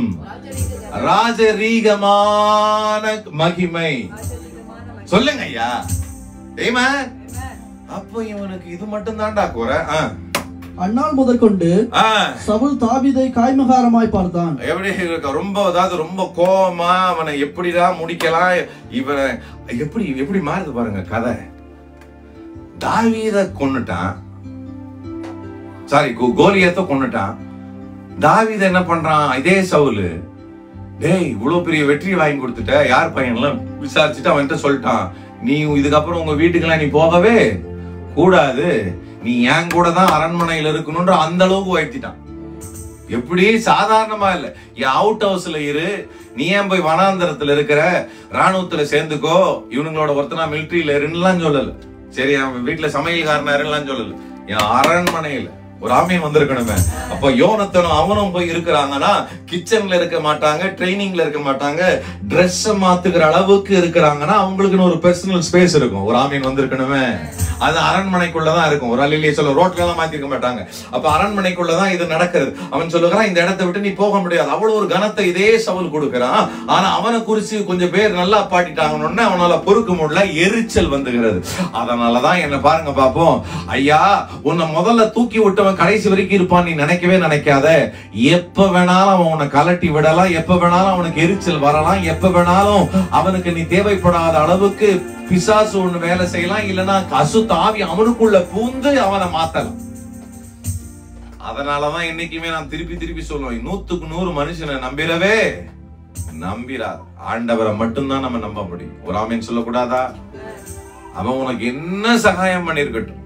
ராஜரீகமான மகிமை சொல்லுங்க ஐயா ஏமா அப்போ இவனுக்கு இது மட்டும் தான்டா குறை ஆ. அந்நாள் முதற்கொண்டு ஆ. சவுல் தாவீதை காய்மகாரமாய் பார்த்தான் எப்படி இருக்க ரொம்ப அதாவது ரொம்ப கோவமா அவனை எப்படிதான் முடிக்கலாம் இவனை எப்படி எப்படி மாறுது பாருங்க கதை தாவீத கொன்னுட்டான் சாரி கோலியத்தை கொன்னுட்டான் தாவீத என்ன பண்றான் இதே சவுலு டேய் இவ்வளவு பெரிய வெற்றி வாங்கி கொடுத்துட்ட யார் பையன்லாம் விசாரிச்சுட்டு அவன்கிட்ட சொல்லிட்டான் நீ இதுக்கப்புறம் உங்க வீட்டுக்கெல்லாம் நீ போகவே கூடாது நீ என் கூட தான் அரண்மனையில இருக்கணும்ன்ற அந்த அளவுக்கு உயர்த்திட்டான் எப்படி சாதாரணமா இல்ல என் அவுட் ஹவுஸ்ல இரு நீ ஏன் போய் வனாந்தரத்துல இருக்கிற ராணுவத்துல சேர்ந்துக்கோ இவனுங்களோட ஒருத்தனா மிலிட்டரியில இருன்னுலாம் சொல்லல சரி அவன் வீட்டுல சமையல்காரனா இருன்னுலாம் சொல்லல என் அரண்மனையில ஒரு ஆமீன் வந்திருக்கணுமே அப்ப யோனத்தனும் அவனும் போய் இருக்கிறாங்கன்னா கிச்சன்ல இருக்க மாட்டாங்க ட்ரைனிங்ல இருக்க மாட்டாங்க Dress மாத்துக்கிற அளவுக்கு இருக்கிறாங்கன்னா அவங்களுக்குன்னு ஒரு பர்சனல் ஸ்பேஸ் இருக்கும் ஒரு ஆமீன் வந்திருக்கணுமே அது அரண்மனைக்குள்ளதான் இருக்கும் ஒரு அலிலிய சொல்ல ரோட்ல எல்லாம் மாத்திருக்க மாட்டாங்க அப்ப அரண்மனைக்குள்ளதான் இது நடக்கிறது அவன் சொல்லுகிறான் இந்த இடத்தை விட்டு நீ போக முடியாது அவ்வளவு ஒரு கனத்தை இதே சவுல் கொடுக்கிறான் ஆனா அவனை குறிச்சு கொஞ்சம் பேர் நல்லா பாட்டிட்டாங்கன்னு அவனால பொறுக்க முடியல எரிச்சல் வந்துகிறது அதனாலதான் என்ன பாருங்க பாப்போம் ஐயா உன்னை முதல்ல தூக்கி விட்டவன் கடைசி வரைக்கும் இருப்பான் நீ நினைக்கவே நினைக்காத எப்ப வேணாலும் அவன் உன்னை கலட்டி விடலாம் எப்ப வேணாலும் அவனுக்கு எரிச்சல் வரலாம் எப்ப வேணாலும் அவனுக்கு நீ தேவைப்படாத அளவுக்கு பிசாசு ஒண்ணு வேலை செய்யலாம் இல்லைன்னா கசு தாவி அவனுக்குள்ள பூந்து அவனை மாத்தலாம் அதனாலதான் என்னைக்குமே நான் திருப்பி திருப்பி சொல்லுவேன் நூத்துக்கு நூறு மனுஷனை நம்பிடவே நம்பிரார் ஆண்டவரை மட்டும்தான் நம்ம நம்ப முடியும் ஒரு ஆமீன் சொல்லக்கூடாதா அவன் உனக்கு என்ன சகாயம் பண்ணிருக்கட்டும்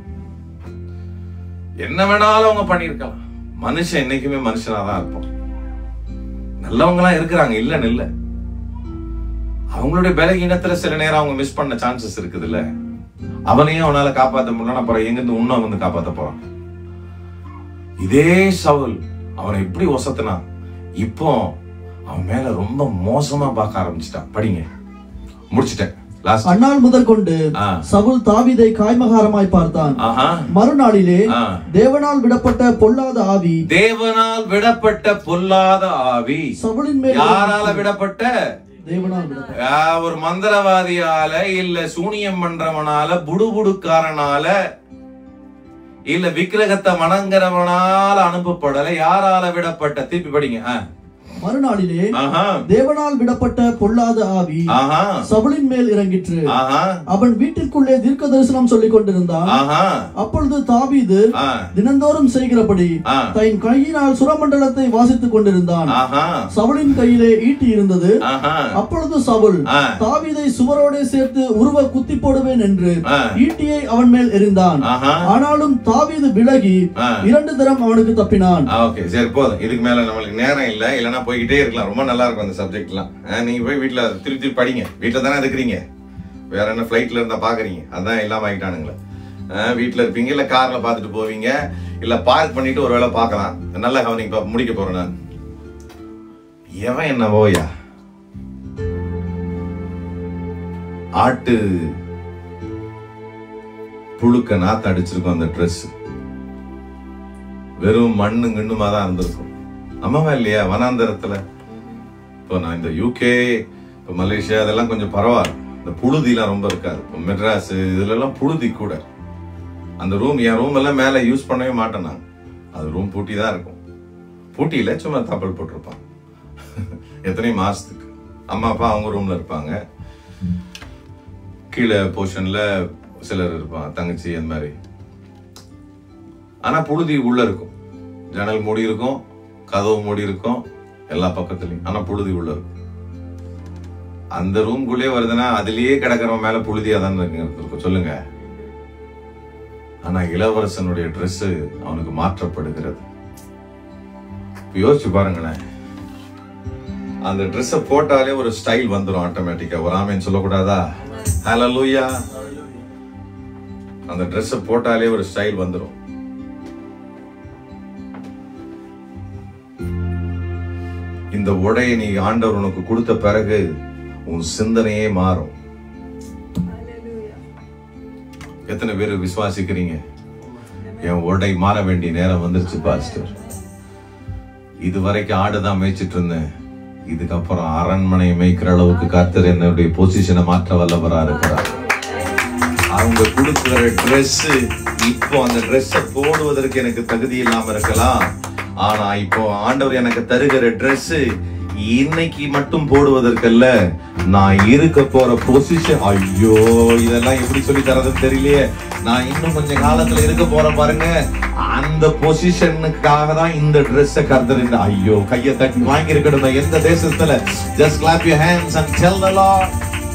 என்ன வேணாலும் அவங்க பண்ணிருக்கலாம் மனுஷன் என்னைக்குமே மனுஷனா தான் இருப்பான் நல்லவங்களா இருக்கிறாங்க இல்லன்னு இல்ல அவங்களுடைய பலகீனத்துல சில நேரம் அவங்க மிஸ் பண்ண சான்சஸ் இருக்குதுல்ல அவனையும் அவனால காப்பாத்த முடியல அப்புறம் எங்கிருந்து இன்னும் வந்து காப்பாத்த போறான் இதே சவுல் அவனை எப்படி ஒசத்துனான் இப்போ அவன் மேல ரொம்ப மோசமா பார்க்க ஆரம்பிச்சிட்டான் படிங்க முடிச்சிட்டேன் லாஸ்ட் அந்நாள் முதற்கொண்டு ஆ. சவுல் தாவீதை காய்மகாரமாய் பார்த்தான் ஆஹா மறுநாளிலே ஆ. தேவனால் விடப்பட்ட பொல்லாத ஆவி தேவனால் விடப்பட்ட பொல்லாத ஆவி சவுலின் மேல் யாரால விடப்பட்ட தேவனால் விடப்பட்ட ஆ, ஒரு மந்திரவாதியால இல்ல சூனியம் பண்றவனால புடுபுடுக்காரனால இல்ல விக்கிரகத்தை வணங்குறவனால அனுப்பப்படல யாரால விடப்பட்ட திருப்பி படிங்க ஆ. மறுநாளிலே ஆஹா தேவனால் விடப்பட்ட பொல்லாத ஆவி ஆஹா சவுலின் மேல் இறங்கிற்று ஆஹா அவன் வீட்டிற்குள்ளே தீர்க்க தரிசனம் சொல்லிக் கொண்டிருந்தான் ஆஹா அப்பொழுது தாவீது ஆ, தினந்தோறும் செய்கிறபடி ஆ. தன் கையினால் சுரமண்டலத்தை வாசித்துக் கொண்டிருந்தான் ஆஹா சவுலின் கையிலே ஈட்டி இருந்தது ஆஹா அப்பொழுது சவுல் ஆ. தாவீதை சுவரோடே சேர்த்து உருவ குத்தி போடுவேன் என்று ஆ. ஈட்டியை அவன் மேல் எறிந்தான் ஆஹா ஆனாலும் தாவீது விலகி ஆ. இரண்டு தரம் அவனுக்கு தப்பினான் ஓகே சரி போதும் இதுக்கு மேல நம்மளுக்கு நேரம் இல்ல இல்லைன்னா போய்கிட்டே இருக்கலாம் ரொம்ப நல்லா இருக்கும் அந்த சப்ஜெக்ட்லாம் நீங்க போய் வீட்ல திருப்பி திருப்பி படிங்க வீட்ல தானே இருக்கிறீங்க வேற என்ன ஃபிளைட்ல இருந்தா பாக்குறீங்க அதான் எல்லாம் ஆகிட்டானுங்களே அஹ், வீட்ல இருப்பீங்க இல்ல கார்ல பாத்துட்டு போவீங்க இல்ல பார்க் பண்ணிட்டு ஒரு வேளை பார்க்கலாம் நல்லா கவனிங்க இப்ப முடிக்க போறேன் நான் எவன் என்ன ஓயா ஆட்டு புழுக்க நாத்து அடிச்சிருக்கும் அந்த ட்ரெஸ் வெறும் மண்ணு கிண்ணுமா தான் இருந்திருக்கும் ஆமாவா இல்லையா வனாந்தரத்துல இப்போ நான் இந்த யூகே இப்போ மலேசியா அதெல்லாம் கொஞ்சம் பரவாயில்ல இந்த புழுதிலாம் ரொம்ப இருக்காது இப்போ மெட்ராஸ் இதுல எல்லாம் புழுதி கூட அந்த ரூம் என் ரூம் எல்லாம் மேலே யூஸ் பண்ணவே மாட்டேன் நான் அது ரூம் பூட்டி தான் இருக்கும் பூட்டியில சும்மா தப்பல் போட்டிருப்பான் எத்தனை மாசத்துக்கு அம்மா அப்பா அவங்க ரூம்ல இருப்பாங்க கீழே போர்ஷன்ல சிலர் இருப்பாங்க தங்கச்சி அந்த மாதிரி ஆனா புழுதி உள்ள இருக்கும் ஜன்னல் மூடி இருக்கும் கதவு மூடி இருக்கும் எல்லா பக்கத்துலயும் ஆனா புழுதி உள்ள இருக்கும் அந்த ரூம்குள்ளே வருதுன்னா அதுலயே கிடக்கிறவன் மேல புழுதியா தான் இருக்கும் சொல்லுங்க ஆனா இளவரசனுடைய Dress அவனுக்கு மாற்றப்படுகிறது இப்ப யோசிச்சு பாருங்களேன் அந்த ட்ரெஸ்ஸை போட்டாலே ஒரு ஸ்டைல் வந்துடும் ஆட்டோமேட்டிக்கா ஒரு ஆமேன்னு சொல்லக்கூடாதா ஹalleluya அந்த ட்ரெஸ்ஸை போட்டாலே ஒரு ஸ்டைல் வந்துடும் இந்த உடையை நீ ஆண்டவர் உனக்கு கொடுத்த பிறகு உன் சிந்தனையே மாறும் எத்தனை பேர் விசுவாசிக்கிறீங்க என் உடை மாற வேண்டிய நேரம் வந்துருச்சு பாஸ்டர் இது வரைக்கும் ஆடுதான் மேய்ச்சிட்டு இருந்தேன் இதுக்கப்புறம் அரண்மனை மேய்க்கிற அளவுக்கு கர்த்தர் என்னுடைய பொசிஷனை மாற்ற வல்லவரா இருக்கிறார் அவங்க கொடுக்கிற Dress இப்போ அந்த ட்ரெஸ்ஸை போடுவதற்கு எனக்கு தகுதி இல்லாம இருக்கலாம் ஆனா இப்போ ஆண்டவர் எனக்கு தருகிற Dress இன்னைக்கு மட்டும் போடுவதற்கல்ல நான் இருக்க போற பொசிஷன் ஐயோ இதெல்லாம் எப்படி சொல்லி தரதுன்னு தெரியலையே நான் இன்னும் கொஞ்ச காலத்துல இருக்க போறேன் பாருங்க அந்த பொசிஷனுக்காக தான் இந்த ட்ரெஸ்ஸை கருத்துரு ஐயோ கையை தட்டி வாங்கி இருக்கணும் எந்த தேசத்துல just clap you hands and tell the lord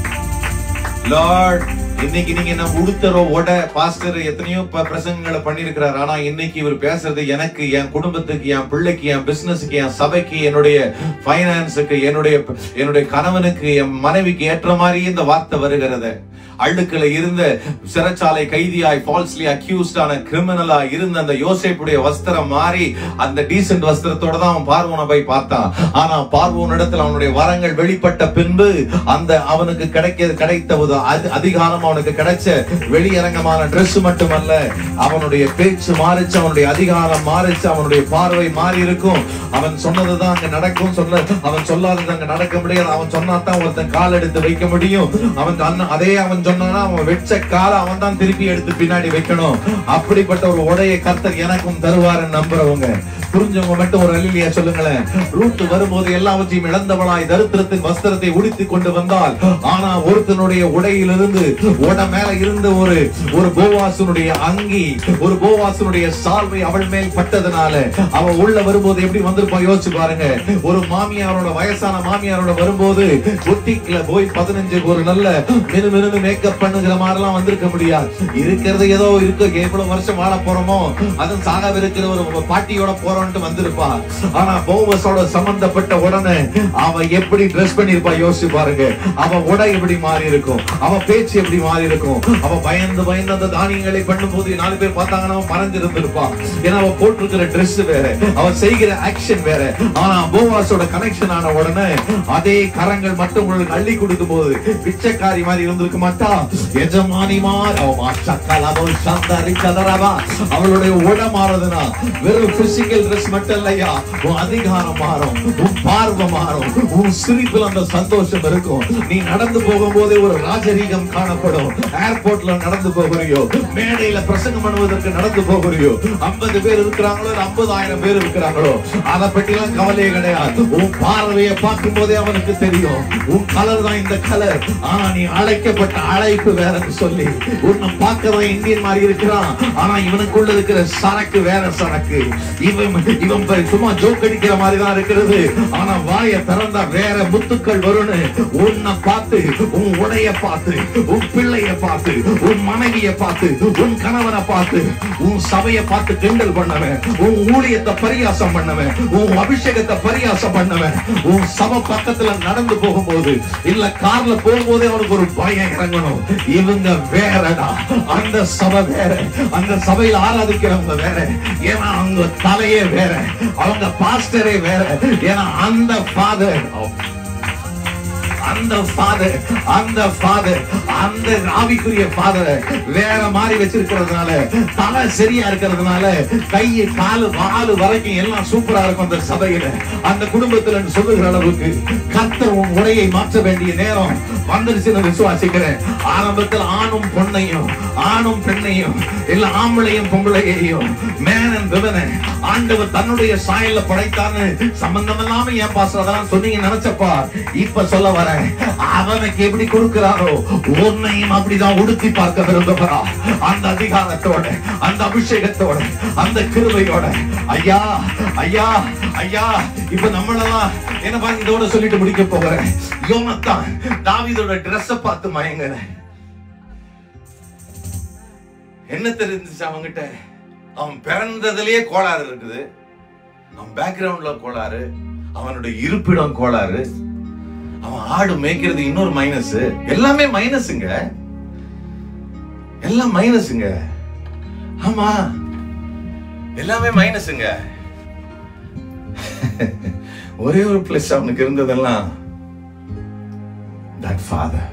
lord இன்னைக்கு நீங்க என்ன உடுத்தரோ உட பாஸ்டர் எத்தனையோ ப- பிரசங்கங்களை பண்ணியிருக்கிறார் ஆனா இன்னைக்கு இவர் பேசுறது எனக்கு என் குடும்பத்துக்கு என் பிள்ளைக்கு என் பிசினஸுக்கு என் சபைக்கு என்னுடைய ஃபைனான்ஸுக்கு என்னுடைய என்னுடைய கணவனுக்கு என் மனைவிக்கு ஏற்ற மாதிரி இந்த வார்த்தை வருகிறது அழுக்குல இருந்த சிறைச்சாலை கைதியாய் ஃபால்ஸ்லி அக்யூஸ்ட் ஆன கிரிமினலா இருந்த அந்த யோசேப்புடைய வஸ்திரம் மாறி அந்த டீசென்ட் வஸ்திரத்தோட தான் அவன் பார்வோனை போய் பார்த்தான் ஆனா பார்வோன் இடத்துல அவனுடைய வரங்கள் வெளிப்பட்ட பின்பு அந்த அவனுக்கு கிடைக்க கிடைத்த ஒரு அதி- அதிகாரம் அவனுக்கு கிடைச்ச வெளியரங்கமான Dress மட்டுமல்ல அவனுடைய பேச்சு மாறிச்சு அவனுடைய அதிகாரம் மாறிச்சு அவனுடைய பார்வை மாறி இருக்கும் அவன் சொன்னதுதான் அங்க நடக்கும் சொல்ல அவன் சொல்லாதது அங்க நடக்க முடியாது அவன் சொன்னாதான் ஒருத்தன் கால் எடுத்து வைக்க முடியும் அவன் அண்ணன் அதே அவன் சொன்னானா அவன் வெச்ச காலை அவன் தான் திருப்பி எடுத்து பின்னாடி வைக்கணும் அப்படிப்பட்ட ஒரு உடைய கர்த்தர் எனக்கும் தருவாருன்னு நம்புறவங்க புரிஞ்சவங்க மட்டும் ஒரு அல்லியா சொல்லுங்களேன் ரூட் வரும்போது எல்லாவற்றையும் இழந்தவளாய் தரித்திரத்தின் வஸ்திரத்தை உடுத்தி கொண்டு வந்தால் ஆனா ஒருத்தனுடைய உடையிலிருந்து உட மேல இருந்த ஒரு ஒரு போவாசனுடைய அங்கி ஒரு போவாசனுடைய சால்வை அவள் மேல் பட்டதுனால அவ உள்ள வரும்போது எப்படி வந்திருப்பா யோசிச்சு பாருங்க ஒரு மாமியாரோட வயசான மாமியாரோட வரும்போது புட்டிக்ல போய் பதினஞ்சு ஒரு நல்ல மினு மினு மேக்கப் பண்ணுகிற மாதிரி எல்லாம் வந்திருக்க முடியாது இருக்கிறது ஏதோ இருக்கு எவ்வளவு வருஷம் வாழ போறோமோ அதுவும் சாக இருக்கிற ஒரு பாட்டியோட போறோம்ட்டு வந்திருப்பா ஆனா போவஸோட சம்பந்தப்பட்ட உடனே அவ எப்படி ட்ரெஸ் பண்ணிருப்பா யோசிச்சு பாருங்க அவ உடை எப்படி மாறி இருக்கும் அவ பேச்சு எப்படி மாறி இருக்கும் அவ பயந்து பயந்து அந்த தானியங்களை பண்ணும்போது நாலு பேர் பார்த்தாங்கன்னா அவன் மறைஞ்சிருந்திருப்பா ஏன்னா அவ போட்டிருக்கிற Dress வேற அவ செய்கிற ஆக்ஷன் வேற ஆனா போவாஸோட கனெக்ஷன் ஆன உடனே அதே கரங்கள் மட்டும் உங்களுக்கு அள்ளி கொடுக்கும் போது பிச்சைக்காரி மாதிரி இருந்திருக்க மாட்டா எஜமானி மார் அவ மாச்சக்கலவோ சந்தரி சதரவா அவளுடைய உட மாறுதுன்னா வெறும் பிசிக்கல் ட்ரெஸ் மட்டும் இல்லையா உன் அதிகாரம் மாறும் உன் பார்வை மாறும் உன் சிரிப்புல அந்த சந்தோஷம் இருக்கும் நீ நடந்து போகும்போதே ஒரு ராஜரீகம் காணப்படும் ஏர்போர்ட்ல நடந்து போகிறியோ மேடையில பிரசங்கம் பண்ணுவதற்கு நடந்து போகிறியோ ஐம்பது பேர் இருக்கிறாங்களோ ஐம்பதாயிரம் பேர் இருக்கிறாங்களோ அதை பற்றிலாம் கவலையே கிடையாது உன் பார்வையை பார்க்கும் போதே அவனுக்கு தெரியும் உன் கலர் தான் இந்த கலர் ஆனா நீ அழைக்கப்பட்ட அழைப்பு வேறன்னு சொல்லி உன்னை பார்க்கதான் இந்தியன் மாதிரி இருக்கிறான் ஆனா இவனுக்குள்ள இருக்கிற சரக்கு வேற சரக்கு இவன் இவன் போய் சும்மா ஜோக் அடிக்கிற மாதிரி தான் இருக்கிறது ஆனா வாயை திறந்தா வேற முத்துக்கள் வரும்னு உன்னை பார்த்து உன் உடைய பார்த்து உன் பிள்ளைய பார்த்து உன் மனைவிய பார்த்து உன் கணவனை பார்த்து உன் சபைய பார்த்து கிண்டல் பண்ணவன் உன் ஊழியத்தை பரியாசம் பண்ணவன் உன் அபிஷேகத்தை பரியாசம் பண்ணவன் உன் சபை பக்கத்துல நடந்து போகும்போது இல்ல கார்ல போகும்போதே அவனுக்கு ஒரு பயம் இறங்கணும் இவங்க வேறடா அந்த சபை வேற அந்த சபையில ஆராதிக்கிறவங்க வேற ஏன்னா அவங்க தலையே வேற அவங்க பாஸ்டரே வேற ஏன்னா அந்த ஃபாதர் அந்த ஃபாதர் அந்த ஃபாதர் அந்த ஆவிக்குரிய ஃபாதர் வேற மாதிரி வச்சிருக்கிறதுனால தலை சரியா இருக்கிறதுனால கை காலு வாலு வரைக்கும் எல்லாம் சூப்பரா இருக்கும் அந்த சபையில அந்த குடும்பத்துல சொல்லுகிற அளவுக்கு கர்த்தர் உன் உடையை மாற்ற வேண்டிய நேரம் வந்துருச்சுன்னு விசுவாசிக்கிறேன் ஆரம்பத்தில் ஆணும் பொண்ணையும் ஆணும் பெண்ணையும் இல்ல ஆம்பளையும் பொம்பளையையும் மேன் அண்ட் விமனை ஆண்டவர் தன்னுடைய சாயல்ல படைத்தான்னு சம்பந்தம் இல்லாம ஏன் பாஸ்டர் அதெல்லாம் சொன்னீங்க நினைச்சப்பா இப்ப சொல்ல வரேன் அவனுக்கு எப்படி கொடுக்கிறாரோ உன்னையும் அப்படிதான் உடுத்தி பார்க்க விரும்புகிறா அந்த அதிகாரத்தோட அந்த அபிஷேகத்தோட அந்த கிருபையோட ஐயா ஐயா ஐயா இப்ப நம்மளெல்லாம் என்ன பாருங்க இதோட சொல்லிட்டு முடிக்க போகிறேன் யோனத்தான் தாவீதோட ட்ரெஸ்ஸ பார்த்து மயங்குறேன் என்ன தெரிஞ்சுச்சு அவங்கிட்ட அவன் பிறந்ததுலயே கோளாறு இருக்குது அவன் பேக்ரவுண்ட்ல கோளாறு அவனுடைய இருப்பிடம் கோளாறு அவன் ஆடு மேய்க்கிறது இன்னொரு மைனஸ் எல்லாமே மைனஸுங்க எல்லாம் மைனஸுங்க ஆமா எல்லாமே மைனஸுங்க ஒரே ஒரு பிளஸ் அவனுக்கு இருந்ததெல்லாம் தட் ஃபாதர்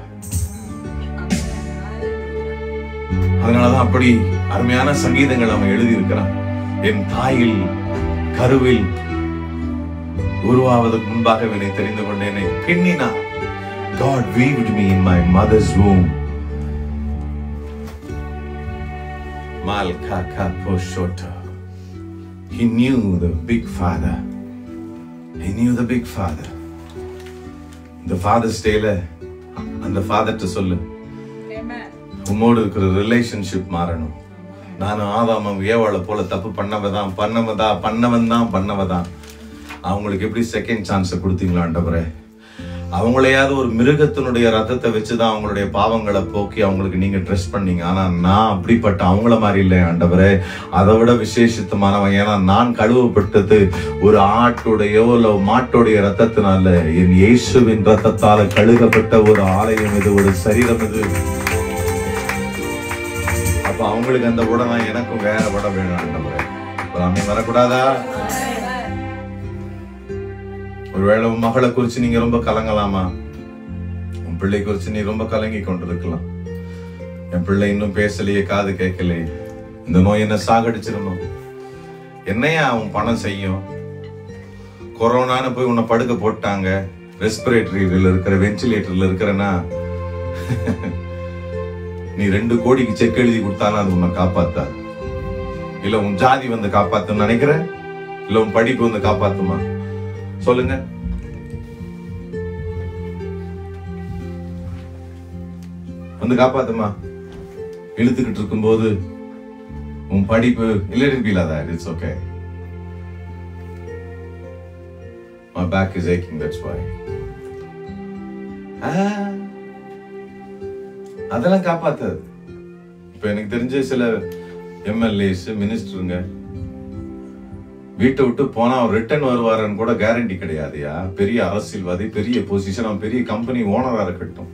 அதனாலதான் அப்படி அருமையான சங்கீதங்கள் அவன் எழுதியிருக்கிறான் என் தாயில் கருவில் உருவாவதற்கு முன்பாக என்னை தெரிந்து கொண்டேனே பின்னினா God weaved me in my mother's womb. Malkaka Poshota. He knew the big father. He knew the big father. The father's டேல அந்த ஃபாதர்ட்ட சொல்லு உம்மோடு இருக்கிற ரிலேஷன்ஷிப் மாறணும் நானும் ஆதாமம் ஏவாளை போல தப்பு பண்ணவதான் பண்ணவதா பண்ணவன் தான் பண்ணவதான் அவங்களுக்கு எப்படி செகண்ட் சான்ஸை கொடுத்தீங்களா ஆண்டவரே அவங்களையாவது ஒரு மிருகத்தினுடைய ரத்தத்தை வச்சுதான் அவங்களுடைய பாவங்களை போக்கி அவங்களுக்கு நீங்க ட்ரெஸ் பண்ணீங்க ஆனா நான் அப்படிப்பட்ட அவங்கள மாதிரி இல்லை ஆண்டவரே அதை விட விசேஷித்தமானவன் ஏன்னா நான் கழுவப்பட்டது ஒரு ஆட்டுடையோ இல்ல மாட்டுடைய ரத்தத்தினால என் இயேசுவின் ரத்தத்தால கழுகப்பட்ட ஒரு ஆலயம் இது ஒரு சரீரம் இது அப்ப அவங்களுக்கு அந்த உடனே எனக்கும் வேற உடம் வேணும் ஆண்டவரே அப்ப வரக்கூடாதா ஒருவேளை உன் மகளை குறிச்சு நீங்க ரொம்ப கலங்கலாமா உன் பிள்ளை குறிச்சு நீ ரொம்ப கலங்கி கொண்டிருக்கலாம் என் பிள்ளை இன்னும் பேசலையே காது கேட்கலையே இந்த நோய் என்ன சாகடிச்சிடணும் என்னையா அவன் பணம் செய்யும் கொரோனான்னு போய் உன்னை படுக்க போட்டாங்க ரெஸ்பிரேட்டரியில் இருக்கிற வென்டிலேட்டர்ல இருக்கிறனா நீ ரெண்டு கோடிக்கு செக் எழுதி கொடுத்தாலும் அது உன்னை காப்பாத்தா இல்ல உன் ஜாதி வந்து காப்பாத்துன்னு நினைக்கிற இல்ல உன் படிப்பு வந்து காப்பாத்துமா சொல்லுங்க வந்து காப்பாத்துமா இழுத்துக்கிட்டு இருக்கும்போது உன் படிப்பு இல்ல இருப்பீலாதா it's okay My back is aching, that's why. Ah, அதெல்லாம் காப்பாத்தாது இப்ப எனக்கு தெரிஞ்ச சில எம்எல்ஏஸ் மினிஸ்டருங்க வீட்டை விட்டு போனா அவர் ரிட்டர்ன் வருவாருன்னு கூட கேரண்டி கிடையாதுயா பெரிய அரசியல்வாதி பெரிய பொசிஷன் அவன் பெரிய கம்பெனி ஓனரா இருக்கட்டும்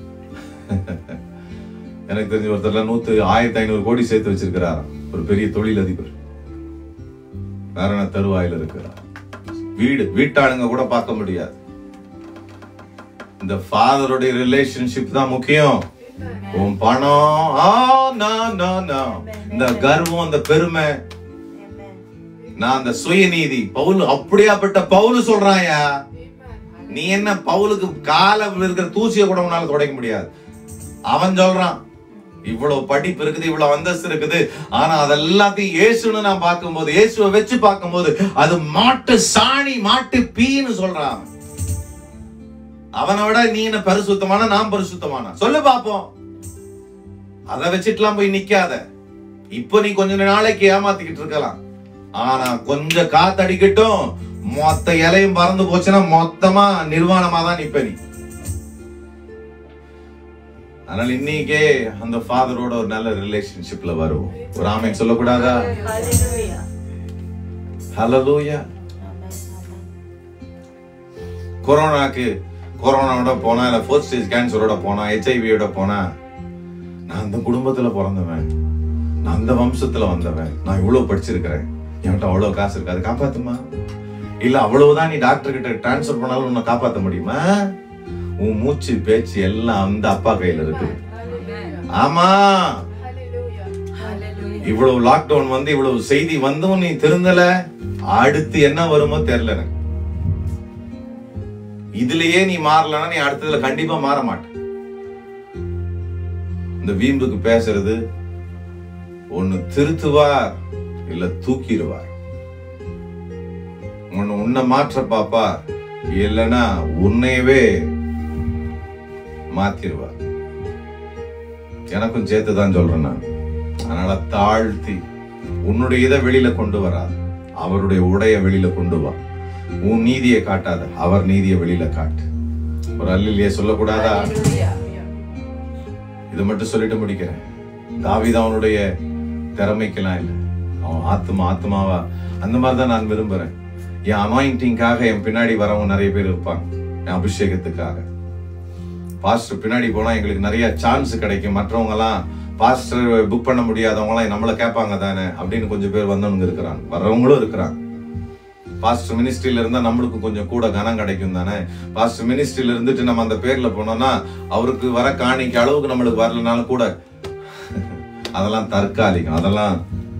எனக்கு தெரிஞ்ச ஒருத்தர்ல நூத்து ஆயிரத்தி ஐநூறு கோடி சேர்த்து வச்சிருக்கிறாராம் ஒரு பெரிய தொழிலதிபர் வேற தருவாயில இருக்கிறார் வீடு வீட்டாளுங்க கூட பார்க்க முடியாது இந்த ஃபாதருடைய ரிலேஷன்ஷிப் தான் முக்கியம் உன் பணம் ஆ, no, no, no. இந்த கர்வம் அந்த பெருமை நான் அந்த சுயநீதி பவுல் அப்படியாப்பட்ட பவுல் சொல்றாயா நீ என்ன பவுலுக்கு கால இருக்கிற தூசியை கூட உன்னால துடைக்க முடியாது அவன் சொல்றான் இவ்வளவு படிப்பு இருக்குது இவ்வளவு அந்தஸ்து இருக்குது ஆனா அதெல்லாத்தையும் இயேசுன்னு நான் பார்க்கும்போது இயேசுவை வச்சு பார்க்கும்போது அது மாட்டு சாணி மாட்டு பீன்னு சொல்றான் அவன். அவனை விட நீ என்ன பரிசுத்தமான நான் பரிசுத்தமான சொல்லு பாப்போம் அதை வச்சுட்டுலாம் போய் நிக்காத இப்போ நீ கொஞ்ச நாளைக்கு ஏமாத்திக்கிட்டு இருக்கலாம் ஆனா கொஞ்சம் காத்தடிக்கட்டும் மொத்த இலையும் பறந்து போச்சுன்னா மொத்தமா நிர்வாணமா தான் நிப்ப நீ அதனால இன்னைக்கே அந்த ஃபாதரோட ஒரு நல்ல ரிலேஷன்ஷிப்ல வரும் ஒரு ஆமைன்னு சொல்லக்கூடாதா ஹலலூயா கொரோனாக்கு கொரோனாவோட போனா இல்ல ஃபோர்த் ஸ்டேஜ் கேன்சரோட போனா ஹெச்ஐவியோட போனா நான் அந்த குடும்பத்துல பிறந்தவன் நான் அந்த வம்சத்துல வந்தவன் நான் இவ்வளவு படிச்சிருக்கிறேன் என்கிட்ட அவ்வளவு காசு இருக்கு அதை காப்பாத்துமா இல்ல அவ்வளவுதான் நீ டாக்டர் கிட்ட டிரான்ஸ்ஃபர் பண்ணாலும் உன்னை காப்பாத்த முடியுமா உன் மூச்சு பேச்சு எல்லாம் அந்த அப்பா கையில இருக்கு ஆமா இவ்வளவு லாக்டவுன் வந்து இவ்வளவு செய்தி வந்தும் நீ திருந்தல அடுத்து என்ன வருமோ தெரியல எனக்கு இதுலயே நீ மாறலன்னா நீ அடுத்ததுல கண்டிப்பா மாற மாட்ட இந்த வீம்புக்கு பேசுறது ஒண்ணு திருத்துவார் இல்ல தூக்கிடுவார் ஒண்ணு உன்னை மாற்ற பாப்பார் இல்லைன்னா உன்னையவே மாத்திருவார் எனக்கும் சேர்த்து தான் சொல்றேன் நான் அதனால தாழ்த்தி உன்னுடைய இதை வெளியில கொண்டு வராது அவருடைய உடைய வெளியில கொண்டு வா உன் நீதியை காட்டாத அவர் நீதியை வெளியில காட்டு ஒரு அல்லிலேயே சொல்லக்கூடாதா இது மட்டும் சொல்லிட்டு முடிக்கிறேன் தாவீது அவனுடைய திறமைக்கெல்லாம் இல்லை அவன் ஆத்மா ஆத்மாவா அந்த மாதிரி தான் நான் விரும்புறேன் என் அனாயிண்டிங்காக என் பின்னாடி வரவங்க நிறைய பேர் இருப்பாங்க என் அபிஷேகத்துக்காக பாஸ்டர் பின்னாடி போனா எங்களுக்கு நிறைய சான்ஸ் கிடைக்கும் மற்றவங்க எல்லாம் பாஸ்டர் புக் பண்ண முடியாதவங்க எல்லாம் நம்மள கேட்பாங்க தானே அப்படின்னு கொஞ்சம் பேர் வந்தவங்க இருக்கிறாங்க வர்றவங்களும் இருக்கிறாங்க பாஸ்டர் மினிஸ்ட்ரியில இருந்தா நம்மளுக்கு கொஞ்சம் கூட கனம் கிடைக்கும் தானே பாஸ்டர் மினிஸ்ட்ரியில இருந்துட்டு நம்ம அந்த பேர்ல போனோம்னா அவருக்கு வர காணிக்க அளவுக்கு நம்மளுக்கு வரலனாலும் கூட அதெல்லாம் தற்காலிகம் அதெல்லாம்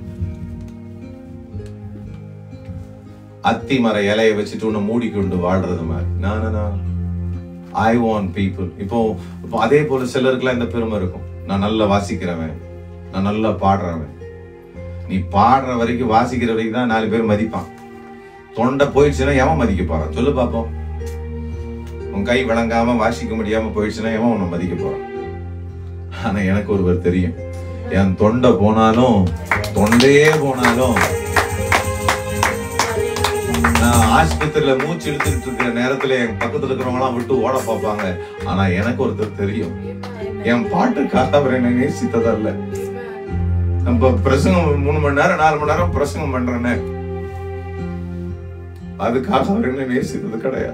அத்தி மர இலையை வச்சுட்டு உன்னை மூடிக்கொண்டு வாழ்றது மாதிரி நானா ஐ வாண்ட் பீப்புள் இப்போ இப்போ அதே போல சிலருக்குலாம் இந்த பெருமை இருக்கும் நான் நல்லா வாசிக்கிறவன் நான் நல்லா பாடுறவன் நீ பாடுற வரைக்கும் வாசிக்கிற வரைக்கும் தான் நாலு பேர் மதிப்பான் தொண்டை போயிடுச்சுன்னா எவன் மதிக்க போறான் சொல்லு பாப்போம் உன் கை விளங்காம வாசிக்க முடியாம போயிடுச்சுன்னா எவன் உன்னை மதிக்க போறான் ஆனா எனக்கு ஒருவர் தெரியும் என் தொண்டை போனாலும் தொண்டையே போனாலும் நான் ஆஸ்பத்திரியில மூச்சு இழுத்துக்கிட்டு இருக்கிற நேரத்துல என் பக்கத்துல இருக்கிறவங்க எல்லாம் விட்டு ஓட பார்ப்பாங்க ஆனா எனக்கு ஒருத்தர் தெரியும் என் பாட்டுக்காக அவர் என்னை நேசித்ததல்ல நம்ம பிரசங்கம் மூணு மணி நேரம் நாலு மணி நேரம் பிரசங்கம் பண்றேன்னு அதுக்காக அவர் என்ன நேசித்தது கிடையாது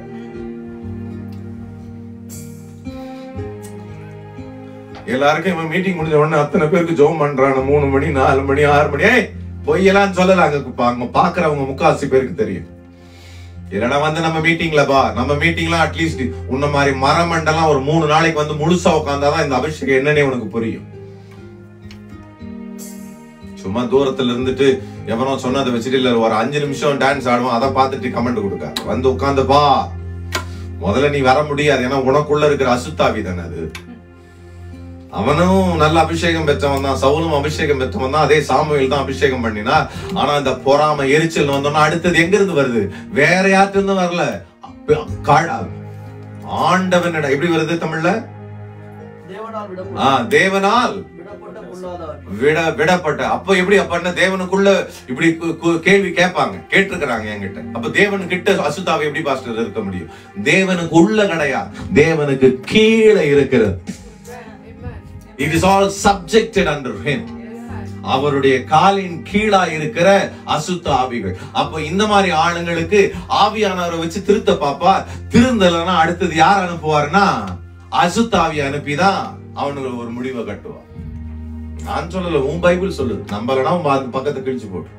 எல்லாருக்கும் இவன் மீட்டிங் முடிஞ்ச உடனே அத்தனை பேருக்கு ஜெபம் பண்றான மூணு மணி நாலு மணி ஆறு மணி ஏய் பொய்யெல்லாம் சொல்லல அங்க பா- அங்க பாக்குறவங்க முக்காசி பேருக்கு தெரியும் இல்லைன்னா வந்து நம்ம மீட்டிங்ல பா நம்ம மீட்டிங்லாம் அட்லீஸ்ட் உன்ன மாதிரி மரமண்டெல்லாம் ஒரு மூணு நாளைக்கு வந்து முழுசா உட்காந்தாதான் இந்த அபிஷேகம் என்னன்னே உனக்கு புரியும் சும்மா தூரத்துல இருந்துட்டு எவனோ சொன்னதை வச்சுட்டு இல்ல ஒரு அஞ்சு நிமிஷம் டான்ஸ் ஆடுவான் அதை பார்த்துட்டு கமெண்ட் கொடுக்க வந்து உட்காந்து பா முதல்ல நீ வர முடியாது ஏன்னா உனக்குள்ள இருக்கிற அசுத்தாவி தானே அது அவனும் நல்ல அபிஷேகம் பெற்றவன் தான் சவுலும் அபிஷேகம் பெற்றவன் தான் அதே சாமுவேல் தான் அபிஷேகம் பண்ணினா ஆனா இந்த பொறாம எரிச்சல் வந்தோம்னா அடுத்தது எங்க இருந்து வருது வேற யார்கிட்ட இருந்து வரல அப்ப- கா- ஆண்டவனிட எப்படி வருது தமிழ்ல தேவனால் விடப்பட்ட ஆ தேவனால் விடப்பட்ட பொல்லாதார் விட விடப்பட்ட அப்ப எப்படி அப்பன்னா தேவனுக்குள்ள இப்படி கு- கு- கேள்வி கேட்பாங்க கேட்டிருக்கிறாங்க என்கிட்ட அப்ப தேவன் கிட்ட அசுத்தாவை எப்படி பாஸ்டர் இருக்க முடியும் தேவனுக்கு உள்ள கிடையாது தேவனுக்கு கீழே இருக்கிறது it is all subjected under him அவருடைய காலின் கீழா இருக்கிற அசுத்த ஆவிகள் அப்ப இந்த மாதிரி ஆளுங்களுக்கு ஆவியானவரை வச்சு திருத்த பாப்பா திருந்தலைன்னா அடுத்தது யார் அனுப்புவாருன்னா அசுத்த ஆவி அனுப்பிதான் அவனுக்கு ஒரு முடிவை கட்டுவான் நான் சொல்லல உன் பைபிள் சொல்லுது நம்பலனா உன் பா- பக்கத்தை கிழிச்சு போட்டு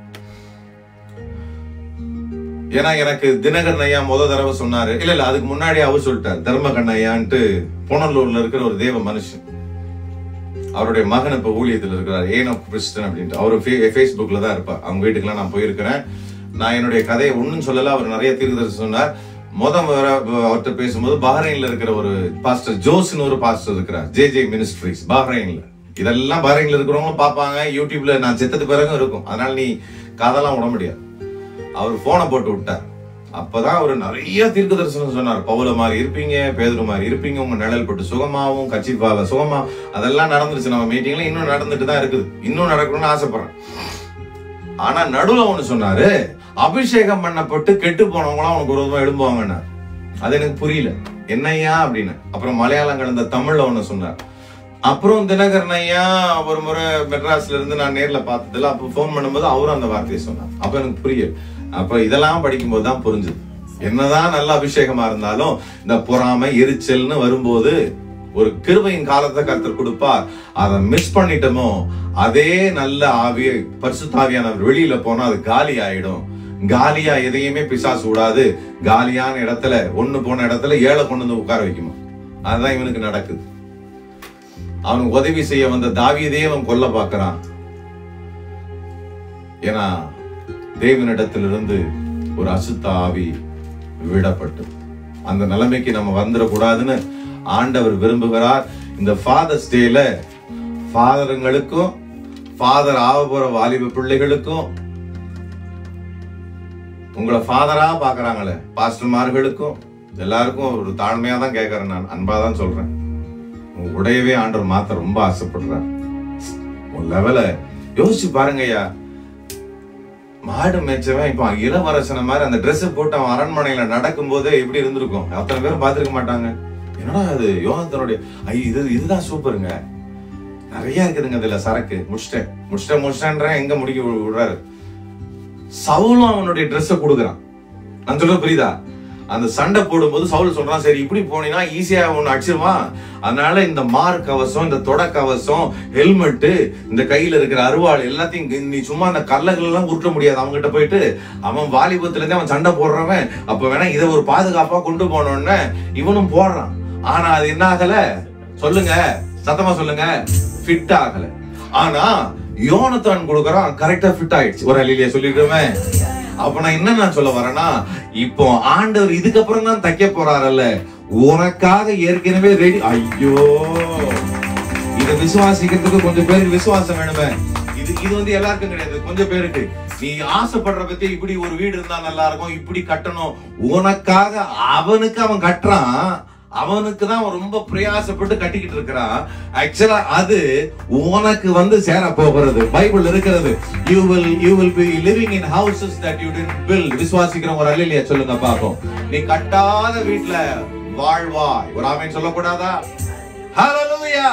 ஏன்னா எனக்கு தினகரன் ஐயா முத தடவை சொன்னாரு இல்ல இல்ல அதுக்கு முன்னாடி அவர் சொல்லிட்டார் தர்மகண்ண ஐயான்ட்டு புனலூர்ல இருக்கிற ஒரு தேவ மனுஷன் அவருடைய மகன் இப்ப ஊழியத்தில் இருக்கிறார் ஏனோ கிறிஸ்டன் அப்படின்ட்டு அவர் ஃபேஸ்புக்ல தான் இருப்பார் அவங்க வீட்டுக்கெல்லாம் நான் போயிருக்கிறேன் நான் என்னுடைய கதையை ஒண்ணும் சொல்லல அவர் நிறைய தீர்க்கதரிசி சொன்னார் முத முறை அவர்கிட்ட பேசும்போது பஹ்ரைன்ல இருக்கிற ஒரு பாஸ்டர் ஜோஸ்னு ஒரு பாஸ்டர் இருக்கிறார் ஜே ஜே மினிஸ்ட்ரிஸ் பஹ்ரைன்ல இதெல்லாம் பஹ்ரைன்ல இருக்கிறவங்களும் பார்ப்பாங்க யூடியூப்ல நான் செத்தது பிறகும் இருக்கும் அதனால நீ கதெல்லாம் விட முடியாது அவர் போனை போட்டு விட்டார் அப்பதான் அவர் நிறைய தீர்க்க தரிசனம் சொன்னார் பவுல மாதிரி இருப்பீங்க பேதுரு மாதிரி இருப்பீங்க உங்க நிழல் பட்டு சுகமாவும் கச்சிப்பால சுகமா அதெல்லாம் நடந்துருச்சு நம்ம மீட்டிங்ல இன்னும் நடந்துட்டு தான் இருக்குது இன்னும் நடக்கணும்னு ஆசைப்படுறேன் ஆனா நடுவுல ஒண்ணு சொன்னாரு அபிஷேகம் பண்ணப்பட்டு கெட்டு போனவங்களாம் உனக்கு ஒரு விதமா எழும்புவாங்கன்னார் அது எனக்கு புரியல என்னய்யா அப்படின்னு அப்புறம் மலையாளம் கலந்த தமிழ்ல ஒண்ணு சொன்னார் அப்புறம் தினகரன் ஐயா ஒரு முறை மெட்ராஸ்ல இருந்து நான் நேர்ல பார்த்ததுல அப்ப ஃபோன் பண்ணும்போது அவரும் அந்த வார்த்தையை சொன்னார் அப்ப எனக்கு புரியல அப்ப இதெல்லாம் படிக்கும்போது தான் புரிஞ்சுது என்னதான் நல்ல அபிஷேகமா இருந்தாலும் இந்த பொறாமை எரிச்சல்னு வரும்போது ஒரு கிருபையின் காலத்தை கர்த்தர் கொடுப்பார் அதை மிஸ் பண்ணிட்டோமோ அதே நல்ல ஆவியை பரிசுத்தாவியானவர் வெளியில போனா அது காலி ஆயிடும் காலியா எதையுமே பிசாசு விடாது காலியான இடத்துல ஒண்ணு போன இடத்துல ஏழை கொண்டு வந்து உட்கார வைக்குமா அதுதான் இவனுக்கு நடக்குது அவனுக்கு உதவி செய்ய வந்த தாவீதே அவன் கொல்ல பார்க்கறான் ஏன்னா தேவனிடத்திலிருந்து ஒரு அசுத்த ஆவி விடப்பட்டு அந்த நிலைமைக்கு நம்ம வந்துடக்கூடாதுன்னு ஆண்டவர் விரும்புகிறார் இந்த ஃபாதர்ஸ் டேல ஃபாதருங்களுக்கும் ஃபாதர் ஆக போற வாலிப பிள்ளைகளுக்கும் உங்களை ஃபாதரா பாக்குறாங்களே பாஸ்டர்மார்களுக்கும் எல்லாருக்கும் ஒரு தாழ்மையா தான் கேட்கறேன் நான் அன்பா தான் சொல்றேன் உங்க உடையவே ஆண்டவர் மாத்த ரொம்ப ஆசைப்படுறார் உன் லெவல யோசிச்சு பாருங்க ஐயா மாடு மேய்ச்சவன் இப்போ இளவரசன மாதிரி அந்த Dress போட்டு அவன் அரண்மனையில நடக்கும் போதே எப்படி இருந்திருக்கும் அத்தனை பேரும் பார்த்திருக்க மாட்டாங்க என்னடா அது யோகத்தனுடைய ஐ இது இதுதான் சூப்பருங்க நிறைய இருக்குதுங்க இதுல சரக்கு முடிச்சிட்டேன் முடிச்சிட்டேன் முடிச்சிட்டேன்றேன் எங்க முடிக்க வி- விடுறாரு சவுலும் அவனுடைய ட்ரெஸ்ஸை கொடுக்குறான் நான் சொல்றது புரியுதா அந்த சண்டை போடும்போது சவுல் சொல்றான் சரி இப்படி போனீங்கன்னா ஈஸியா ஒன்னு அடிச்சிருவான் அதனால இந்த மார் கவசம் இந்த தொட கவசம் ஹெல்மெட் இந்த கையில இருக்கிற அருவாள் எல்லாத்தையும் இங்க நீ சும்மா அந்த கல்லகள் எல்லாம் உருட்ட முடியாது அவங்க கிட்ட போயிட்டு அவன் வாலிபத்துல இருந்தே அவன் சண்டை போடுறவன் அப்ப வேணா இதை ஒரு பாதுகாப்பா கொண்டு போனோன்னு இவனும் போடுறான் ஆனா அது என்ன ஆகல சொல்லுங்க சத்தமா சொல்லுங்க ஃபிட் ஆகல ஆனா யோனத்தான் கொடுக்கறான் கரெக்டா ஃபிட் ஆயிடுச்சு ஒரு அலிலியா சொல்லிடுமே அப்ப நான் என்ன நான் சொல்ல வரேன்னா இப்போ ஆண்டவர் இதுக்கப்புறம் தான் தைக்க போறாரல்ல உனக்காக ஏற்கனவே ரெடி ஐயோ இத விசுவாசிக்கிறதுக்கு கொஞ்சம் பேருக்கு விசுவாசம் வேணுமே இது இது வந்து எல்லாருக்கும் கிடையாது கொஞ்சம் பேருக்கு நீ ஆசைப்படுற பத்தி இப்படி ஒரு வீடு இருந்தா நல்லா இருக்கும் இப்படி கட்டணும் உனக்காக அவனுக்கு அவன் கட்டுறான் அவனுக்கு தான் அவன் ரொம்ப பிரயாசப்பட்டு கட்டிக்கிட்டு இருக்கிறான் ஆக்சுவலா அது உனக்கு வந்து சேர போகிறது பைபிள் இருக்கிறது you will you will be living in houses that you did build விசுவாசிக்கிற ஒரு அல்லையா சொல்லுங்க பாப்போம் நீ கட்டாத வீட்ல வாழ்வாய் ஒரு ஆமென் சொல்லக்கூடாதா ஹalleluya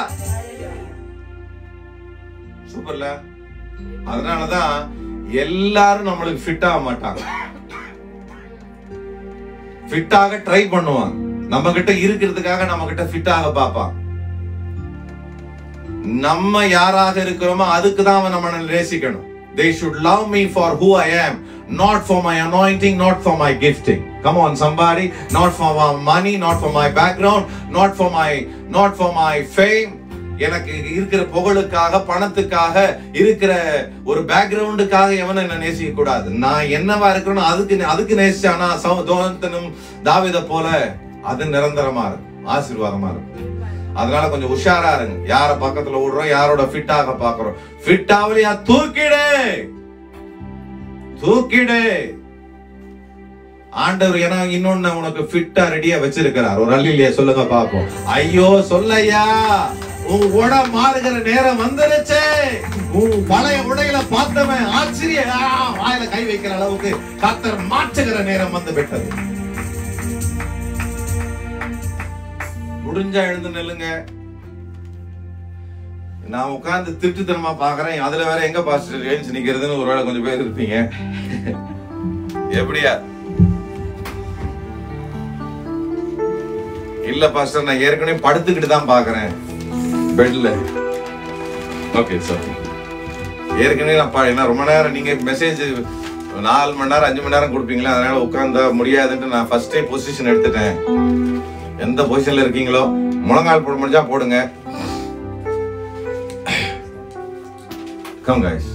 சூப்பர்ல அதனாலதான் எல்லாரும் நம்மளுக்கு ஃபிட் ஆக மாட்டாங்க ஃபிட் ஆக ட்ரை பண்ணுவான் நம்ம கிட்ட இருக்கிறதுக்காக நம்ம கிட்ட ஃபிட் ஆக பார்ப்பான் நம்ம யாராக இருக்கிறோமோ அதுக்கு தான் அவன் நம்ம நேசிக்கணும் they should love me for who i am not for my anointing not for my gifting come on somebody not for my money not for my background not for my not for my fame எனக்கு இருக்கிற புகழுக்காக பணத்துக்காக இருக்கிற ஒரு பேக்ரவுண்டுக்காக எவனை என்ன நேசிக்க கூடாது நான் என்னவா இருக்கிறேனோ அதுக்கு அதுக்கு நேசிச்சானா சௌதோந்தனும் தாவித போல அது நிரந்தரமா இருக்கும் ஆசீர்வாதமா இருக்கும் அதனால கொஞ்சம் உஷாரா இருங்க யார பக்கத்துல விடுறோம் யாரோட ஃபிட் ஆக பாக்குறோம் ஃபிட் ஆகலையா தூக்கிடு தூக்கிடு ஆண்டவர் ஏன்னா இன்னொன்னு உனக்கு ஃபிட்டா ரெடியா வச்சிருக்கிறார் ஒரு அல்லிலையா சொல்லுங்க பாப்போம் ஐயோ சொல்லையா உன் உட மாறுகிற நேரம் வந்துருச்சு உன் பழைய உடையில பார்த்தவன் ஆச்சரிய ஆ, வாயில கை வைக்கிற அளவுக்கு கத்தர் மாற்றுகிற நேரம் வந்து விட்டது முடிஞ்சா எழுந்து நில்லுங்க நான் உட்கார்ந்து திருட்டுத்தனமா பாக்குறேன் அதுல வேற எங்க பாஸ்டர் எழுந்து நிக்கிறதுன்னு ஒருவேளை கொஞ்சம் பேர் இருப்பீங்க எப்படியா இல்ல பாஸ்டர் நான் ஏற்கனவே படுத்துக்கிட்டு தான் பாக்குறேன் பெட்ல ஓகே சார் ஏற்கனவே நான் பா- ஏன்னா ரொம்ப நேரம் நீங்க மெசேஜ் நாலு மணி நேரம் அஞ்சு மணி நேரம் கொடுப்பீங்களா அதனால உட்கார்ந்தா முடியாதுன்ட்டு நான் ஃபர்ஸ்டே பொசிஷன் எடுத்துட்டேன் எந்த பொசிஷன்ல இருக்கீங்களோ முழங்கால் போட முடிஞ்சா போடுங்க come guys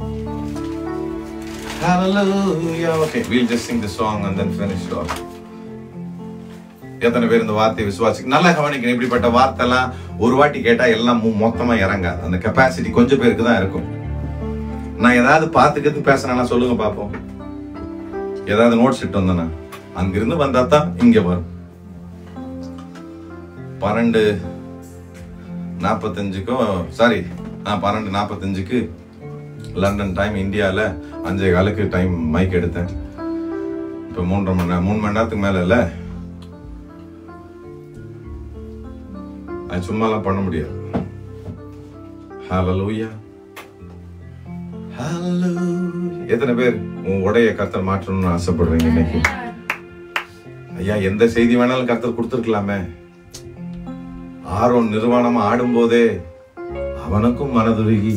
Hallelujah. Okay, we'll just sing the song and then finish it off. எத்தனை பேர் இந்த வார்த்தையை விசுவாசி நல்லா கவனிக்கணும் இப்படிப்பட்ட வார்த்தை எல்லாம் ஒரு வாட்டி கேட்டா எல்லாம் மு- மொத்தமா இறங்காது அந்த கெப்பாசிட்டி கொஞ்சம் பேருக்கு தான் இருக்கும் நான் ஏதாவது பார்த்துக்கிறது பேசுறேன்னா சொல்லுங்க பாப்போம் ஏதாவது நோட்ஸ் இட்டு வந்தேன்னா அங்கிருந்து வந்தா தான் இங்க வரும் பன்னெண்டு நாற்பத்தஞ்சுக்கும் சாரி நான் பன்னெண்டு நாற்பத்தஞ்சுக்கு லண்டன் டைம் இந்தியாவில் அஞ்சே காலுக்கு டைம் மைக் எடுத்தேன் இப்போ மூன்றரை மணி நேரம் மூணு மணி நேரத்துக்கு மேலே இல்லை அது சும்மாலாம் பண்ண முடியாது ஹalleluya ஹalleluya எத்தனை பேர் உன் உடைய கர்த்தர் மாற்றணும்னு ஆசைப்படுறீங்க இன்னைக்கு ஐயா எந்த செய்தி வேணாலும் கர்த்தர் கொடுத்துருக்கலாமே ஆரோன் நிர்வாணமா ஆடும்போதே அவனுக்கும் மனதுருகி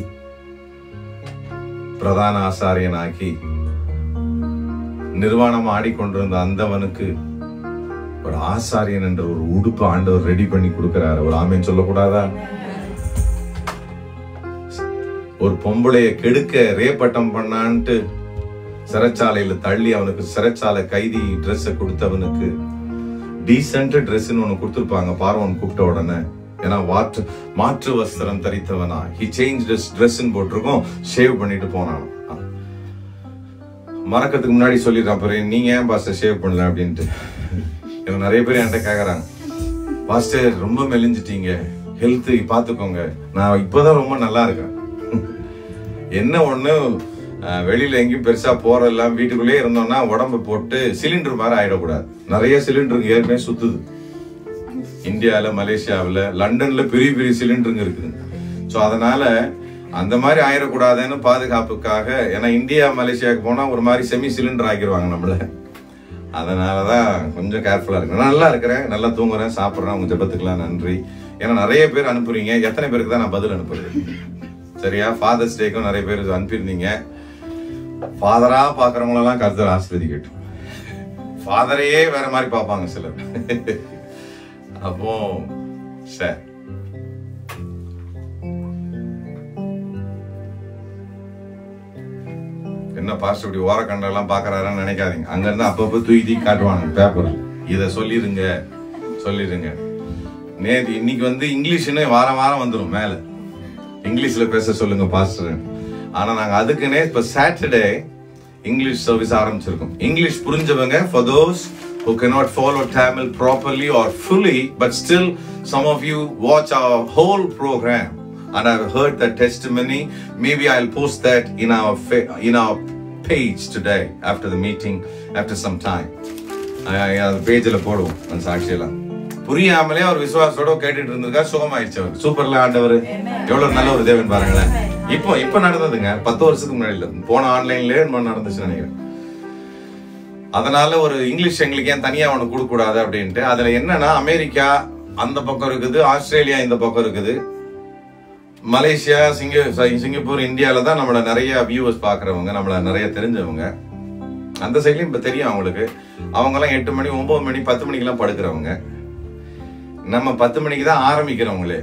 பிரதான ஆசாரியனாக்கி நிர்வாணம் ஆடிக்கொண்டிருந்த அந்தவனுக்கு ஒரு ஆசாரியன் என்ற ஒரு உடுப்பு ஆண்டவர் ரெடி பண்ணி கொடுக்கிறாரு ஒரு ஆமீன் சொல்லக்கூடாதா ஒரு பொம்பளைய கெடுக்க ரேப்பட்டம் பண்ணான்ட்டு சிறைச்சாலையில தள்ளி அவனுக்கு சிறைச்சாலை கைதி ட்ரெஸ் கொடுத்தவனுக்கு டீசென்ட் ட்ரெஸ்ன்னு ஒண்ணு கொடுத்துருப்பாங்க பார்வன் கூப்பிட்ட உடனே ஏன்னா மாற்று மாற்று வஸ்திரம் தரித்தவனா ஹி சேஞ்ச் ட்ரெஸ் ட்ரெஸ்ன்னு போட்டிருக்கோம் ஷேவ் பண்ணிட்டு போனான் மறக்கிறதுக்கு முன்னாடி சொல்லிடுறேன் அப்புறம் நீங்க ஏன் பாஸ்டர் ஷேவ் பண்ணல அப்படின்ட்டு எனக்கு நிறைய பேர் என்கிட்ட கேக்குறாங்க பாஸ்டர் ரொம்ப மெலிஞ்சிட்டீங்க ஹெல்த் பாத்துக்கோங்க நான் இப்போதான் ரொம்ப நல்லா இருக்கேன் என்ன ஒண்ணு அஹ், வெளியில எங்கேயும் பெருசா போறதெல்லாம் வீட்டுக்குள்ளேயே இருந்தோம்னா உடம்பு போட்டு சிலிண்டர் மாதிரி ஆயிடக்கூடாது நிறைய சிலிண்டருக்கு ஏற்கனவே சுத்துது இந்தியால மலேசியாவுல லண்டன்ல பெரிய பெரிய சிலிண்டருங்க இருக்குது ஸோ அதனால அந்த மாதிரி ஆயிடக்கூடாதுன்னு பாதுகாப்புக்காக ஏன்னா இந்தியா மலேசியாவுக்கு போனா ஒரு மாதிரி செமி சிலிண்டர் ஆக்கிடுவாங்க நம்மள அதனாலதான் கொஞ்சம் கேர்ஃபுல்லா இருக்கணும் நான் நல்லா இருக்கிறேன் நல்லா தூங்குறேன் சாப்பிடுறேன் உங்க ஜெபத்துக்குலாம் நன்றி ஏன்னா நிறைய பேர் அனுப்புறீங்க எத்தனை பேருக்கு தான் நான் பதில் அனுப்புறது சரியா ஃபாதர்ஸ் டேக்கும் நிறைய பேர் அனுப்பியிருந்தீங்க ஃபாதரா பாக்குறவங்களெல்லாம் கருத்தர் ஆசிர்வதிக்கட்டும் ஃபாதரையே வேற மாதிரி பார்ப்பாங்க சிலர் அப்போ சரி என்ன பாஸ்டர் இப்படி ஓரக்கண்டெல்லாம் பாக்குறாருன்னு நினைக்காதீங்க அங்க இருந்து அப்பப்போ தூக்கி தூக்கி காட்டுவாங்க பேப்பர் இத சொல்லிருங்க சொல்லிருங்க நேத்து இன்னைக்கு வந்து இங்கிலீஷ்னு வாரம் வாரம் வந்துரும் மேல இங்கிலீஷ்ல பேச சொல்லுங்க பாஸ்டர் ஆனா நாங்க அதுக்குன்னே இப்ப சாட்டர்டே இங்கிலீஷ் சர்வீஸ் ஆரம்பிச்சிருக்கோம் இங்கிலீஷ் புரிஞ்சவங்க for those who cannot follow Tamil properly or fully, but still some of you watch our whole program and I've heard that testimony. Maybe I'll post that in our fa- in our page today after the meeting after some time. பேஜில் போடுவோம் அந்த சாட்சியெல்லாம் புரியாமலே அவர் விசுவாசத்தோட கேட்டுட்டு இருந்திருக்கா சுகமாயிடுச்சு அவர் சூப்பர்ல ஆண்டவர் எவ்வளவு நல்ல ஒரு தேவன் பாருங்களேன் இப்போ இப்போ நடந்ததுங்க பத்து வருஷத்துக்கு முன்னாடி இல்ல போன ஆன்லைன்லயே நடந்துச்சு நினைக்கிறேன் அதனால ஒரு இங்கிலீஷ் எங்களுக்கு ஏன் தனியா ஒண்ணு கொடுக்க கூடாது அப்படின்ட்டு அதுல என்னன்னா அமெரிக்கா அந்த பக்கம் இருக்குது ஆஸ்திரேலியா இந்த பக்கம் இருக்குது மலேசியா சிங்க சாரி, சிங்கப்பூர் இந்தியால தான் நம்மள நிறைய வியூவர்ஸ் பாக்குறவங்க நம்மள நிறைய தெரிஞ்சவங்க அந்த சைட்லயும் இப்ப தெரியும் அவங்களுக்கு அவங்க எல்லாம் எட்டு மணி ஒன்பது மணி பத்து மணிக்கெல்லாம் படுக்கிறவங்க நம்ம பத்து மணிக்கு தான் ஆரம்பிக்கிறவங்களே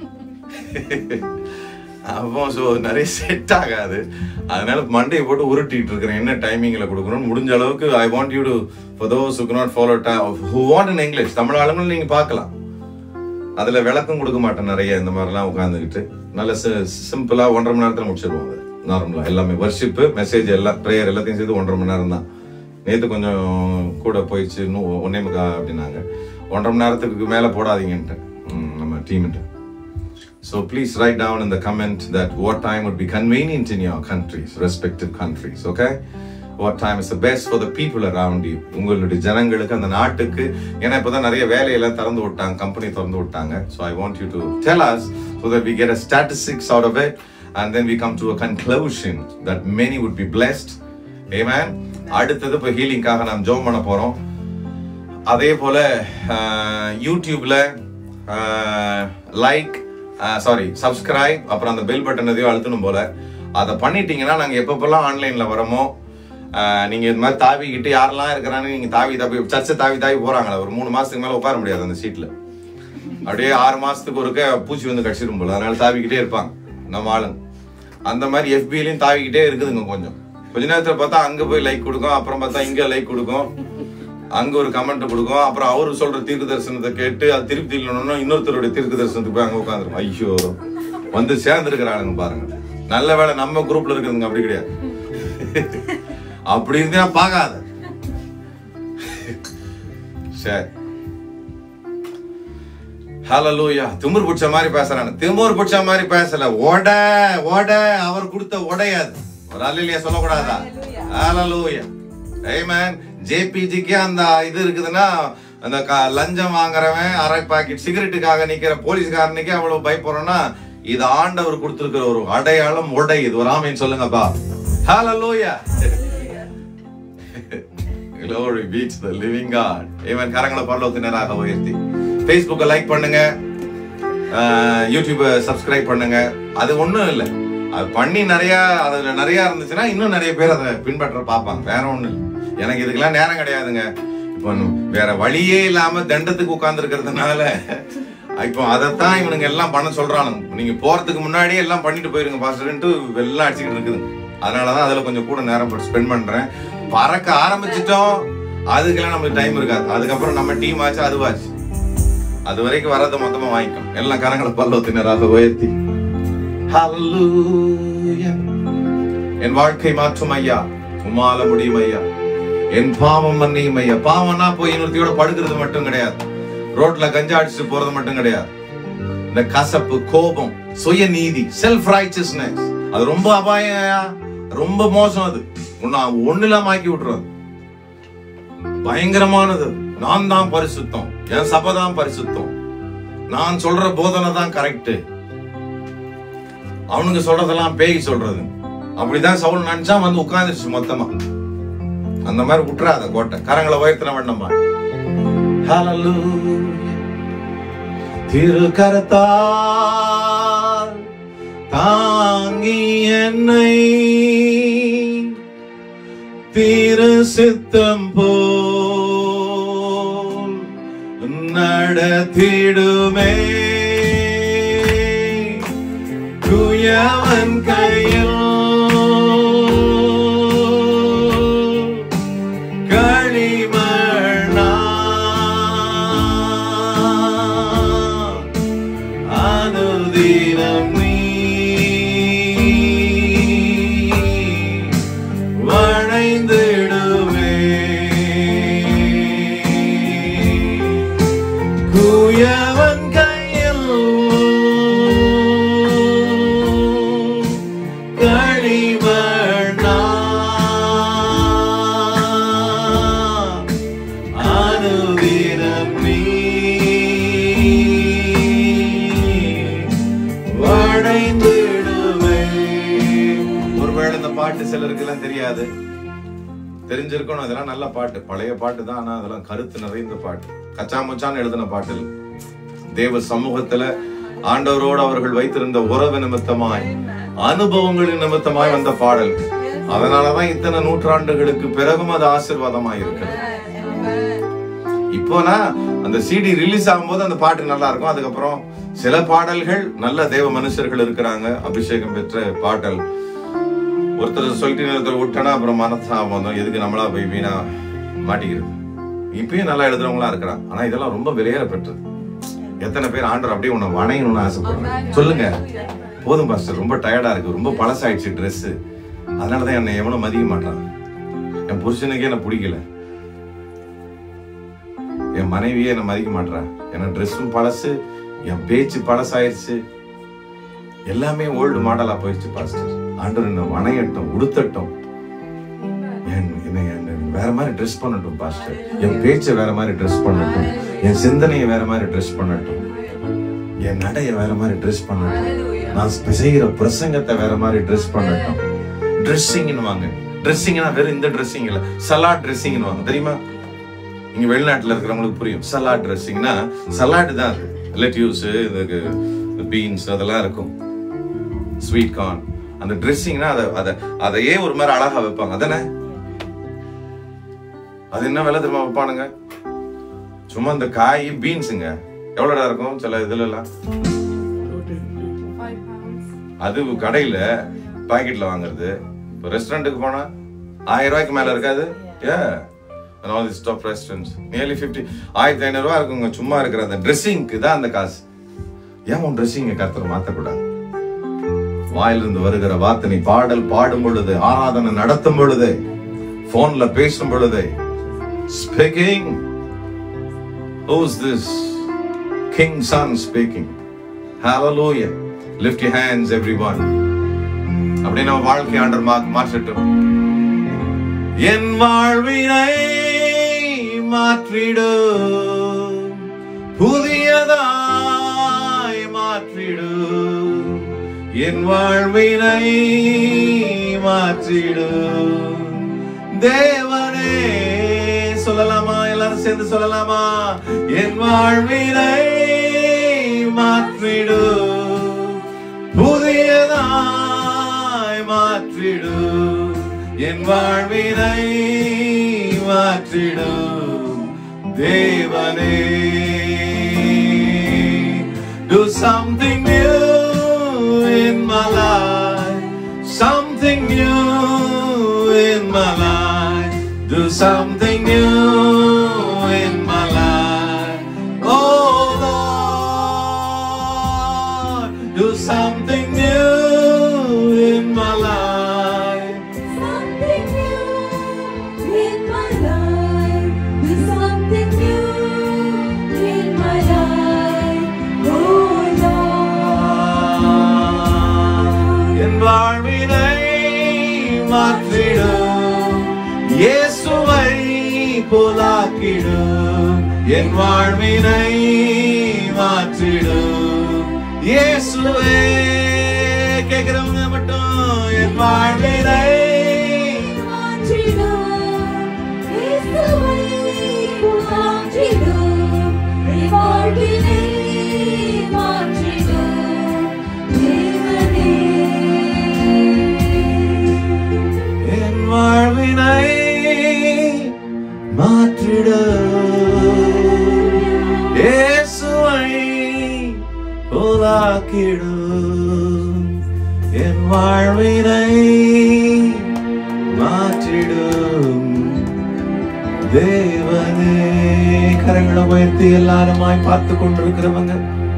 அப்போ ஸோ நிறைய செட் ஆகாது அதனால மண்டையை போட்டு உருட்டிட்டு இருக்கிறேன் என்ன டைமிங்ல கொடுக்கணும் முடிஞ்ச அளவுக்கு I want you to for those who not follow who want in English Tamil ஆளுங்களும் நீங்க பார்க்கலாம் அதுல விளக்கம் கொடுக்க மாட்டேன் நிறைய இந்த மாதிரிலாம் உட்காந்துக்கிட்டு நல்ல சிம்பிளா ஒன்றரை மணி நேரத்துல முடிச்சிருவோம் அது நார்மலா எல்லாமே வர்ஷிப்பு மெசேஜ் எல்லாம் ப்ரேயர் எல்லாத்தையும் சேர்த்து ஒன்றரை மணி நேரம் தான் நேத்து கொஞ்சம் கூட போயிடுச்சு இன்னும் ஒன்னே முக்கா அப்படின்னாங்க ஒன்றரை மணி நேரத்துக்கு மேல போடாதீங்கன்ட்டு ம், நம்ம டீம்ட்டு So please write down in the comment that what time would be convenient in your countries, respective countries, okay? What time is the best for the people around you? உங்களுடைய ஜனங்களுக்கு அந்த நாட்டுக்கு ஏன்னா இப்பதான் நிறைய வேலையெல்லாம் திறந்து விட்டாங்க கம்பெனி திறந்து விட்டாங்க so I want you to tell us so that we get a statistics out of it and then we come to a conclusion that many would be blessed. Amen. அடுத்தது இப்போ ஹீலிங்காக நாம் ஜோம் பண்ண போறோம் அதே போல அஹ், யூடியூப்ல லைக் சாரி சப்ஸ்கிரைப் அப்புறம் அந்த பெல் பட்டன் எதையோ அழுத்தணும் போல அதை பண்ணிட்டீங்கன்னா நாங்க எப்பப்பெல்லாம் ஆன்லைன்ல வரமோ அஹ், நீங்க இது மாதிரி தாவிக்கிட்டு யாரெல்லாம் இருக்கிறான்னு நீங்க தாவி தாவி சர்ச்சை தாவி தாவி போறாங்களே ஒரு மூணு மாசத்துக்கு மேல உட்கார முடியாது அந்த சீட்ல அப்படியே ஆறு மாசத்துக்கு ஒருக்க பூச்சி வந்து கடிச்சிடும் போல அதனால தாவிக்கிட்டே இருப்பாங்க நம்ம ஆளுங்க அந்த மாதிரி எஃபிலையும் தாவிக்கிட்டே இருக்குதுங்க கொஞ்சம் கொஞ்ச நேரத்துல பார்த்தா அங்க போய் லைக் கொடுக்கும் அப்புறம் பார்த்தா இங்க லைக் கொடுக்கும் அங்க ஒரு கமெண்ட் கொடுக்கும் அப்புறம் அவரு சொல்ற தீர்க்க தரிசனத்தை கேட்டு அது திருப்பி இல்லைன்னா இன்னொருத்தருடைய தீர்க்க தரிசனத்துக்கு போய் அங்க உட்காந்துரும் ஐயோ வந்து சேர்ந்துருக்கிறானுங்க பாருங்க நல்ல வேளை நம்ம குரூப்ல இருக்குதுங்க அப்படி கிடையாது அப்படி இருந்தா பார்க்காத சரி ஹalleluya திமிர் பிடிச்ச மாதிரி பேசுறானு திமிர் பிடிச்ச மாதிரி பேசல ஓட ஓட அவர் கொடுத்த உடையாது ஒரு அல்லையா சொல்லக்கூடாதா ஹalleluya ஆமென் ஜேபிஜிக்கு அந்த இது இருக்குதுன்னா அந்த க- லஞ்சம் வாங்குறவன் அரை பாக்கெட் சிகரெட்டுக்காக நிக்கிற போலீஸ்காரனுக்கே அவ்வளவு பயப்படுறோம்னா இது ஆண்டவர் கொடுத்திருக்கிற ஒரு அடையாளம் உடை இது ஒரு ஆமீன் சொல்லுங்கப்பா ஹalleluya Glory be to the living God. Amen. கரங்களை பரலோகத்தினராக உயர்த்தி Facebook'ை லைக் பண்ணுங்க யூடியூப் சப்ஸ்கிரைப் பண்ணுங்க அது ஒண்ணும் இல்லை அது பண்ணி நிறைய அதுல நிறைய இருந்துச்சுன்னா இன்னும் நிறைய பேர் அதை பின்பற்ற பார்ப்பாங்க வேற ஒண்ணும் இல்லை எனக்கு இதுக்கெல்லாம் நேரம் கிடையாதுங்க இப்போ வேற வழியே இல்லாம தண்டத்துக்கு உட்கார்ந்து இருக்கிறதுனால இப்போ அதைத்தான் இவனுங்க எல்லாம் பண்ண சொல்றானுங்க நீங்க போறதுக்கு முன்னாடி எல்லாம் பண்ணிட்டு போயிருங்க பாஸ்டர்ன்ட்டு எல்லாம் அடிச்சுக்கிட்டு இருக்குதுங்க அதனாலதான் அதுல கொஞ்சம் கூட நேரம் ஸ்பெண்ட் பண்றேன் பறக்க ஆரம்பிச்சிட்டோம் அதுக்கெல்லாம் நமக்கு டைம் இருக்காது அதுக்கப்புறம் நம்ம டீம் ஆச்சு அதுவாச்சு அது வரைக்கும் வரதை மொத்தமா வாங்கிக்கும் எல்லாம் கரங்களை பல்லவத்தினராக உயர்த்தி Hallelujah. என் வாழ்க்கை மாற்றும் ஐயா உமால முடியும் ஐயா என் பாவம் மன்னியும் ஐயா பாவம்னா போய் இன்னொருத்தையோட படுக்கிறது மட்டும் கிடையாது ரோட்ல கஞ்சா அடிச்சுட்டு போறது மட்டும் கிடையாது இந்த கசப்பு கோபம் சுயநீதி செல்ஃப் ரைச்சஸ்னஸ் அது ரொம்ப அபாயம் ஐயா. ரொம்ப மோசம் அது உன்னை ஒண்ணு இல்லாம ஆக்கி விட்டுறது பயங்கரமானது நான் தான் பரிசுத்தம் என் சபை தான் பரிசுத்தம் நான் சொல்ற போதனை தான் கரெக்ட் அவனுங்க சொல்றதெல்லாம் பேய் சொல்றது அப்படிதான் சவுல் நினைச்சா வந்து உட்கார்ந்துருச்சு மொத்தமா அந்த மாதிரி விட்டுறாத கோட்டை கரங்களை உயர்த்தின வேண்டாமா Hallelujah. திருக்கரத்தால் தாங்கி என்னை திரு சித்தம் போல் நடத்திடுமே குயவன் கையில் களிமண்ணா அனுதினம் நீ வளைந்திடுவே குயவன் கையில் களிமண்ணா அனுதினம் நீ வளைந்திடுவே ஒருவேளை இந்த பாட்டு சிலருக்கு எல்லாம் தெரியாது தெரிஞ்சிருக்கணும் இதெல்லாம் நல்ல பாட்டு பழைய பாட்டு தான் ஆனா அதெல்லாம் கருத்து நிறைந்த பாட்டு கச்சா முச்சான்னு எழுதின பாட்டு இல்ல. தேவ சமூகத்துல ஆண்டவரோடு அவர்கள் வைத்திருந்த உறவு நிமித்தமாய் அனுபவங்களின் நிமித்தமாய் வந்த பாடல் அதனாலதான் இத்தனை நூற்றாண்டுகளுக்கு பிறகும் அது ஆசீர்வாதமாய் இருக்கிறது இப்போனா அந்த சிடி ரிலீஸ் ஆகும்போது அந்த பாட்டு நல்லா இருக்கும் அதுக்கப்புறம் சில பாடல்கள் நல்ல தேவ மனுஷர்கள் இருக்கிறாங்க அபிஷேகம் பெற்ற பாடல் ஒருத்தர் சொல்லிட்டு ஒருத்தர் விட்டனா அப்புறம் மனசாபம் வந்தோம் எதுக்கு நம்மளா போய் வீணா மாட்டிக்கிறது இப்பயும் நல்லா எழுதுறவங்களா இருக்கிறான் ஆனா இதெல்லாம் ரொம்ப விலையேற பெற்றது எத்தனை பேர் ஆண்டவர் அப்படியே உன்னை வணையணும்னு ஆசைப்படுறாங்க சொல்லுங்க போதும் பாஸ்டர் ரொம்ப டயர்டா இருக்கு ரொம்ப பழசாயிடுச்சு Dress அதனாலதான் என்னை எவனும் மதிக்க மாட்டான் என் புருஷனுக்கே என்ன பிடிக்கல என் மனைவியே என்ன மதிக்க மாட்டா என் ட்ரெஸ்ஸும் பழசு என் பேச்சு பழசாயிருச்சு எல்லாமே ஓல்டு மாடலா போயிடுச்சு பாஸ்டர் ஆண்டவர் என்ன வணையட்டும் உடுத்தட்டும் என் என்னை என்னை வேற மாதிரி ட்ரெஸ் பண்ணட்டும் பாஸ்டர் என் பேச்சை வேற மாதிரி ட்ரெஸ் பண்ணட்டும் என் சிந்தனையை வேற மாதிரி ட்ரெஸ் பண்ணட்டும் என் நடைய வேற மாதிரி ட்ரெஸ் பண்ணட்டும் நான் செய்கிற பிரசங்கத்தை வேற மாதிரி ட்ரெஸ் பண்ணட்டும் ட்ரெஸ்ஸிங்னு வாங்க ட்ரெஸ்ஸிங்னா வெறும் இந்த ட்ரெஸ்ஸிங் இல்ல சலாட் ட்ரெஸ்ஸிங்னு வாங்க தெரியுமா இங்க வெளிநாட்டுல இருக்கிறவங்களுக்கு புரியும் சலாட் ட்ரெஸ்ஸிங்னா சலாட் தான் அது லெட்யூஸ் இதுக்கு பீன்ஸ் அதெல்லாம் இருக்கும் ஸ்வீட் கார்ன் அந்த ட்ரெஸ்ஸிங்னா அதை அதை அதையே ஒரு மாதிரி அழகா வைப்பாங்க அதானே அது என்ன விலை தெரியுமா வைப்பானுங்க சும்மா இந்த காய் பீன்ஸுங்க எவ்வளோடா இருக்கும் சில இதுல எல்லாம் அது கடையில பாக்கெட்ல வாங்குறது இப்போ ரெஸ்டாரண்ட்டுக்கு போனா ஆயிரம் ரூபாய்க்கு மேல இருக்காது ஏ and all these top restaurants nearly 50 ஆயிரத்தி ஐநூறு ரூபாய் இருக்குங்க சும்மா இருக்கிற அந்த ட்ரெஸ்ஸிங்க்கு தான் அந்த காசு ஏன் உன் ட்ரெஸ்ஸிங்கை கருத்தர் மாத்தக்கூடாது வாயிலிருந்து வருகிற வார்த்தை நீ பாடல் பாடும் பொழுது ஆராதனை நடத்தும் பொழுது போன்ல பேசும் பொழுது speaking Who's this? King Son speaking. Hallelujah. Lift your hands, everyone. அப்படி நம்ம வாழ்க்கை ஆண்டர் மா மாற்றட்டும் என் வாழ்வினை மாற்றிடும் புதியதாய் மாற்றிடும் என் வாழ்வினை மாற்றிடும் தேவனே சொல்லலாமா எல்லாரும் சேர்ந்து சொல்லலாமா என் வாழ்வினை மாற்றிடும் புதியதாய் மாற்றிடும் என் வாழ்வினை மாற்றிடும் தேவனே Do something new in my life. Something new in my life. Do something new in my life. Oh Lord, do something new in my life. Something new in my life. Do something new in my life. Oh Lord. என் வாழ்வினை மாற்றிடும் இயேசுவை போலாக்கிடும் என் வாழ்வினை மாற்றிடும் இயேசுவே கேக்குறவங்க மட்டும் என் வாழ்வினை மாற்றிடும் இயேசுவை மாற்றிடும் என் வாழ்வினை மாற்றிடும் தேவனே என் வாழ்வினை மாற்றிட இயேசுவை போலாக்கிடும் என் வாழ்வினை மாற்றிடும் தேவனே கரங்களை உயர்த்தி எல்லாருமாய் பார்த்து கொண்டிருக்கிறவங்க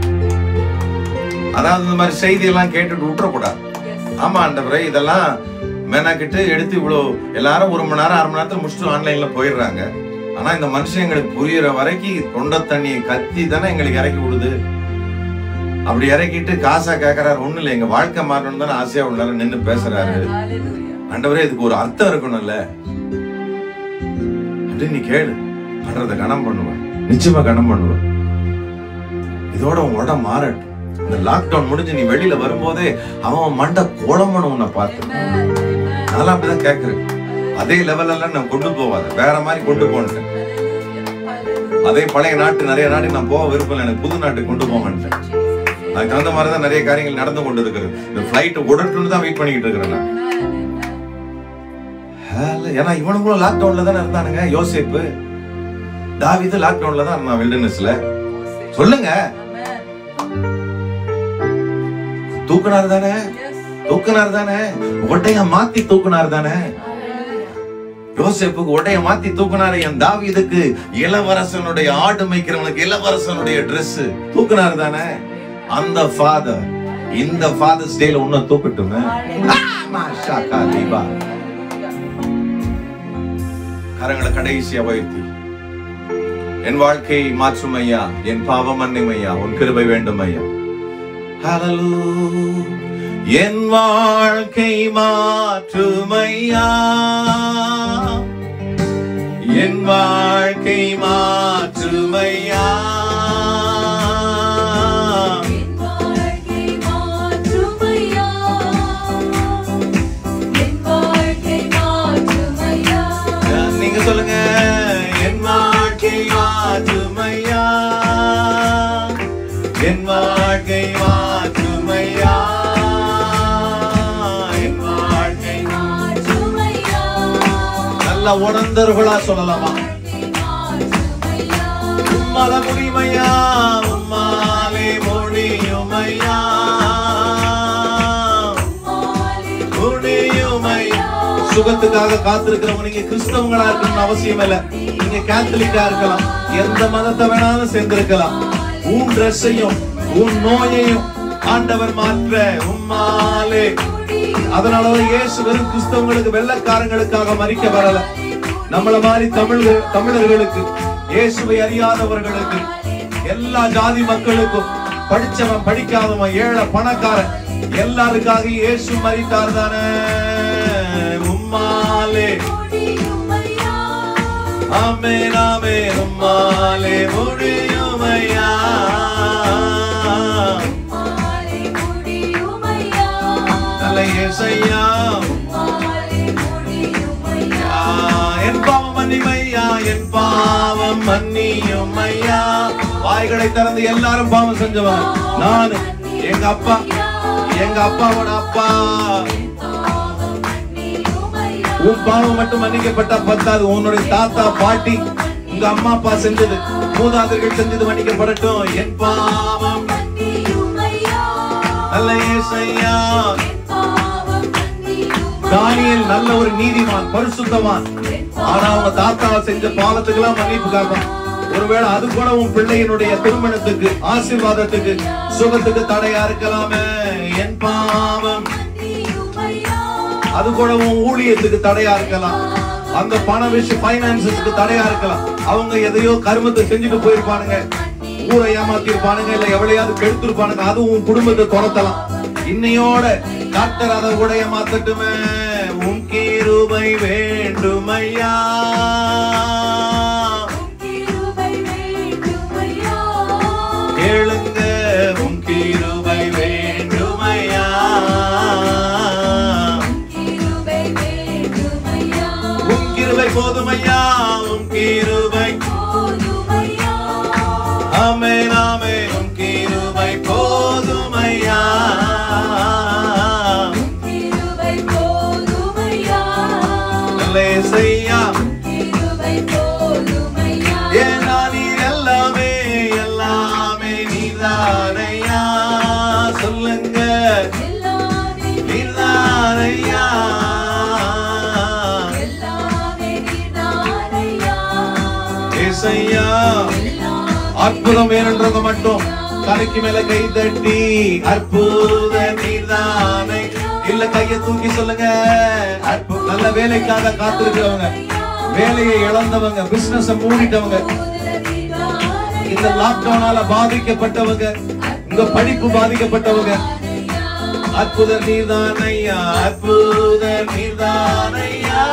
அதாவது இந்த மாதிரி செய்தி எல்லாம் கேட்டுட்டு விட்டுறக்கூடாது ஆமா ஆண்டவரே இதெல்லாம் மெனக்கிட்டு எடுத்து இவ்வளோ எல்லாரும் ஒரு மணி நேரம் அரை மணி நேரத்துல முடிச்சுட்டு ஆன்லைன்ல போயிடுறாங்க ஆனா இந்த மனுஷன் எங்களுக்கு புரியுற வரைக்கும் தொண்டை தண்ணியை கத்தி தானே எங்களுக்கு இறக்கி விடுது அப்படி இறக்கிட்டு காசா கேட்கறாரு ஒண்ணு இல்லை எங்க வாழ்க்கை மாறணும் தானே ஆசையா உள்ளாரு நின்னு பேசுறாரு ஆண்டவரே இதுக்கு ஒரு அர்த்தம் இருக்கணும்ல அப்படின்னு நீ கேளு பண்றத கணம் பண்ணுவேன் நிச்சயமா கணம் பண்ணுவேன் இதோட உன் உடம்பு மாறட்டும் இந்த லாக்டவுன் முடிஞ்சு நீ வெளியில வரும்போதே அவன் மண்டை கோலமணும் உன்னை பார்த்து நான் அப்படிதான் கேட்கிறேன் அதே லெவல் எல்லாம் நான் கொண்டு போவாத வேற மாதிரி கொண்டு போன்ட்டேன் அதே பழைய நாட்டு நிறைய நாட்டுக்கு நான் போக விருப்பம் இல்லை. எனக்கு புது நாட்டுக்கு கொண்டு போக மாட்டேன் அதுக்கு தகுந்த மாதிரி தான் நிறைய காரியங்கள் நடந்து கொண்டு இருக்கிறது இந்த பிளைட் உடட்டுன்னு தான் வெயிட் பண்ணிக்கிட்டு இருக்கிறேன் நான் ஹேல, ஏன்னா இவனுங்களும் லாக்டவுன்ல தானே இருந்தானுங்க யோசேப்பு தாவிது லாக்டவுன்ல தான் இருந்தான் வில்டர்னஸ்ல சொல்லுங்க தூக்குனார் தானே தூக்குனார் தானே ஒட்டைய மாத்தி தூக்குனார் தானே யோசேப்புக்கு உடைய மாத்தி தூக்குனாரு என் தாவீதுக்கு இளவரசனுடைய ஆடு மேய்க்கிறவனுக்கு இளவரசனுடைய Dress தூக்குனாரு தானே அந்த ஃபாதர் இந்த ஃபாதர்ஸ் டேல உன்னை தூக்கட்டுமே ஆ, மாஷா காலிபா. கரங்களை கடைசியா உயர்த்தி என் வாழ்க்கையை மாற்றும் ஐயா என் பாவம் மன்னிம் ஐயா உன் கிருபை வேண்டும் ஐயா Hallelujah. என் வாழ்க்கை மாற்றுமையா என் வாழ்க்கை மாற்றுமையா என் வாழ்க்கை மாற்றுமையா என் வாழ்க்கை மாற்றுமையா நீங்க சொல்லுங்க என் வாழ்க்கை மாற்றுமையா என் வாழ்க்கை மாற்றுமையா என் வாழ்க்கை மாற்றுமையா நல்ல உணர்ந்தவர்களா சொல்லலாமா வாழ்க்கை மாற்றுமையா உம்மால முடியுமையா உம்மாலே முடியுமையா மாலை முடியுமையா சுகத்துக்காக காத்திருக்கிறவங்க நீங்க கிறிஸ்தவங்களா இருக்கணும்னு அவசியம் இல்ல நீங்க கேத்தலிக்கா இருக்கலாம் எந்த மதத்தை வேணாலும் சேர்ந்திருக்கலாம் உன் ட்ரெஸ்ஸையும் உன் நோயையும் ஆண்டவர் மாற்ற உம்மாலே அதனாலதான் இயேசு வெறும் கிறிஸ்தவங்களுக்கு வெள்ளக்காரங்களுக்காக மறிக்க வரல நம்மள மாதிரி தமிழ் தமிழர்களுக்கு இயேசுவை அறியாதவர்களுக்கு எல்லா ஜாதி மக்களுக்கும் படிச்சவன் படிக்காதவன் ஏழை பணக்காரன் எல்லாருக்காக இயேசு மறித்தார் தானே உம்மாலே முடியுமையா ஆமென் ஆமென் உம்மாலே முடியுமையா மாலை முடியுமையா நல்ல இயேசையா மாலை முடியுமையா என் பாவம் மன்னிமையா என் பாவம் மன்னியும் ஐயா வாய்களை திறந்து எல்லாரும் பாவம் செஞ்சவன் நான் எங்க அப்பா எங்க அப்பாவோட அப்பா பாவம் மன்னியுமையா உன் பாவம் மட்டும் மன்னிக்கப்பட்டா பத்தாது உன்னுடைய தாத்தா பாட்டி உங்க அம்மா அப்பா செஞ்சது மூதாதையர்கள் செஞ்சது மன்னிக்கப்படட்டும் என் பாவம் மன்னியுமையா நல்ல ஏசையா பாவம் மன்னியுமையா தானியல் நல்ல ஒரு நீதிமான் பரிசுத்தவான் ஆனா அவங்க தாத்தா செஞ்ச பாவத்துக்கெல்லாம் மன்னிப்பு காப்பான் ஒருவேளை அது கூட உன் பிள்ளையினுடைய திருமணத்துக்கு ஆசீர்வாதத்துக்கு சுகத்துக்கு தடையா இருக்கலாமே என் பாவம் மன்னியுமையா அது கூட உன் ஊழியத்துக்கு தடையா இருக்கலாம் அந்த பண விஷயம் பைனான்சஸ்க்கு தடையா இருக்கலாம் அவங்க எதையோ கருமத்தை செஞ்சுட்டு போயிருப்பானுங்க ஊரை ஏமாத்தி இருப்பானுங்க இல்ல எவ்வளையாவது கெடுத்திருப்பானுங்க அது உன் குடும்பத்தை துரத்தலாம் இன்னையோட டாக்டர் அதை கூட ஏமாத்தட்டுமே உன் கீருபை வேண்டுமையா கிருபை வேண்டுமையா கேளுங்க உன் கீருபை வேண்டுமையா கிருபை வேண்டுமையா உன் கிருபை போதுமையா உன் சொல்லுங்க எல்லாமே நீர்தானையா எல்லாமே நீதானையா ஏசையா எல்லாமே அற்புதம் வேணுன்றவங்க மட்டும் தலைக்கு மேல கை தட்டி அற்புத நீர்தானை இல்ல கைய தூக்கி சொல்லுங்க அற்பு- நல்ல வேலைக்காக காத்திருக்கிறவங்க வேலையை இழந்தவங்க பிசினஸ் மூடிட்டவங்க இந்த லாக்டவுனால பாதிக்கப்பட்டவங்க உங்க படிப்பு பாதிக்கப்பட்டவங்க அற்புத நீர்தானையா அற்புத நீர்தானையா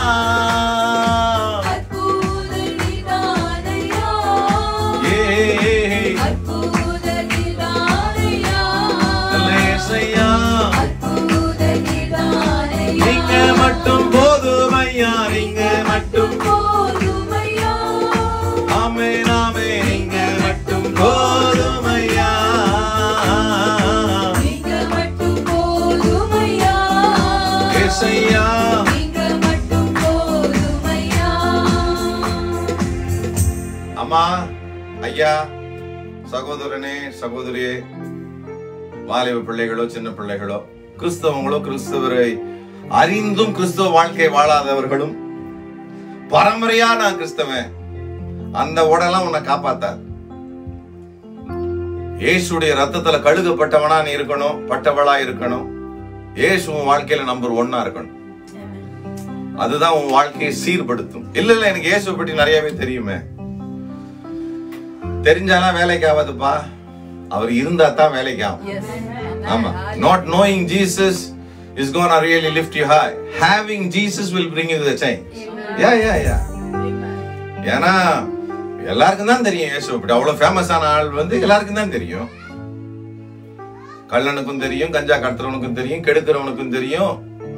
அற்புத நீதானையா ஏ அற்புத நீதானையா நல்ல ஏசையா அற்புத நீதானையா நீங்க மட்டும் போதும் ஐயா நீங்க மட்டும் போதுமையா ஆமே நாமே நீங்க மட்டும் போதும் ஐயா நீங்க மட்டும் போதுமையா ஏசையா நீங்க மட்டும் போதுமையா அம்மா ஐயா சகோதரனே சகோதரியே வாலிப பிள்ளைகளோ சின்ன பிள்ளைகளோ கிறிஸ்தவங்களோ கிறிஸ்தவரை அறிந்தும் கிறிஸ்தவ வாழ்க்கை வாழாதவர்களும் பரம்பரையா நான் கிறிஸ்தவன் அந்த உடலாம் உன்னை காப்பாத்தாது இயேசுடைய ரத்தத்துல கழுகப்பட்டவனா நீ இருக்கணும் பட்டவளா இருக்கணும் இயேசு உன் வாழ்க்கையில நம்பர் ஒன்னா இருக்கணும் அதுதான் உன் வாழ்க்கையை சீர்படுத்தும் இல்ல இல்ல எனக்கு இயேசுவை பற்றி நிறையவே தெரியுமே தெரிஞ்சாலாம் வேலைக்கு ஆகாதுப்பா அவர் இருந்தா தான் வேலைக்கு ஆகும் ஆமா not knowing Jesus is gonna really lift you high having Jesus will bring you the change yeah yeah yeah ஏன்னா எல்லாருக்கும் தான் தெரியும் இயேசு அப்படி அவ்வளவு ஃபேமஸான ஆள் வந்து எல்லாருக்கும் தான் தெரியும் கள்ளனுக்கும் தெரியும் கஞ்சா கடத்துறவனுக்கும் தெரியும் கெடுக்கிறவனுக்கும் தெரியும்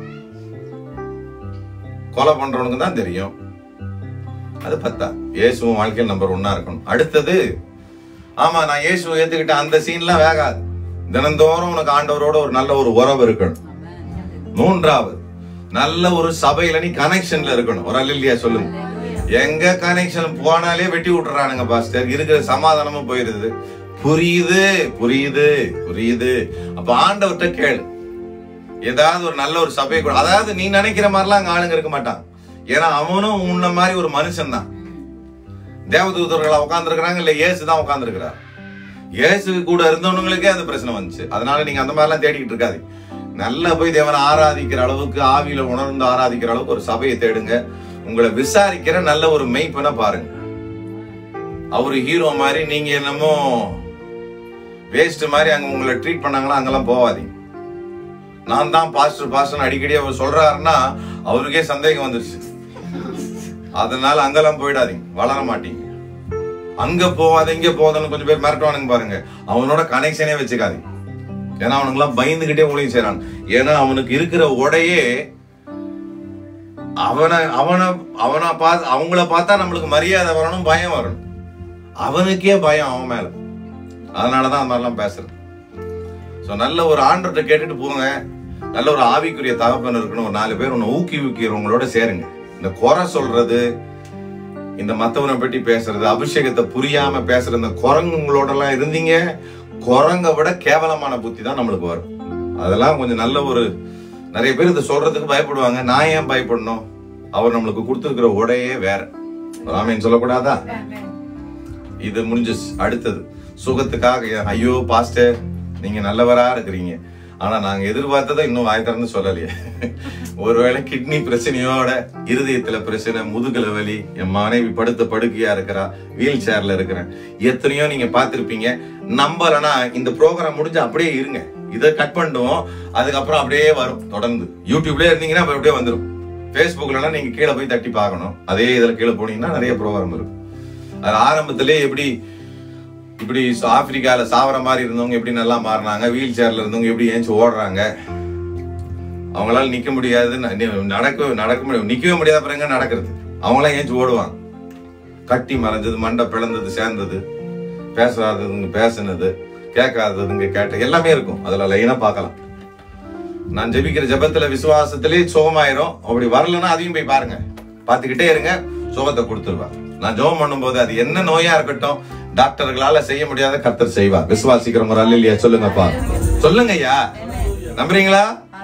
கொலை பண்றவனுக்கும் தான் தெரியும் அது பத்தா இயேசுவும் வாழ்க்கையில் நம்பர் ஒன்னா இருக்கணும் அடுத்தது ஆமா நான் இயேசுவை ஏத்துக்கிட்ட அந்த சீன்லாம் வேகாது தினந்தோறும் உனக்கு ஆண்டவரோட ஒரு நல்ல ஒரு உறவு இருக்கணும் மூன்றாவது நல்ல ஒரு சபையில நீ கனெக்ஷன்ல இருக்கணும் ஒரு இல்லையா சொல்லுங்க எங்க கனெக்ஷன் போனாலே வெட்டி விட்டுறானுங்க பாஸ்டர் இருக்கிற சமாதானமும் போயிருது புரியுது புரியுது புரியுது அப்ப ஆண்டவர்கிட்ட கேளு ஏதாவது ஒரு நல்ல ஒரு சபை கூட அதாவது நீ நினைக்கிற மாதிரிலாம் அங்க ஆளுங்க இருக்க மாட்டான் ஏன்னா அவனும் உன்ன மாதிரி ஒரு மனுஷன் தான் தேவதூதர்களா உட்கார்ந்துருக்கிறாங்க இல்ல இயேசு தான் உட்கார்ந்துருக்கிறார் இயேசு கூட இருந்தவனுங்களுக்கே அந்த பிரச்சனை வந்துச்சு அதனால நீங்க அந்த மாதிரிலாம் தேடிக்கிட்டு இருக்காது நல்லா போய் தேவனை ஆராதிக்கிற அளவுக்கு ஆவியில உணர்ந்து ஆராதிக்கிற அளவுக்கு ஒரு சபையை தேடுங்க உங்களை விசாரிக்கிற நல்ல ஒரு மெய்ப்பனை பாருங்க அவரு ஹீரோ மாதிரி நீங்க என்னமோ வேஸ்ட் மாதிரி அங்க உங்களை ட்ரீட் பண்ணாங்களா அங்கெல்லாம் போவாதீங்க நான் தான் பாஸ்டர் பாஸ்டர் அடிக்கடி அவர் சொல்றாருன்னா அவருக்கே சந்தேகம் வந்துருச்சு அதனால அங்கெல்லாம் போயிடாதீங்க வளர மாட்டீங்க அங்க போவாத இங்க போவாதன்னு கொஞ்சம் பேர் மிரட்டுவானுங்க பாருங்க அவனோட கனெக்ஷனே வச்சுக்காதீங்க ஏன்னா அவனுங்கெல்லாம் பயந்துகிட்டே ஊழியம் செய்யறான் ஏன்னா அவனுக்கு இருக்கிற உடையே அவனை அவனை அவனை பார்த்து அவங்கள பார்த்தா நம்மளுக்கு மரியாதை வரணும் பயம் வரணும் அவனுக்கே பயம் அவன் மேல அதனாலதான் அந்த மாதிரிலாம் பேசுறது ஸோ நல்ல ஒரு ஆண்டர்கிட்ட கேட்டுட்டு போங்க நல்ல ஒரு ஆவிக்குரிய தகப்பன் இருக்கணும் ஒரு நாலு பேர் உன்னை ஊக்கி ஊக்கிறவங்களோட சேருங்க இந்த குறை சொல்றது இந்த மத்தவனை பற்றி பேசுறது அபிஷேகத்தை புரியாம பேசுற இந்த குரங்குங்களோட எல்லாம் இருந்தீங்க குரங்க விட கேவலமான புத்தி தான் நம்மளுக்கு வரும் அதெல்லாம் கொஞ்சம் நல்ல ஒரு நிறைய பேர் இதை சொல்றதுக்கு பயப்படுவாங்க நான் ஏன் பயப்படணும் அவர் நம்மளுக்கு கொடுத்துருக்கிற உடையே வேற ராமேன் சொல்லக்கூடாதா இது முடிஞ்சிச்சு அடுத்தது சுகத்துக்காக ஐயோ பாஸ்டர் நீங்க நல்லவரா இருக்கிறீங்க ஆனா நாங்க எதிர்பார்த்ததை இன்னும் வாய் திறந்து சொல்லலையே ஒருவேளை கிட்னி பிரச்சனையோட இருதயத்துல பிரச்சனை முதுகுல வலி என் மனைவி படுத்த படுக்கையா இருக்கிறா வீல் சேர்ல இருக்கிறேன் எத்தனையோ நீங்க பார்த்திருப்பீங்க நம்பலனா இந்த ப்ரோக்ராம் முடிஞ்சு அப்படியே இருங்க இதை கட் பண்ணுவோம் அதுக்கப்புறம் அப்படியே வரும் தொடர்ந்து யூடியூப்லயே இருந்தீங்கன்னா அப்ப அப்படியே வந்துடும் ஃபேஸ்புக்லனா நீங்க கீழே போய் தட்டி பார்க்கணும் அதே இதுல கீழே போனீங்கன்னா நிறைய ப்ரோக்ராம் இருக்கும் அது ஆரம்பத்திலே எப்படி இப்படி ச- ஆப்பிரிக்கால சாவர மாதிரி இருந்தவங்க எப்படி நல்லா மாறினாங்க வீல் சேர்ல இருந்தவங்க எப்படி ஏஞ்சி ஓடுறாங்க அவங்களால நிக்க முடியாது ந- நி- நடக்க நடக்க முடியும் நிக்கவே முடியாத பிறங்க நடக்கிறது அவங்களாம் ஏஞ்சி ஓடுவாங்க கட்டி மறைஞ்சது மண்டை பிளந்தது சேர்ந்தது பேசாததுங்க பேசுனது கேட்காததுங்க கேட்ட எல்லாமே இருக்கும் அதுல லைனா பார்க்கலாம் நான் ஜெபிக்கிற ஜெபத்துல விசுவாசத்திலே சுகமாயிரும் அப்படி வரலன்னா அதையும் போய் பாருங்க பார்த்துக்கிட்டே இருங்க சுகத்தை கொடுத்துருவா நான் ஜெபம் பண்ணும்போது அது என்ன நோயா இருக்கட்டும் டாக்டர்களால செய்ய முடியாத கர்த்தர் செய்வார் விசுவாசிக்கிறவங்க அல்ல இல்லையா சொல்லுங்கப்பா சொல்லுங்க ஐயா நம்புறீங்களா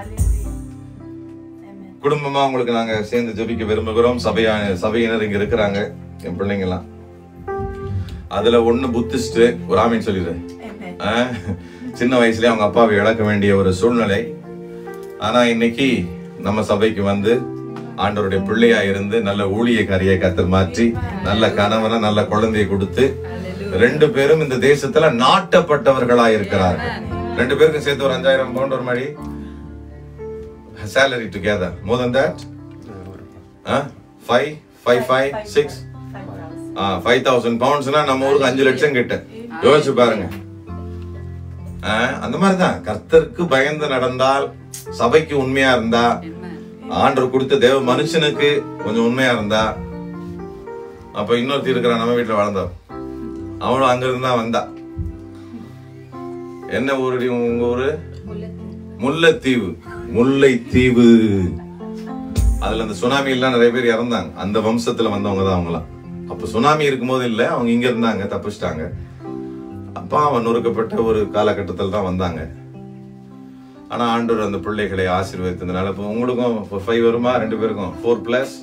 குடும்பமா உங்களுக்கு நாங்க சேர்ந்து ஜெபிக்க விரும்புகிறோம் சபையா சபையினர் இங்க இருக்கிறாங்க என் பிள்ளைங்க எல்லாம் அதுல ஒண்ணு புத்திஸ்ட் ஒரு ஆமீன் சொல்லிடு ஆ, சின்ன வயசுலயே அவங்க அப்பாவை இழக்க வேண்டிய ஒரு சூழ்நிலை ஆனா இன்னைக்கு நம்ம சபைக்கு வந்து ஆண்டவருடைய பிள்ளையா இருந்து நல்ல ஊழியக்காரியை கத்தர் மாற்றி நல்ல கணவனை நல்ல குழந்தையை கொடுத்து ரெண்டு பேரும் இந்த தேசத்துல நாட்டப்பட்டவர்களா இருக்கிறார்கள் ரெண்டு பேருக்கும் சேர்த்து ஒரு அஞ்சாயிரம் பவுண்ட் ஒரு மாதிரி salary together more than that huh? five five five six five thousand பவுண்ட்ஸ்னா நம்ம ஊருக்கு அஞ்சு லட்சம் கிட்ட யோசிச்சு பாருங்க ஆ, அந்த மாதிரிதான் கர்த்தருக்கு பயந்து நடந்தால் சபைக்கு உண்மையா இருந்தா ஆண்டவர் கொடுத்த தேவ மனுஷனுக்கு கொஞ்சம் உண்மையா இருந்தா அப்ப இன்னொருத்தி இருக்கிற நம்ம வீட்டுல வளர்ந்தோம் அவளும் அங்க இருந்து தான் வந்தா என்ன ஊருடி உங்க ஊரு முல்லைத்தீவு முல்லைத்தீவு அதுல அந்த சுனாமி எல்லாம் நிறைய பேர் இறந்தாங்க அந்த வம்சத்துல வந்தவங்க தான் அவங்களாம் அப்ப சுனாமி இருக்கும்போது இல்ல அவங்க இங்க இருந்தாங்க தப்பிச்சிட்டாங்க அப்பா அவன் நொறுக்கப்பட்ட ஒரு காலகட்டத்தில் தான் வந்தாங்க ஆனா ஆண்டவர் அந்த பிள்ளைகளை ஆசீர்வதித்ததுனால இப்போ உங்களுக்கும் ஃபைவ் வருமா ரெண்டு பேருக்கும் ஃபோர் பிளஸ்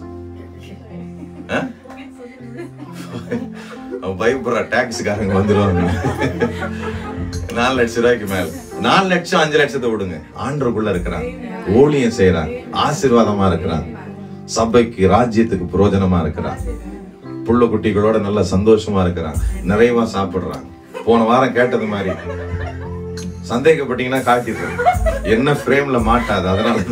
அவன் பயப்படுற டாக்ஸுக்காரங்க வந்துருவாங்க நாலு லட்சம் ரூபாய்க்கு மேல நாலு லட்சம் அஞ்சு லட்சத்தை விடுங்க ஆண்டருக்குள்ள இருக்கிறான் ஊழியம் செய்யறான் ஆசீர்வாதமா இருக்கிறான் சபைக்கு ராஜ்யத்துக்கு பிரயோஜனமா இருக்கிறான் புள்ள குட்டிகளோட நல்ல சந்தோஷமா இருக்கிறான் நிறைவா சாப்பிடுறான் போன வாரம் கேட்டது மாதிரி சந்தேகப்பட்டீங்கன்னா காட்டிடுறேன் என்ன ஃப்ரேம்ல மாட்டாது அதனால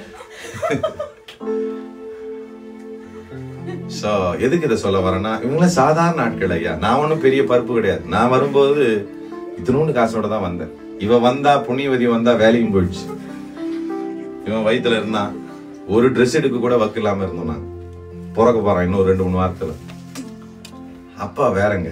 சோ எதுக்கு இதை சொல்ல வரேன்னா இவங்களாம் சாதாரண ஆட்கள் ஐயா நான் ஒண்ணும் பெரிய பருப்பு கிடையாது நான் வரும்போது இத்தினூண்டு காசோட தான் வந்தேன் இவ வந்தா புண்ணியவதி வந்தா வேலையும் போயிடுச்சு இவன் வயித்துல இருந்தான் ஒரு ட்ரெஸ் எடுக்க கூட வக்கு இல்லாம இருந்தோம் நான் பிறக்க போறான் இன்னும் ரெண்டு மூணு வாரத்துல அப்பா வேறங்க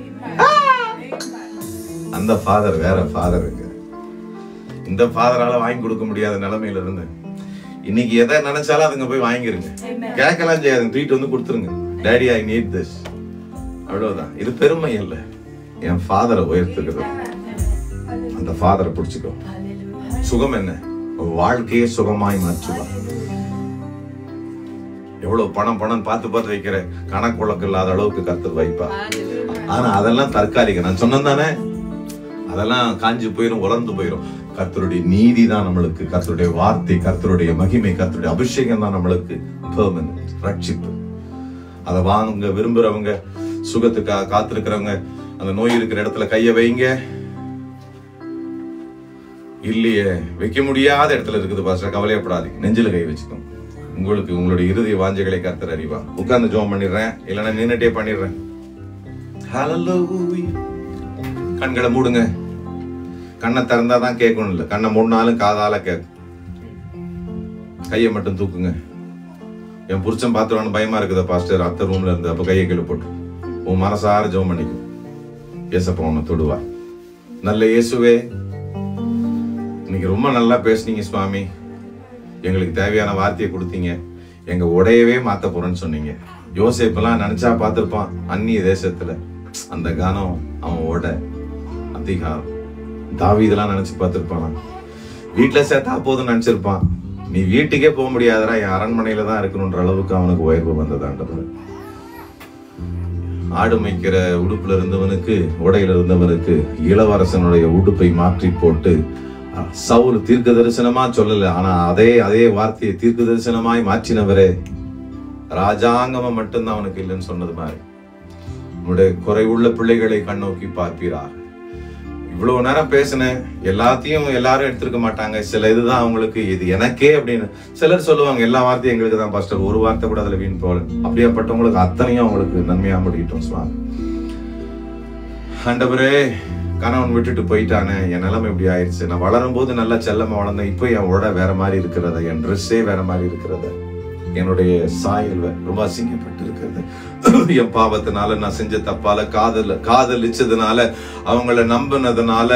அந்த ஃபாதர் வேற ஃபாதருங்க இந்த ஃபாதரால வாங்கி கொடுக்க முடியாத நிலைமையில இருந்து இன்னைக்கு எதை நினைச்சாலும் அதுங்க போய் வாங்கிருங்க கேட்கலாம் செய்யாதுங்க தூக்கிட்டு வந்து கொடுத்துருங்க டேடி ஐ நீட் திஸ் அவ்வளவுதான் இது பெருமை இல்ல என் ஃபாதரை உயர்த்துக்கிறது அந்த ஃபாதரை பிடிச்சுக்கோ சுகம் என்ன உன் வாழ்க்கையே சுகமாய் மாற்றுவார் எவ்வளவு பணம் பணம் பார்த்து பார்த்து வைக்கிற கணக்கு இல்லாத அளவுக்கு கர்த்தர் வைப்பா ஆனா அதெல்லாம் தற்காலிகம் நான் சொன்னேன் தானே அதெல்லாம் காஞ்சு போயிடும் உலர்ந்து போயிடும் கர்த்தருடைய நீதி தான் நம்மளுக்கு கர்த்தருடைய வார்த்தை கர்த்தருடைய மகிமை கர்த்தருடைய அபிஷேகம் தான் நம்மளுக்கு பெர்மனன்ட் ரட்சிப்பு அதை வாங்க விரும்புறவங்க சுகத்துக்காக காத்திருக்கிறவங்க அந்த நோய் இருக்கிற இடத்துல கைய வைங்க இல்லையே வைக்க முடியாத இடத்துல இருக்குது பாஸ்டர் கவலையப்படாதீங்க நெஞ்சில கை வச்சுக்கோங்க உங்களுக்கு உங்களுடைய இறுதி வாஞ்சைகளை கர்த்தர் அறிவா உட்கார்ந்து ஜோம் பண்ணிடுறேன் இல்லைன்னா நின்னுட்டே பண்ணிடுறேன் Hallelujah. கண்களை மூடுங்க கண்ணை திறந்தா தான் கேட்கணும் இல்ல கண்ணை மூடினாலும் காதால கேட்கும் கையை மட்டும் தூக்குங்க என் புருஷன் பாத்துருவான்னு பயமா இருக்குதா பாஸ்டர் அத்த ரூம்ல இருந்து அப்ப கையை கீழே போட்டு உன் மனசார ஜெபம் பண்ணிக்கும் ஏசப்பா உன்னை தொடுவா நல்ல இயேசுவே இன்னைக்கு ரொம்ப நல்லா பேசுனீங்க சுவாமி எங்களுக்கு தேவையான வார்த்தையை கொடுத்தீங்க எங்க உடையவே மாத்த போறேன்னு சொன்னீங்க யோசேப்பெல்லாம் நினைச்சா பார்த்திருப்பான் அந்நிய தேசத்துல அந்த கானம் அவன் உடை அதிகாரம் தாவீதெல்லாம் நினைச்சு பார்த்திருப்பான் வீட்டுல சேர்த்தா போதும் நினைச்சிருப்பான் நீ வீட்டுக்கே போக முடியாதடா என் அரண்மனையில தான் இருக்கணுன்ற அளவுக்கு அவனுக்கு உயர்வு வந்ததாண்டவர் ஆடு மேய்க்கிற உடுப்புல இருந்தவனுக்கு உடையில இருந்தவனுக்கு இளவரசனுடைய உடுப்பை மாற்றி போட்டு அஹ், சவுல் தீர்க்க தரிசனமா சொல்லல ஆனா அதே அதே வார்த்தையை தீர்க்க தரிசனமாய் மாற்றினவரே ராஜாங்கமா மட்டும்தான் அவனுக்கு இல்லைன்னு சொன்னது மாதிரி உன்னுடைய குறைவுள்ள பிள்ளைகளை கண்ணோக்கி பார்ப்பீராக இவ்வளவு நேரம் பேசினேன் எல்லாத்தையும் எல்லாரும் எடுத்திருக்க மாட்டாங்க சில இதுதான் அவங்களுக்கு இது எனக்கே அப்படின்னு சிலர் சொல்லுவாங்க எல்லா வார்த்தையும் எங்களுக்கு தான் பாஸ்டர் ஒரு வார்த்தை கூட அதுல வீண் போல அப்படியாப்பட்டவங்களுக்கு அத்தனையும் அவங்களுக்கு நன்மையா முடியட்டும் சுவாமி ஆண்டவரே கணவன் விட்டுட்டு போயிட்டானே என் நிலைமை இப்படி ஆயிடுச்சு நான் வளரும் போது நல்லா செல்லமா வளர்ந்தேன் இப்போ என் உட வேற மாதிரி இருக்கிறது என் ட்ரெஸ்ஸே வேற மாதிரி இருக்கிறது என்னுடைய சாயல் வே- ரொம்ப அசிங்கப்பட்டு இருக்கிறது என் பாவத்தினால நான் செஞ்ச தப்பால காதல் காதலிச்சதுனால அவங்கள நம்பினதுனால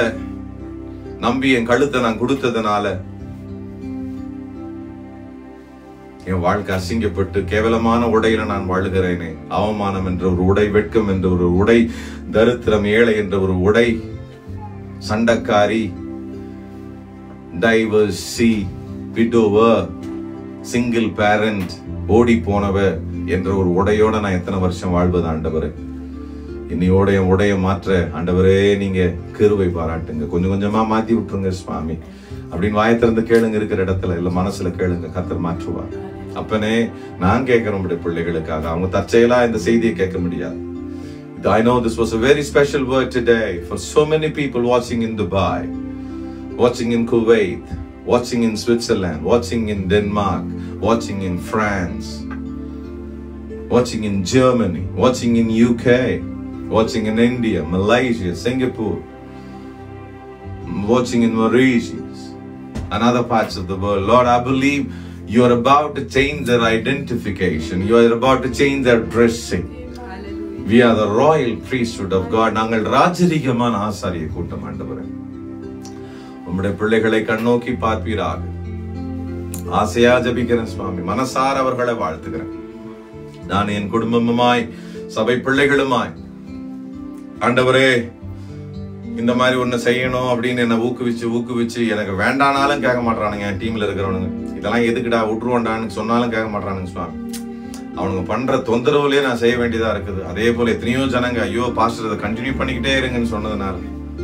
நம்பி என் கழுத்தை நான் கொடுத்ததுனால என் வாழ்க்கை அசிங்கப்பட்டு கேவலமான உடையில நான் வாழுகிறேனே அவமானம் என்ற ஒரு உடை வெட்கம் என்ற ஒரு உடை தரித்திரம் ஏழை என்ற ஒரு உடை சண்டக்காரி டைவர்சி விடோவர் சிங்கிள் பேரண்ட் ஓடி போனவ என்ற ஒரு உடையோட நான் எத்தனை வருஷம் வாழ்வது ஆண்டவரே இன்னையோட என் உடைய மாற்ற ஆண்டவரே நீங்க கிருபை பாராட்டுங்க கொஞ்சம் கொஞ்சமா மாத்தி விட்டுருங்க சுவாமி அப்படின்னு வாயை திறந்து கேளுங்க இருக்கிற இடத்துல இல்ல மனசுல கேளுங்க கத்தர் மாற்றுவார் அப்பனே நான் கேட்கிறேன் உங்களுடைய பிள்ளைகளுக்காக அவங்க தற்செயலா இந்த செய்தியை கேட்க முடியாது I know this was a very special word today for so many people watching in Dubai, watching in Kuwait, watching in Switzerland, watching in Denmark, watching in France, watching in Germany, watching in UK, watching in India, Malaysia, Singapore, watching in Mauritius and other parts of the world. Lord, I believe you are about to change their identification. You are about to change their dressing. We are the royal priesthood of God. நாங்கள் ராஜரிகமான ஆசாரிய கூட்டம் ஆண்டவரே உம்முடைய பிள்ளைகளை கண்ணோக்கி பார்ப்பீராக ஆசையா ஜபிக்கிறேன் சுவாமி மனசார அவர்களை வாழ்த்துகிறேன் நான் என் குடும்பமுமாய் சபை பிள்ளைகளுமாய் ஆண்டவரே இந்த மாதிரி ஒண்ணு செய்யணும் அப்படின்னு என்ன ஊக்குவிச்சு ஊக்குவிச்சு எனக்கு வேண்டானாலும் கேட்க மாட்டானுங்க என் டீம்ல இருக்கிறவனுங்க இதெல்லாம் எதுக்குடா விட்டுருவோண்டான்னு சொன்னாலும் கேட்க மாட்டானுங்க சுவாமி அவனுங்க பண்ற தொந்தரவுலயே நான் செய்ய வேண்டியதா இருக்குது அதே போல எத்தனையோ ஜனங்க ஐயோ பாஸ்டர் அதை கண்டினியூ பண்ணிக்கிட்டே இருங்கன்னு சொன்னதுனால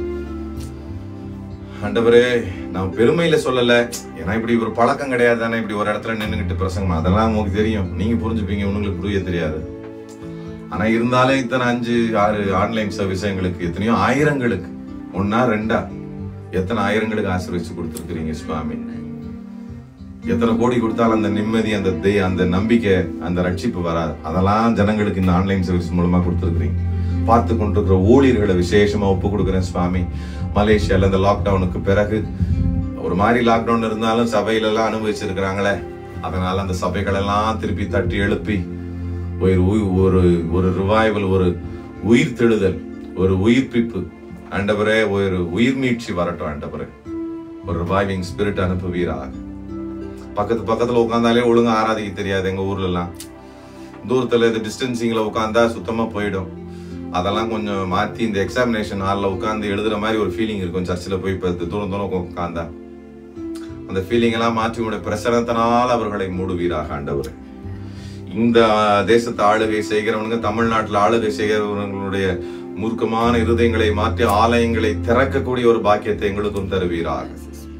ஆண்டவரே நான் பெருமையில சொல்லல ஏன்னா இப்படி ஒரு பழக்கம் கிடையாது தானே இப்படி ஒரு இடத்துல நின்னுகிட்டு பிரசங்கம் அதெல்லாம் உங்களுக்கு தெரியும் நீங்க புரிஞ்சுப்பீங்க உங்களுக்கு புரிய தெரியாது ஆனா இருந்தாலும் இத்தனை அஞ்சு ஆறு ஆன்லைன் சர்வீஸ் எங்களுக்கு எத்தனையோ ஆயிரங்களுக்கு ஒன்னா ரெண்டா எத்தனை ஆயிரங்களுக்கு ஆசீர்வதிச்சு கொடுத்துருக்கிறீங்க சுவாமி எத்தனை கோடி கொடுத்தாலும் அந்த நிம்மதி அந்த தெய் அந்த நம்பிக்கை அந்த ரட்சிப்பு வராது அதெல்லாம் ஜனங்களுக்கு இந்த ஆன்லைன் சர்வீஸ் மூலமா கொடுத்துருக்கீங்க பார்த்து கொண்டிருக்கிற ஊழியர்களை விசேஷமா ஒப்பு கொடுக்குறேன் சுவாமி மலேசியால இந்த லாக்டவுனுக்கு பிறகு ஒரு மாதிரி லாக்டவுன் இருந்தாலும் சபையில எல்லாம் அனுபவிச்சிருக்கிறாங்களே அதனால அந்த சபைகள் எல்லாம் திருப்பி தட்டி எழுப்பி ஒரு உய்- ஒரு ஒரு ரிவைவல் ஒரு உயிர் தெழுதல் ஒரு உயிர்ப்பிப்பு ஆண்டவரே ஒரு உயிர் மீட்சி வரட்டும் ஆண்டவரே ஒரு ரிவைவிங் ஸ்பிரிட் அனுப்புவீராக பக்கத்து பக்கத்துல உட்காந்தாலே ஒழுங்கா ஆராதிக்க தெரியாது எங்க ஊர்ல எல்லாம் தூரத்துல இந்த டிஸ்டன்சிங்ல உட்காந்தா சுத்தமா போயிடும் அதெல்லாம் கொஞ்சம் மாத்தி இந்த எக்ஸாமினேஷன் ஹால்ல உட்காந்து எழுதுற மாதிரி ஒரு ஃபீலிங் இருக்கும் சர்ச்சில் போய் இப்ப தூரம் தூரம் உட்காந்தா அந்த ஃபீலிங் எல்லாம் மாற்றி உடைய பிரசனத்தினால் அவர்களை மூடுவீராக ஆண்டவர் இந்த தேசத்தை ஆளுகை செய்கிறவனுங்க தமிழ்நாட்டில் ஆளுகை செய்கிறவர்களுடைய மூர்க்கமான இருதயங்களை மாற்றி ஆலயங்களை திறக்கக்கூடிய ஒரு பாக்கியத்தை எங்களுக்கும் தருவீராக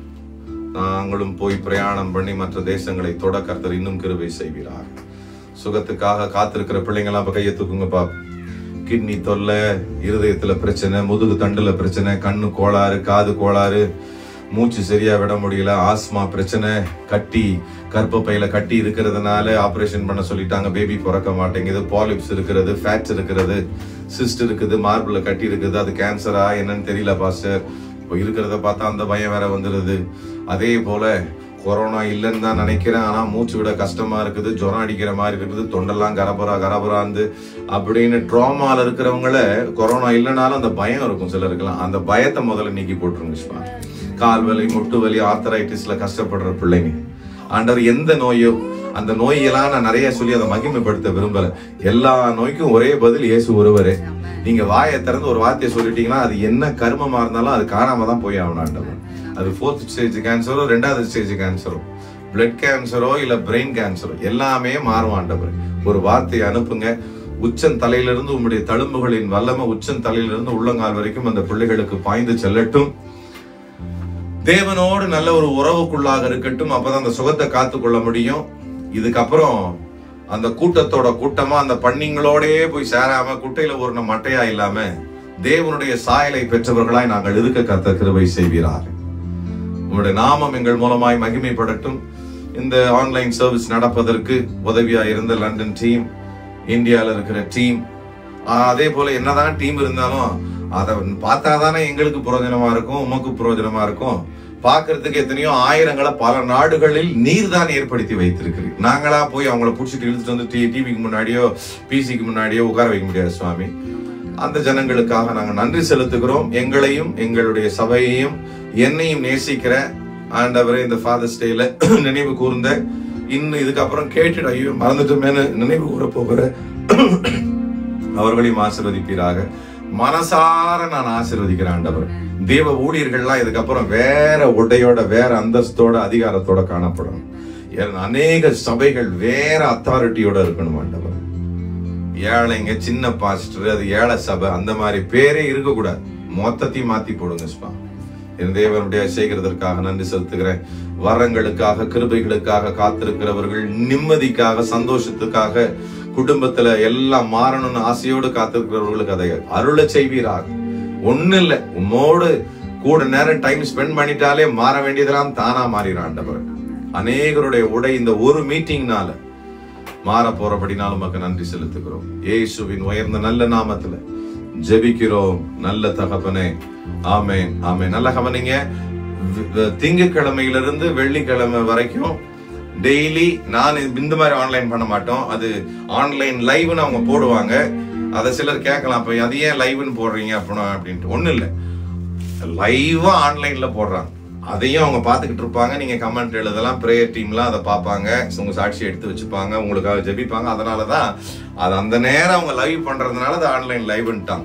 நாங்களும் போய் பிரயாணம் பண்ணி மற்ற தேசங்களை தொட கர்த்தர் இன்னும் கிருபை செய்வீராக சுகத்துக்காக காத்திருக்கிற பிள்ளைங்களாம் இப்ப கையை தூக்குங்கப்பா கிட்னி தொல்லை இருதயத்துல பிரச்சனை முதுகு தண்டுல பிரச்சனை கண்ணு கோளாறு காது கோளாறு மூச்சு சரியா விட முடியல ஆஸ்மா பிரச்சனை கட்டி கர்ப்பப்பையில கட்டி இருக்கிறதுனால ஆபரேஷன் பண்ண சொல்லிட்டாங்க பேபி பிறக்க மாட்டேங்குது பாலிப்ஸ் இருக்கிறது ஃபேட்ஸ் இருக்கிறது சிஸ்ட் இருக்குது மார்பிள் கட்டி இருக்குது அது கேன்சரா என்னன்னு தெரியல பாஸ்டர் இப்போ இருக்கிறத பார்த்தா அந்த பயம் வேற வந்துருது அதே போல கொரோனா இல்லைன்னு தான் நினைக்கிறேன் ஆனா மூச்சு விட கஷ்டமா இருக்குது ஜுரம் அடிக்கிற மாதிரி இருக்குது தொண்டெல்லாம் கரபரா கரபராந்து அப்படின்னு ட்ராமால இருக்கிறவங்கள கொரோனா இல்லைனாலும் அந்த பயம் இருக்கும் சிலருக்குலாம் அந்த பயத்தை முதல்ல நீக்கி போட்டுருங்க சிவா கால் வலி முட்டு வலி ஆர்த்தரைட்டிஸ்ல கஷ்டப்படுற பிள்ளைங்க ஆண்டவர் எந்த நோயோ அந்த நோயெல்லாம் நான் நிறைய சொல்லி அதை மகிமைப்படுத்த விரும்பல எல்லா நோய்க்கும் ஒரே பதில் இயேசு ஒருவரே நீங்க வாயை திறந்து ஒரு வார்த்தையை சொல்லிட்டீங்கன்னா அது என்ன கர்மமா இருந்தாலும் அது காணாம தான் போய் ஆகணும் ஆண்டவர் அது ஃபோர்த் ஸ்டேஜ் கேன்சரோ ரெண்டாவது ஸ்டேஜ் கேன்சரோ பிளட் கேன்சரோ இல்ல பிரெயின் கேன்சரோ எல்லாமே மாறும் ஆண்டவர் ஒரு வார்த்தையை அனுப்புங்க உச்சன் தலையிலிருந்து உம்முடைய தழும்புகளின் வல்லமை உச்சன் தலையிலிருந்து உள்ளங்கால் வரைக்கும் அந்த பிள்ளைகளுக்கு பாய்ந்து செல்லட்டும் தேவனோடு நல்ல ஒரு உறவுக்குள்ளாக இருக்கட்டும் அப்பதான் அந்த சுகத்தை காத்து கொள்ள முடியும் இதுக்கப்புறம் அந்த கூட்டத்தோட கூட்டமா அந்த பண்ணிங்களோடயே போய் சேராம குட்டையில ஒரு மட்டையா இல்லாம தேவனுடைய சாயலை பெற்றவர்களாய் நாங்கள் இருக்க கத்த கிருபை செய்வீராக உங்களுடைய நாமம் எங்கள் மூலமாய் மகிமைப்படட்டும் இந்த ஆன்லைன் சர்வீஸ் நடப்பதற்கு உதவியா இருந்த லண்டன் டீம் இந்தியால இருக்கிற டீம் அதே போல என்னதான் டீம் இருந்தாலும் அதை பார்த்தாதானே எங்களுக்கு பிரயோஜனமா இருக்கும் உமக்கு பிரயோஜனமா இருக்கும் பார்க்கிறதுக்கு எத்தனையோ ஆயிரங்களை பல நாடுகளில் நீர் தான் ஏற்படுத்தி வைத்திருக்கிறீர் நாங்களா போய் அவங்கள புடிச்சிட்டு இழுத்துட்டு வந்து டி டிவிக்கு முன்னாடியோ பிசிக்கு முன்னாடியோ உட்கார வைக்க முடியாது சுவாமி அந்த ஜனங்களுக்காக நாங்க நன்றி செலுத்துகிறோம் எங்களையும் எங்களுடைய சபையையும் என்னையும் நேசிக்கிற ஆண்டவரே இந்த ஃபாதர்ஸ் டேல நினைவு கூர்ந்த இன்னும் இதுக்கப்புறம் கேட்டுட்டு ஐயோ மறந்துட்டோமேனு நினைவு கூற போகிற அவர்களையும் ஆசீர்வதிப்பீராக மனசார நான் ஆசீர்வதிக்கிறேன் ஆண்டவர் தேவ ஊழியர்கள்லாம் இதுக்கப்புறம் வேற உடையோட வேற அந்தஸ்தோட அதிகாரத்தோட காணப்படும் ஏன்னா அநேக சபைகள் வேற அத்தாரிட்டியோட இருக்கணும் ஆண்டவர் ஏழைங்க சின்ன பாஸ்டர் அது ஏழை சபை அந்த மாதிரி பேரே இருக்கக்கூடாது மொத்தத்தையும் மாத்தி போடுங்க ஸ்பா என் தேவனுடைய செய்கிறதற்காக நன்றி செலுத்துகிறேன் வரங்களுக்காக கிருபைகளுக்காக காத்திருக்கிறவர்கள் நிம்மதிக்காக சந்தோஷத்துக்காக குடும்பத்துல எல்லாம் மாறணும்னு ஆசையோடு காத்திருக்கிறவர்களுக்கு அதை அருள செய்வீராக ஒண்ணு இல்ல உம்மோடு கூட நேரம் டைம் ஸ்பெண்ட் பண்ணிட்டாலே மாற வேண்டியதெல்லாம் தானா மாறிடுறான் ஆண்டவர் அநேகருடைய உடை இந்த ஒரு மீட்டிங்னால மாற போறபடினாலும் உமக்கு நன்றி செலுத்துகிறோம் இயேசுவின் உயர்ந்த நல்ல நாமத்துல ஜெபிக்கிறோம் நல்ல தகப்பனே ஆமென் ஆமென் நல்ல கவனிங்க வி- வி- திங்கட்கிழமையிலிருந்து வெள்ளிக்கிழமை வரைக்கும் டெய்லி நான் இந்த மாதிரி ஆன்லைன் பண்ண மாட்டோம் அது ஆன்லைன் லைவ்னு அவங்க போடுவாங்க அதை சிலர் கேட்கலாம் அப்ப அது ஏன் லைவ்னு போடுறீங்க அப்படின்னா அப்படின்ட்டு ஒண்ணும் இல்லை லைவா ஆன்லைன்ல போடுறாங்க அதையும் அவங்க பார்த்துக்கிட்டு இருப்பாங்க நீங்க கமெண்ட் எழுதலாம் ப்ரேயர் டீம்லாம் அதை பார்ப்பாங்க உங்க சாட்சி எடுத்து வச்சுப்பாங்க உங்களுக்காக ஜெபிப்பாங்க அதனாலதான் அது அந்த நேரம் அவங்க லைவ் பண்றதுனால அது ஆன்லைன் லைவ்ன்ட்டாங்க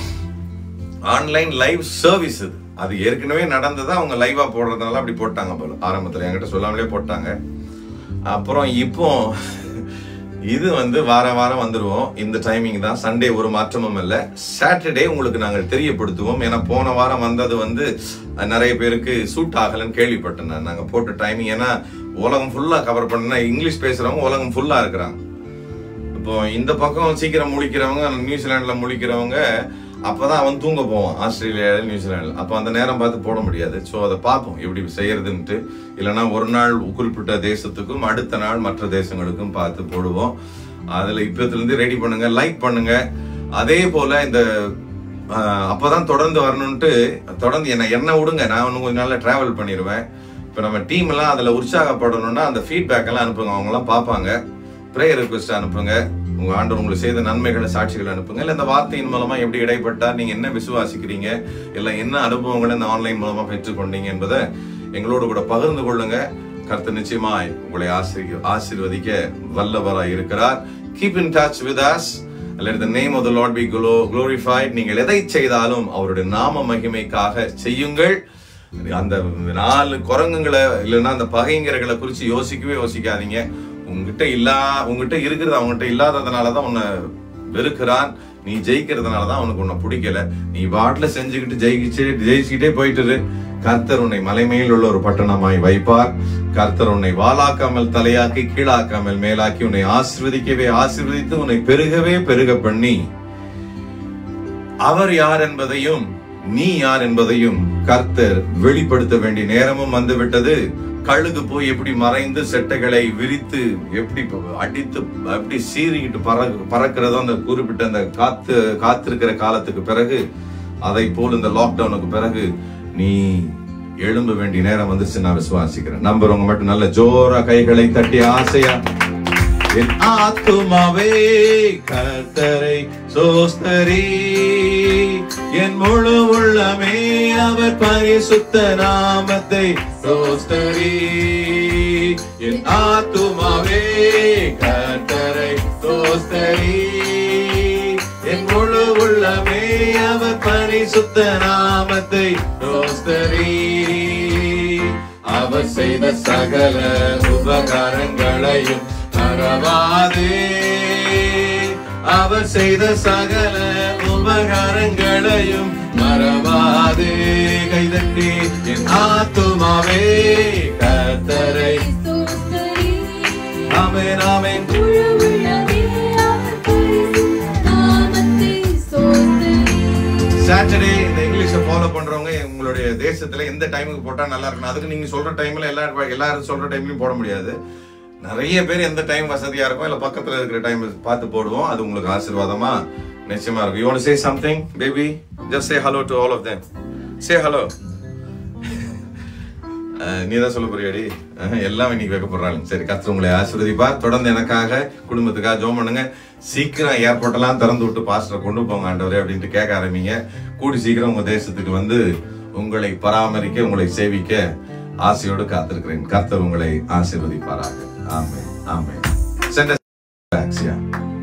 ஆன்லைன் லைவ் சர்வீஸ் இது அது ஏற்கனவே நடந்ததா அவங்க லைவா போடுறதுனால அப்படி போட்டாங்க போல ஆரம்பத்துல என்கிட்ட சொல்லாமலே போட்டாங்க அப்புறம் இப்போ இது வந்து வார வாரம் வந்துருவோம் இந்த டைமிங் தான் சண்டே ஒரு மாற்றமும் இல்லை சாட்டர்டே உங்களுக்கு நாங்கள் தெரியப்படுத்துவோம் ஏன்னா போன வாரம் வந்தது வந்து அஹ், நிறைய பேருக்கு சூட் ஆகலைன்னு கேள்விப்பட்டேன் நான் நாங்கள் போட்ட டைமிங் ஏன்னா உலகம் ஃபுல்லா கவர் பண்ணா இங்கிலீஷ் பேசுறவங்க உலகம் ஃபுல்லா இருக்கிறாங்க இப்போ இந்த பக்கம் சீக்கிரம் முழிக்கிறவங்க நியூசிலாந்துல முழிக்கிறவங்க அப்பதான் அவன் தூங்க போவான் ஆஸ்திரேலியால நியூசிலாந்துல அப்ப அந்த நேரம் பார்த்து போட முடியாது சோ அதை பார்ப்போம் எப்படி செய்யறதுன்ட்டு இல்லைன்னா ஒரு நாள் குறிப்பிட்ட தேசத்துக்கும் அடுத்த நாள் மற்ற தேசங்களுக்கும் பார்த்து போடுவோம் அதுல இப்பத்துல இருந்து ரெடி பண்ணுங்க லைக் பண்ணுங்க அதே போல இந்த ஆஹ், அப்பதான் தொடர்ந்து வரணும்ட்டு தொடர்ந்து என்ன என்ன விடுங்க நான் இன்னும் கொஞ்ச நாள்ல டிராவல் பண்ணிடுவேன் இப்ப நம்ம டீம் எல்லாம் அதுல உற்சாகப்படணும்னா அந்த ஃபீட்பேக் எல்லாம் அனுப்புங்க அவங்க எல்லாம் பார்ப்பாங்க ப்ரேயர் ரிக்வெஸ்ட் அனுப்புங்க உங்க ஆண்டவர் உங்களுக்கு செய்த நன்மைகளை சாட்சிகள் அனுப்புங்க இல்ல இந்த வார்த்தையின் மூலமா எப்படி இடைப்பட்டா நீங்க என்ன விசுவாசிக்கிறீங்க இல்ல என்ன அனுபவங்களை இந்த ஆன்லைன் மூலமா பெற்றுக்கொண்டீங்க என்பதை எங்களோடு கூட பகிர்ந்து கொள்ளுங்க கர்த்தர் நிச்சயமாய் உங்களை ஆசிரிய ஆசீர்வதிக்க வல்லவராய் இருக்கிறார் keep in touch with us let the name of the lord be glo- glorified நீங்கள் எதை செய்தாலும் அவருடைய நாம மகிமைக்காக செய்யுங்கள் அந்த நாலு குரங்குங்களை இல்லைன்னா அந்த பகைங்கர்களை குறிச்சு யோசிக்கவே யோசிக்காதீங்க உங்ககிட்ட இல்லா உங்ககிட்ட இருக்கிறது அவங்ககிட்ட இல்லாததுனாலதான் உன்னை வெறுக்கிறான் நீ ஜெயிக்கிறதுனால தான் அவனுக்கு உன்னை பிடிக்கல நீ பாட்டுல செஞ்சுக்கிட்டு ஜெயிச்சு ஜெயிச்சுக்கிட்டே போயிட்டு இரு. கர்த்தர் உன்னை மலைமையில் உள்ள ஒரு பட்டணமாய் வைப்பார் கர்த்தர் உன்னை வாலாக்காமல் தலையாக்கி கீழாக்காமல் மேலாக்கி உன்னை ஆசீர்வதிக்கவே ஆசீர்வதித்து உன்னை பெருகவே பெருக பண்ணி அவர் யார் என்பதையும் நீ யார் என்பதையும் கர்த்தர் வெளிப்படுத்த வேண்டிய நேரமும் வந்துவிட்டது கழுகு போய் எப்படி மறைந்து செட்டைகளை விரித்து எப்படி ப- அடித்து அப்படி சீறிக்கிட்டு பறக்கு பறக்கிறதோ அந்த குறிப்பிட்ட அந்த காத்து காத்திருக்கிற காலத்துக்கு பிறகு அதை போல் இந்த லாக்டவுனுக்கு பிறகு நீ எழும்ப வேண்டிய நேரம் வந்துச்சு நான் விசுவாசிக்கிறேன் நம்புறவங்க மட்டும் நல்ல ஜோரா கைகளை தட்டி ஆசையா என் ஆத்துமாவே கர்த்தரை சோஸ்தரி என் முழு உள்ளமே அவர் பரிசுத்த நாமத்தை சோஸ்தரி என் ஆத்துமாவே கர்த்தரை சோஸ்தரி என் முழு உள்ளமே அவர் பரிசுத்த நாமத்தை சோஸ்தரி அவர் செய்த சகல உபகாரங்களையும் மறவாதே அவர் செய்த சகல உபகாரங்களையும் மறவாதே கைதட்டி என் ஆத்துமாவே கர்த்தரை ஸ்தோத்திரி. ஆமென் ஆமென் முழு உள்ளமே அவர் பரிசுத்த நாமத்தை ஸ்தோத்திரி. சாட்டர்டே இந்த இங்கிலீஷை ஃபாலோ பண்றவங்க உங்களுடைய தேசத்துல எந்த டைமுக்கு போட்டா நல்லா இருக்கணும் அதுக்கு நீங்க சொல்ற டைம்ல எல்லா எல்லாரும் சொல்ற டைம்லயும் போட முடியாது நிறைய பேர் எந்த டைம் வசதியா இருக்கும் இல்ல பக்கத்துல இருக்கிற டைம் பார்த்து போடுவோம் அது உங்களுக்கு ஆசீர்வாதமா நிச்சயமா இருக்கும் you want say something baby just say hello to all of them say hello நீ தான் சொல்ல போறியாடி அஹ், எல்லாம் இன்னைக்கு வைக்க போறாங்க சரி கர்த்தர் உங்களை ஆசீர்வதிப்பா தொடர்ந்து எனக்காக குடும்பத்துக்காக ஜோம் பண்ணுங்க சீக்கிரம் ஏர்போர்ட் எல்லாம் திறந்து விட்டு பாஸ்டரை கொண்டு போங்க ஆண்டவரே அப்படின்ட்டு கேட்க ஆரம்பிங்க கூடி சீக்கிரம் உங்க தேசத்துக்கு வந்து உங்களை பராமரிக்க உங்களை சேவிக்க ஆசையோடு காத்திருக்கிறேன் கர்த்தர் உங்களை ஆசீர்வதிப்பாராக Amen. Amen. Send us thanks, yeah.